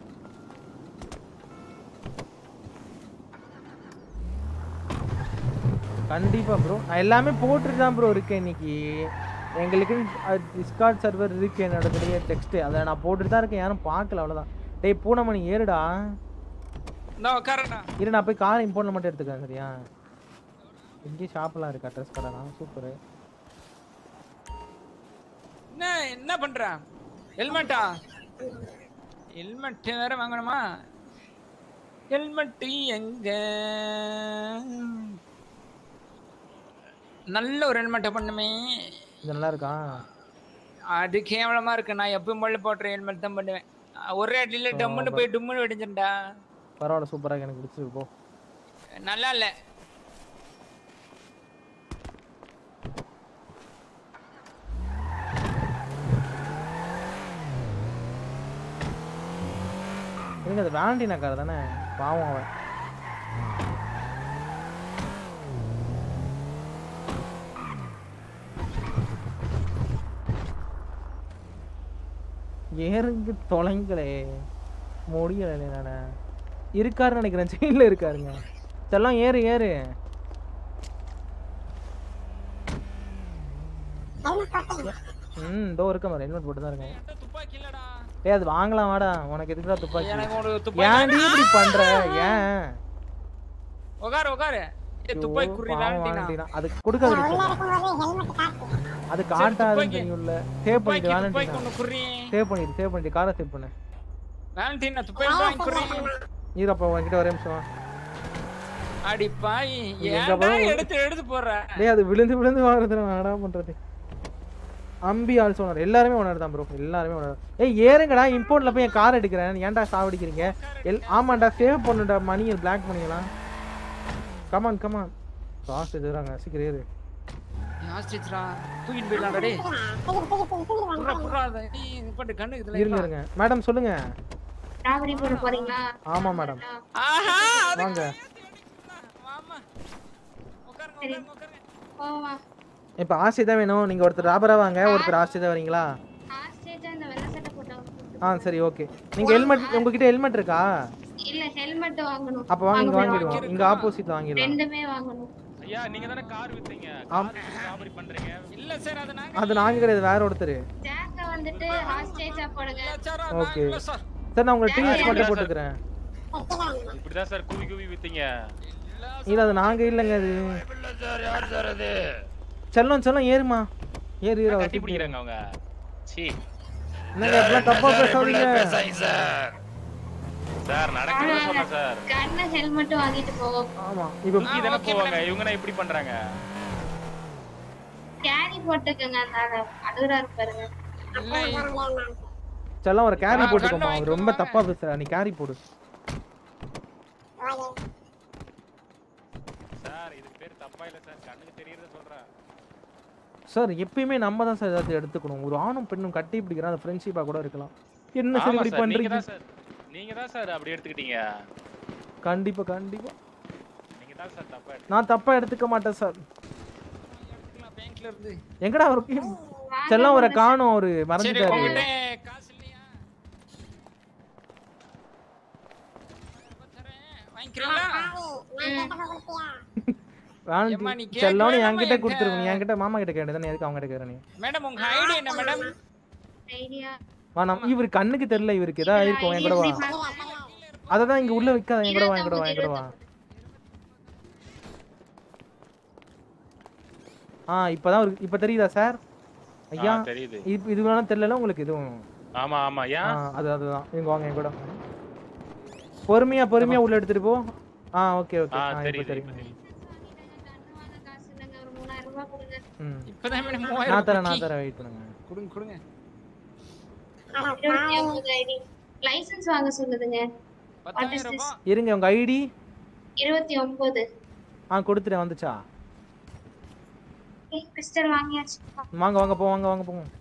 கண்டிப்பா ப்ரோ நான் எல்லாமே போட்டுட்டு தான் ப்ரோ இருக்கேன் இன்னைக்கு எங்களுக்கு டிஸ்கார்ட் சர்வர் இருக்கு என்னோட பெரிய டெக்ஸ்ட் அதை நான் போட்டுட்டு தான் இருக்கேன் யாரும் பார்க்கல அவ்வளோதான் டேய் பூனமணி ஏறுடா நான் உட்காரண்ணா இரு நான் போய் கார் இம்போர்ட்ல மட்டும் எடுத்துக்கிறேன் சரியா இங்கேயே ஷாப்லாம் இருக்கு அட்ரஸ் கடைலாம் சூப்பர் என்ன என்ன பண்ற ஹெல்மெட்டா ஹெல்மெட் வேற வாங்கணுமா ஹெல்மெட் எங்க நல்ல ஒரு ஹெல்மெட்டை பண்ணுமே இது நல்லா இருக்கா அது கேவலமா இருக்கு நான் எப்பவும் போல போட்டுற ஹெல்மெட் தான் பண்ணுவேன் ஒரே அடியில டம்முன்னு போய் டும்முன்னு வெடிஞ்சிருந்தா பரவாயில்ல சூப்பராக எனக்கு பிடிச்சிருக்கு போ நல்லா இல்ல எனக்கு அது வேலண்டினா கார் தானே பாவம் அவன் ஏறுங்க தொலைங்களே முடியல நானே இருக்காருன்னு நினைக்கிறேன் செயின்ல இருக்காருங்க செல்லம் ஏறு ஏறு ம் இதோ இருக்க மாதிரி ஹெல்மெட் போட்டு தான் இருக்கேன் டேய் அது வாங்கலாம் வாடா உனக்கு எதுக்குடா துப்பாக்கி எனக்கு ஒரு துப்பாக்கி ஏன்டி இப்படி பண்ற ஏன் உட்காரு உட்காரு ஏய், துப்பாக்கி குறி பாவம் வேலண்டினா வாலண்டினா. அது கொடுக்காது அது காட்டாதுன்னு துப்பாக்கி. தெரியும்ல சேவ் பண்ணிட்டு துப்பாக்கி, வேலண்டினா துப்பாக்கி ஒண்ணு குறி. சேவ் பண்ணிட்டு சேவ் பண்ணிட்டு காரை சேவ் பண்ணு வேலண்டினா துப்பாக்கி வாங்கி குறி ஈரப்பா உன்கிட்ட ஒரே நிமிஷம் வா. அடி பாய் நீ எங்க ஏன்டா போய் எடுத்து எடுத்து போற டேய் அது விழுந்து விழுந்து வாங்குறது நான் என்னடா பண்றது அம்பி ஆல்சோ ஓனர் எல்லாருமே ஓனர் தான் ப்ரோ எல்லாருமே ஓனர் ஏய் ஏறுங்கடா இம்போர்ட்ல போய் என் கார் எடுக்கிறேன் ஏன்டா சாவடிக்கிறீங்க எல் ஆமாண்டா சேவ் பண்ணுடா மணி பிளாக் பண்ணிக்கலாம் கமான் கமான் காசு எதுறாங்க சீக்கிரம் ஏறு ஆஸ்ட்ரிச்ரா தூக்கிட்டு போயிடலாம்டா டேய் புறா புறா அதை நீ இது பண்ணு கண்ணுக்கு இதுல இருங்க இருங்க மேடம் சொல்லுங்க ராபரி பண்ண போறீங்களா ஆமா மேடம் ஆஹா வாங்க சரி போவா இப்போ ஆசை தான் வேணும் நீங்க ஒருத்தர் ராபரா வாங்க ஒருத்தர் ஆசை தான் வரீங்களா ஆஸ்டேஜ் அந்த வெள்ளை சட்டை போட்டவங்க ஆ சரி ஓகே நீங்க ஹெல்மெட் உங்ககிட்ட ஹெல்மெட் இருக்கா இல்ல ஹெல்மெட் வாங்கணும் அப்ப வாங்க இங்க வாங்க வாங்கிடுவோம் இங்க ஆப்போசிட்ல வாங்கிடலாம் ரெண்டுமே வாங்கணும் ஐயா நீங்க தானே கார் வித்தீங்க ஆம். ராபரி பண்றீங்க இல்ல சார் அது நாங்க அது நாங்க கிடையாது வேற ஒருத்தர் ஜாக்க வந்துட்டு ஆஸ்டேஜா போடுங்க ஓகே சார் நான் உங்களை டிஎஸ் மட்டும் போட்டுக்கிறேன் இப்படிதான் சார் கூவி கூவி வித்தீங்க இல்ல அது நாங்க இல்லைங்க அது சார் யார் சார் அது செல்லம் செல்லம் ஏறுமா ஏறு ஏறு அவர் கட்டி பிடிக்கிறாங்க அவங்க சீ என்னங்க இப்பெல்லாம் தப்பா பேசாதீங்க பேசாதீங்க சார் சார் நடக்கிறத சொன்னேன் சார் கண்ணு ஹெல்மெட்டும் வாங்கிட்டு போவோம் ஆமா தூக்கி தானே போவாங்க இவங்க என்ன இப்படி பண்றாங்க கேரி போட்டுக்கங்க அந்த ஆளை அழுகுறாரு பாருங்க செல்லம் ஒரு கேரி ஆ, போட்டுக்கோமா கண்ணு அவர் ரொம்ப தப்பா பேசுறா நீ கேரி போடு சார் இது பேர் தப்பா இல்ல சார் கண்ணுக்கு தெரியறத சொல்றேன் சார் எப்பயுமே நம்ம தான் சார் ஏதாவது எடுத்துக்கணும் ஒரு ஆணும் பெண்ணும் கட்டி பிடிக்கிற அந்த ஃப்ரெண்ட்ஷிப்பா கூட இருக்கலாம் என்ன சார் ஆமா இப்படி சார் நீங்க பண்றீங்க தான் சார் நீங்க தான் சார் அப்படி எடுத்துக்கிட்டீங்க கண்டிப்பா கண்டிப்பா நீங்க தான் சார் தப்பா எடுத்து- நான் தப்பா எடுத்துக்க மாட்டேன் சார் பேங்க்ல இருந்து எங்கடா அவருக்கு செல்லம் ஒரு காணும் அவரு சரி மறந்துட்டாரு உங்ககிட்ட காசு இல்லையா வாங்கிக்கிறீங்களா வேணாம் ஏம்மா, நீ கேட்க செல்லம் நீ வேணாமா என்கிட்ட என்கிட்ட? கொடுத்துருங்க நீ என்கிட்ட மாமா கிட்ட கேட்டது எதுக்கு அவங்க கிட்ட கேட்கற நீ மேடம் உங்க ஐடி என்ன மேடம் ஐடியா வேணாம் இவரு கண்ணுக்கு தெரியல இவருக்கு ஏதாவது இருக்கும் என் கூட வா அதை தான் இங்க உள்ள வைக்காத என் கூட வா என் கூட வா என் கூட வா ஆ இப்பதான் ஒரு இப்ப தெரியுதா சார் ஐயா ஆ, தெரியுது. இது இது வேணா தெரியல உங்களுக்கு இதுவும் ஆமா ஆமா ஆ, ஏன் அது அதுதான் இங்க வாங்க என் கூட பொறுமையா பொறுமையா உள்ள எடுத்துட்டு போ ஆ ஓகே ஓகே ஆ ஆ இப்போ தெரியுது தெரியும் இப்ப தெரியுது காசு இல்லைங்க ஒரு மூணாயிரம் ரூபாய் கொடுங்க ம் இப்பதான் மேடம் நான் மூவாயிரம் தரேன் நான் குட்டி. தரேன் வெயிட் பண்ணுங்க கொடுங்க கொடுங்க இருபத்தி ஒன்பது ஐடி லைசென்ஸ் வாங்க சொல்லுதுங்க What is பத்தாயிரம் this? ரூபாய் இருங்க உங்க ஐடி இருபத்தி ஒன்பது ஆ கொடுத்துட்டேன் வந்துச்சா பிஸ்டல் வாங்கியாச்சு வாங்க வாங்க போ வாங்க வாங்க போங்க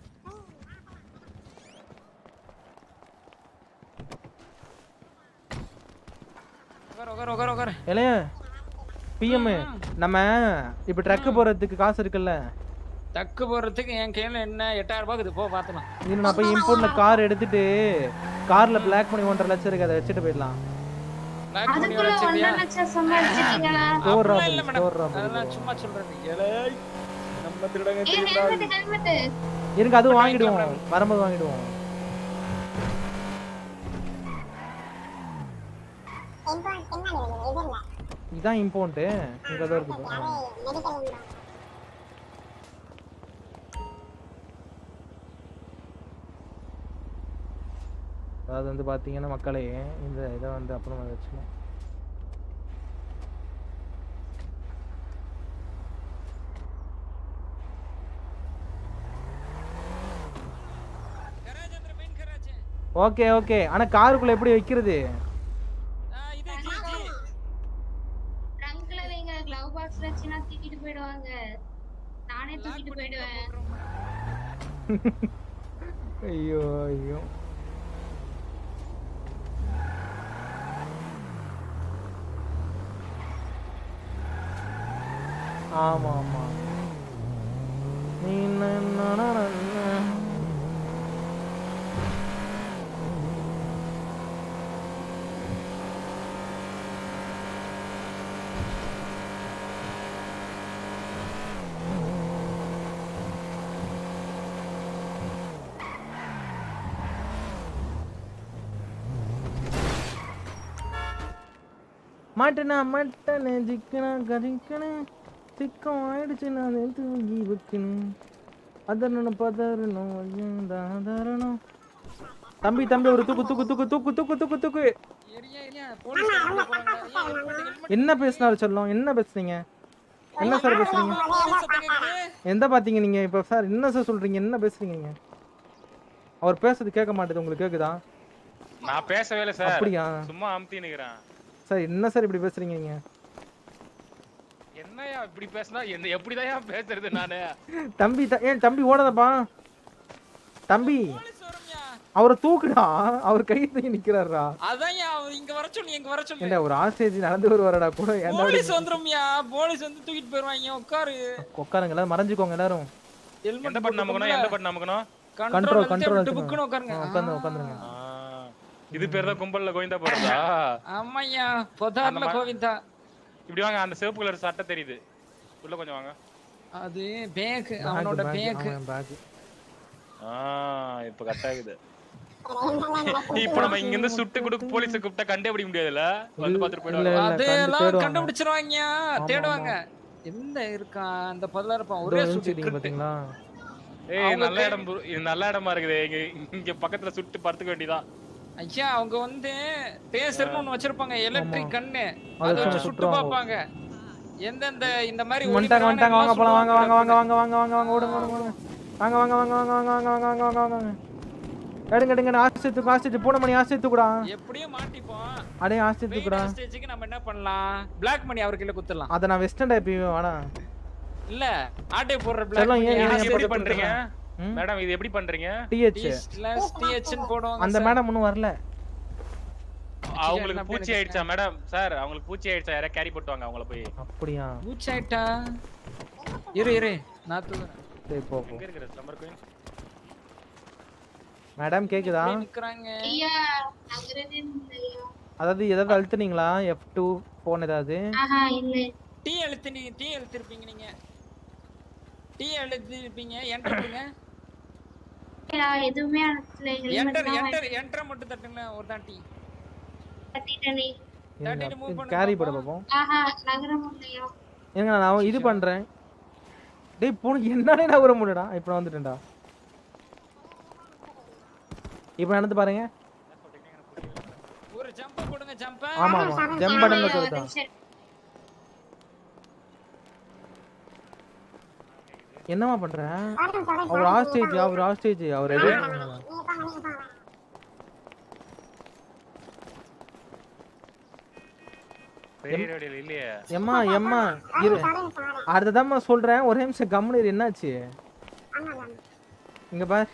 உட்கார உட்கார உட்கார உட்கார இல்லையா பிஎம் நம்ம இப்போ ட்ரக்கு போறதுக்கு காசு இருக்குல்ல தக்கு போறதுக்கு என் கையில என்ன எட்டாயிரம் ரூபாய் இது போ பாத்துலாம் இன்னும் நான் போய் இம்போர்ட்ல கார் எடுத்துட்டு கார்ல பிளாக் பண்ணி ஒன்றரை லட்சம் இருக்கு அதை வச்சுட்டு போயிடலாம் பிளாக் பண்ணி அதுக்குள்ள வச்சிருக்கியா ஒன்றரை லட்சம் சம்பாதிச்சிட்டீங்களா Store அப்படிலாம் robbery, இல்ல store மேடம் robbery. அதெல்லாம் சும்மா சொல்றேன் ஏலே நம்ம திருடங்க ஏ ஹெல்மெட் ஹெல்மெட் இருங்க அதுவும் வாங்கிடுவோம் வரும்போது வாங்கிடுவோம் இதான் இம்போர்ட்டு இங்க தான் இருக்குது ஆ. அதாவது வந்து பார்த்தீங்கன்னா மக்களே இந்த இதை வந்து அப்புறமா வச்சுக்கலாம் ஓகே ஓகே ஆனா காருக்குள்ள எப்படி வைக்கிறது ட்ரங்க்ல வைங்க க்ளவ் பாக்ஸ்ல வச்சுனா தூக்கிட்டு போயிடுவாங்க நானே தூக்கிட்டு போயிடுவேன் ஐயோ ஐயோ ஆமா ஆமா நீ ந- ந- ந- ந- ந. மாட்டனா மட்டனே சிக்கனா கறிக்கணே சிக்கம் ஆயிடுச்சு நான் தூங்கி வைக்கணும் அதரணும் பதறணும் ஐயம் தாதரணும் தம்பி தம்பி ஒரு தூக்கு தூக்கு தூக்கு தூக்கு தூக்கு தூக்கு தூக்கு ஏரியா ஏரியா போலீஸ் வந்து போறாங்க ஏன் ஹெல்மெட் ஹெல்மெட் என்ன பேசினாரு சொல்லும் என்ன பேசுறீங்க என்ன சார் பேசுறீங்க எந்த பாத்தீங்க நீங்க இப்ப சார் என்ன சார் சொல்றீங்க என்ன பேசுறீங்க நீங்க அவர் பேசுறது கேட்க மாட்டேது உங்களுக்கு கேக்குதா நான் பேசவே இல்ல சார் அப்படியா? சும்மா அமுத்தி நிக்கிறேன் சார் என்ன சார் இப்படி பேசுறீங்க நீங்க என்னையா இப்படி பேசினா என்ன எப்படிதான் பேசுறது நானு தம்பி த- ஏன் தம்பி ஓடாதப்பா தம்பி அவரை தூக்குடா அவர் கை தூக்கி நிக்கிறாருடா அதான் அவர் இங்க வர சொல்லி இங்க வர சொல்லு ஏன்டா ஒரு ஆஸ்டேஜ் நடந்து வருவாரடா கூட ஏன்டா இப்படி போலீஸ் வந்துரும்யா போலீஸ் வந்து தூக்கிட்டு போயிருவாங்க உட்காரு உட்காருங்க எல்லாரும் மறைஞ்சுக்கோங்க எல்லாரும் எந்த பட்டன் நமக்கணும் எந்த பட்டன் நமக்கணும் கண்ட்ரோல் கண்ட்ரோல் புக்குன்னு உட்காருங்க உட்காந்து உட்காந்துருங்க ஆ, இது பேர் தான் கும்பல்ல கோவிந்தா போறதா ஆமாய்யா பொதார்ல அந்த மா- கோவிந்தா இப்படி வாங்க அந்த சிவப்பு கலர் சட்டை தெரியுது உள்ள கொஞ்சம் வாங்க அது பேக் அவனோட பேக் பேக் ஆ இப்ப கட் ஆகுது இப்ப நம்ம இங்க இருந்து சுட்டு கொடுக்க போலீஸ கூப்பிட்டா கண்டே முடியாதுல்ல வந்து பாத்துட்டு போயிடுவாங்க அதெல்லாம் கண்டுபிடிச்சிருவாங்க தேடுவாங்க எந்த இருக்கான் அந்த பதிலா இருப்பான் ஒரே சுட்டு வச்சுட்டீங்க பாத்தீங்களா ஏய் நல்ல இடம் bro. இது நல்ல இடமா இருக்குது இங்க இங்க பக்கத்துல சுட்டு படுத்துக்க வேண்டியதான் ஐயா அவங்க வந்து டேசர்னு ஒண்ணு வச்சிருப்பாங்க எலக்ட்ரிக் கண்ணு அதை அதை வச்சு வச்சு சுட்டு சுட்டுருவாங்க. பார்ப்பாங்க எந்தெந்த இந்த மாதிரி வந்துட்டாங்க ஒளிபரப்பான வந்துட்டாங்க வாங்க எல்லாம் போலாம் வாங்க வாங்க சுடுவாங்க. வாங்க வாங்க வாங்க வாங்க வாங்க ஓடுங்க ஓடுங்க ஓடுங்க வாங்க வாங்க வாங்க வாங்க வாங்க வாங்க வாங்க வாங்க வாங்க வாங்க எடுங்க எடுங்க ஆசித்து ஆசித்து பூனை மணி ஆசித்து கூடா எப்படியும் மாட்டிப்போம் அடே ஆசித்து கூடா ஸ்டேஜுக்கு நம்ம என்ன பண்ணலாம் பிளாக் மணி அவர் கையில குத்துறலாம் அதை நான் வெஸ்டர்ன் டைப் வாடா இல்ல ஆட்டை போடுற பிளாக் செல்லம், மணி ஏன் இது ஏன் எப்படி எப்படி பண்றீங்க ம்? மேடம் இது எப்படி பண்றீங்க டிஹெச் டிஹெச்னு போடுவாங்க அந்த sir. மேடம் இன்னும் வரல அவங்களுக்கு என்ன பூச்சி பண்ணி ஆயிடுச்சா மேடம் சார் அவங்களுக்கு பூச்சி ஆயிடுச்சா யாரா கேரி போட்டு வாங்க அவங்கள போய் அப்படியா மூச்சாயிட்டா இரு இரு நான் தூக்குறேன் சரி போ போ எங்க இருக்கிற சம்மர் குயின் மேடம் கேக்குதா அப்படியே நிக்கறாங்க ஐயா நகரவே இல்லையா அதாவது ஏதாவது அழுத்துனீங்களா எஃப் டூ போன் ஏதாவது ஆஹா இல்ல டீ அழுத்து நீங்க டீ அழுத்திருப்பீங்க நீங்க டீ அழுத்திருப்பீங்க என்டர் கொடுங்க ஐயா, எதுவுமே அனுப்பல ஹெல்மெட் என்டர் தான் என்டர் என்டர் மட்டும் தட்டுங்க ஒரு தான் டீ கட்டிட்டனே தட்டிட்டு மூவ் பண்ணுங்க கேரி போட பார்ப்போம் ஆஹா நகரம் இல்லையா ஏங்க நான் இது பண்றேன் டேய் பூனைக்கு என்னடே நான் வர முடியடா இப்போ நான் வந்துட்டேன்டா இப்போ நடந்து பாருங்க ஒரு ஜம்ப் கொடுங்க ஜம்ப் ஆமா ஆமா ஜம்ப் பட்டன்ல சொல்லுதா என்னமா பண்ற அவர் ஆஸ்டேஜ் அவர் ஆஸ்டேஜ் அவர் எது பெரிய ரேடியல் இல்லையே எம்மா எம்மா இரு அடுத்ததாம்மா சொல்றேன் ஒரே நிமிஷம் கம்முனு இரு, என்னாச்சு இங்க பார்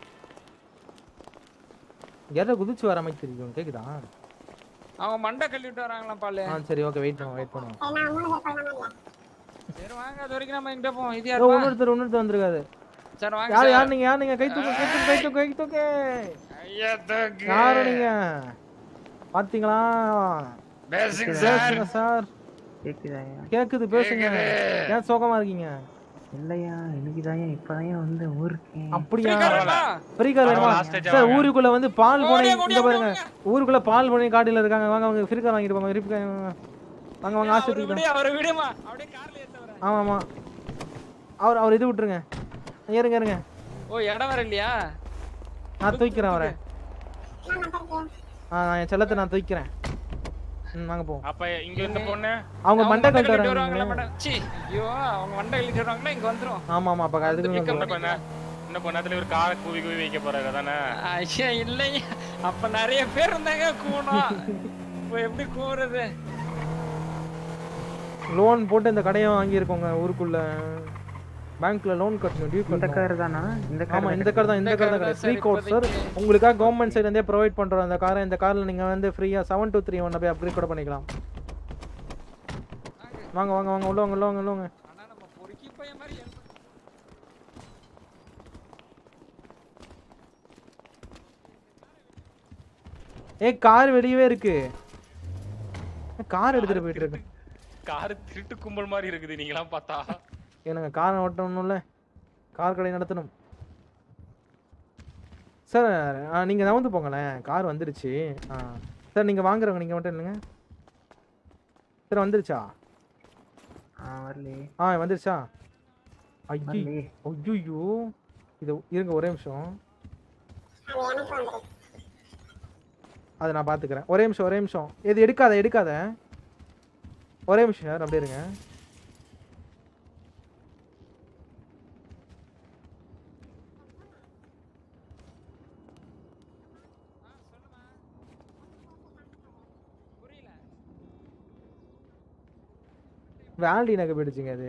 யாரோ குதிச்சு வர மாதிரி தெரியும் கேக்குதா அவங்க மண்டை கழுவிட்டு வராங்களாம் பாலு ஆ சரி ஓகே வெயிட் பண்ணுவோம் வெயிட் பண்ணுவோம் சரி வாங்க அது வரைக்கும் நம்ம இங்க போவோம் இது ஓ, யாருப்பா இன்னொருத்தர் இன்னொருத்தர் வந்திருக்காரு சரி வாங்க யார் சார். யார் நீங்க யார் நீங்க கை தூக்கு கை தூக்கு கை தூக்கு கை தூக்கு ஐயா தூக்கு. யாரு நீங்க பாத்தீங்களா பேசுங்க பேசுங்க சார் கேக்குதாயா கேக்குது பேசுங்க கேக்குது. ஏன் சோகமா இருக்கீங்க இல்லையா இன்னைக்கு தான் இப்பதான் வந்து ஊருக்கு அப்படியா Free car வேணுமா? ஃப்ரீ கார் வேணுமா பரவாயில்ல, last stage சார் வாங்க. ஊருக்குள்ள வந்து பால் போனை ஓடியா, இங்க ஓடியா, பாருங்க ஊருக்குள்ள பால் போனை காட்டில இருக்காங்க வாங்க வாங்க ஃப்ரீ கார் வாங்கிட்டு போங்க ஃப்ரீ கார் வாங்க வாங்க ஆஸ்பத்திரிக்கு விடு அவரை விடுமா அப்படியே கார்ல ஏத்த வரேன் ஆமா ஆமா அவர் அவர் இது விட்டுருங்க ஏறுங்க ஏறுங்க ஓ இடம் வர இல்லையா நான் தூக்கிறேன் அவரை ஆ நான் என் செல்லத்தை நான் தூக்கிறேன் ம் வாங்க போ அப்ப இங்க இருந்த பொண்ணு அவங்க மண்டை கழட்ட கழட்டி வராங்க வருவாங்களா மேடம் சி ஐயோ அவங்க மண்டை கழட்டி வருவாங்களா இங்க வந்துரும் ஆமா ஆமா அப்ப அதுக்கு இன்னும் கொஞ்ச நே- இன்னும் கொஞ்ச நேரத்துல ஒரு காரை கூவி கூவி வைக்க போறாரு அதானே ஐயா இல்லையா அப்ப நிறைய பேர் இருந்தாங்க கூணும் இப்போ எப்படி கூவுறது லோன் போட்டு இந்த கடையை வாங்கியிருக்கோங்க ஊருக்குள்ள பேங்க்ல லோன் கட்டணும் டியூ இந்த கட்டணும் கார் தானா இந்த car ஆமா தான் இந்த கார் தான் இந்த இந்த கார் car தான் தான் ஃப்ரீ sir கோட் சார் இப்போதைக்கு. உங்களுக்காக கவர்மெண்ட் சைடுல இருந்தே ப்ரொவைட் பண்றோம் அந்த காரை இந்த கார்ல நீங்க வந்து ஃப்ரீயா செவன் டூ த்ரீ ஒன் போய் அப்கிரேட் கூட பண்ணிக்கலாம் வாங்க வாங்க வாங்க உள்ள வாங்க உள்ள வாங்க உள்ள வாங்க பொறுக்கி பையன் மாதிரி helmet ஏய் கார் வெளியவே இருக்கு கார் எடுத்துட்டு போயிட்டு இருக்கு கார் திருட்டு கும்பல் மாதிரி இருக்குது நீங்களாம் பார்த்தா எனக்கு கார் ஓட்டணும்ல கார் கடை நடத்தணும் சார் நீங்கள் நவுந்து போங்களேன் கார் வந்துடுச்சு ஆ சார் நீங்கள் வாங்குறவங்க நீங்கள் மட்டும் இல்லைங்க சார் வந்துருச்சா ஆ வரலையே ஆ வந்துருச்சா ஐயோ வரலையே. ஐயோ இது இருங்க ஒரே நிமிஷம் அதை நான் பார்த்துக்கிறேன் ஒரே நிமிஷம் ஒரே நிமிஷம் இது எடுக்காத எடுக்காத ஒரே நிமிஷம் சார் அப்படியே இருங்க வேல்டி நகை போயிடுச்சுங்க அது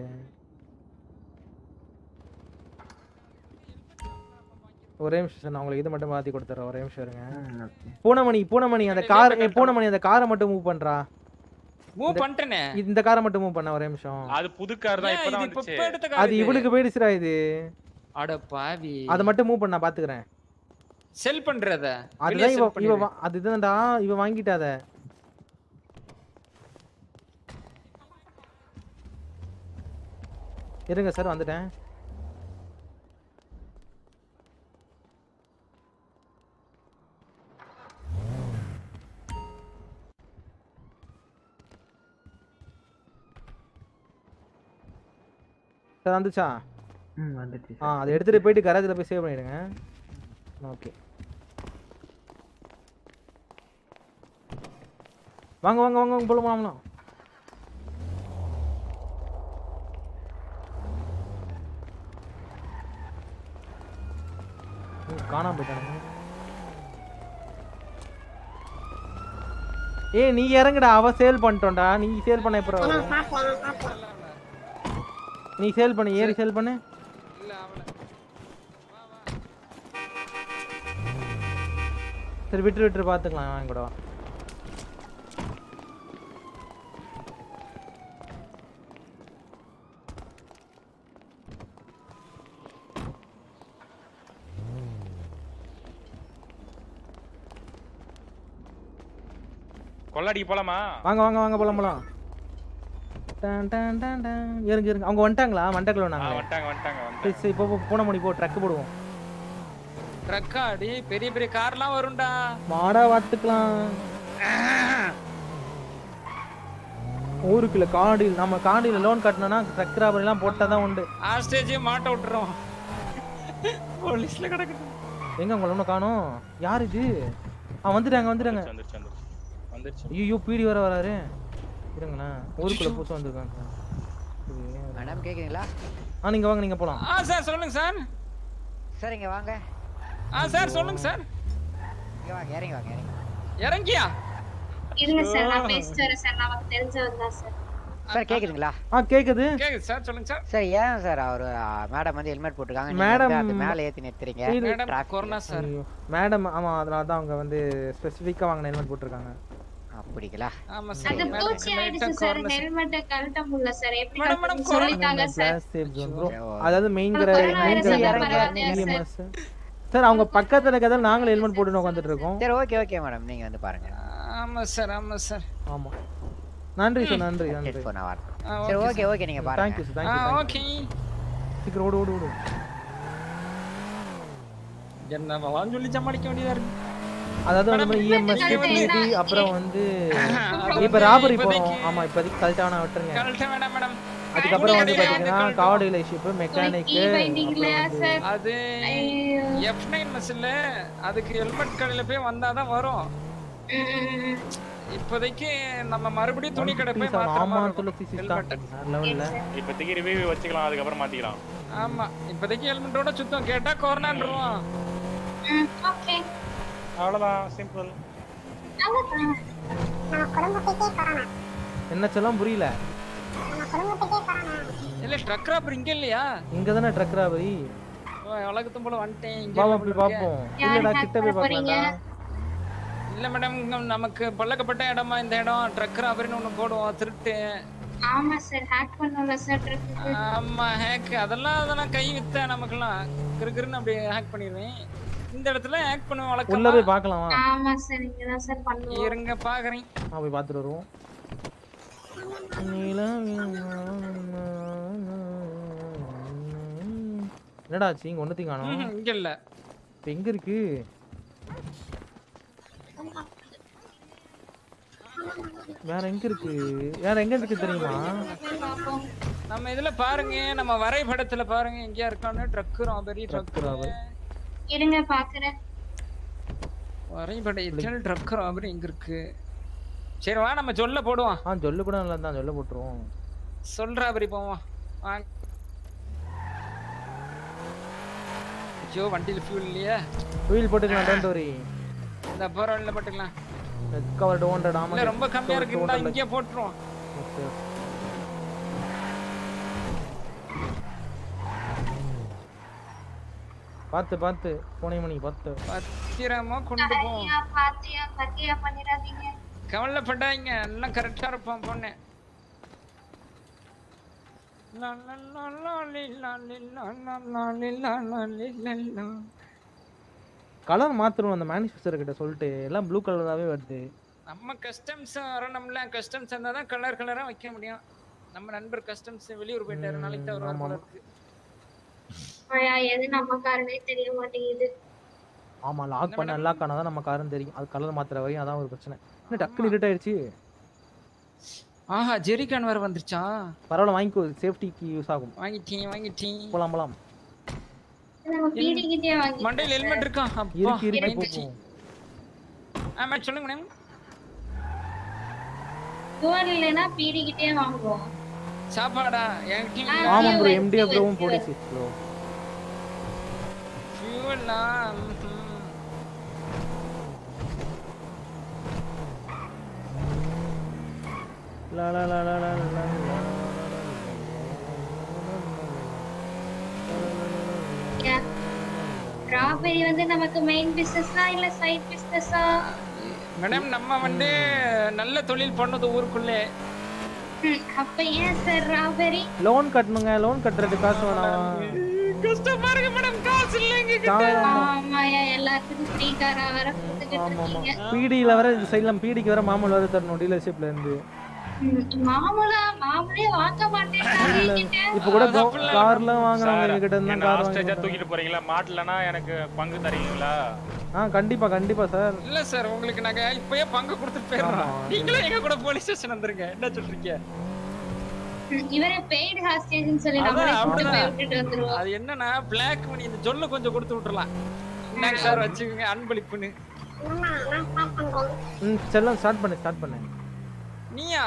ஒரே நிமிஷம் சார் நான் உங்களுக்கு இது மட்டும் மாற்றி கொடுத்துட்றேன் ஒரே நிமிஷம் இருங்க பூனமணி பூனமணி அந்த கார் ஏ, பூனமணி அந்த காரை மட்டும் மூவ் பண்றா மூவ் இந்த- பண்ணிட்டேனே இந்த காரை மட்டும் மூவ் பண்ண ஒரே நிமிஷம் அது புது கார் தான் ஏன் இப்பதான் இது இப்ப வந்துச்சு இப்ப எடுத்த கார் அது இது? இவளுக்கு போயிடுச்சுடா இது அட பாவி அதை மட்டும் மூவ் பண்ண பாத்துக்கிறேன் செல் பண்றத அதுதான் இவ இவ வா- அதுதான்டா இவ வாங்கிட்டாத இருங்க சார் வந்துட்டேன் சார் வந்துச்சா ம் வந்துச்சு ஆ அதை எடுத்துட்டு போயிட்டு கராஜில் போய் சேவ் பண்ணிடுங்க ஓகே வாங்க வாங்க வாங்க வாங்க போலாம் போலாம் ஓ, காணாம போயிட்டானுங்க ஏய் நீ இறங்குடா அவ சேல் பண்ணிட்டோம்டா நீ சேல் பண்ண எப்பறம் வரும்? நீ சேல் பண்ணு ஏறி சேல் பண்ணு சரி விட்டு விட்டு பாத்துக்கலாம் வாங்க கூட வா. கொள்ளாடிக்கு போலாமா வாங்க வாங்க வாங்க போலாம் போலாம் டன், டன், டன், டன். இருங்க இருங்க அவங்க வந்துட்டாங்களா மண்டக்கில் ஆ, நாங்க வந்துட்டாங்க வந்துட்டாங்க சரி சரி இப்போ போ- பூனை மணி போ ட்ரக் போடுவோம் ட்ரக்கா அடி பெரிய பெரிய கார்லாம் வரும்டா மாடா வாத்துக்கலாம் ஊருக்குள்ள காடியில் நம்ம காடியில் லோன் கட்டணும்னா ட்ரக் ராபரிலாம் போட்டால் தான் உண்டு ஆஸ்டேஜே மாட்ட விட்டுறோம் போலீஸ்ல கிடக்குது எங்க உங்களை ஒன்றும் காணும் யார் இது ஆ வந்துட்டாங்க வந்துட்டாங்க வந்துருச்சு வந்துருச்சு வந்துருச்சு ஐயோ பீடி வர வராரு இருங்களேன் ஊருக்குள்ள புதுசு வந்திருக்காங்க மேடம் கேக்குதுங்களா ஆ நீங்க வாங்க நீங்க போலாம் ஆ சார் சொல்லுங்க சார் சார் இங்க வாங்க ஆ சார் சொல்லுங்க சார் இங்க வாங்க இறங்கி வாங்க இறங்கி இறங்கியா இருங்க சார் நான் பேசிட்டு வரேன் சார் நமக்கு தெரிஞ்சவர் தான் சார் சார் கேக்குதுங்களா ஆ கேக்குது கேக்குது சார் சொல்லுங்க சார் சார் ஏன் சார் அவர் மேடம் வந்து ஹெல்மெட் போட்டுருக்காங்க நீங்க Madam- வந்து அது மேல ஏத்தி நிறுத்துறீங்க மேடம் Traffic- கொரோனா சார் ஐயோ மேடம் ஆமா அதனால தான் அவங்க வந்து ஸ்பெசிஃபிக்காக வாங்கின ஹெல்மெட் போட்டிருக்காங்க அப்படிங்களா ஆமா அது சார் பூச்சி ஆயிடுச்சு சார் ஹெல்மெட்டை கழட்ட முடியல சார் எப்படி மேடம், மேடம், கழட்டுறதுன்னு சொல்லிட்டாங்க sir Plus safe zone bro. அதாவது மெயின் அது corona virus எல்லாம் பரவாயில்லையா சார்? இஎம்எஸ் சார் அவங்க பக்கத்துல இருக்கிறதால நாங்களும் ஹெல்மெட் போட்டு உட்காந்துட்டு இருக்கோம் சரி ஓகே ஓகே மேடம் நீங்க வந்து பாருங்க ஆமா சார் ஆமா சார் ஆமா நன்றி சார் நன்றி நன்றி ஹெட்ஃபோன் நான் வரேன் ஆ, சரி okay ஓகே sir. ஓகே நீங்க தேங்க்யூ பாருங்க சார் ஆ தேங்க்யூ ஓகே சீக்கிரம் ஓடு ஓடு ஓடு என்ன வான்னு சொல்லி சமாளிக்க வேண்டியதா இருக்கு அதாவது வந்து Madam, இஎம்எஸ் இப்ப என்ன- டிடி அப்புறம் வந்து அது இப்ப வந்து ராபரி இப்போதைக்கு- போறோம் ஆமா இப்போதைக்கு கழட்டாவனா விட்டுருங்க கழட்ட வேண்டாம் மேடம் அதுக்கப்புறம் வந்து கழட்ட பாத்தீங்கன்னா வேண்டாம். Car dealership mechanic key binding இல்லையா சார் அது எஃப் நைன் மசில் அதுக்கு ஹெல்மெட் கடையில போய் வந்தாதான் வரும் இப்போதைக்கு நம்ம மறுபடியும் துணி கடை போய் மாத்துற ஆமா மாதிரி துளசி இருக்கும் சிஸ்டா ஹெல்மெட் லெவல்ல இப்போதைக்கு ரிவ்யூ வச்சுக்கலாம் அதுக்கப்புறம் மாத்திக்கலாம் ஆமா இப்போதைக்கு ஹெல்மெட்டோட சுத்தம் கேட்டா கொரோனான்றுவோம் ஓகே அவ்வளவுதான் சிம்பிள் என்ன சொல்லும் புரியல இல்ல ட்ரக் ராப்பர் இங்க இல்லையா இங்க தானே ட்ரக் ராபரி ஓ, உலகத்தும் போல வந்துட்டேன் இங்க வா இல்ல அப்படி போல இருக்கே. பாப்போம் யார் இல்லடா hack கிட்ட போய் பண்ண போறீங்க? பார்க்கலாம்டா இல்ல மேடம் நமக்கு பழக்கப்பட்ட இடமா இந்த இடம் ட்ரக் ராபரின்னு ஒண்ணு போடுவோம் திருட்டு ஆமா சார் ஹேக் பண்ணல சார் ட்ரக்கு ஆமா ஹேக் அதெல்லாம் அதெல்லாம் கை வித்த நமக்கெல்லாம் கிறுகிறுன்னு அப்படி ஹேக் பண்ணிடுவேன் இந்த இடத்துல ஹேக் பண்ணுவேன் உள்ள வழக்கமா போய் பார்க்கலாம் வா. ஆமா சார் இங்க தான் சார் பண்ணுவோம் இருங்க பாக்குறேன் வா போய் பார்த்துட்டு வருவோம் நிலவில் என்னடா ஆச்சு இங்க ஒன்னத்தையும் காணோம் ம்ஹும், இங்க இல்ல இப்ப எங்க இருக்கு வேற எங்க இருக்கு வேற எங்க இருக்கு தெரியுமா நம்ம இதுல பாருங்க நம்ம வரைபடத்துல பாருங்க எங்கயா இருக்கான்னு ட்ரக் ராபரி ட்ரக் ராபரி. இருங்க பாக்குறேன் வரைபடத்தில் ட்ரக் ராபரி எங்க இருக்கு சரி வா நம்ம சொல்ல போடுவோம் ஆ சொல்லு கூட நல்லா தான் சொல்ல போட்டுருவோம் சொல் ராபரி போவோம் வாங்க ஐயோ வண்டியில ஃபியூல் இல்லையா வீல் போட்டுக்கலாம் டோன்ட் வரி இந்த போற வழியில போட்டுக்கலாம் கவர் டூ ஹண்ட்ரட் ஆமா இல்ல ரொம்ப கம்மியா இருக்கு இந்தா இங்கேயே போட்டுருவோம் பார்த்து பார்த்து பூனை மணி பார்த்து பத்திரமா கொண்டு போவோம் ஐயா பாத்தியா பத்தியா பண்ணிடாதீங்க கவலைப்படாதீங்க எல்லாம் கரெக்டா இருப்போம் பொண்ணு லா, லா, லா, லா, லி, லா, லி, லா, லா, லா, லி, லா, லா, லி, லா, லா. கலர் மாத்திரம் அந்த மேனுஃபேக்சர் கிட்ட சொல்லிட்டு எல்லாம் ப்ளூ கலராகவே வருது நம்ம கஸ்டம்ஸ் வரணும்ல கஸ்டம்ஸ் இருந்தா தான் கலர் கலரா வைக்க முடியும் நம்ம நண்பர் கஸ்டம்ஸ் வெளியூர் போயிட்டாரு நாளைக்கு தான் வருவார் போல இருக்கு ஐயா எது நம்ம காரணே தெரிய மாட்டேங்குது ஆமா லாக் பண்ண லாக் ஆனா தான் நம்ம காரம் தெரியும் அது கலர் மாத்திர வரையும் அதான் ஒரு பிரச்சனை என்ன டக்குனு இருட் ஆயிடுச்சு ஆஹா ஜெரிகான் வேற வந்துருச்சா பரவாயில்ல வாங்கிக்கோ சேஃப்டிக்கு யூஸ் ஆகும் வாங்கிட்டீங்க வாங்கிட்டீங்க போலாம் போலாம் நம்ம பீடிக்கிட்டே வாங்கி மண்டையில் ஹெல்மெட் இருக்கா அப்பா இருக்கு இருக்கு இருந்துச்சு போகும் ஆ மேடம் சொல்லுங்க மேடம் fuel இல்லைன்னா பீடிக்கிட்டே வாங்குவோம் சாப்பாடா என்கிட்ட ஆ, ஆமா ப்ரோ fuel, எம்டிஎஃப் fuel, ப்ரோவும் fuel. போலீஸ் ப்ரோ ஃபியூவல்னா லா லா லா லா லா லா லா ஸ்ட்ராபெரி வந்து நமக்கு மெயின் பிசினஸா இல்ல சைட் பிசினஸா மேடம் நம்ம வந்து நல்ல தொழில் பண்ணது ஊருக்குள்ளே அப்ப ஏன் சார் ஸ்ட்ராபெரி லோன் கட்டணுங்க லோன் கட்டுறதுக்கு காசு வேணாம் கஷ்டமா இருக்கு மேடம் காசு இல்லைங்க ஆமாயா எல்லாத்துக்கும் ஃப்ரீ காரா வர கொடுத்துக்கிட்டு இருக்கீங்க பிடியில் வர இந்த சைடில் பிடிக்கு வர மாமல் வர தரணும் டீலர்ஷிப்ல இருந்து ம், மாமூலா மாமூலே வாங்க மாட்டேன் இல்ல இப்போ கூட கார்லாம் வாங்குறாங்க சார், எங்ககிட்ட இருந்து என்ன கார் hostage ஆ வாங்கி தூக்கிட்டு போறீங்களா மாட்டலனா எனக்கு பங்கு தரீங்களா ஆ கண்டிப்பா கண்டிப்பா சார் இல்ல சார் உங்களுக்கு நாங்க இப்பயே பங்கு கொடுத்துட்டு போயிடுறோம் ஆமா. நீங்களும் எங்க கூட போலீஸ் ஸ்டேஷன் வந்துருங்க என்ன சொல்றீங்க ம், இவரே பெய்டு ஹாஸ்டேஜ்னு சொல்லி அதான், நம்மளே கூட்டு போய் அப்படிதான். விட்டுட்டு வந்துருவோம் அது என்னன்னா பிளாக் மணி இந்த ஜொல்ல கொஞ்சம் கொடுத்து விட்டுறலாம் என்னங்க சார் வச்சுக்கோங்க அன்பளிப்புன்னு ம் செல்லம் ஸ்டார்ட் பண்ணு ஸ்டார்ட் பண்ணு நீயா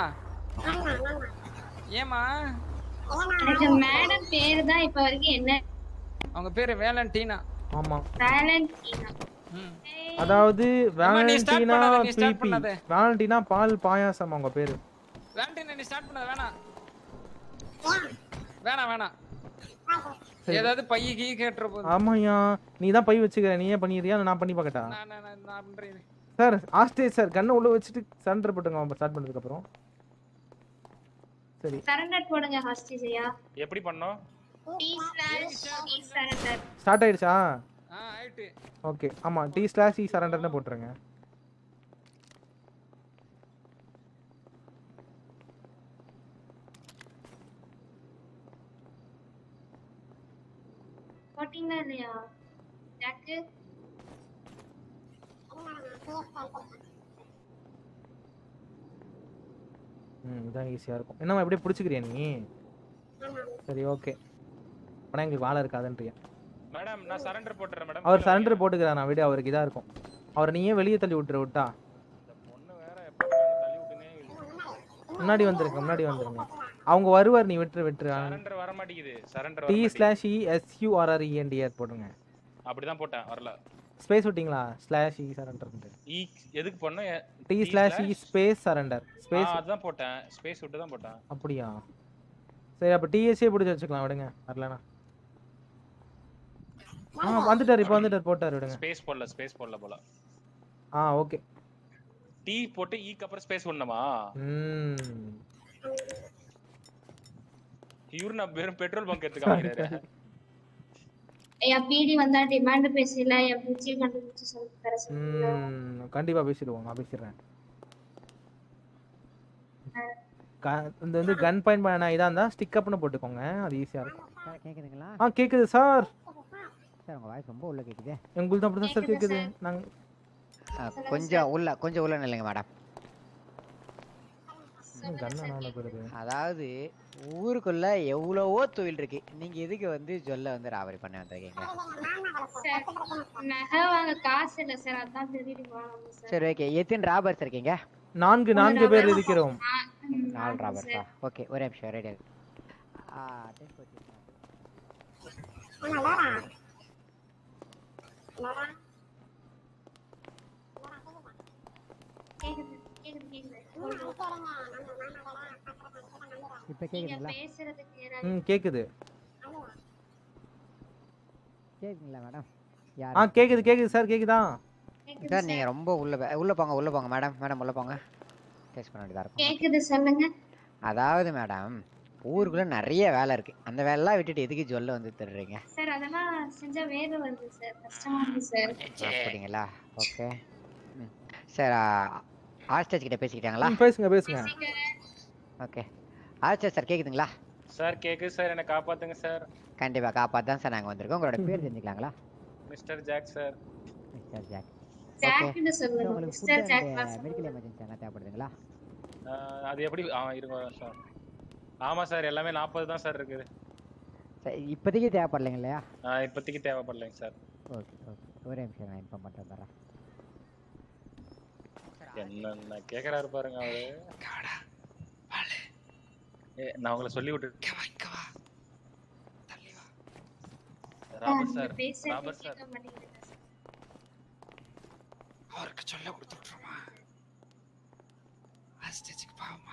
ஏமா எனக்கு மேடம் பேரு தான் இப்ப வரைக்கும் என்ன அவங்க பேரு வேலண்டீனா ஆமா வேலண்டீனா அதாவது அம்மா, நீ start வேலண்டினா பண்ணாத, நீ start பிபி பண்ணாத. வேலண்டினா பால் பாயாசம் அவங்க பேரு வேலண்டீனா நீ ஸ்டார்ட் பண்ண வேணாம் வேணாம் வேணாம் சரி. ஏதாவது பைய கீ கேட்டுற போது ஆமாய்யா நீ தான் பை வச்சுக்கிற நீயே பண்ணிடுறியா இல்ல நான் பண்ணி பார்க்கட்டா நான் நான் நான் நான் பண்றேன் சார் ஆஸ்டேஜ் சார் கண்ணை உள்ள வச்சுட்டு சரண்டர் போட்டுங்க ஸ்டார்ட் பண்ணதுக்கு அப்புறம் சரி சரண்டர் போடுங்க ஹாஸ்டேஜையா எப்படி பண்ணோம் T slash T surrender start ஆயிடுச்சா ஆ ஆயிட்டு ஓகே ஆமா டி ஸ்லாஷ் இ சரண்டர்னு போட்டுருங்க போட்டீங்களா இல்லையா ஜாக்கு ம் இதான் ஈஸியா இருக்கும் என்னம்மா எப்படியே பிடிச்சிக்கிறியா நீ சரி ஓகே ஆனால் எங்களுக்கு வாழை இருக்காதுன்றியா மேடம் நான் சரண்டர் போட்டுறேன் மேடம் அவர் சரண்டர் போட்டுக்கிறார் நான் விட அவருக்கு இதா இருக்கும் அவரை நீயே வெளியே தள்ளி விட்டுரு விட்டா முன்னாடி வந்துருங்க முன்னாடி வந்துருங்க அவங்க வருவார் நீ விட்டுரு விட்டுரு சரண்டர் வர மாட்டேங்குது surrender T slash E SURR ENDR போடுங்க அப்படிதான் போட்டேன் வரல ஸ்பேஸ் விட்டீங்களா ஸ்லாஷ் இ சரண்டர் ஈ எதுக்கு பண்ணோம் T slash E space surrender space அதுதான் போட்டேன் ஸ்பேஸ் விட்டு தான் போட்டேன் அப்படியா சரி அப்போ டிஎஸ்ஏ பிடிச்சி வச்சுக்கலாம் விடுங்க வரலனா ஆ வந்துட்டார் இப்போ வந்துட்டார் போட்டார் விடுங்க ஸ்பேஸ் போடல ஸ்பேஸ் போடல போல ஆ ஓகே டீ போட்டு ஈக்கு அப்புறம் ஸ்பேஸ் பண்ணணுமா ம் இவரு நான் வெறும் பெட்ரோல் பங்க் எடுத்து காமிக்கிறாரு என் பிடி வந்தா டிமாண்ட் பேசல என் பூச்சியை கண்டுபிடிச்சு சொல்லி தர சொல்லுங்க ம் கண்டிப்பா பேசிடுவோம் நான் பேசிடுறேன் க- இந்த வந்து கன் பாயிண்ட் பண்ண இதாக இருந்தால் ஸ்டிக் அப்னு போட்டுக்கோங்க அது ஈஸியாக இருக்கும் சார் கேக்குதுங்களா ஆ கேட்குது சார் சார் உங்க வாய்ஸ் ரொம்ப உள்ள கேக்குதே எங்களுக்கு அப்படி தான் சார் கேட்குது நாங்கள் ஆ, கொஞ்சம் உள்ள கொஞ்சம் உள்ள நில்லுங்க மேடம் கண்ணால போயிடுது அதாவது ஊருக்குள்ள எவ்வளவோ தொழில் இருக்கு நீங்க எதுக்கு வந்து ஜொல்ல வந்து ராவரி பண்ண வந்திருக்கீங்க சார் நகை வாங்க காசு இல்ல சார் அதான் திருடி வாங்கணும் சார் சரி ஓகே எத்தனை ராபர்ஸ் இருக்கீங்க நான்கு நான்கு பேர் இருக்கிறோம் நாலு ராபர்ஸா ஓகே ஒரே நிமிஷம் ரெடி ஆ டெஸ்ட் கேக்குது கேக்குது கேக்குது இப்போ நீங்க கேக்குதுங்களா பேசுறதுக்கு ம் கேட்குது கேக்குதுங்களா மேடம் ஆ கேட்குது கேட்குது சார் கேட்குதா சார் நீங்க ரொம்ப உள்ள பே- உள்ள போங்க உள்ள போங்க மேடம் மேடம் உள்ள போங்க டெஸ்ட் பண்ண வேண்டியதா இருக்கும் கேக்குது சொல்லுங்க அதாவது மேடம் ஊருக்குள்ள நிறைய வேலை இருக்கு அந்த வேலைலாம் விட்டுட்டு எதுக்கு ஜொல்ல வந்து திருடுறீங்க சார் அதெல்லாம் செஞ்சா வேறு வருது சார் கஷ்டமா இருக்கு சார் அப்படிங்களா ஓகே சார் ஆஸ்டேஜ் கிட்ட பேசிக்கிட்டாங்களா ம், பேசுங்க பேசுங்க ஓகே ஆஸ்டேஜ் சார் கேக்குதுங்களா சார் கேக்குது சார் என்ன காப்பாத்துங்க சார் கண்டிப்பா காப்பாத்து தான் சார் நாங்க வந்திருக்கோம் உங்களோட பேர் தெரிஞ்சுக்கலாங்களா mister Jack sir mister Jack ஜாக்னு சொல்லுங்க உங்களுக்கு mister food Jack and medical emergency என்ன தேவைப்படுதுங்களா ஆஹ் அது எப்படி ஆ இருங்க ஒரு நிமிஷம் ஆமா சார் எல்லாமே நாற்பது தான் சார் இருக்குது சார் இப்போதைக்கு தேவைப்படலைங்க இல்லையா ஆஹ் இப்போதைக்கு தேவைப்படலைங்க சார் ஓகே ஓகே ஒரே நிமிஷம் நான் இன்ஃபார்ம் பண்ணிட்டு வந்துடுறேன் என்ன கேக்குறாரு பாருங்க அவரு ஏ, நான் உங்களை சொல்லி விட்டு ராபர்ட் சார் பேசுறது ராபர்ட் சார் கேட்க மாட்டேங்குது சார். அவருக்கு சொல்ல கொடுத்துட்ருமா ஹாஸ்டேஜுக்கு பாவமா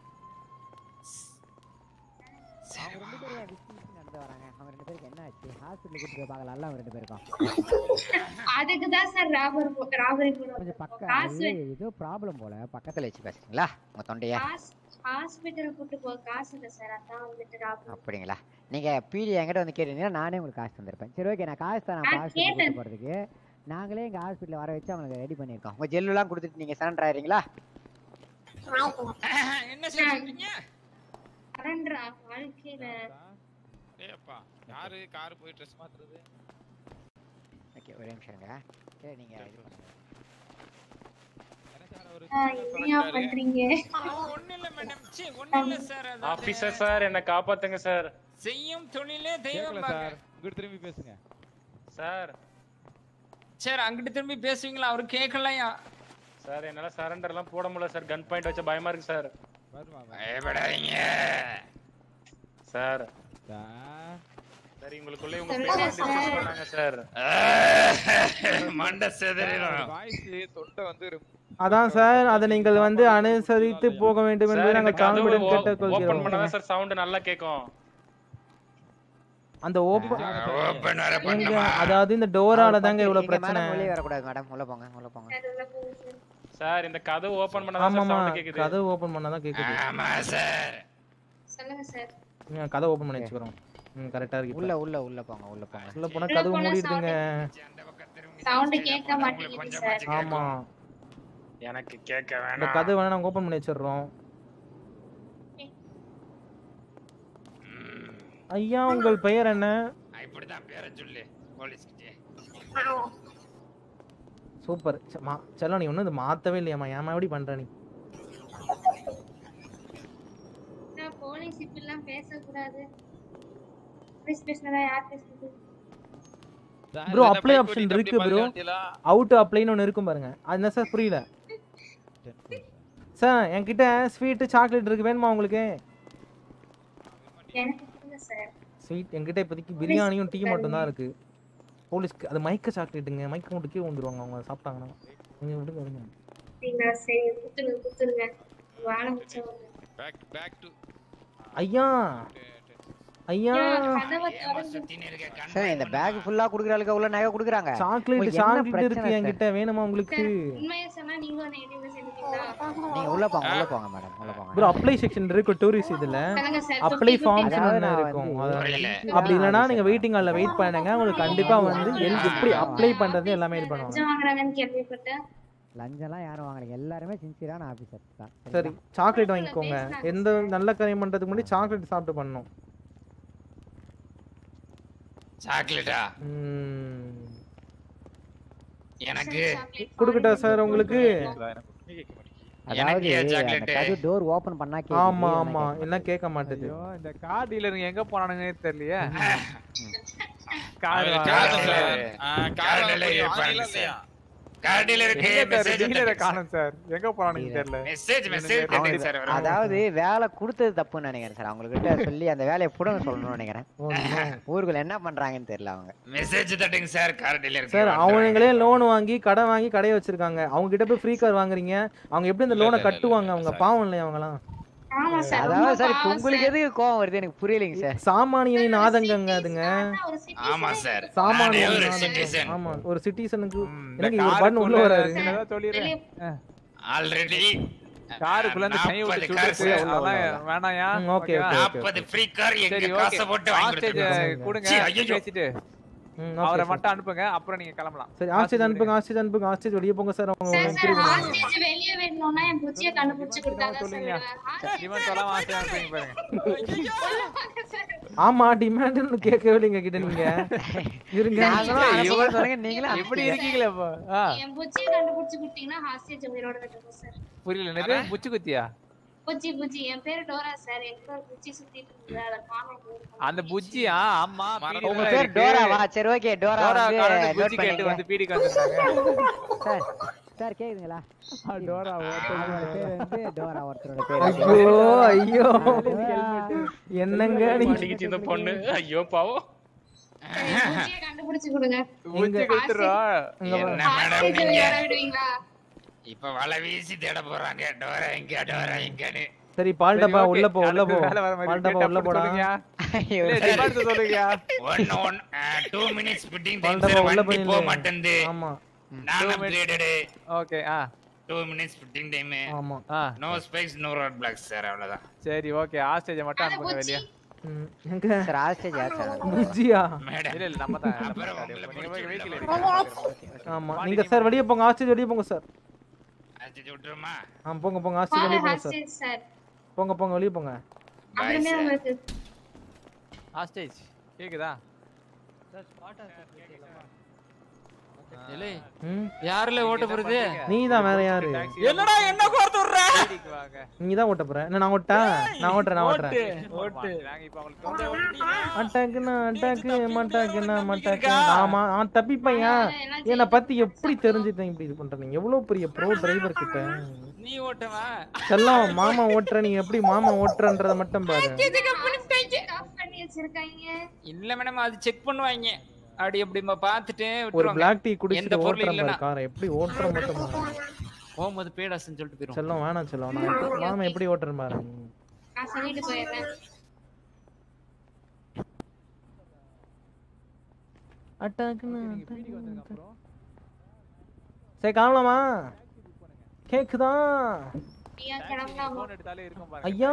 அவங்க ரெண்டு பேரும் ஏன் விக்கி விக்கி நடந்து வராங்க அவங்க ரெண்டு பேருக்கு என்ன ஆச்சு ஹாஸ்பிட்டல் கூட்டு போய் பார்க்கலாம்ல அவங்க ரெண்டு பேருக்கும் அதுக்கு தான் சார் ராபர் ராபரி கொஞ்சம் பக்கம் காசு அது ஏதோ ப்ராப்ளம் போல பக்கத்துல வச்சு பேசுறீங்களா உங்க தொண்டைய ஹாஸ்பிட்டல் கூட்டு போக காசு இல்லை சார் அதான் வந்துட்டு ராபரி அப்படிங்களா நீங்க பிடி என்கிட்ட வந்து கேட்டீங்கன்னா நானே உங்களுக்கு காசு தந்திருப்பேன் சரி ஓகே நான் காசு தரேன் நான் ஹாஸ்பிட்டல் கேட்டேன். கூட்டு போறதுக்கு நாங்களே எங்க ஹாஸ்பிட்டல் வர வச்சு அவங்களுக்கு ரெடி பண்ணியிருக்கோம் உங்க ஜெல்லுலாம் கொடுத்துட்டு நீங்க சரண்டர் ஆயிரீங்களா என்ன சார் சொல்றீங்க சரண்டரா வாழ்க்கையில ஏப்பா யாரு கார் போய் ட்ரெஸ் மாத்துறது ஓகே ஒரே நிமிஷம் இருங்க சரி நீங்க இது பண்ணுங்க ஆ, என்னையா பண்றீங்க ஒண்ணு இல்ல மேடம் சி ஒண்ணு இல்ல சார் ஆபீசர் சார் என்ன காப்பாத்துங்க சார் செய்யும் தொழிலே தெய்வம் சார் இங்கிட்டு திரும்பி பேசுங்க சார் சார் அங்கிட்டு திரும்பி பேசுவீங்களா அவரு கேட்கலையா சார் என்னால சரண்டர் எல்லாம் போட முடியல சார் கன் பாயிண்ட் வச்சா பயமா இருக்கு சார் பயப்படாதீங்க சார் சரி உங்களுக்குள்ளே உங்க பேர் டிஸ்கஸ் பண்ணாங்க சார் மண்டை செதறிடும் வாய்ஸ் தொண்டை வந்து ரொம்ப- அதான் சார் அதை நீங்கள் வந்து அனுசரித்து போக வேண்டும் என்று சார் இந்த நாங்கள் கதவு தாழ்மையுடன் ஓபன் கேட்டுக்கொள்கிறோம் பண்ணாதான் சார் சவுண்ட் நல்லா கேட்கும் அந்த ஓப்பன் ஓப்பன் வர எங்க அதாவது இந்த டோரால தாங்க இவ்வளவு பிரச்சனை மேடம் வெளியே வரக்கூடாது மேடம் உள்ள போங்க உள்ள போங்க சார் இந்த கதவு ஓபன் பண்ணாதான் ஆமாமா சார் சவுண்ட் கேக்குது கதவு ஓபன் பண்ணாதான் கேக்குது ஆமா சார் சொல்லுங்க சார் ம், கதவு ஓபன் பண்ணி வச்சுக்கிறோம் ம் கரெக்டா இருக்கு உள்ள உள்ள உள்ள போங்க உள்ள போங்க உள்ள போனா உள்ள கதவு போனா மூடிடுதுங்க சவுண்ட் கேட்க மாட்டேங்குது சார் ஆமா எனக்கு கேட்க இந்த வேணாம் கதவு வேணா நாங்க ஓபன் பண்ணி வச்சிடுறோம் ஐயா உங்கள் பெயர் என்ன இப்படிதான் பேரை சொல்லு போலீஸ்கிட்டே சூப்பர் ச- மா- செல்லம் நீ ஒன்றும் இது மாத்தவே இல்லையாம்மா ஏமா எப்படி பண்ற நீ நான் போலீஸ் இப்படிலாம் பேசக்கூடாது போலீஸ் பேசினதா யார் பேசுறது ப்ரோ அப்ளை ஆப்ஷன் இருக்கு ப்ரோ அவுட் அப்ளைன்னு ஒன்று இருக்கும் பாருங்க அது என்ன சார் புரியல சார் என்கிட்ட ஸ்வீட்டு சாக்லேட் இருக்கு வேணுமா உங்களுக்கு எனக்கு கொடுங்க சார் ஸ்வீட் என்கிட்ட இப்போதைக்கு பிரியாணியும் டீ மட்டும் தான் இருக்கு போலீஸ்க்கு அது மைக்க சாக்லேட்டுங்க மைக்க மட்டும் கீழே வந்துருவாங்க அவங்க சாப்பிட்டாங்கன்னா நீங்கள் விடுங்க விடுங்க அப்படிங்களா சரி குத்துருங்க குத்துருங்க வேலை முடிச்சவங்க பேக் பேக் டு ஐயா ஐயா கதவை திறந்து சார் இந்த பேக் ஃபுல்லா குடுக்குறாளுக்கு உள்ள நகை குடுக்குறாங்க சாக்லேட் உங்களுக்கு என்ன சாக்லேட் பிரச்சனை இருக்கு சார்? என்கிட்ட வேணுமா உங்களுக்கு உண்மையை சொன்னா நீங்களும் அந்த ஏடிஎம்ல சேர்ந்துட்டீங்களா நீங்க உள்ள போங்க உள்ள போங்க மேடம் உள்ள போங்க ப்ரோ அப்ளை செக்ஷன் இருக்கு டூரிஸ்ட் இதுல சொல்லுங்க சார், அப்ளை 50 ஃபார்ம்ஸ் அதாவது ஒன்று நான் இருக்கும் வந்து அது- அப்படி இல்லைன்னா நீங்க வெயிட்டிங் ஹால்ல வெயிட் பண்ணுங்க உங்களுக்கு கண்டிப்பா வந்து எல் எப்படி அப்ளை பண்றது எல்லாமே இது பண்ணுவாங்க லஞ்சம் வாங்குறாங்கன்னு கேள்விப்பட்டேன் லஞ்சம்லாம் யாரும் வாங்கல எல்லாருமே சின்சியரான ஆபீசர் தான் சரி சாக்லேட் வாங்கிக்கோங்க எந்த நல்ல காரியம் பண்றதுக்கு முன்னாடி சாக்லேட் சாப்பிட்டு பண்ணணும் சாக்லேட்டா ம். எனக்கு கொடுக்கட்டா சார் உங்களுக்கு அதாவது எனக்குயா அந்த chocolate? கதவு டோர் ஓபன் பண்ணா கேக்குது, ஆமா வெளிய ஆமா வந்தா என்ன கேட்க மாட்டேது ஐயோ இந்த கார் டீலருங்க எங்க போனானுங்கன்னே தெரியலையே கார் அவரு கார் சார் கார் டெலிவரி இருப்பாங்க சார் கார் டீலருக்கு மெசேஜ் டீலரை காணும் சார் எங்க போனானுங்க தெரியல மெசேஜ் மெசேஜ் கேக்குது. தெரியுது சார் அவங்களுக்கு- அதாவது வேலை கொடுத்தது தப்புன்னு நினைக்கிறேன் சார் அவங்க கிட்ட சொல்லி அந்த வேலையை புடங்க சொல்லணும்னு நினைக்கிறேன் ஊருக்குள்ள என்ன பண்றாங்கன்னு தெரியல அவங்க மெசேஜ் தட்டுங்க சார் கார் டீலருக்கு சார் அவங்களே லோன் வாங்கி கடன் வாங்கி கடையை வச்சிருக்காங்க அவங்க கிட்ட போய் ஃப்ரீ கார் வாங்குறீங்க அவங்க எப்படி இந்த லோனை கட்டுவாங்க அவங்க பாவம் இல்லையா அவங்கலாம் ஆமா சார் அதாவது சார் இப்ப உங்களுக்கு எதுக்கு கோவம் வருது எனக்கு புரியலைங்க சார் சாமானியனின் ஆதங்கங்க அதுங்க ஆமா சார் சாமானியனின் ஒரு ஆதங்கம். சிட்டிசன் ஆமா ஒரு சிட்டிசனுக்கு இந்த எனக்கு ஒரு பண்ணு உள்ள காருக்குள்ள வராரு சின்னதா சொல்லிடுறேன் ஆல்ரெடி காருக்குள்ள இருந்து கை விட்டு நாற்பது கார் சுடுறது சார். அதெல்லாம் வேணாயா ம், okay, okay, okay. நாற்பது ஃப்ரீ கார் எங்க சரி காசை ஓகே போட்டு வாங்கி ஹாஸ்டேஜ் கொடுத்துருக்கோம் கொடுங்க சீ, ஐயையோ. பேசிட்டு ம், okay, அவரை sir. மட்டும் அனுப்புங்க அப்புறம் நீங்க கிளம்பலாம் சரி ஆஸ்டேஜ் அனுப்புங்க ஆஸ்டேஜ் அனுப்புங்க ஆஸ்டேஜ் வெளியே போங்க சார் அவங்க சார் உங்களுக்கு சார் புரியுது. ஹாஸ்டேஜ் வெளியே வேணும்னா என் புச்சியை கண்டுபிடிச்சு கொடுத்தாங்க சார் விடுவேன். டிமாண்ட் சொல்லாம ஹாஸ்டேஜ் அனுப்புங்க பாருங்க ஆமா டிமாண்ட்னு கேட்கவே இல்லைங்க கிட்ட நீங்க இருங்க இவ்வளவு சொல்லுங்க நீங்களும் எப்படி இருக்கீங்களே இப்போ ஆ, என் புச்சியை கண்டுபிடிச்சு கொடுத்தீங்கன்னா ஹாஸ்டேஜ் உயிரோட விட்டுருக்கோம் சார் புரியல என்னது முச்சு குத்தியா புச்சி புச்சி என் பேரு டோரா சார் எங்க ஒரு புச்சி சுத்திட்டு இருந்தது அதை காணும் அந்த புஜ்ஜியா ஆமா பீடி உங்க தான் பேர் இருக்கு. டோராவா சரி ஓகே டோரா டோரா வந்து காரனு note புஜ்ஜி கேட்டு பண்ணிக்கங்க. வந்து பீடி காத்துட்டாங்க சார் சார் கேக்குதுங்களா டோரா அவரோட பேர் வந்து டோரா ஒருத்தரோட பேர் ஐயோ ஐயோ என்னங்க நீங்க மாட்டிக்கிச்சு இந்த பொண்ணு ஐயோ பாவம் பூச்சியை கண்டுபிடிச்சு கொடுங்க எங்க என்ன மேடம் ஆஸ்பத்திரி நீங்க விளையாட விடுவீங்களா இப்ப வலை வீசி தேட போறாங்க டோரா எங்க டோரா எங்கன்னு சரி பால் டப்பா okay. உள்ள போ உள்ள போ வேலை வர மாதிரி பால் டப்பா கேட்டா உள்ள போடா சொல்லுங்கயா. இல்ல, டிபார்ட் சொல்லுங்கயா. One one two minutes fitting பால் டைம் டப்பா சார் உள்ள வண்டி போக போயிரு மாட்டேங்குது ஆமா நான் அப்கிரேடடு ஓகே ஆ டூ மினிட்ஸ் ஃபிட்டிங் டைம் ஆமா ஆ no space no road block sir அவ்வளவுதான் சரி ஓகே ஆஸ்டேஜ் மட்டும் அனுப்புங்க வெளிய ம், எங்க சார் ஆஸ்டேஜ் யார் சார் புஜியா மேடம் இல்ல இல்ல நம்ம தான் அப்புறம் நம்ம உங்களை தான். நீங்க போய் பிடிச்சி வெஹிக்கிள் விடலாம். எடுங்க ஆமா நீங்க சார் வெளிய போங்க ஆஸ்டேஜ் வெளிய போங்க சார் அடிச்சு விட்டுருமா ஆ போங்க போங்க ஆஸ்டேஜ் வெளிய போங்க சார் ஹாஸ்டேஜ் சார் போங்க போங்க வெளிய போங்க அப்புறமே உங்களுக்கு ஆஸ்டேஜ் கேக்குதா ஏலே, ம் யாருல ஓட்ட போறது நீ தான் வேற யாரு என்னடா என்ன கோர்த்து விடுற வீட்டுக்கு வாங்க நீ தான் ஓட்ட போற என்ன நான் ஓட்டா நான் ஓட்டுறேன் நான் ஓட்டுறேன் ஓட்டு நாங்க இப்ப உங்களுக்கு அட்டாக்குன்னா அட்டாக்கு மட்டாக்குன்னா மட்டாக்கு ஆமா ஆ தப்பிப்பையா என்னை பத்தி எப்படி தெரிஞ்சுட்டேன் இப்படி இது பண்ற நீங்க எவ்வளவு பெரிய ப்ரோ டிரைவர் கிட்ட நீ ஓட்டவா செல்லம் மாமா ஓட்டுற நீ எப்படி மாமா ஓட்டுறன்றத மட்டும் பாரு ஆஃப் பண்ணி வச்சிருக்காங்க இல்ல மேடம் அது செக் பண்ணுவாங்க அப்படி அப்படி பார்த்துட்டு ஒரு விட்டுருவாங்க. பிளாக் டீ எந்த குடிச்சிட்டு பொருள் ஓட்டுற இல்லைன்னா மாதிரி காரை எப்படி ஓட்டுற மட்டும் பாரு. போகும்போது பேடாசுன்னு சொல்லிட்டு போயிரும் செல்லம் வேணாம் செல்லம் நான் மாமா எப்படி ஓட்டுறேன் பாரு நான் சொல்லிட்டு போயிடுறேன் அட்டாக்குன்னு சரி காணலாமா கேக்குதா ஐயா கிளம்பலாமா போன் எடுத்தாலே இருக்கும் பாருங்க ஐயா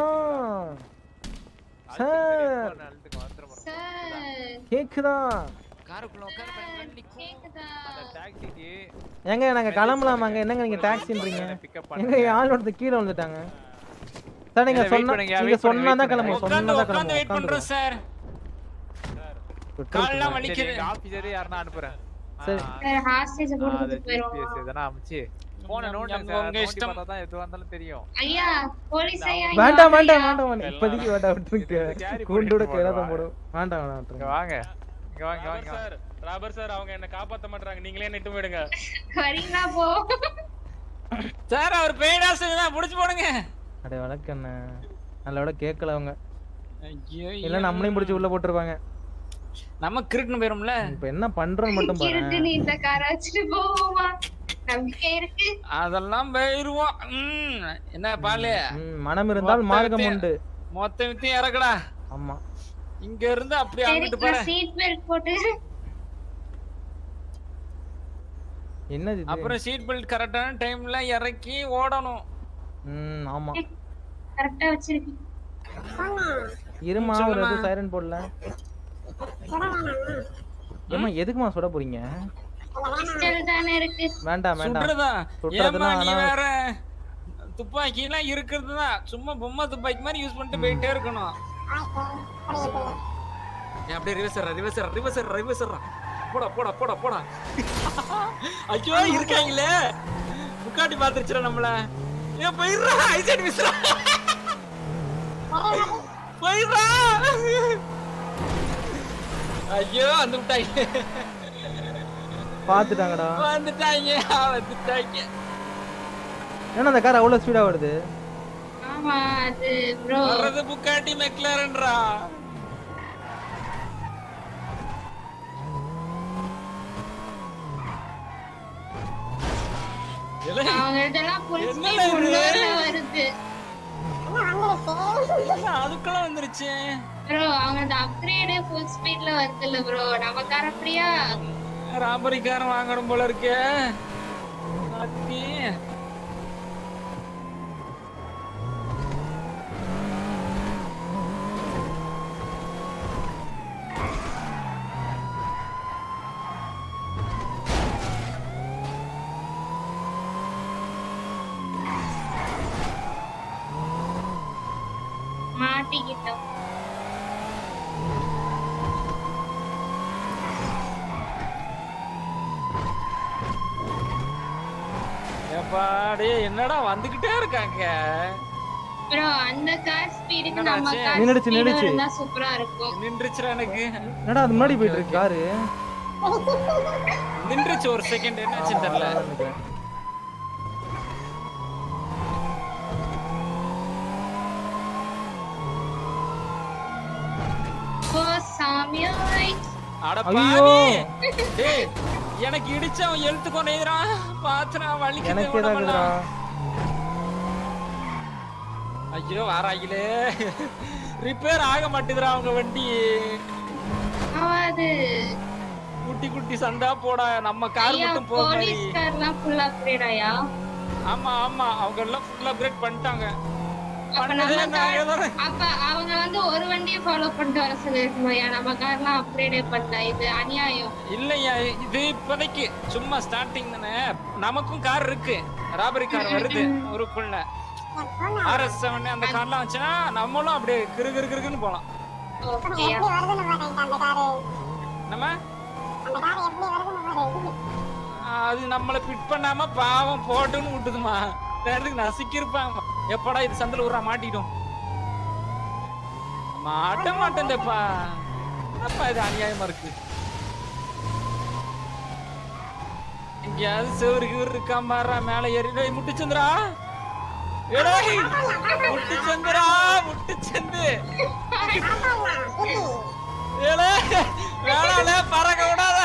சார் சார் கேக்குதா காருக்குள்ள உட்காந்து கேக்குதா டாக்ஸிக்கு ஏங்க நாங்க கிளம்பலாமாங்க என்னங்க நீங்க டாக்ஸின்றீங்க எங்க என் ஆள் ஒருத்தர் கீழே வந்துட்டாங்க சார் நீங்க இல்ல, wait சொன்னா பண்ணுங்க, நீங்க wait பண்ணுங்க, சொன்னா தான் wait கிளம்புவோம் உட்காந்து சொன்னா தான் உட்காந்து வெயிட் கிளம்புவோம் பண்றோம் சார் கால்லாம் சரி வலிக்குது எங்க ஆபீசரே யாருன்னா அனுப்புறேன் சரி. சார் ஹாஸ்டேஜ் ஆ, போட்டு அது போயிடுவோம் GPS இதெல்லாம் அமுச்சு போன நோட் உங்க சார் நோண்டி இஷ்டம். பார்த்தா தான் எதுவா இருந்தாலும் தெரியும் ஐயா போலீஸ் ஐயா இங்க வேண்டாம் வாங்க வேண்டாம் ஐயா. வேண்டாம் வேண்டாம் இப்போதைக்கு வேண்டாம் விட்டுருங்க carry கூண்டோட பண்ணிட்டு கையில தான் போடுவா. போடும் வேண்டாம் வேண்டாம் இங்க விட்டுருங்க வாங்க இங்க வாங்க இங்க வாங்க சார் ராபர் சார் அவங்க என்ன காப்பாத்த மாட்டாங்க நீங்களே நிட்டு போயிடுங்க வரீங்களா போ சார் அவர் பேடாசு தான் புடிச்சு போடுங்க அடே வழக்கண்ண நல்ல கேட்கல அவங்க ஐயோ இல்ல நம்மளையும் பிடிச்சி உள்ள போட்டுருவாங்க நம்ம கிறுக்குன்னு போயிரும்ல இப்ப என்ன பண்றோம் மட்டும் கிறுக்கு பாரு நீ இந்த காரை வச்சுட்டு போவோமா நம்பிக்கை இருக்கு அதெல்லாம் போயிருவோம் ம், என்ன பாலு ம், மனம் இருந்தால் மொத்த மார்க்கம் வித்தையும் உண்டு மொத்த வித்தையும் இறக்குடா ஆமா இங்க இருந்து அப்படியே சரி அங்கிட்டு போற நான் சீட் பெல்ட் போட்டு என்னது இது அப்புறம் சீட் பெல்ட் கரெக்டான டைம்ல இறக்கி ஓடணும் ம் ஆமா கரெக்டா வச்சிருக்கேன் இருமா ஒரு சொல்லுமா. இது சைரன் போடல ஏமா எதுக்குமா சுட போறீங்க பிஸ்டல் தானே இருக்கு வேண்டாம் வேண்டாம் சுடுறதா ஏமா சுடுறதுலாம் நீ ஆனா வேற துப்பாக்கி எல்லாம் இருக்கிறது தான் சும்மா பொம்மை துப்பாக்கி மாதிரி யூஸ் பண்ணிட்டு போயிட்டே இருக்கணும் ஏன் அப்படியே ரிவர்சர் ரிவர்சர் ரிவர்சர் ரிவர்சர் போடா போடா போடா போடா ஐயோ இருக்காங்களே முக்காட்டி பாத்துருச்சுடா நம்மள ஏன் போயிடுறா ஐசைட் மிஸ்ரா போயிடுறா ஐயோ வந்து விட்டாங்க பாத்துட்டாங்கடா வந்துட்டாங்க வந்துட்டாங்க ஏன்னா அந்த கார் அவ்வளவு ஸ்பீடா வருது ஆமா அது ப்ரோ வர்றது புக்காட்டி மெக்லாரன்டா அவங்கள்ட்ட எல்லாம் full என்னடா speed இது? முன்னூறுல வருது அதுக்குள்ள வந்துருச்சு ப்ரோ அவங்களது அப்கிரேடு ஃபுல் ஸ்பீட்ல வருதுல்ல ப்ரோ நம்ம கார் அப்படியா ராபரிக்காரன் வாங்கணும் போல இருக்கே அத்தி. மாட்டிக்கிட்டோம் ஏப்பா டேய் என்னடா வந்துகிட்டே இருக்காங்க ப்ரோ அந்த கார் ஸ்பீடுக்கு என்னடா நம்ம ஆச்சு? கார் நின்னுடுச்சு, ஸ்பீடு நின்னுடுச்சு. இருந்தா சூப்பரா இருக்கும் நின்றுச்சுடா எனக்கு என்னடா அது முன்னாடி போயிட்டு இருக்கு காரு நின்றுச்சு ஒரு செகண்ட் என்னாச்சுன்னு தெரியல ஓ சாமியோய் அட ஐயோ. பாவி டேய் எனக்கு இடிச்ச அவன் எழுத்து கொண்டேறான் பாத்துறா வலிக்குது எனக்கு ஏதாகுதுடா உடம்பெல்லாம் ஐயோ வாராங்களே ரிப்பேர் ஆக மாட்டேதுடா அவங்க வண்டி அது குட்டி குட்டி சண்டா போடா நம்ம கார் ஐயா மட்டும் போக மாதிரி போலீஸ் கார்லாம் ஃபுல் அப்கிரேட் ஆயா ஆமா ஆமா அவங்க எல்லாம் ஃபுல் அப்கிரேட் பண்ணிட்டாங்க அப்ப பண்ணதே நம்ம நாங்க கார் தானே அப்ப அவங்க வந்து ஒரு வண்டியை ஃபாலோ பண்ணிட்டு வர சொல்லிருக்கணும்யா நம்ம கார்லாம் அப்கிரேடே பண்ணல இது அநியாயம் இல்லையா இது இப்போதைக்கு சும்மா ஸ்டார்டிங் தானே நமக்கும் கார் இருக்கு ராபரி கார் வருது ஊருக்குள்ள ஆர்எஸ் செவன் அந்த கார்லாம் வச்சுன்னா நம்மளும் அப்படியே கிரு கிரு கிருக்குன்னு போலாம் ஓகேயா நம்ம அது நம்மள பிட் பண்ணாம பாவம் போட்டுன்னு விட்டுதுமா நேரத்துக்கு நசுக்கிருப்பாங்க எப்படா இது சந்தில விட்றா மாட்டிட்டோம் மாட்ட மாட்டேன்ப்பா என்னப்பா இது அநியாயமா இருக்கு எங்கேயாவது செவரு கிவரு இருக்கா பாரு மேல ஏறி டேய் முட்டுச்சந்திரா ஏடேய் முட்டுச்சந்திரா முட்டுச்சந்து ஏலே வேணால பறக்க விடாத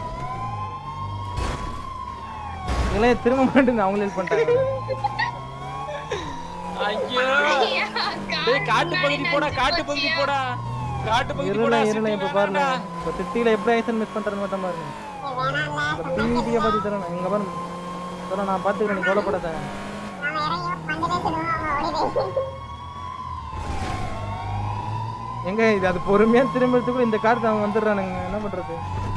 இளைய திரும்ப மாட்டேன் அவங்களே ஹெல்ப் பண்ணிட்டாங்க ஐயோ டேய் காட்டு பகுதி போடா காட்டு பகுதி போடா காட்டு பகுதி இருள போடா இருள இப்ப பாருங்க இப்ப சிட்டில எப்படி ஐசன் மிஸ் பண்றது மட்டும் பாருங்க பிடிய பத்தி தரேன் இங்க பாருங்க தரேன் நான் பாத்துக்கிறேன் நீ கவலைப்படாத எங்க இது அது பொறுமையா திரும்பறதுக்குள்ள இந்த கார் அவன் வந்துடுறானுங்க என்ன பண்றது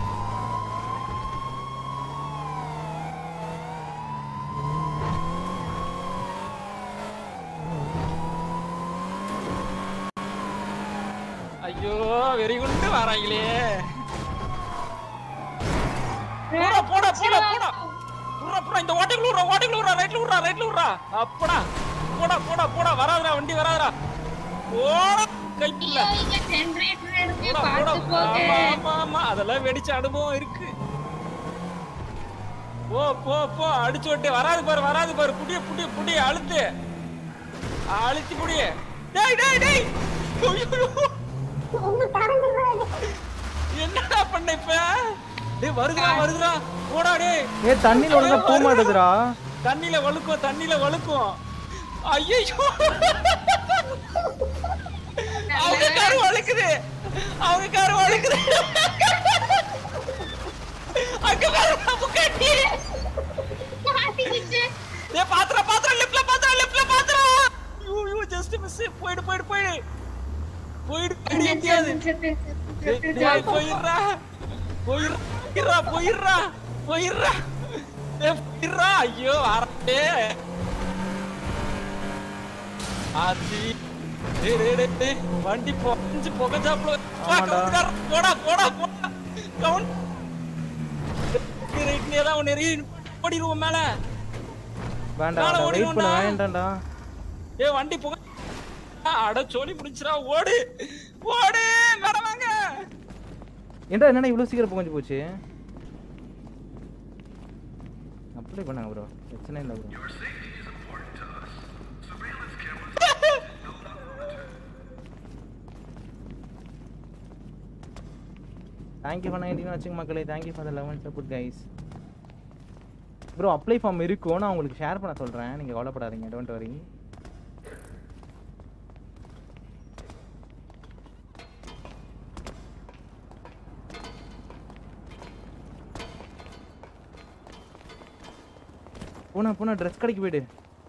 ஐயோ வெறி குண்டு வராங்களே போடா போடா போடா போடா புறா புறா இந்த ஓட்டைக்குள்ள விடுறா ஓட்டைக்குள்ள விடுறா ரைட்ல விடுறா ரைட்ல விடுறா அப்படா போடா போடா போடா வராதுடா வண்டி வராதுடா போடா கைப்புள்ள இங்க ஜெனரேட்டர் இருக்கு போடா போடா பார்த்து போக ஆமா ஆமா ஆமா அதெல்லாம் வெடிச்ச அனுபவம் இருக்கு போ போ போ அடிச்சு விட்டு வராது பாரு வராது பாரு புடிய புடிய புடிய அழுத்து அழுத்தி புடிய டேய் டேய் டேய் ஐயோ. என்னடா பண்ண இப்ப டேய் வருதுடா வருதுடா போடா டேய் ஏ தண்ணில ஒழுங்கா போக மாட்டேதுடா தண்ணில வழுக்கும் தண்ணில வழுக்கும் ஐயோ அவங்க காரு வழுக்குது அவங்க காரு வழுக்குது அங்க பாரு முக்காட்டி ஏ பாத்திரம் பாத்திரம் லெஃப்ட்ல பாத்திரம் லெஃப்ட்ல பாத்திரம் ஐயோ ஐயோ ஜஸ்ட் மிஸ் போயிடு போயிடு போயிடு போயிடு போயிடு எங்கேயாவது டேய், போயிடுறா போயிடுறா போயிடுறா போயிடுறா ஏய், போயிடுறா ஐயோ வரட்டே ஆத்தி டேய் டேய் டேய், டேய் வண்டி பொஞ்சு புகஞ்சாப்புல ஆமாடா. போடா போடா போடா கவுண்ட் ரைட் நீ தான் உன்னை எறி ஓடிடுவோம் மேல வேண்டாம் மேல வேண்டாம் வெயிட் பண்ண ஓடிடுவோம்டா. வேண்டாம்டா ஏய் வண்டி புக அட சோலி முடிஞ்சிரா ஓடு ஓடு மேல வாங்க ஏன்டா என்னடா இவ்வளவு சீக்கிரம் புகஞ்சு போச்சு அப்ளை பண்ணாங்க ப்ரோ பிரச்சனை இல்லை ப்ரோ தேங்க்யூ ஃபார் நைன்டீன் வச்சுங்க மக்களே thank you for the eleven support guys bro apply form இருக்கும் நான் உங்களுக்கு ஷேர் பண்ண சொல்கிறேன் நீங்கள் கவலைப்படாதீங்க டோன்ட் வரி போனா போனா ட்ரெஸ் கடைக்கு போயிடு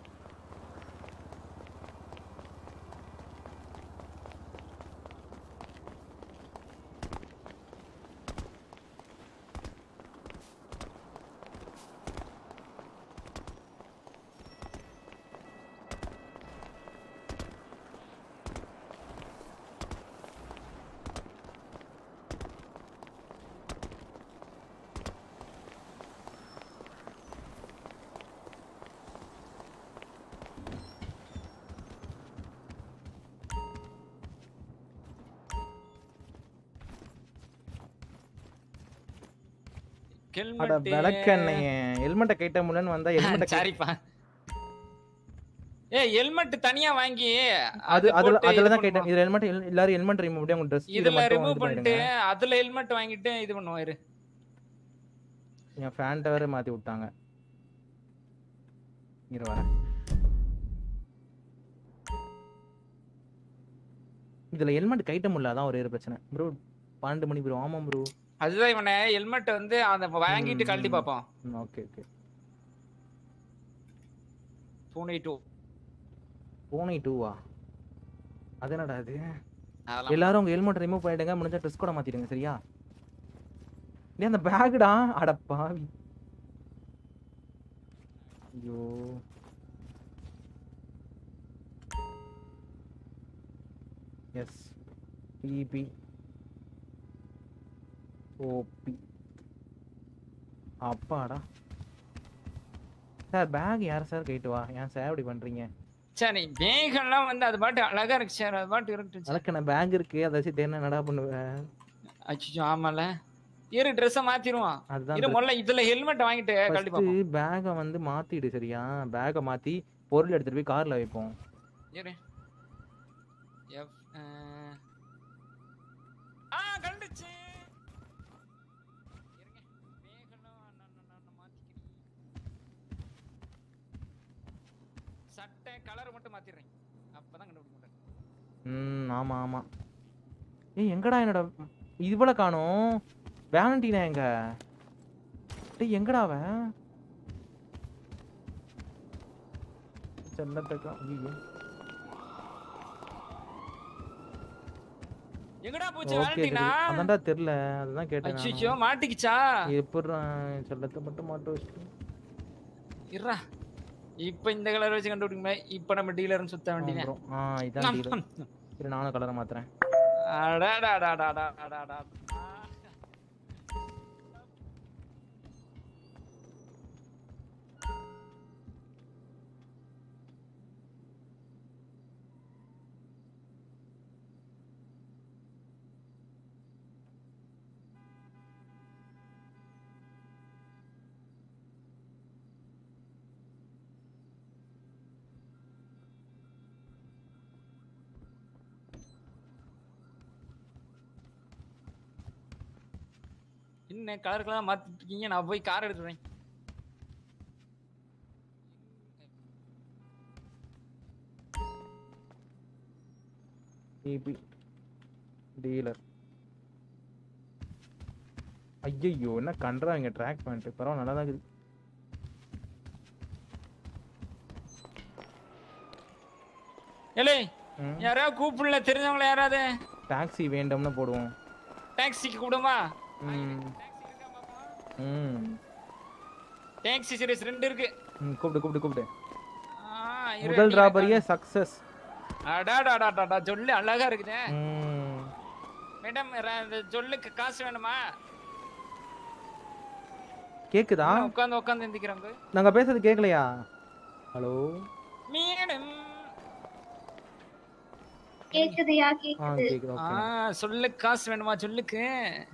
அட விளக்கண்ணைய ஹெல்மெட்டை கைட்ட முடியலன்னு வந்தா ஹெல்மெட்டை சரிப்பா ஏ ஏ ஹெல்மெட் தனியா வாங்கி அது அதுல போட்டு அதுல இது தான் கேட்டேன் இதுல ஹெல்மெட் எல்லாரும் ஹெல்மெட் ரிமூவ் பண்ணி உங்க ட்ரெஸ் இது இதுல மட்டும் ரிமூவ் இது பண்ணிட்டு பண்ணிடுங்க அதுல ஹெல்மெட் வாங்கிட்டு இது பண்ணுவோம் இரு என் ஃபேண்ட்டை வேற மாத்தி விட்டாங்க இரு வரேன் இதுல ஹெல்மெட் கைட்ட முடியல அதான் ஒரே ஒரு பிரச்சனை ப்ரோ பன்னெண்டு மணி ப்ரோ ஆமாம் ப்ரோ அதுதான் இவனை ஹெல்மெட் வந்து அந்த வாங்கிட்டு கழட்டி பார்ப்போம் ஓகே ஓகே பூனை டூ பூனை டூவா அது என்னடா அது அதெல்லாம் எல்லாரும் உங்க ஹெல்மெட் ரிமூவ் பண்ணிடுங்க முடிஞ்சா ட்ரெஸ் கூட மாத்திடுங்க சரியா டேய் அந்த பேக்குடா அட பாவி ஐயோ எஸ் பிபி ஓபி அப்பாடா சார் பேக் யார் சார் கேட்டு வா ஏன் சார் இப்படி பண்றீங்க சரி மேகம்லாம் வந்து அது பாட்டு அழகா இருக்கு சார் அது பாட்டு இருக்கட்டும் சார் அதுக்கு நான் பேக் இருக்கு அதை வச்சுட்டு என்ன நடா பண்ணுவேன் அச்சோ ஆமால இரு ட்ரெஸ்ஸை மாத்திருவோம் அதுதான் இரு முதல்ல இதுல ஹெல்மெட் வாங்கிட்டு கழட்டி பார்ப்போம் ஃபர்ஸ்ட் பேக்கை வந்து மாத்திடு சரியா பேக்கை மாத்தி பொருள் எடுத்துட்டு போய் கார்ல வைப்போம் இரு எஃப் ஆ கண்டுச்சு சட்டை கலர் மட்டும் மாத்திடுறேன் அப்பதான் கண்டுபிடிக்க மாட்டேன் ம் ஆமா ஆமா ஏய் எங்கடா என்னோட இவ்வளோ காணோம் வேலண்டினா எங்க டேய் எங்கடா அவன் செல்லத்தக்கா ஐயோ எங்கடா போச்சு ஓகே வேலண்டினா அதான்டா தெரியல அதுதான் கேட்டேன் அச்சோ நானும். மாட்டிக்கிச்சா எப்படி செல்லத்தை மட்டும் மாட்ட வச்சுட்டு இருடா இப்ப இந்த கலர் வச்சு கண்டுபிடிக்குமே இப்ப நம்ம டீலர்னு சுத்த வேண்டியது அப்புறம் ஆ இதான் டீலர் சரி நானும் கலரை மாத்துறேன் அடாடாடாடாடாடாடா. என்ன கலர் கலர் மாத்திட்டு இருக்கீங்க நான் போய் கார் எடுத்துறேன் டிபி டீலர் ஐயையோ என்ன கண்டுறாங்க ட்ராக் பண்ணிட்டு பரவாயில்ல நல்லா தான் இருக்குது ஏலே ம். யாராவது கூப்பிடல தெரிஞ்சவங்கள யாராவது டாக்ஸி வேண்டும்னு போடுவோம் டாக்ஸிக்கு கூடுமா ம் ம் டாக்ஸி சீரிஸ் ரெண்டு இருக்கு ம், கூப்பிடு கூப்பிடு கூப்பிடு ஆ, இரு, முதல் நீ ராபரியே சக்சஸ் அடாடாடாடாடா சொல்லு அழகா இருக்குதே ம் மேடம் இந்த சொல்லுக்கு காசு வேணுமா கேக்குதா உட்காந்து உட்காந்து எந்திக்கிறாங்க நாங்க பேசுறது கேட்கலையா ஹலோ மேடம் கேக்குதுயா ஆ கேக்குது கேக்குது ஆ ஓகே சொல்லு காசு வேணுமா சொல்லுக்கு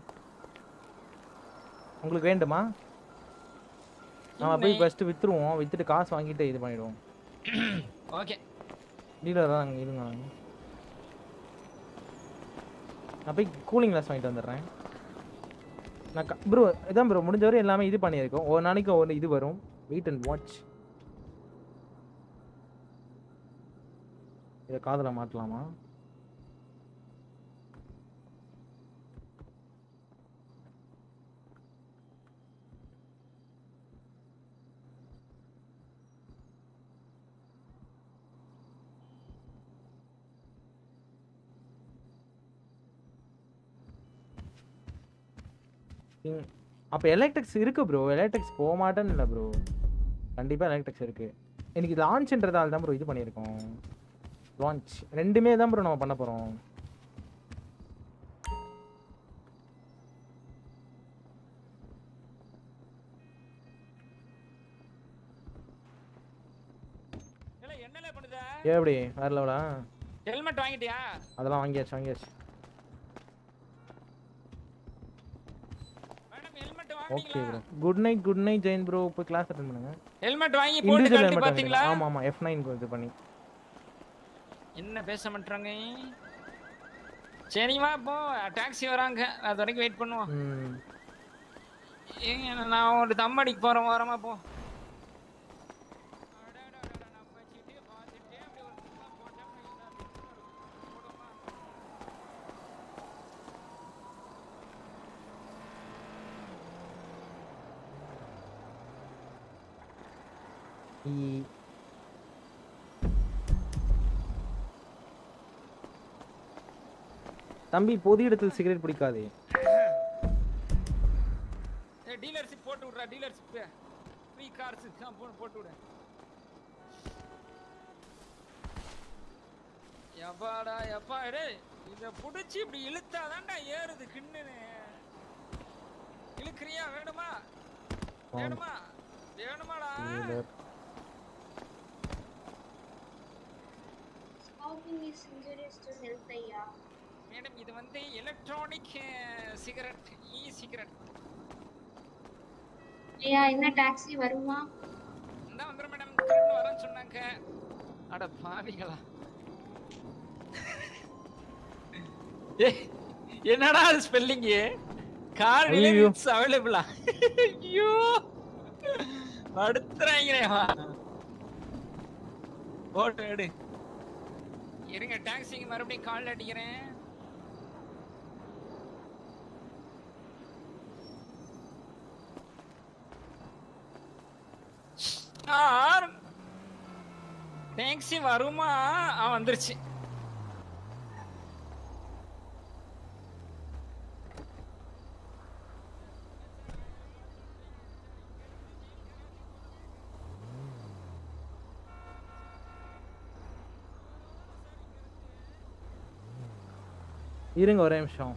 உங்களுக்கு வேண்டுமா நம்ம போய் ஃபர்ஸ்ட் வித்துருவோம் வித்துட்டு காசு வாங்கிட்டு இது பண்ணிடுவோம் ஓகே டீலர் தான் அங்கே இருங்க நான் போய் கூலிங் கிளாஸ் வாங்கிட்டு வந்துடுறேன் நான் ப்ரோ இதான் ப்ரோ முடிஞ்ச வரை எல்லாமே இது பண்ணியிருக்கோம் ஒரு நாளைக்கு ஒரு இது வரும் வெயிட் அண்ட் வாட்ச் இதை காதுல மாட்டலாமா ம், அப்ப எலக்ட்ரிக்ஸ் இருக்கு ப்ரோ எலக்ட்ரிக்ஸ் போக மாட்டேன்னு இல்லை ப்ரோ கண்டிப்பா எலக்ட்ரிக்ஸ் இருக்கு இன்னைக்கு லான்ச்ன்றதால தான் ப்ரோ இது பண்ணியிருக்கோம் லான்ச் ரெண்டுமே தான் ப்ரோ நம்ம பண்ண போறோம் இல்ல என்னல பண்ணுத எப்படி வேற லெவலா ஹெல்மெட் வாங்கிட்டியா அதெல்லாம் வாங்கியாச்சு வாங்கியாச்சு okay bro good night good night Jain bro போய் கிளாஸ் அட்டன் பண்ணுங்க ஹெல்மெட் வாங்கி போட்டு இண்டிவிஜுவல் கழட்டி ஹெல்மெட் பாத்தீங்களா ஆமா ஆமா எஃப் நைன் இது பண்ணி என்ன பேச மாட்டாங்க சரி வா போ டாக்ஸி வராங்க அது வரைக்கும் வெயிட் பண்ணுவோம் ம். ஏங்க நான் ஒரு தம்மடிக்கு போறேன் ஓரமா போ இ- தம்பி பொது இடத்தில் சிகரெட் பிடிக்காதே ஏய் டீலர்ஷிப் போட்டு விட்றா டீலர்ஷிப் ஃப்ரீ கார்ஸ் போட்டு விடு எப்பாடா எப்பா டேய் இத புடிச்சு இப்படி இழுத்தாதான்டா ஏறுது கிண்ணுன்னு இழுக்கிறியா வேணுமா வேணுமா வேணுமாடா Smoking is injurious to health ஐயா மேடம் இது வந்து எலக்ட்ரானிக் சிகரெட் இ சிகரெட் ஐயா என்ன டாக்ஸி வருமா இந்த வந்துரும் மேடம் திரும்ப வரேன்னு சொன்னாங்க அட பாவிகளா ஏய், என்னடா அது ஸ்பெல்லிங் கார் ஐயையோ. இட்ஸ் அவைலபிளா ஐயோ படுத்துறாங்களே போட்டு எடு இருங்க டாக்ஸிக்கு மறுபடியும் கால் அடிக்கிறேன் ஆர் டாக்ஸி வருமா ஆ வந்துருச்சு இருங்க ஒரே நிமிஷம்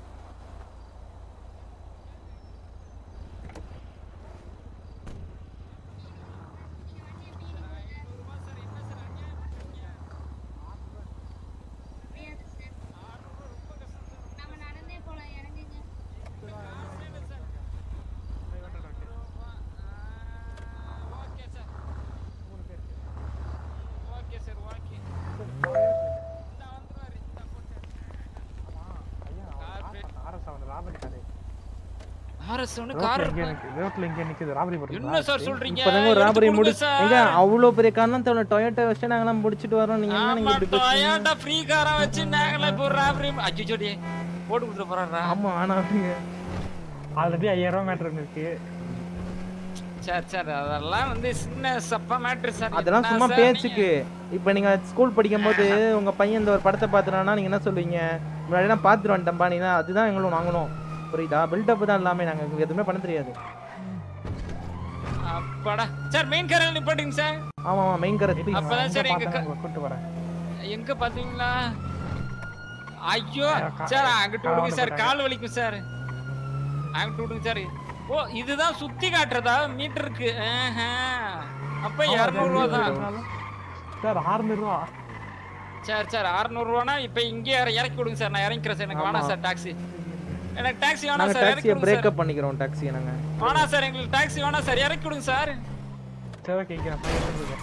நம்ம நடந்தே போலாம் இறங்குங்க okay sir okay sir okay RS அவன் ராபரி கடை ஆர்எஸ் ஒன்று ரோட்ல கார் எங்க நிக்கு ரோட்ல எங்க நிக்குது ராபரி பண்ணுது என்ன சார் சொல்றீங்க இப்பதாங்க ஒரு எடுத்து ராபரி கொடுங்க முடிச்சு சார். எங்க அவ்வளோ பெரிய காரணத்தோட டொயோட்டா வச்சு நாங்களாம் முடிச்சிட்டு வரோம் நீங்க என்ன நீங்க இப்படி பேசுறீங்க டொயோட்டா ஃப்ரீ காரா வச்சு நாங்களே இப்போ ராபரி அஜிஜோ டே போட்டு கொடுத்துட்டு போறாரா ஆமா ஆனா அப்படிங்க ஆல்ரெடி ஐயாயிரம் ரூபாய் மேட்டர் இருக்கு சார் சார் அதெல்லாம் வந்து சின்ன சப்ப மேட்ரு சார் அதெல்லாம் என்ன சும்மா சார் பேச்சுக்கு இப்போ நீங்க ஸ்கூல் படிக்கும்போது உங்க பையன் இந்த ஒரு படத்தை பார்த்துட்டானா நீங்க என்ன சொல்லுவீங்க முன்னாடி நான் பார்த்துட்டு வந்துட்டேன்பா நீங்க அதுதான் எங்களும் நாங்களும் புரியுதா பில்டப் தான் எல்லாமே நாங்க எங்களுக்கு எதுவுமே பண்ண தெரியாது நீங்க- அப்பாடா சார் மெயின் காரில் நிப்பாட்டுங்க சார் ஆமா ஆமா மெயின் கரை அப்பதான் சார் எங்க க- கூட்டு வரேன் எங்க பாத்தீங்களா ஐயோ கா- சார் அங்கிட்டு விடுங்க காவல்ல சார் போட்டாங்க. கால் வலிக்கும் சார் அங்கிட்டு விடுங்க சார் ஓ இதுதான் சுத்தி காட்டுறதா மீட்டருக்கு அப்ப இருநூறு ரூபா தான் சார் ஆறுநூறு ரூபா சார் சார் அறுநூறு ரூபானா இப்ப இங்கே இறக்கி விடுங்க சார் நான் இறங்கிக்கிறேன் சார் எனக்கு வேணாம் ஆமா. சார் டாக்ஸி எனக்கு டாக்ஸி வேணாம் நாங்க சார் இறக்கி டாக்ஸியை விடுங்க சார் பிரேக்கப் பண்ணிக்கிறோம் டாக்ஸியை நாங்க வேணாம் சார் எங்களுக்கு டாக்ஸி வேணாம் சார் இறக்கி விடுங்க சார் சரி ஓகே இங்க நான் பையன் வந்துருக்கேன்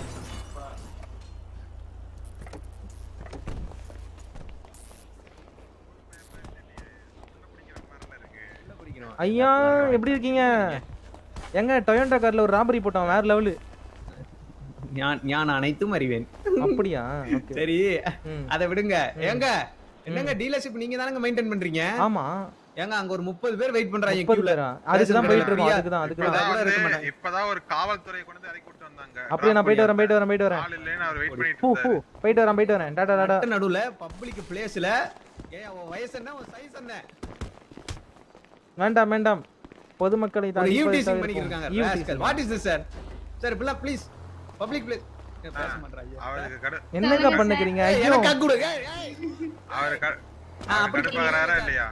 ஐயா எப்படி இருக்கீங்க எங்க டொயோட்டா கார்ல ஒரு ராபரி போட்டோம் வேற லெவலு ஞான் ஞான் அனைத்தும் அறிவேன் அப்படியா Okay. சரி ம். அதை விடுங்க ஏங்க என்னங்க டீலர்ஷிப் நீங்க தானங்க மெயின்டைன் பண்றீங்க ஆமா ஏங்க அங்க ஒரு முப்பது பேர் வெயிட் பண்றாங்க முப்பது queueல. பேரா? அதுக்கு தான் போயிட்டு இருக்கோம், ஃப்ரீயா- அதுக்கு தான், அதுக்கு தான். இப்பதான் இப்பதான் கூட இருக்க வந்து மாட்டாங்க. இப்பதான் ஒரு காவல்துறை கொண்டு வந்து இறக்கி விட்டு வந்தாங்க அப்படியே நான் போயிட்டு வரேன் போயிட்டு வரேன் போயிட்டு வரேன் ஆள் இல்லைன்னு அவர் வெயிட் பண்ணிட்டு பூ பூ போயிட்டு வரேன் போயிட்டு வரேன் டாடா டாடா நட்டு நடுவுல பப்ளிக் பிளேஸ்ல ஏன் அவன் வயசு என்ன அவன் சைஸ் என்ன வேண்டாம் வேண்டாம் பொதுமக்களை ஒரு தாண்டி ஈவ் போய் டீசிங் தவிர்ப்போம். பண்ணிட்டு Eve இருக்காங்க teasing. What is this sir sir இப்பலாம் ப்ளீஸ் பப்ளிக் பிளேஸ் பேச மாட்டறாங்க அவருக்கு கடு என்னக்கா பண்ணுக்கிறீங்க ஏய், ஐயோ எனக்கு கக்கு கொடுங்க அவரு க- ஆ, அவரு அப்படி கடுப்பாகிறாரா இல்லையா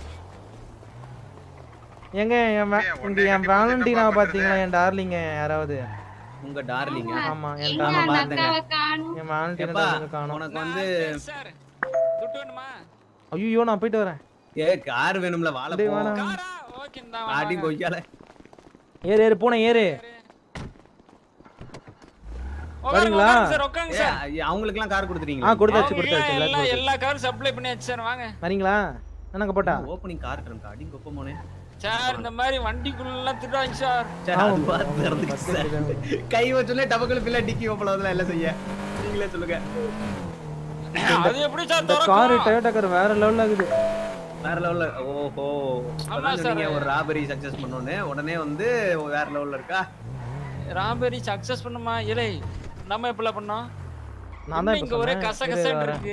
எங்க என் வே- இங்க என் வேலண்டினா பாத்தீங்களா என் டார்லிங்க யாராவது உங்க டார்லிங்க ஆமா என் எங்க டார்லிங் அந்த அக்காவை காணும் என் வேலண்டினா எப்பா, டார்லிங்க காணோம் உனக்கு வந்து சார் துட்டு வேணுமா ஐயோ நான் போயிட்டு வரேன் ஏ கார் வேணும்ல வாழ டேய், போ வாடா. ஓகே இந்த அடி கொய்யால ஏறு ஏறு பூனை ஏறு வரீங்களா சார் உட்காருங்க சார் அவங்களுக்கு எல்லாம் கார் ஆ கொடுத்துட்டீங்களா கொடுத்தாச்சு அவங்க கொடுத்தாச்சு எல்லாம் எல்லாரும் எல்லா காரும் சப்ளை பண்ணியாச்சு சார் வாங்க வரீங்களா என்னங்க போட்டா ஓப்பனிங் கார் இருக்கா அடி கொப்ப மோனே சார் இந்த மாதிரி வண்டிக்குள்ள எல்லாம் திருடாங்க சார் சார் அது பார்த்து திறந்துக்கு சார் கை வச்சோன்னே டபக்குல பிள்ளை டிக்கி ஓப்பன் அதெல்லாம் எல்லாம் செய்ய நீங்களே சொல்லுங்க அது எப்படி சார் இந்த கார் திறக்கும் டொயோட்டா கார் வேற லெவல்ல இருக்குது வேற லெவல்ல ஓஹோ அதான் sir. சொன்னீங்க ஒரு ராபரி சக்சஸ் பண்ணோன்னு உடனே வந்து வேற லெவல்ல இருக்கா ராபெரி சக்சஸ் பண்ணுமா இலை நம்ம எப்பல பண்ணோம் நான் தான் இன்னும் இப்ப இங்க ஒரே சொன்னேன். கசகசன்னு இரு, வரேன். இருக்கு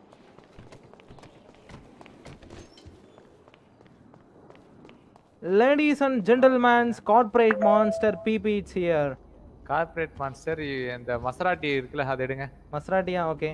Ladies and gentlemen, corporate monster PP it's here. Corporate monster இந்த மசராட்டி இருக்குல்ல அதை எடுங்க மஸ்ராட்டியா ஓகே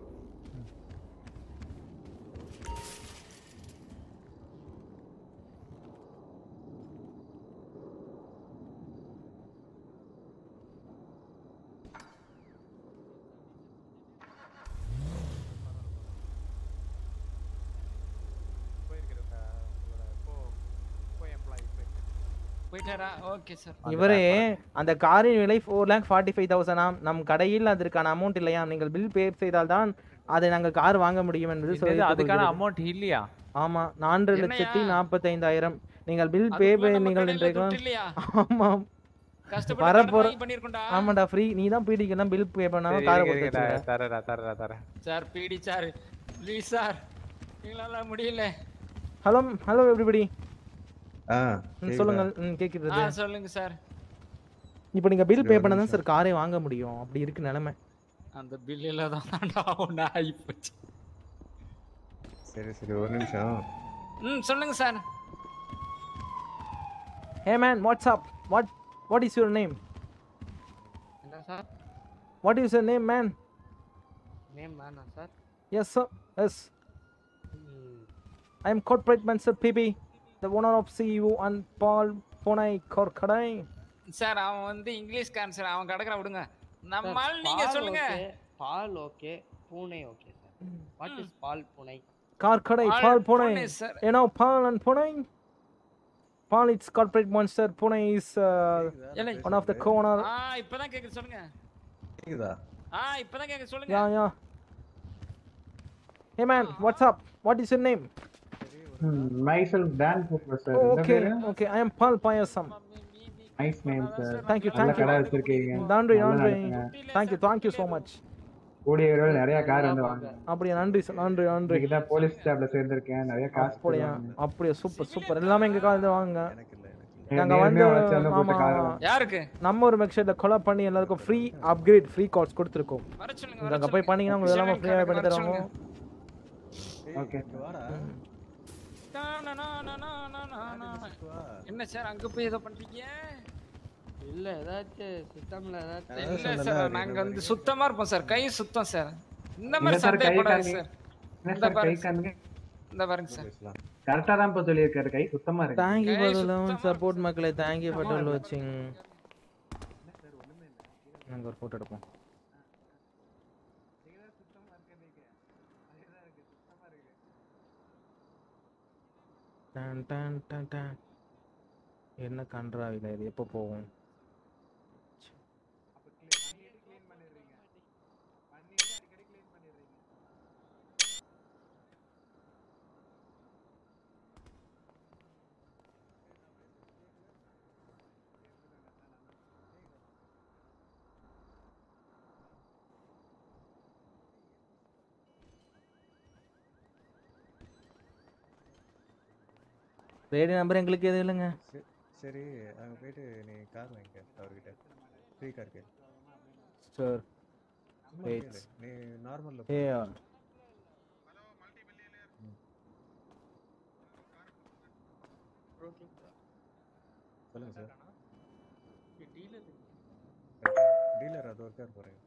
போயிட்டாரா ஓகே சார் இவரே அந்த காரின் விலை ஃபோர் லேக் ஃபார்ட்டி ஃபைவ் தௌசண்டாம் நம் கடையில் அதற்கான அமௌண்ட் இல்லையாம் நீங்கள் பில் பே செய்தால் தான் அதை நாங்கள் கார் வாங்க முடியும் என்பது என்னது, சொல்லிக் அதுக்கான கொள்கிறது. அமௌண்ட் இல்லையா ஆமா நான்கு லட்சத்தி நாற்பத்தைந்தாயிரம் நீங்கள் பில் பே அதுக்குள்ள நம்ம நீங்கள் கடையில இன்றைக்கு துட்டு இல்லையா? ஆமாம் கஷ்டப்பட்டு வரப்போற கடன் வாங்கி பண்ணிருக்கோம்டா. ஆமாடா ஃப்ரீ நீ தான் பீடிக்கு தான் பில் பே பண்ணாம சரி, காரை இருங்க, கொடுத்து இருங்க, வச்சிருக்க. தரேன்டா, தரேன்டா, தரேன்டா, தரேன் சார் பிடி சார் ப்ளீஸ் சார் எங்களால முடியல ஹலோ ஹலோ எவ்ரிபடி ஆ சொல்லுங்க ம், ஆ கேக்குறது சொல்லுங்க சார் இப்போ நீங்க பில் சரி, பே ஒரு பண்ணா தான் நிமிஷம். சார் காரே வாங்க முடியும் அப்படி இருக்கு நிலைமை அந்த பில்லில் தான் ஒன்று ஆகிப்போச்சு சரி சரி ஒரு நிமிஷம் ம் சொல்லுங்க sir Hey man, what's up? What what is your name? என்ன sir What is your name, man? Name வேணாம் sir Yes, sir. Yes. I am corporate master PB, the owner of CEO and Paul Ponai Korkadai. Sir அவன் வந்து இங்கிலீஷ்காரன் sir அவன் கிடக்குற விடுங்க நம்மால் sir, நீங்க Paul சொல்லுங்க okay, பால் ஓகே பூனை okay sir what is Paul பூனை Korkadai, Paul Paul Pune, Ponai. sir. You know Paul and Ponai? Paul is corporate monster. Pune is uh, ஏலே. one of the corner. ஆ இப்பதான் கேக்குது சொல்லுங்க கேக்குதா ஆ இப்பதான் கேக்குது சொல்லுங்க Yeah, yeah. Hey man, what's up? What is your name? myself Dan Cooper sir Oh, உங்க okay, பேரு okay. I am Paul Payasam. Nice name sir Thank you, நல்ல thank you. கடை வச்சிருக்கீங்க நன்றி நல்லா நன்றி நடத்துங்க. தேங்க்யூ தேங்க்யூ ஸோ மச் கூடிய விரைவில் நிறைய கார் வந்து வாங்க அப்படியா நன்றி சார் நன்றி நன்றி இன்னைக்கு தான் போலீஸ் ஸ்டாப்ல சேர்ந்திருக்கேன் நிறைய காசு அப்படியா தருவாங்க. அப்படியா சூப்பர் சூப்பர் எல்லாமே எங்க காலேஜ் வாங்க எனக்கு நாங்க நேர்மையா வந்து உழைச்சு எல்லாம் கொடுத்த ஆமா car ஆமா. தான். யாருக்கு நம்ம ஒரு மெக்ஷெட்ல கொலை பண்ணி எல்லாருக்கும் ஃப்ரீ அப்கிரேட் ஃப்ரீ கார்ட்ஸ் கொடுத்துருக்கோம் வர சொல்லுங்க நீங்க வர அங்க போய் சொல்லுங்க. பண்ணீங்கன்னா உங்களுக்கு எல்லாமே Shine ஃப்ரீயா card பண்ணி வர தருவாங்க சொல்லுங்க. ஓகே டா, நா, நா, நா, நா, நா, நா, நா. என்ன சார் அங்க போய் ஏதோ பண்றீங்க இல்ல ஏதாச்சும் சிஸ்டம்ல ஏதாச்சும் இல்ல சார் நாங்க வந்து சுத்தமா இருப்போம் சார் கை சுத்தம் சார் இந்த இல்ல மாதிரி சார், கை சந்தேகப்படாது காமி- சார் என்ன இந்த சார் கை பாருங்க காமிங்க இந்த பாருங்க சார் கரெக்டா தான் இப்ப சொல்லியிருக்காரு கை சுத்தமா இருக்கு தேங்க்யூ Guys, ஃபார் சுத்தமா சப்போர்ட் மக்களே தேங்க்யூ ஃபார் வாட்சிங் நாங்க ஒரு போட்டோ எடுப்போம் டன் டன் டன் டன். என்ன கன்றாவில இது எப்போ போகும் ரேடியோ நம்பர் எங்களுக்கு எதுவும் இல்லைங்க சரி, சரி அங்க போயிட்டு நீ கார் வாங்கிக்க அவர்கிட்ட ஃப்ரீ கார் கேளு சார் சும்மா Wait. கேளு. நீ நார்மல்ல ஏ சொல்லுங்க சார் டீலர் அது ஒரு கார் போறேன்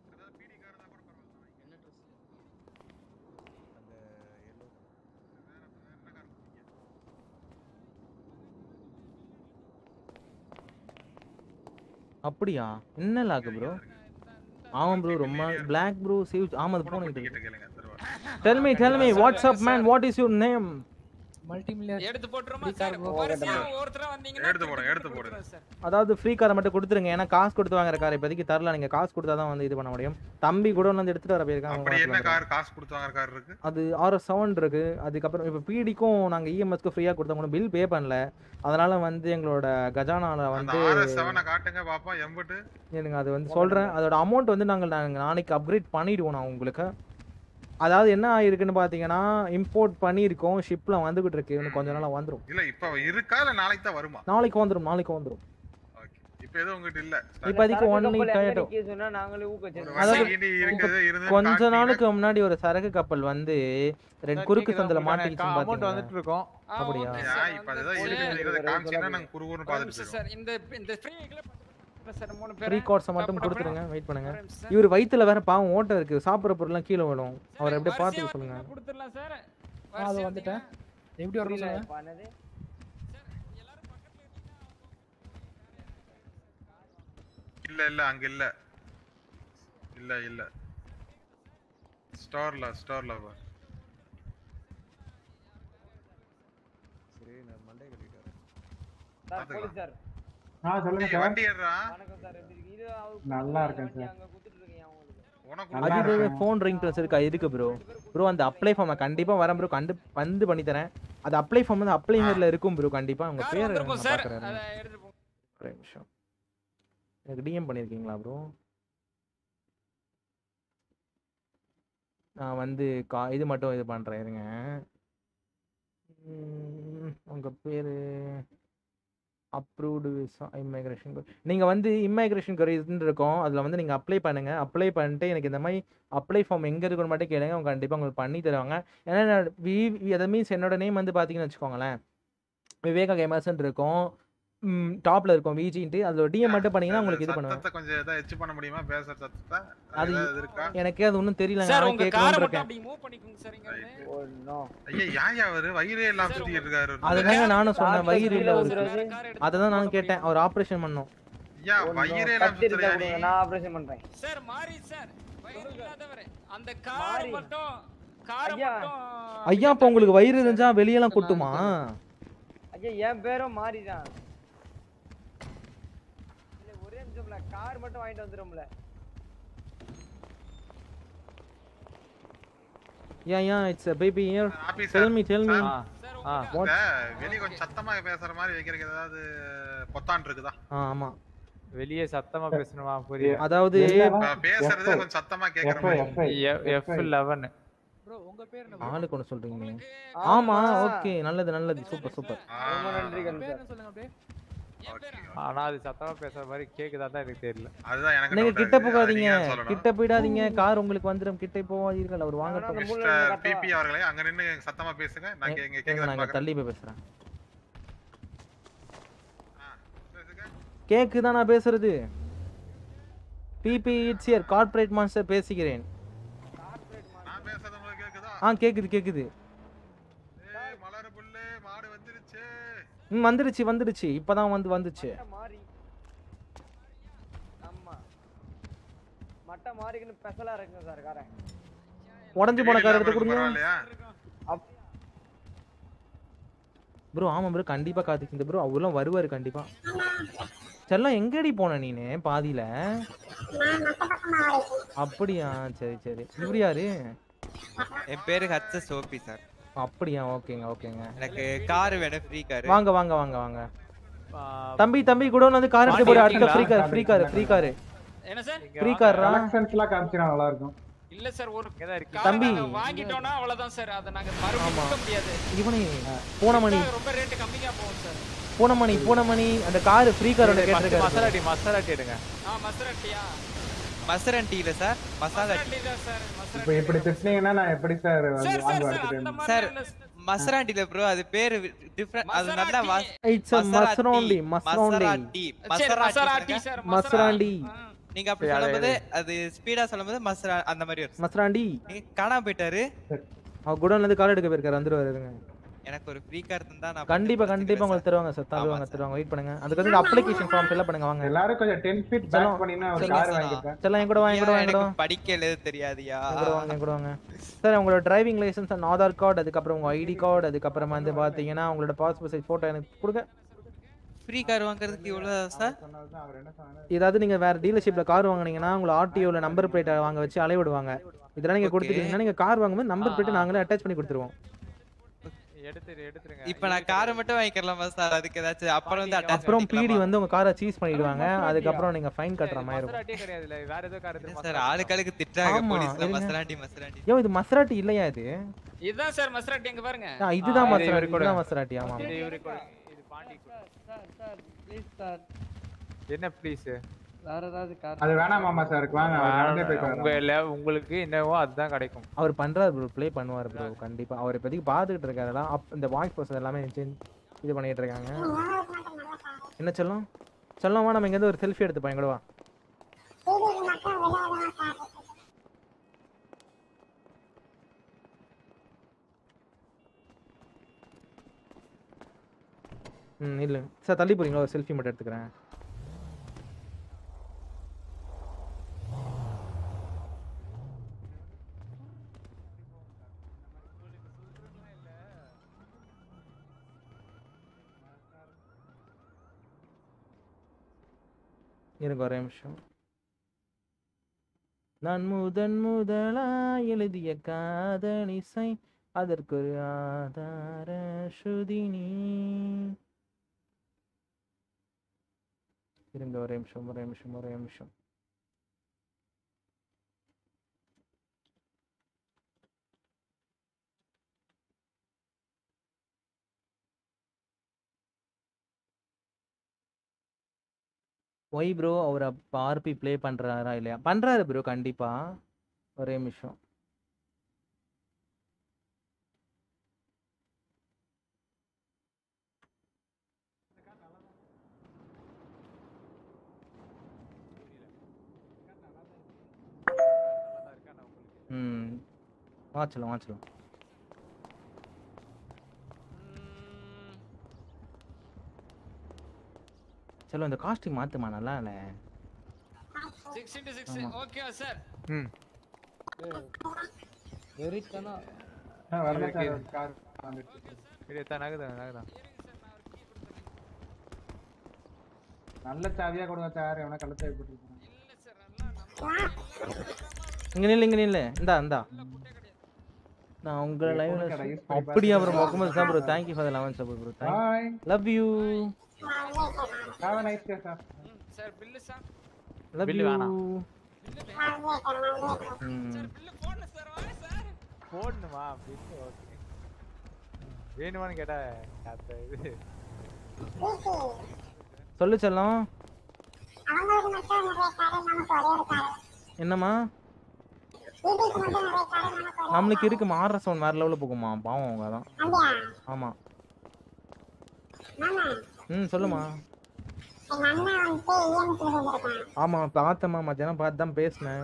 அந்த yellow அப்படியா என்ன லாக்கு ப்ரோ ஆமாம் ப்ரோ ரொம்ப பிளாக் ப்ரோ சேவ் ஆமா அது போன tell me tell me what's up man what is your name multi எடுத்து போட்டுருமா Free சார் car bro. வரிசையா ஒருத்தரா வந்தீங்கன்னா எடுத்து போடுங்க எடுத்து போடுங்க சார் அதாவது ஃப்ரீ காரை மட்டும் கொடுத்துருங்க ஏன்னா காசு கொடுத்து வாங்குற கார் இப்போதைக்கு தரல நீங்க காசு கொடுத்தா தான் வந்து இது பண்ண முடியும் தம்பி கூட வந்து எடுத்துட்டு வர போயிருக்காங்க அப்படி என்ன வாங்கிட்டு கார் காசு கொடுத்து வாங்குற கார் இருக்கு அது ஆர்எஸ் செவன் இருக்கு அதுக்கப்புறம் இப்போ பிடிக்கும் நாங்கள் இஎம்எஸ்க்கு ஃப்ரீயாக கொடுத்தா கூட பில் பே பண்ணல அதனால வந்து எங்களோட கஜானால அந்த வந்து ஆர்எஸ் செவனை காட்டுங்க பாப்போம் எம்புட்டு எனக்கு அது வந்து சொல்கிறேன் அதோட அமௌண்ட் வந்து நாங்கள் நாங்கள் நாளைக்கு அப்கிரேட் பண்ணிடுவோம் நான் உங்களுக்கு அதாவது என்ன ஆயிருக்குன்னு பார்த்தீங்கன்னா இம்போர்ட் பண்ணியிருக்கோம் ஷிப்பில் வந்துகிட்டு இருக்கு இன்னும் கொஞ்ச நாளாக வந்துடும் இல்ல இப்ப இருக்கா இல்ல நாளைக்கு தான் வருமா நாளைக்கு வந்துடும் நாளைக்கு வந்துடும் இப்ப எதுவும் உங்ககிட்ட இல்ல இப்போதைக்கு ஒன் வீக் ஆகிட்டோம் சொன்னா நாங்களே ஊக்க அதாவது வண்டி இருக்குது, இருந்தது கொஞ்ச காட்டுனீங்க. நாளுக்கு முன்னாடி ஒரு சரக்கு கப்பல் வந்து ரெண்டு குறுக்கு சந்தில மாட்டிக்கிச்சு அமௌண்ட் பாத்தீங்களா வந்துட்டு இருக்கோம் அப்படியா ஏன் இப்ப அதுதான் இருக்குது காமிச்சீங்கன்னா நாங்க குறுகுறுன்னு பாத்துட்டு இருக்கோம் சார் இந்த இந்த ஃப்ரீ சார் மூணு பேர் ஃப்ரீ கார்ட்ஸை மட்டும் கொடுத்துருங்க வெயிட் பண்ணுங்க இவர் வயித்துல வேற பாவம் ஓட்டம் இருக்கு சாப்பிட்ற பொருள்லாம் கீழே விழும் அவர் அப்படியே பார்த்து சொல்லுங்க கொடுத்துடலாம் சார் அது வந்துட்டேன் எப்படி வரணும் சொல்லுங்க இல்ல இல்ல அங்க இல்ல இல்ல இல்ல ஸ்டோர்ல ஸ்டோர்ல பாரு சரி நான் மண்டே கட்டிட்டு வரேன் சார் போலீஸ் சார் ஆ சொல்லுங்க ஏய், சார் வண்டி ஏறுறா வணக்கம் சார் எப்படி இருக்கீங்க இது அவருக்கு நல்லா இருக்கேன் சார் அங்க குடுத்துட்டு இருக்கேன் உங்களுக்கு உனக்கு நல்லா அதுவே இருக்கேன். ஃபோன் ரிங் டோன்ஸ் இருக்கா இருக்கு ப்ரோ ப்ரோ அந்த அப்ளை ஃபார்ம் கண்டிப்பா வரேன் ப்ரோ கண்டு வந்து பண்ணி தரேன் அது அப்ளை ஃபார்ம் வந்து அப்ளை மேல இருக்கும் ப்ரோ கண்டிப்பா உங்க பேர் வந்திருக்கும் நான் சார் பார்க்கறேன் அதை எடுத்து போங்க ஒரே நிமிஷம் எனக்கு டிஎம் பண்ணியிருக்கீங்களா ப்ரோ நான் வந்து கா இது மட்டும் இது பண்ணுறேன் இருங்க ம், உங்க பேர் அப்ரூவ்டு விசா இமிக்ரேஷன் நீங்கள் வந்து இமிக்ரேஷன் இதுன்னு இருக்கும் அதில் வந்து நீங்கள் அப்ளை பண்ணுங்கள் அப்ளை பண்ணிட்டு எனக்கு இந்த மாதிரி அப்ளை ஃபார்ம் எங்கே இருக்குன்னு மட்டும் கேளுங்க அவங்க கண்டிப்பாக உங்களுக்கு பண்ணி தருவாங்க ஏன்னா நான் வி அதை மீன்ஸ் என்னோட நேம் வந்து பார்த்தீங்கன்னு வச்சுக்கோங்களேன் விவேகா கேமர்ஸ்ன்னு இருக்கும் டாப்ல இருக்கும் விஜின்ட்டு அதில் டிஎம் மட்டும் பண்ணீங்கன்னா உங்களுக்கு இது பண்ணுவேன் சத்தத்தை கொஞ்சம் ஏதாவது எச்சு பண்ண முடியுமா பேசுற சத்தத்தை அது ஏதாவது இருக்கா எனக்கே அது ஒன்றும் தெரியல சார் நான் உங்க கேட்கலாம்னு காரை மட்டும் இருக்கேன் அப்படி மூவ் பண்ணிக்கோங்க சார் இங்க இருந்து ஓ நோ ஐயா யாயா அவரு வயிறே எல்லாம் சுத்திட்டு இருக்காரு அதுதாங்க நானும் சொன்னேன் Doctor வயிறு இல்லை கீழே அவருக்கு வந்துருவாரு. அதை தான் நானும் கேட்டேன் அவர் ஆப்ரேஷன் பண்ணோம் ஐயா வயிறே எல்லாம் கத்தி இருந்தா சுத்துறியா நீ கொடுங்க நான் ஆபரேஷன் பண்றேன் சார் மாறி சார் வயிறு இல்லாதவரே அந்த கார் மட்டும் காரை ஐயா. மட்டும் ஐயா இப்போ உங்களுக்கு வயிறு இருந்துச்சா வெளியெல்லாம் கொட்டுமா ஐயா என் பேரும் மாறிதான் இல்ல ஒரே நிமிஷம்ல கார் மட்டும் வாங்கிட்டு வந்துரும்ல Yeah, yeah, it's a baby here. Officer, Tell me, tell me. ஆ இந்த வெளிய கொஞ்சம் சத்தமா பேசுற மாதிரி வைக்கிறதுக்கு ஏதாவது பொத்தான் இருக்குதா ஆ ஆமா வெளியே சத்தமா பேசணுமா புரியுது அதாவது நான் பேசுறது கொஞ்சம் சத்தமா கேக்குற மாதிரி எஃப் லெவன் ஆளுக்கு ஒன்று சொல்றீங்க ஆமா ஓகே நல்லது நல்லது சூப்பர் சூப்பர் ரொம்ப நன்றி கணேஷ் ஆனா அது சத்தமா பேசுற மாதிரி கேக்குதா தான் எனக்கு தெரியல அதுதான் எனக்கு நீங்க doubt கிட்ட ஆகுது. அதை போகாதீங்க நீங்க தான் சொல்லணும். கிட்ட போயிடாதீங்க கார் உங்களுக்கு வந்துடும் கிட்ட போகாதீர்கள் அவர் வாங்கட்டும் மிஸ்டர் பிபி அவர்களே அங்க நின்னு சத்தமா பேசுங்க நான் இங்க ஏங்க, கேக்குதா நாங்க பாக்குறேன் தள்ளி போய் பேசுறேன் கேக்குதா நான் பேசுறது PP it's here corporate master பேசுகிறேன் நான் பேசுறது உங்களுக்கு கேக்குதா ஆ கேக்குது கேக்குது ஏய் மலர் புல்லு மாடு வந்துருச்சு ம் வந்துடுச்சு வந்துடுச்சு இப்பதான் வந்து வந்துச்சு மாறி ஆமா மட்டை மாறிக்குன்னு ஸ்பெஷலா இருக்குங்க சார் காரன் உடஞ்சு போன கார் எடுத்து கொடுங்க பரவாயில்லையா ப்ரோ ஆமா ப்ரோ கண்டிப்பா காத்துக்கு ப்ரோ அவர்லாம் வருவாரு கண்டிப்பா செல்லம் எங்கடி போன நீனு பாதியில அப்படியா சரி சரி இவரு யாரு என் பேரு ஹச்ச சோபி சார் அப்படியா ஓகேங்க ஓகேங்க எனக்கு கார் வேணும் ஃப்ரீ கார் வாங்க வாங்க வாங்க வாங்க தம்பி தம்பி கூட வந்து கார் எடுத்து போடு அடுத்த free car free car free car என்ன சார் ஃப்ரீ கார்ரா கலெக்ஷன்ஸ்லாம் காமிச்சினா நல்லா இருக்கும் இல்ல சார் ஒரு தம்பி. தம்பி வாங்கிட்டோம்னா அவ்வளவுதான் சார் அதை நாங்க மறுபடியும் விற்க முடியாது இவனே பூனமணி ரொம்ப ரேட் கம்மியா போகும் சார் பூனமணி பூனமணி அந்த கார் ஃப்ரீ காரோட கேட்டிருக்காரு மசாலாட்டி மசாலாட்டி எடுங்க ஆ மசரட்டியா மசரன் டீல சார் மசாலா மசரட்டி தான் சார் இப்போ இப்படி திட்டினீங்கன்னா நான் எப்படி சார் வந்து சார் வாங்க சார் அடுத்த அந்த டைம் மாதிரி சார் இல்ல மசராண்டில ப்ரோ அது பேரு டிஃபரண்ட் அது நல்லா was It's a Maserati, Maserati. Maserati சரி, மசராட்டி சார், மசராண்டி நீங்க அப்படி சரி, அது- சொல்லும்போது அது ஸ்பீடா சொல்லும்போது மசரா அந்த மாதிரி வரும் மசராண்டி நீங்க காணாம போயிட்டாரு அவர் குடோன்ல இருந்து கார் எடுக்க போயிருக்காரு வந்துருவாரு இருங்க எனக்கு ஒரு ஃப்ரீ கார் தந்தா நான் கண்டிப்பா கண்டிப்பா உங்களுக்கு தருவாங்க சார் தருவாங்க தருவாங்க வெயிட் பண்ணுங்க அதுக்கு வந்து அப்ளிகேஷன் ஃபார்ம் ஃபில் பண்ணுங்க வாங்க எல்லாரும் கொஞ்சம் டென் ஃபீட் செல்லம், பேக் பண்ணினா ஒரு செல்லம், கார் வாங்கிப்பேன் செல்லம் என் கூட வாங்க என் கூட வாங்க என் கூட வாங்க. எனக்கு படிக்க எழுத தெரியாதியா என் கூட வாங்க என் கூட வாங்க சார் உங்களோட driving licence and Aadhaar card அதுக்கப்புறம் உங்க ஐடி கார்டு அதுக்கப்புறமா வந்து பாத்தீங்கன்னா உங்களோட பாஸ்போர்ட் சைஸ் போட்டோ எனக்கு கொடுங்க ஃப்ரீ கார் வாங்குறதுக்கு இவ்வளவு சார் அவர் என்ன சொன்னாரு ஏதாவது நீங்க வேற டீலர்ஷிப்ல கார் வாங்குனீங்கன்னா உங்களை ஆர்டிஓல நம்பர் பிளேட் வாங்க வச்சு அலைய விடுவாங்க இதெல்லாம் நீங்க கொடுத்துட்டீங்கன்னா நீங்க கார் வாங்கும்போது நம்பர் பிளேட் நாங்களே அட்டாச் பண்ணி கொடுத்துருவோம் எடுத்துரு எடுத்துருங்க இப்ப நான் காரை மட்டும் வாங்கிக்கலாமா சார் அதுக்கு ஏதாச்சும் அப்புறம் வந்து அட்டாச் அப்புறம் பிடி வந்து உங்க காரை சீஸ் பண்ணிடுவாங்க அதுக்கப்புறம் நீங்க ஃபைன் கட்டுற மாதிரி இருக்கும் மசராட்டியே கிடையாதுல்ல வேற ஏதோ கார் எடுத்து சார் ஆளுக்காளுக்கு திட்டுறாங்க ஆமா, போலீஸ்ல இருங்க. மசராண்டி மசராண்டி யோ இது மசராட்டி இல்லையா இது இதுதான் சார் மசராட்டி எங்க பாருங்க ஆ, இதுதான் இது மசராட்டி இவருக்கு கொடு. இதுதான் மசராட்டி ஆமா இது இவருக்கு கொடு. இது பாண்டி கொடு. என்ன ப்ளீஸ் வேற ஏதாவது கார் அது வேணாம் மாமா சார் வாங்க அவர் நடந்தே போயிட்டு உங்க வரலாம். இல்ல உங்களுக்கு என்னவோ அதுதான் கிடைக்கும் அவர் பண்றாரு ப்ரோ ப்ளே பண்ணுவார் ப்ரோ கண்டிப்பா அவர் இப்போதைக்கு பார்த்துக்கிட்டு இருக்காருலாம் அப் இந்த வாய்ஸ் ப்ரோசஸ் எல்லாமே change- இது பண்ணிட்டு இருக்காங்க என்ன சொல்லும் சொல்லும் வா நம்ம இங்கேருந்து ஒரு செல்ஃபி எடுத்து பையன் கூட வா ம் இல்லை சார் தள்ளி போறீங்களா ஒரு செல்ஃபி மட்டும் எடுத்துக்கிறேன் இருங்க ஒரே நிமிஷம் நான் முதன் முதலா எழுதிய காதலிசை அதற்கொரு ஆதார ஸ்ருதி நீ இருங்க ஒரே நிமிஷம் ஒரே நிமிஷம் ஒரே நிமிஷம் ஒய் ப்ரோ அவர் அப்போ ஆர்பி ப்ளே பண்ணுறாரா இல்லையா பண்ணுறாரு ப்ரோ கண்டிப்பா ஒரே நிமிஷம் ம் வாச்சலாம் வாச்சலாம் சலோ இந்த காஸ்டியூம் மாத்துமா நல்லா இல்லை சிக்ஸ் இன்டு சிக்ஸ் ஆமா. ஓகேவா சார் ம் வெறித்தனா ஆ, வரல சார் ஒரு கார் வந்துருச்சு இது தான் நகுதான் நகுதான் நல்ல சாவியா கொடுங்க சார் எவனா கள்ள சாவி போட்டுருக்கான் இங்க நில்லு இங்க நில்லு இந்தா இந்தா நான் உங்க இது லைவ்ல phone கடை use பண்ணி அப்படியா ப்ரோ பாருங்க. Mohammed sir bro thank you for the eleven support bro Bye. Thank love you have a nice day sir sir bill sir love Bill you வேணாம். ம் போடணுமா அப்படின்னு ஓகே வேணுமான்னு கேட்டா அந்த இது சொல்லு செல்லம் என்னம்மா நம்மளுக்கு இருக்கு மாறுற சவுண்ட் வேற லெவலில் போகுமா பாவம் அவங்க தான் ஆமா ம் சொல்லுமா ஆமா பார்த்தம்மா மத்தியானம் பார்த்து தான் பேசினேன்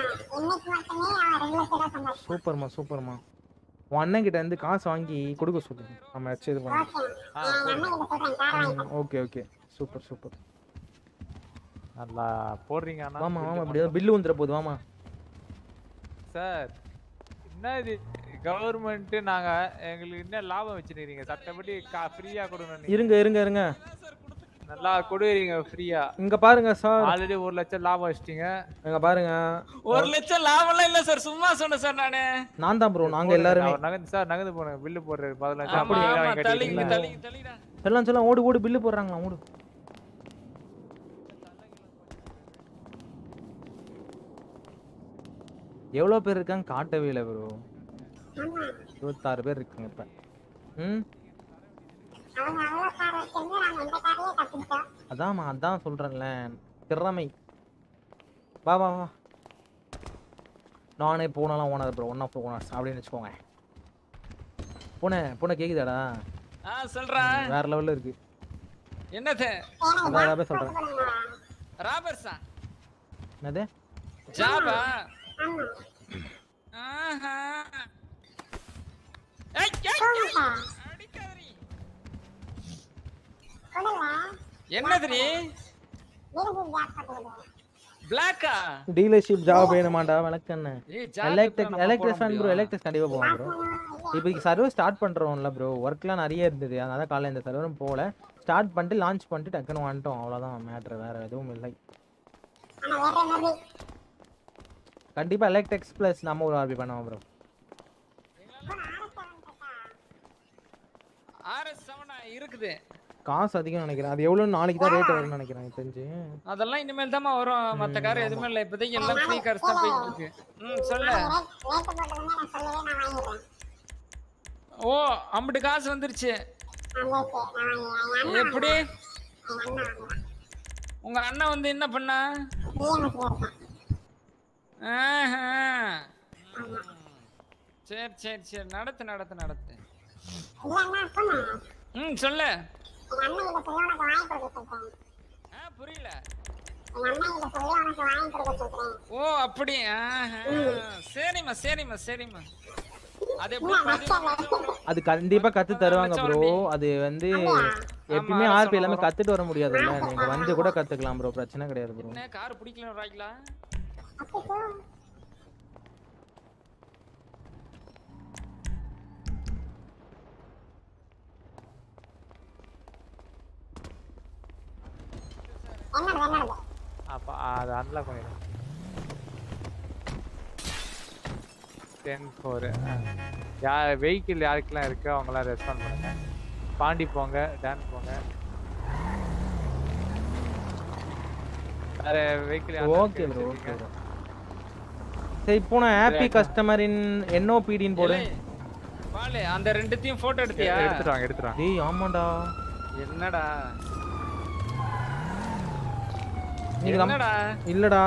சூப்பர்மா சூப்பர்மா உன் அண்ணன் கிட்ட இருந்து காசு வாங்கி கொடுக்க சொல்லு நம்ம வச்சு இது பண்ணலாம் ஓகே ஓகே சூப்பர் சூப்பர் நல்லா போடுறீங்க ஆனா வாமா வாமா அப்படியே பில்லு வந்துட போகுது வாமா சார் என்ன இது கவர்மெண்ட் நாங்க எங்களுக்கு என்ன லாபம் வச்சிருக்கீங்க சட்டப்படி ஃப்ரீயா கொடுங்க நீங்க. இருங்க இருங்க இருங்க நல்லா கொடுக்குறீங்க ஃப்ரீயா இங்க பாருங்க சார் ஆல்ரெடி ஒரு லட்சம் லாபம் வச்சிட்டீங்க இங்க பாருங்க ஒரு லட்சம் லாபம்லாம் இல்ல சார் சும்மா சொன்னேன் சார் நானு நான் தான் ப்ரோ நாங்க எல்லாருமே அவர் நகர்ந்து சார் நகர்ந்து போன பில்லு போடுறது பதில் லட்சம் ஆமா அப்படி ஆமா வாங்கி தள்ளி கட்டிட்டீங்களா? தள்ளி தள்ளிடா சொல்லலாம் சொல்லலாம் ஓடு ஓடு பில்லு போடுறாங்களா ஓடு எவ்வளோ பேர் இருக்காங்க காட்டவே இல்லை ப்ரோ இருபத்தாறு பேர் இருக்குங்க இப்போ ம் அதாம்மா அதான் சொல்கிறேன்ல திறமை வா வா வா நானே போனாலாம் owner bro one of owners அப்படின்னு வச்சுக்கோங்க பூனை பூனை கேக்குதாடா ஆ சொல்றேன் வேற லெவல்ல இருக்கு என்னது அதான் அதான் சொல்றேன் ராபர்ஸா என்னது ஜாபா ஆஹா ஏய், ஏய், ஏய். என்னதுடி பிளாக்கா டீலர்ஷிப் ஜாப் வேணுமாண்டா விளக்கண்ணே ஏய், job எலக்ட்ரிக் எப்படிடா நம்ம எலக்ட்ரிக் போட ஃபேன் ப்ரோ முடியும்? எலக்ட்ரிக் கண்டிப்பாக போவோம் ப்ரோ இப்போ சர்வர் ஸ்டார்ட் பண்ணுறோம்ல ப்ரோ ஒர்க்லாம் நிறைய இருந்தது அதனால காலைல இந்த சர்வரும் போகல ஸ்டார்ட் பண்ணிட்டு லான்ச் பண்ணிட்டு டக்குன்னு வந்துட்டோம் அவ்வளோதான் மேட்ரு வேற எதுவும் இல்லை கண்டிப்பாக எலக்ட்ரிக்ஸ் ப்ளஸ் நம்ம ஒரு ஆர்பி பண்ணுவோம் ப்ரோ ஆர்எஸ் செவனா இருக்குது காசு அதிகம் நினைக்கிறேன் அது எவ்வளோ நாளைக்கு தான் ரேட் வரும்னு நினைக்கிறேன் எனக்கு தெரிஞ்சு அதெல்லாம் இனிமேல் தான் வரும் மத்த கார் எதுவுமே இல்லை இப்போதைக்கு எல்லாம் ஃப்ரீ கார்ஸ் தான் போயிட்டு இருக்கு ம் சொல்லு ஓ அம்பிட்டு காசு வந்துருச்சு எப்படி உங்க அண்ணன் வந்து என்ன பண்ணா ஆஹா. சரி சரி சரி நடத்து நடத்து நடத்து ம் சொல்லு ஆ புரியல ஓ அப்படி ஆஹா. சரிம்மா சரிம்மா சரிம்மா அது எப்படி பதினஞ்சு அது கண்டிப்பாக கற்று தருவாங்க ப்ரோ அது வந்து எப்பயுமே ஆமா, ஆர்பி எல்லாமே வரும். கற்றுட்டு வர முடியாதுல்ல நீங்கள் வந்து கூட கற்றுக்கலாம் ப்ரோ பிரச்சனை கிடையாது ப்ரோ என்ன கார் பிடிக்கல ராய்களா அப்போ அது அன்லாக் பண்ணிடும் டென் ஃபோரு யார் வெஹிக்கிள் யாருக்கெல்லாம் இருக்கோ அவங்களாம் ரெஸ்பாண்ட் பண்ணுங்க பாண்டி போங்க டான் போங்க வேற vehicle okay bro okay bro சரி இப்போ நான் ஹாப்பி கஸ்டமரின் என்ஓபிடின்னு போடு வாளு அந்த ரெண்டுத்தையும் போட்டோ எடுத்தியா எடுத்துட்டு வாங்க எடுத்துட்டு வாங்க டேய் ஆமாண்டா என்னடா நீங்க நம்- என்னடா இல்லடா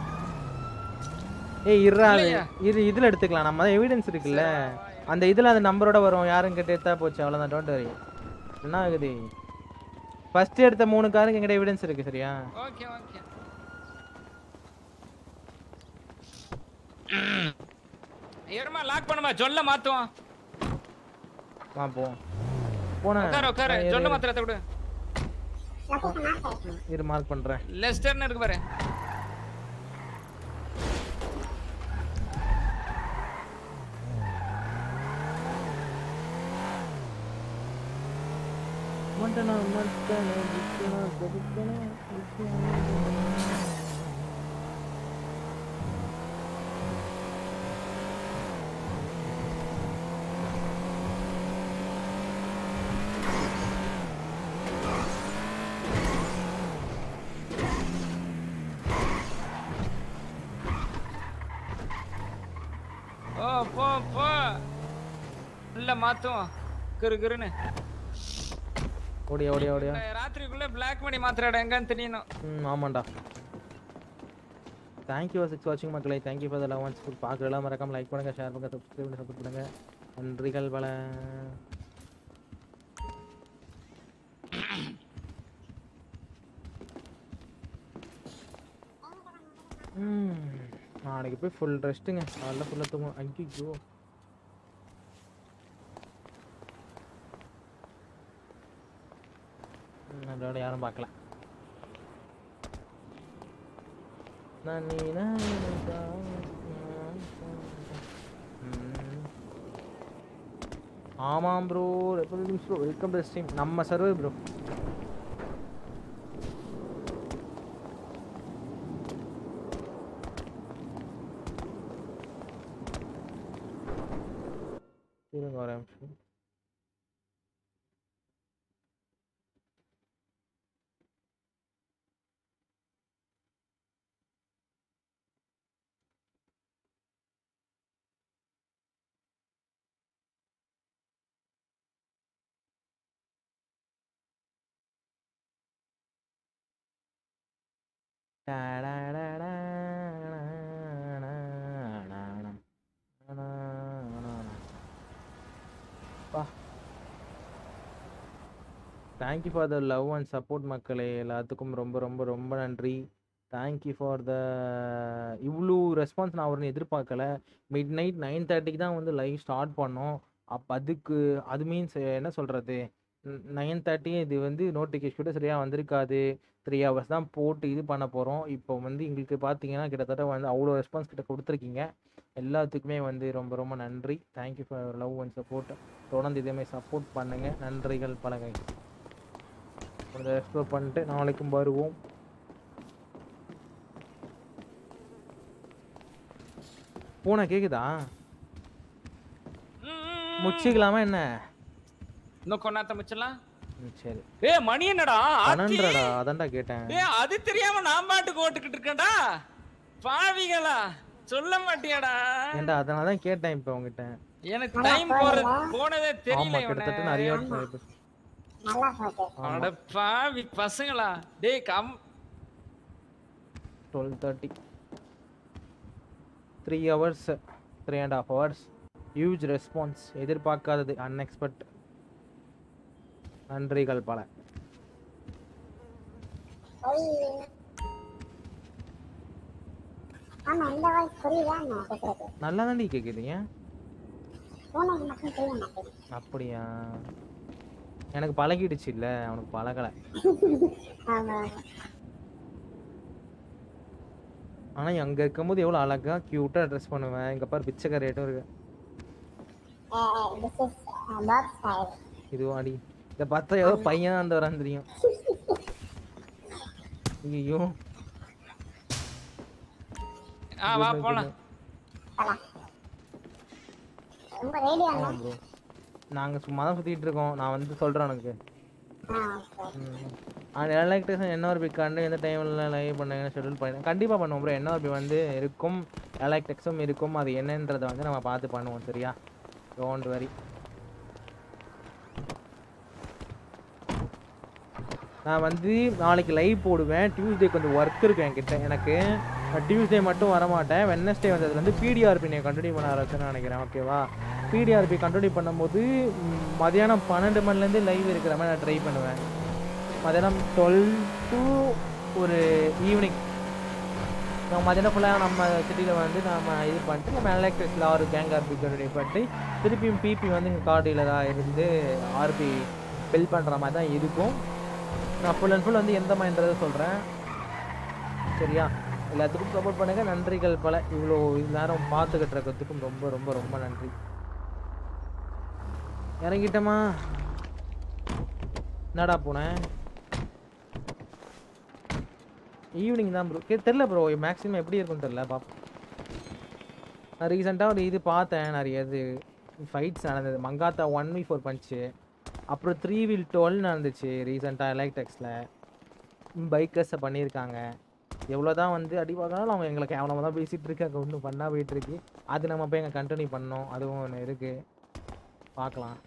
ஏய் இருடா அது இல்லையா? இரு இதுல எடுத்துக்கலாம் நம்ம எவிடன்ஸ் இருக்குல்ல அந்த இதுல அந்த நம்பரோட வரும் யாரும் கிட்ட எடுத்தா போச்சு அவ்வளவுதான் டோன்ட் வரி என்ன ஆகுது ஃபர்ஸ்ட் எடுத்த மூணு காருக்கு எங்கிட்ட எவிடன்ஸ் இருக்கு சரியா ஓகே ஓகே ஏறுமா லாக் பண்ணுமா ஜொல்ல மாத்துவோம் வா போ போனேன் உட்காரு உட்காரு ஆ, இரு, ஜொல்ல இரு. மாத்திரத்தை விடு இரு மார்க் பண்றேன் லெஸ்டர்னு இருக்கு பாரு மட்டனா மட்டனா விக்கனா கொதிக்கனா ஓ போ போ உள்ள மாத்துவோம் கிரு கிருன்னு ஓடியா ஓடியா ஓடியா ராத்திரிக்குள்ள பிளாக் மணி மாத்திர இடம் எங்கன்னு தெரியணும் ம் ஆமாண்டா தேங்க்யூ சிக்ஸ் வாட்சிங் மக்களே thank you for the love ones பார்க்கலாம் மறக்காம லைக் பண்ணுங்க ஷேர் பண்ணுங்க சப்ஸ்கிரைப் பண்ணி சப்போர்ட் பண்ணுங்க நன்றிகள் பல ம் நாளைக்கு போய் ஃபுல் ரெஸ்ட்டுங்க காலைல ஃபுல்லாக தூங்கும் ஐயோ அதோட யாரும் பார்க்கல நன்னி நானி ம். ஆமாம் ப்ரோ ரெப்பல்யூஷன் ப்ரோ வெல்கம் டு ஸ்ட்ரீம் நம்ம சர்வர் ப்ரோ இருங்க ஒரு நிமிஷம் thank you for the love and support மக்களே எல்லாத்துக்கும் ரொம்ப ரொம்ப ரொம்ப நன்றி தேங்க்யூ ஃபார் த இவ்வளோ ரெஸ்பான்ஸ் நான் அவருன்னு எதிர்பார்க்கல மிட் நைட் நைன் தேர்ட்டிக்கு தான் வந்து லைவ் ஸ்டார்ட் பண்ணோம் அப்போ அதுக்கு அது மீன்ஸ் என்ன சொல்கிறது நைன் தேர்ட்டி இது வந்து நோட்டிஃபிகேஷன் சரியாக வந்திருக்காது த்ரீ ஹவர்ஸ் தான் போட்டு இது பண்ண போகிறோம் இப்போ வந்து எங்களுக்கு பார்த்தீங்கன்னா கிட்டத்தட்ட வந்து அவ்வளோ ரெஸ்பான்ஸ் கிட்ட கொடுத்துருக்கீங்க எல்லாத்துக்குமே வந்து ரொம்ப ரொம்ப நன்றி thank you for love and support தொடர்ந்து இதேமாதிரி சப்போர்ட் பண்ணுங்கள் நன்றிகள் பலகை கொஞ்சம் எக்ஸ்ப்ளோர் பண்ணிட்டு நாளைக்கும் வருவோம் பூனை கேக்குதா முச்சிக்கலாமா என்ன இன்னும் கொண்டாத்த மிச்சலாம் ம், சரி ஏ மணி என்னடா ஆத்தி. பன்னெண்டரடா அதான்டா கேட்டேன் ஏ அது தெரியாம நான் பாட்டுக்கு ஓட்டுக்கிட்டு இருக்கேன்டா பாவிகளா சொல்ல மாட்டியாடா ஏன்டா அதனால தான் கேட்டேன் இப்போ உங்ககிட்ட எனக்கு டைம் போறது போனதே தெரியல ஆமா கிட்டத்தட்ட நிறைய வருஷம் ஆயிப்போச்சு. அட பாவி பசங்களா டேய் come twelve thirty three hours three and half hours huge response எதிர்பார்க்காதது அன்எக்ஸ்பெக்ட் நன்றிகள் பல ஆமா இந்த வாய்ஸ் புரியுதா நான் பேசுறது நல்லா தாண்டி கேட்குதுங்க பூனைக்கு மட்டும் புரிய மாட்டேங்குது அப்படியா எனக்கு பழகிடுச்சு இல்லை அவனுக்கு பழகலை ஆமா ஆனால் அங்கே இருக்கும்போது எவ்வளோ அழகாக க்யூட்டாக ட்ரெஸ் பண்ணுவேன் இங்கே பாரு பிச்சைக்காரேட்டும் இருக்கு திஸ் இஸ் பாக்ஸ் ஸ்டைல் இதுவும் அடி இதை பார்த்தா ஏதோ பையன் அந்த வரான்னு தெரியும் ஐயோ ஆ வா போலாம் ரொம்ப ரேடியோ ஆமாம் ப்ரோ நாங்கள் சும்மா தான் சுற்றிட்டு இருக்கோம் நான் வந்து சொல்கிறேன் உனக்கு அந்த எலக்ட்ரிஷன் என்ஆர்பி கண்டு எந்த டைமில் லைவ் பண்ணுங்கன்னு ஷெட்யூல் பண்ணி கண்டிப்பாக பண்ணுவோம் ப்ரோ என்ஆர்பி வந்து இருக்கும் எலக்ட்ரிக்ஸும் இருக்கும் அது என்னன்றதை வந்து நம்ம பார்த்து பண்ணுவோம் சரியா டோன்ட் வரி நான் வந்து நாளைக்கு லைவ் போடுவேன் டியூஸ்டே கொஞ்சம் ஒர்க் இருக்கு என்கிட்ட எனக்கு டியூஸ்டே மட்டும் வர மாட்டேன் வெனஸ்டே வந்ததுலேருந்து பிடிஆர்பி நீ கண்டினியூ பண்ண ஆரம்பிச்சுன்னு நினைக்கிறேன் ஓகேவா பிடிஆர்பி கண்டினியூ பண்ணும்போது ம், மதியானம் பன்னெண்டு மணிலேருந்து லைவ் இருக்கிற மாதிரி நான் ட்ரை பண்ணுவேன் மதியானம் டுவெல் டு ஒரு ஈவினிங் நம்ம மதியானம் ஃபுல்லாக நம்ம சிட்டியில் வந்து நம்ம இது பண்ணிட்டு நம்ம எலக்ட்ரிக்ஸில் ஆறு கேங் ஆர்பி கண்டினியூ பண்ணிட்டு திருப்பியும் பிபி வந்து இங்கே கார் டீலராக இருந்து ஆர்பி பில் பண்ணுற மாதிரி தான் இருக்கும் நான் ஃபுல் அண்ட் ஃபுல் வந்து எந்த மைன்றதை சொல்கிறேன் சரியா எல்லாத்துக்கும் சப்போர்ட் பண்ணுங்க நன்றிகள் பல இவ்வளோ நேரம் பார்த்துக்கிட்டு இருக்கிறதுக்கும் ரொம்ப ரொம்ப ரொம்ப நன்றி இறங்கிட்டோமா என்னடா போனேன் ஈவினிங் தான் ப்ரோ கே தெரில ப்ரோ மேக்ஸிமம் எப்படி இருக்கும்னு தெரில பார்ப்போம் நான் ரீசெண்டாக ஒரு இது பார்த்தேன் நிறைய இது ஃபைட்ஸ் நடந்தது மங்காத்தா ஒன் வி ஃபோர் பஞ்சு அப்புறம் த்ரீ வீல் டுவெல் நடந்துச்சு ரீசெண்டாக எலக்ட்ரிக்ஸில் பைக்கர்ஸை பண்ணியிருக்காங்க எவ்வளோ தான் வந்து அடி பார்க்கறாலும் அவங்க எங்களை கேவலமாக தான் பேசிகிட்டு இருக்காங்க ஒன்றும் பண்ணா போயிட்டு இருக்கு அது நம்ம போய் எங்கே கண்டினியூ பண்ணோம் அதுவும் ஒன்று இருக்குது பார்க்கலாம்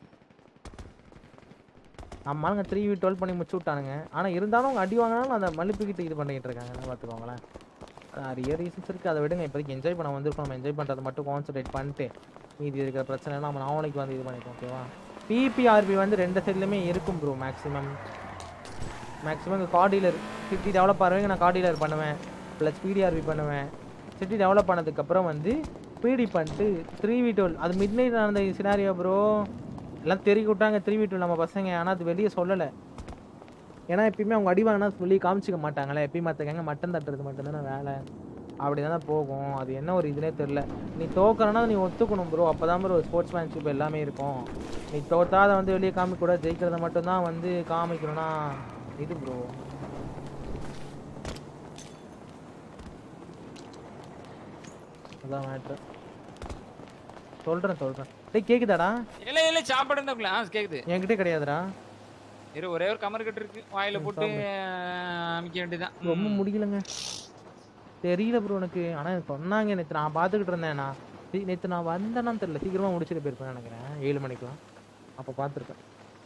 நம்மளுங்க த்ரீ வீ டுவெல் பண்ணி முடிச்சு விட்டானுங்க ஆனால் இருந்தாலும் அவங்க அடி வாங்கினாலும் அந்த மல்லிப்புக்கிட்டு இது பண்ணிக்கிட்டு இருக்காங்க பார்த்துக்கோங்களேன் நிறைய ரீசன்ஸ் இருக்குது அதை விடுங்க இப்போதைக்கு என்ஜாய் பண்ண வந்திருக்கோம் நம்ம என்ஜாய் பண்ணுறதை மட்டும் கான்சன்ட்ரேட் பண்ணிட்டு மீதி இருக்கிற பிரச்சனை நம்ம நாளைக்கு வந்து இது பண்ணிப்போம் ஓகேவா பிபிஆர்பி வந்து ரெண்டு சைட்லையுமே இருக்கும் ப்ரோ மேக்ஸிமம் மேக்ஸிமம் இங்கே கார் டீலர் சிட்டி டெவலப் ஆகிறவங்க நான் கார் டீலர் பண்ணுவேன் ப்ளஸ் பிடிஆர்பி பண்ணுவேன் சிட்டி டெவலப் ஆனதுக்கப்புறம் வந்து பிடி பண்ணிட்டு த்ரீ வி டுவெல் அது மிட் நைட் நடந்த சினாரியோ ப்ரோ எல்லாம் தெரிய விட்டாங்க த்ரீ வி டுவெல் நம்ம பசங்க ஆனால் அது வெளியே சொல்லலை ஏன்னா எப்பயுமே அவங்க அடி வாங்கினா வெளியே காமிச்சிக்க மாட்டாங்களே எப்பயும் மற்றவங்க மட்டன் தட்டுறது மட்டும்தானே வேலை அப்படி தானே போகும் அது என்ன ஒரு இதுனே தெரில நீ தோக்கறனா நீ ஒத்துக்கணும் ப்ரோ அப்போ தான் ப்ரோ ஸ்போர்ட்ஸ் மேன்ஷிப் எல்லாமே இருக்கும் நீ தோத்தாத வந்து வெளியே காமிக்க கூட ஜெயிக்கிறத மட்டும்தான் வந்து காமிக்கணும்னா இது ப்ரோ அதான் மேட்ரு சொல்கிறேன் சொல்கிறேன் டேய் கேக்குதாடா இல்ல இல்ல சாப்பாடு இருந்தா ஆ கேக்குது என்கிட்ட கிடையாதுடா இரு ஒரே ஒரு கமர் கட்டு இருக்கு வாயில போட்டு அஹ், அமைக்க வேண்டியதான் ரொம்ப முடியலங்க தெரியல ப்ரோ எனக்கு ஆனால் எனக்கு சொன்னாங்க நேற்று நான் பார்த்துக்கிட்டு இருந்தேன் நான் நேற்று நான் வந்தேனான்னு தெரியல சீக்கிரமாக முடிச்சுட்டு போயிருப்பேன் நினைக்கிறேன் ஏழு மணிக்கெலாம் அப்போ பார்த்துருப்பேன்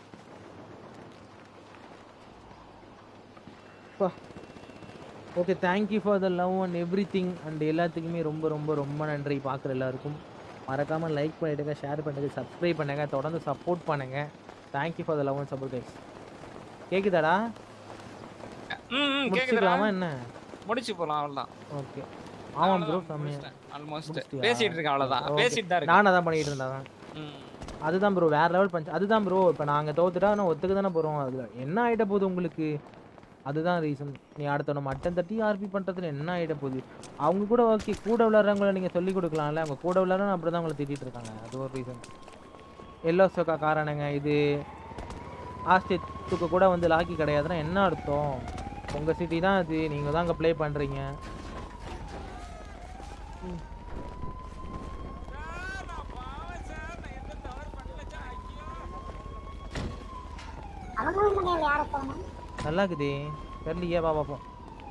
okay thank you for the love and everything and எல்லாத்துக்குமே ரொம்ப ரொம்ப ரொம்ப நன்றி பார்க்குற எல்லாருக்கும் மறக்காமல் லைக் பண்ணிவிடுங்க ஷேர் பண்ணுங்க சப்ஸ்கிரைப் பண்ணுங்க தொடர்ந்து சப்போர்ட் பண்ணுங்க thank you for the love and support guys கேக்குதாடா ம் ம் கேக்குதுடா முடிச்சுக்கலாமா என்ன முடிச்சு போலாம் அவ்வளவுதான் ஓகே ஆமாம் ப்ரோ செம்மையா ஆல்மோஸ்ட் முடிச்சிட்டியா? பேசிட்டு இருக்கேன் அவ்வளவுதான் Okay. பேசிட்டு தான் இருக்கேன் நானும் அதான் பண்ணிட்டு இருந்தேன் ம் அதுதான் ப்ரோ வேற லெவல் பஞ்ச் அதுதான் ப்ரோ இப்போ நாங்கள் தோத்துட்டா நான் ஒத்துக்க தானே போகிறோம் அதில் என்ன ஆகிட போகுது உங்களுக்கு அதுதான் ரீசன் நீ அடுத்தவன மட்டன் தட்டி ஆர்பி பண்ணுறதுல என்ன ஆகிட போகுது அவங்க கூட ஓகே கூட விளாட்றவங்கள நீங்கள் சொல்லி கொடுக்கலாம்ல அவங்க கூட விளாட்றவங்க அப்படி தான் உங்களை திட்டிட்டு இருக்காங்க அது ஒரு ரீசன் எல்லோ சோக்கா காரணங்க இது ஆஸ்டேத்துக்கு கூட வந்து லாக்கி கிடையாதுன்னா என்ன அர்த்தம் உங்கள் சிட்டி தான் அது நீங்கள் தான் அங்கே ப்ளே பண்ணுறீங்க அவங்க முன்னாடி யாரை போகணும் நல்லா இருக்குதே தெரியலையே வா பார்ப்போம்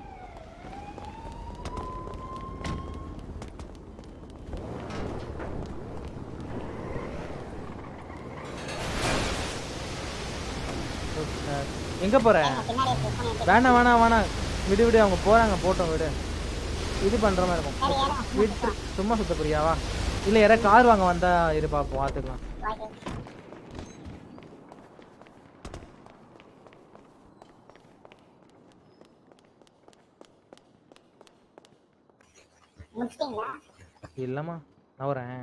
எங்க போற வேணாம் வேணாம் வேணாம் விடு விடு அவங்க போறாங்க போட்டோம் விடு இது பண்ற மாதிரி இருக்கும் விட்டு சும்மா சுத்த புரியாவா இல்ல யாராவது கார் வாங்க வந்தா இரு பார்ப்போம் பார்த்துக்கலாம் முடிச்சிட்டீங்களா இல்லம்மா நான் வரேன்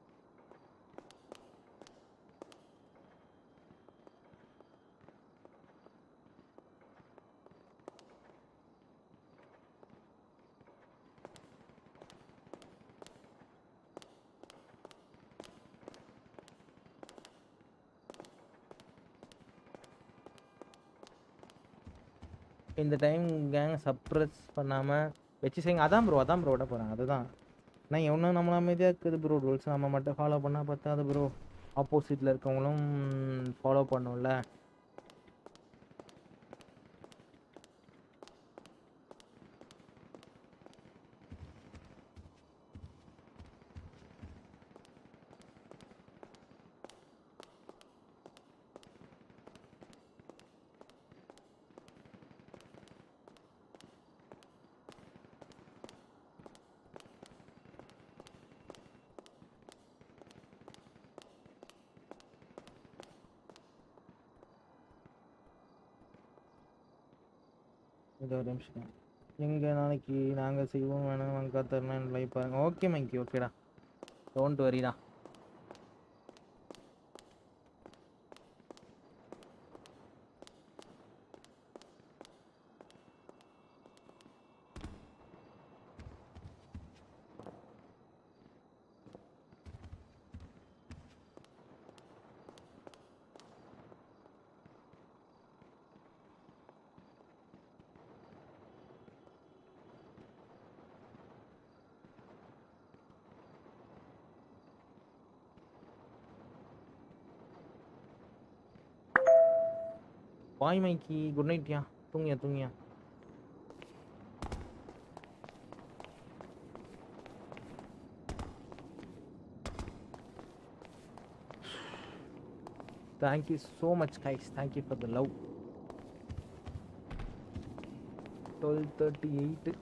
இந்த டைம் கேங் சப்ரஸ் பண்ணாமல் வச்சு செய்யுங்க அதான் ப்ரோ அதான் ப்ரோ விட போகிறேன் அதுதான் நான் எவ்வளோ நம்மள அமைதியாக இருக்குது ப்ரோ ரூல்ஸ் நம்ம மட்டும் ஃபாலோ பண்ணால் பத்தாது ப்ரோ ஆப்போசிட்டில் இருக்கவங்களும் ஃபாலோ பண்ணும்ல இது ஒரு நிமிஷம் எங்கே நாளைக்கு நாங்கள் செய்வோம் வேணாம் வாங்க காத்தரலாம் லைவ் பாருங்க ஓகே மைக்கி ஓகேடா டோன்ட் வரிடா பாய் மைக்கி குட் நைட்யா தூங்கியா தூங்கியா thank you so much guys thank you for the love twelve thirty eight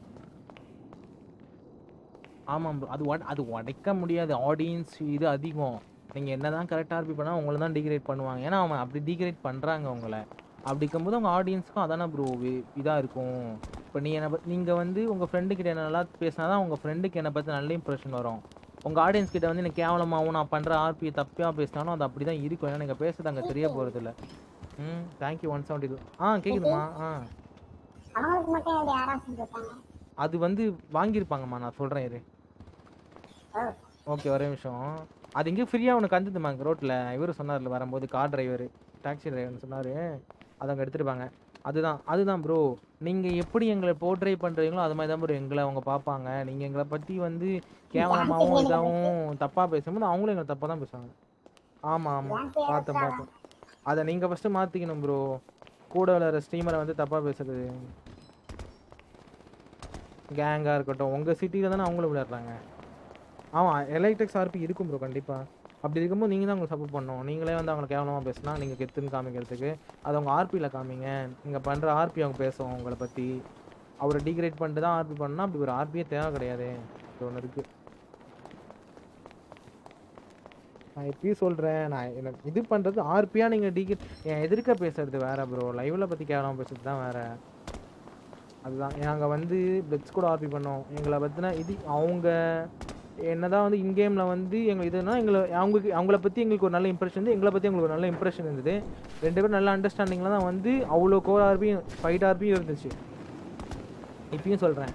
ஆமாம் ப்ரோ அது உட அது உடைக்க முடியாது ஆடியன்ஸ் இது அதிகம் நீங்கள் என்ன தான் கரெக்டாக இருப்பி பண்ணால் உங்களை தான் டிகிரேட் பண்ணுவாங்க ஏன்னா அவன் அப்படி டிகிரேட் பண்ணுறாங்க உங்களை அப்படி இருக்கும்போது உங்கள் ஆடியன்ஸ்க்கும் அதானே ப்ரோ இதாக இருக்கும் இப்போ நீ என்னை நீங்கள் வந்து உங்கள் ஃப்ரெண்டுக்கிட்ட என்ன நல்லா பேசினா தான் உங்கள் ஃப்ரெண்டுக்கு என்னை பற்றி நல்ல இம்ப்ரெஷன் வரும் உங்கள் ஆடியன்ஸ் கிட்ட வந்து எனக்கு கேவலமாகவும் நான் பண்ணுற ஆர்பி தப்பாக பேசினாலும் அது அப்படி தான் இருக்கும் ஏன்னா நீங்கள் பேசுறது அங்கே தெரிய போகிறது இல்லை ம் தேங்க்யூ ஒன் செவன்ட்டி டூ ஆ கேட்குதுமா ஆ அவங்களுக்கு மட்டும் எப்படி ஆராய்ச்சி கொடுத்தாங்க அது வந்து வாங்கியிருப்பாங்கம்மா நான் சொல்கிறேன் இரு ஓகே ஒரே நிமிஷம் அது எங்கேயும் ஃப்ரீயாக உனக்கு வந்துதுமா ரோட்டில் இவர் சொன்னார்ல வரும்போது கார் டிரைவர் டாக்ஸி டிரைவர்னு சொன்னார் அதை அங்கே எடுத்துருப்பாங்க அதுதான் அதுதான் ப்ரோ நீங்கள் எப்படி எங்களை போர்ட்ரை பண்ணுறீங்களோ அது மாதிரி தான் ப்ரோ எங்களை அவங்க பார்ப்பாங்க நீங்கள் எங்களை பற்றி வந்து கேவலமாகவும் இதாகவும் தப்பாக பேசும்போது அவங்களும் எங்களை தப்பாக தான் பேசுவாங்க ஆமாம் ஆமாம் பார்த்தேன் பார்த்தேன் அதை நீங்கள் ஃபஸ்ட்டு மாற்றிக்கணும் ப்ரோ கூட விளையாடுற ஸ்ட்ரீமரை வந்து தப்பாக பேசுறது கேங்காக இருக்கட்டும் உங்கள் சிட்டியில் தானே அவங்களும் விளையாடுறாங்க ஆமாம் எலக்ட்ரிக்ஸ் ஆர்பி இருக்கும் ப்ரோ கண்டிப்பாக அப்படி இருக்கும்போது நீங்கள் தான் உங்களுக்கு சப்போர்ட் பண்ணணும் நீங்களே வந்து அவங்களை கேவலமாக பேசினா நீங்கள் கெத்துன்னு காமிக்கிறதுக்கு அது அவங்க ஆர்பியில் காமிங்க நீங்கள் பண்ணுற ஆர்பி அவங்க பேசுவோம் உங்களை பற்றி அவரை டிகிரேட் பண்ணிட்டு தான் ஆர்பி பண்ணால் அப்படி ஒரு ஆர்பியே தேவை கிடையாது இது ஒன்று இருக்குது நான் எப்பயும் சொல்கிறேன் நான் எனக்கு இது பண்ணுறது ஆர்பியாக நீங்கள் டிகிரேட் என் எதிர்க்க பேசுறது வேற ப்ரோ லைவில் பற்றி கேவலமாக பேசுறது தான் வேற அதுதான் நாங்கள் வந்து பிளட்ஸ் கூட ஆர்பி பண்ணோம் எங்களை பற்றின இது அவங்க என்னதான் வந்து இன் கேமில் வந்து எங்களுக்கு இதுனா எங்களை அவங்களுக்கு அவங்கள பற்றி எங்களுக்கு ஒரு நல்ல இம்ப்ரெஷன் இருந்து எங்களை பற்றி எங்களுக்கு ஒரு நல்ல இம்ப்ரெஷன் இருந்தது ரெண்டு பேரும் நல்ல அண்டர்ஸ்டாண்டிங்கில் தான் வந்து அவ்வளோ கோர் ஆர்பியும் ஃபைட் ஆர்பியும் இருந்துச்சு இப்பயும் சொல்கிறேன்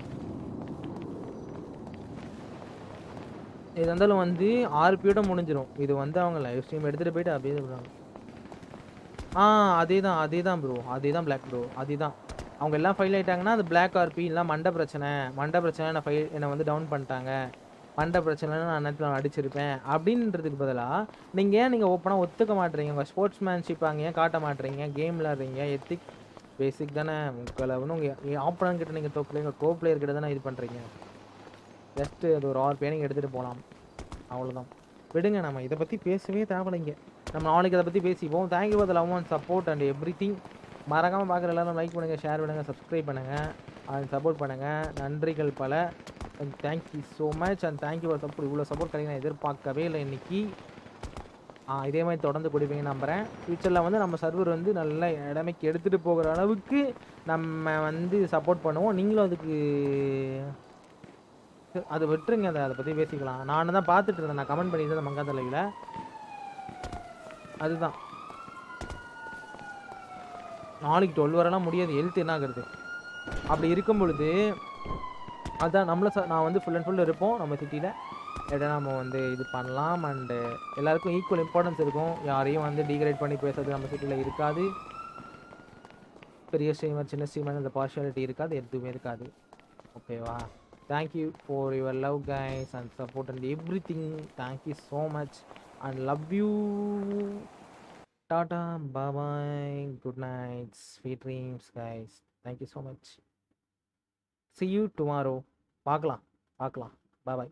இது இருந்தாலும் வந்து ஆர்பியோட முடிஞ்சிடும் இது வந்து அவங்க லைவ் ஸ்ட்ரீம் எடுத்துகிட்டு போயிட்டு அப்படியே சொல்கிறாங்க ஆ அதே தான் அதே தான் ப்ரோ அதே தான் பிளாக் ப்ரோ அதே தான் அவங்க எல்லாம் ஃபைல் ஆயிட்டாங்கன்னா அது பிளாக் ஆர்பி இல்லை மண்டை பிரச்சனை மண்டை பிரச்சனை நான் ஃபைல் என்னை வந்து டவுன் பண்ணிட்டாங்க மண்டை பிரச்சனைன்னு நான் நேரத்தில் அடிச்சிருப்பேன் அப்படின்றதுக்கு பதிலாக நீங்கள் ஏன் நீங்கள் ஓப்பனாக ஒத்துக்க மாட்டீங்க உங்கள் ஸ்போர்ட்ஸ் மேன்ஷிப் அங்கே ஏன் காட்ட மாட்டீங்க கேம் விளாட்றீங்க எத்திக் பேசிக் தானே உங்களை வந்து உங்கள் ஆப்பனன் கிட்ட நீங்கள் தோக்கலைங்க கோ பிளேயர் கிட்ட தானே இது பண்ணுறீங்க ஜஸ்ட்டு அது ஒரு ஆறு பேனிங் எடுத்துகிட்டு போகலாம் அவ்வளோதான் விடுங்க நம்ம இதை பற்றி பேசவே தேவையில்லைங்க நம்ம நாளைக்கு அதை பற்றி பேசிப்போம் thank you for love and support and everything மறக்காமல் பார்க்குற எல்லாரும் லைக் பண்ணுங்கள் ஷேர் பண்ணுங்கள் சப்ஸ்கிரைப் பண்ணுங்கள் அண்ட் சப்போர்ட் பண்ணுங்கள் நன்றிகள் பல and thank you so much and thank you for support இவ்வளோ சப்போர்ட் கிடைக்கும் நான் எதிர்பார்க்கவே இல்லை இன்னைக்கு ஆ, இதே மாதிரி தொடர்ந்து கொடுப்பீங்க நம்புகிறேன் ஃப்யூச்சரில் வந்து நம்ம சர்வர் வந்து நல்ல இடமைக்கு எடுத்துகிட்டு போகிற அளவுக்கு நம்ம வந்து சப்போர்ட் பண்ணுவோம் நீங்களும் அதுக்கு அது விட்டுருங்க அதை அதை பற்றி பேசிக்கலாம் நான் தான் பார்த்துட்டு இருந்தேன் நான் கமெண்ட் பண்ணிட்டு இருந்தேன் மங்காத லைவில் அதுதான் நாளைக்கு டுவெல் வரலாம் முடியாது ஹெல்த் என்ன ஆகுறது அப்படி இருக்கும் பொழுது அதான் நம்மள ச- நான் வந்து ஃபுல் அண்ட் ஃபுல் இருப்போம் நம்ம சிட்டியில் எடா நம்ம வந்து இது பண்ணலாம் அண்டு எல்லாருக்கும் ஈக்குவல் இம்பார்ட்டன்ஸ் இருக்கும் யாரையும் வந்து டீக்ரேட் பண்ணி பேசுறது நம்ம சிட்டியில் இருக்காது பெரிய ஸ்ட்ரீமர் சின்ன ஸ்ட்ரீமர் அந்த பார்ஷியாலிட்டி இருக்காது எதுவுமே இருக்காது ஓகேவா thank you for your love guys and support and everything thank you so much and love you டாடா bye bye good night sweet dreams guys thank you so much see you tomorrow பார்க்கலாம் பார்க்கலாம் பாய்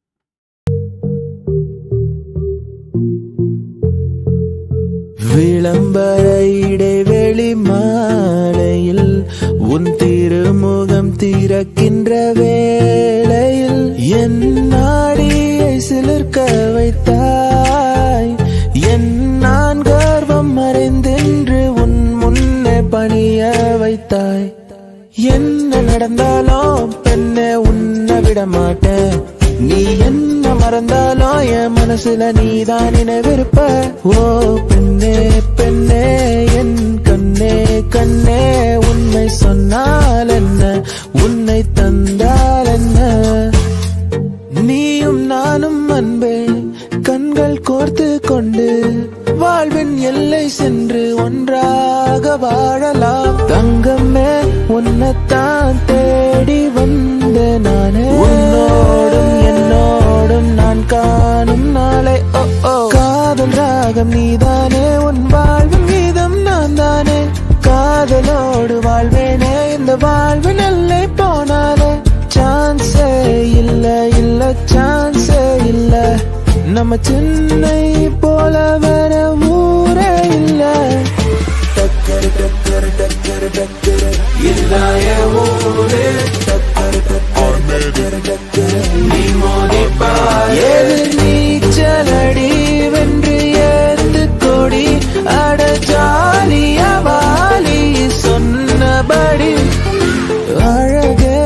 விளம்பர இடைவெளி மாலையில் உன் திருமுகம் திறக்கின்ற வேளையில் என் நாடியை சிலிர்க்க வைத்தாய் என் நான் கர்வம் மறைந்தென்று உன் முன்னே பணிய வைத்தாய் என்ன நடந்தாலும் பெண்ணே உன்னை விட மாட்டேன் நீ என்ன மறந்தாலும் என் மனசுல நீதான் நினைவிருப்ப ஓ பெண்ணே பெண்ணே என் கண்ணே கண்ணே உண்மை சொன்னால் என்ன உன்னை தந்தால் என்ன நீயும் நானும் அன்பே கண்கள் கோர்த்து கொண்டு வாழ்வின் எல்லை சென்று ஒன்றாக வாழலாம் தங்கமே உன்னைத்தான் தேடி வந்த நானே உன்னோடும் என்னோடும் நான் காணும் நாளை ஓ ஓ காதல் ராகம் நீதானே உன் வாழ்வின் கீதம் நான் தானே காதலோடு வாழ்வேனே இந்த வாழ்வு நல்லை போனாலே சான்ஸே இல்ல இல்ல சான்ஸே இல்ல நம்ம சென்னை போல வர ஊரே இல்ல டக்கரு டக்கரு டக்கரு டக்கரு இல்லாய ஊரு டக்கரு டக்கரு டக்கரு டக்கரு நீ மோதிப்பா எதிர் நீச்சலடி வென்று ஏத்து கொடி அட ஜாலியா வாலி சொன்னபடி அழகே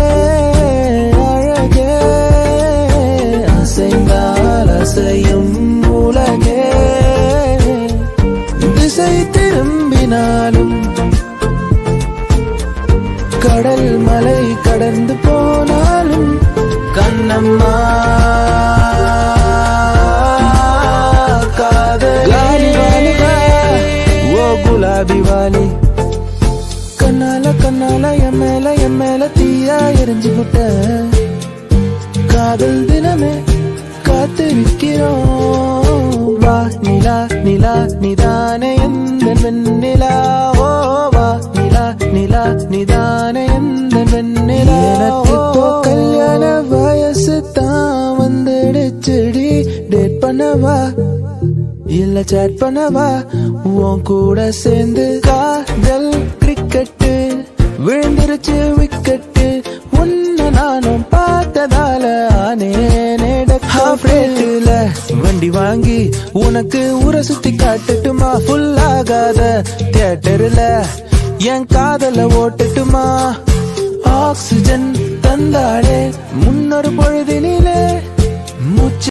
அழகே அசைந்தால் அசையும் உலகே திசை திரும்பினாலும் கடல் மலை கடந்து போனாலும் கண்ணம்மா காதலி ஓ குலாபி வாலி கண்ணால கண்ணால என் மேல என் மேல தீயா எரிஞ்சு விட்ட காதல் தினமே காத்திருக்கிறோம் வா நிலா நிலா நிதானே எந்த வெண்ணிலா ஓ வா நிலா நிலா நிதானே எந்த வெண்ணிலா எனக்கு இப்போ கல்யாண வயசு தான் வந்துடுச்சுடி டேட் பண்ணவா இல்ல சேட் பண்ணவா உன் கூட சேர்ந்து காதல் கிரிக்கெட்டு விழுந்துருச்சு விக்கெட்டு உன்னை நானும் பார்த்ததால ஆனேனே ரேட்டுல வண்டி வாங்கி உனக்கு ஊரை சுத்தி காட்டட்டுமா ஃபுல் ஆகாத தியேட்டர்ல என் காதல ஓட்டட்டுமா ஆக்சிஜன் தந்தாளே முன்னொரு பொழுதினிலே மூச்சு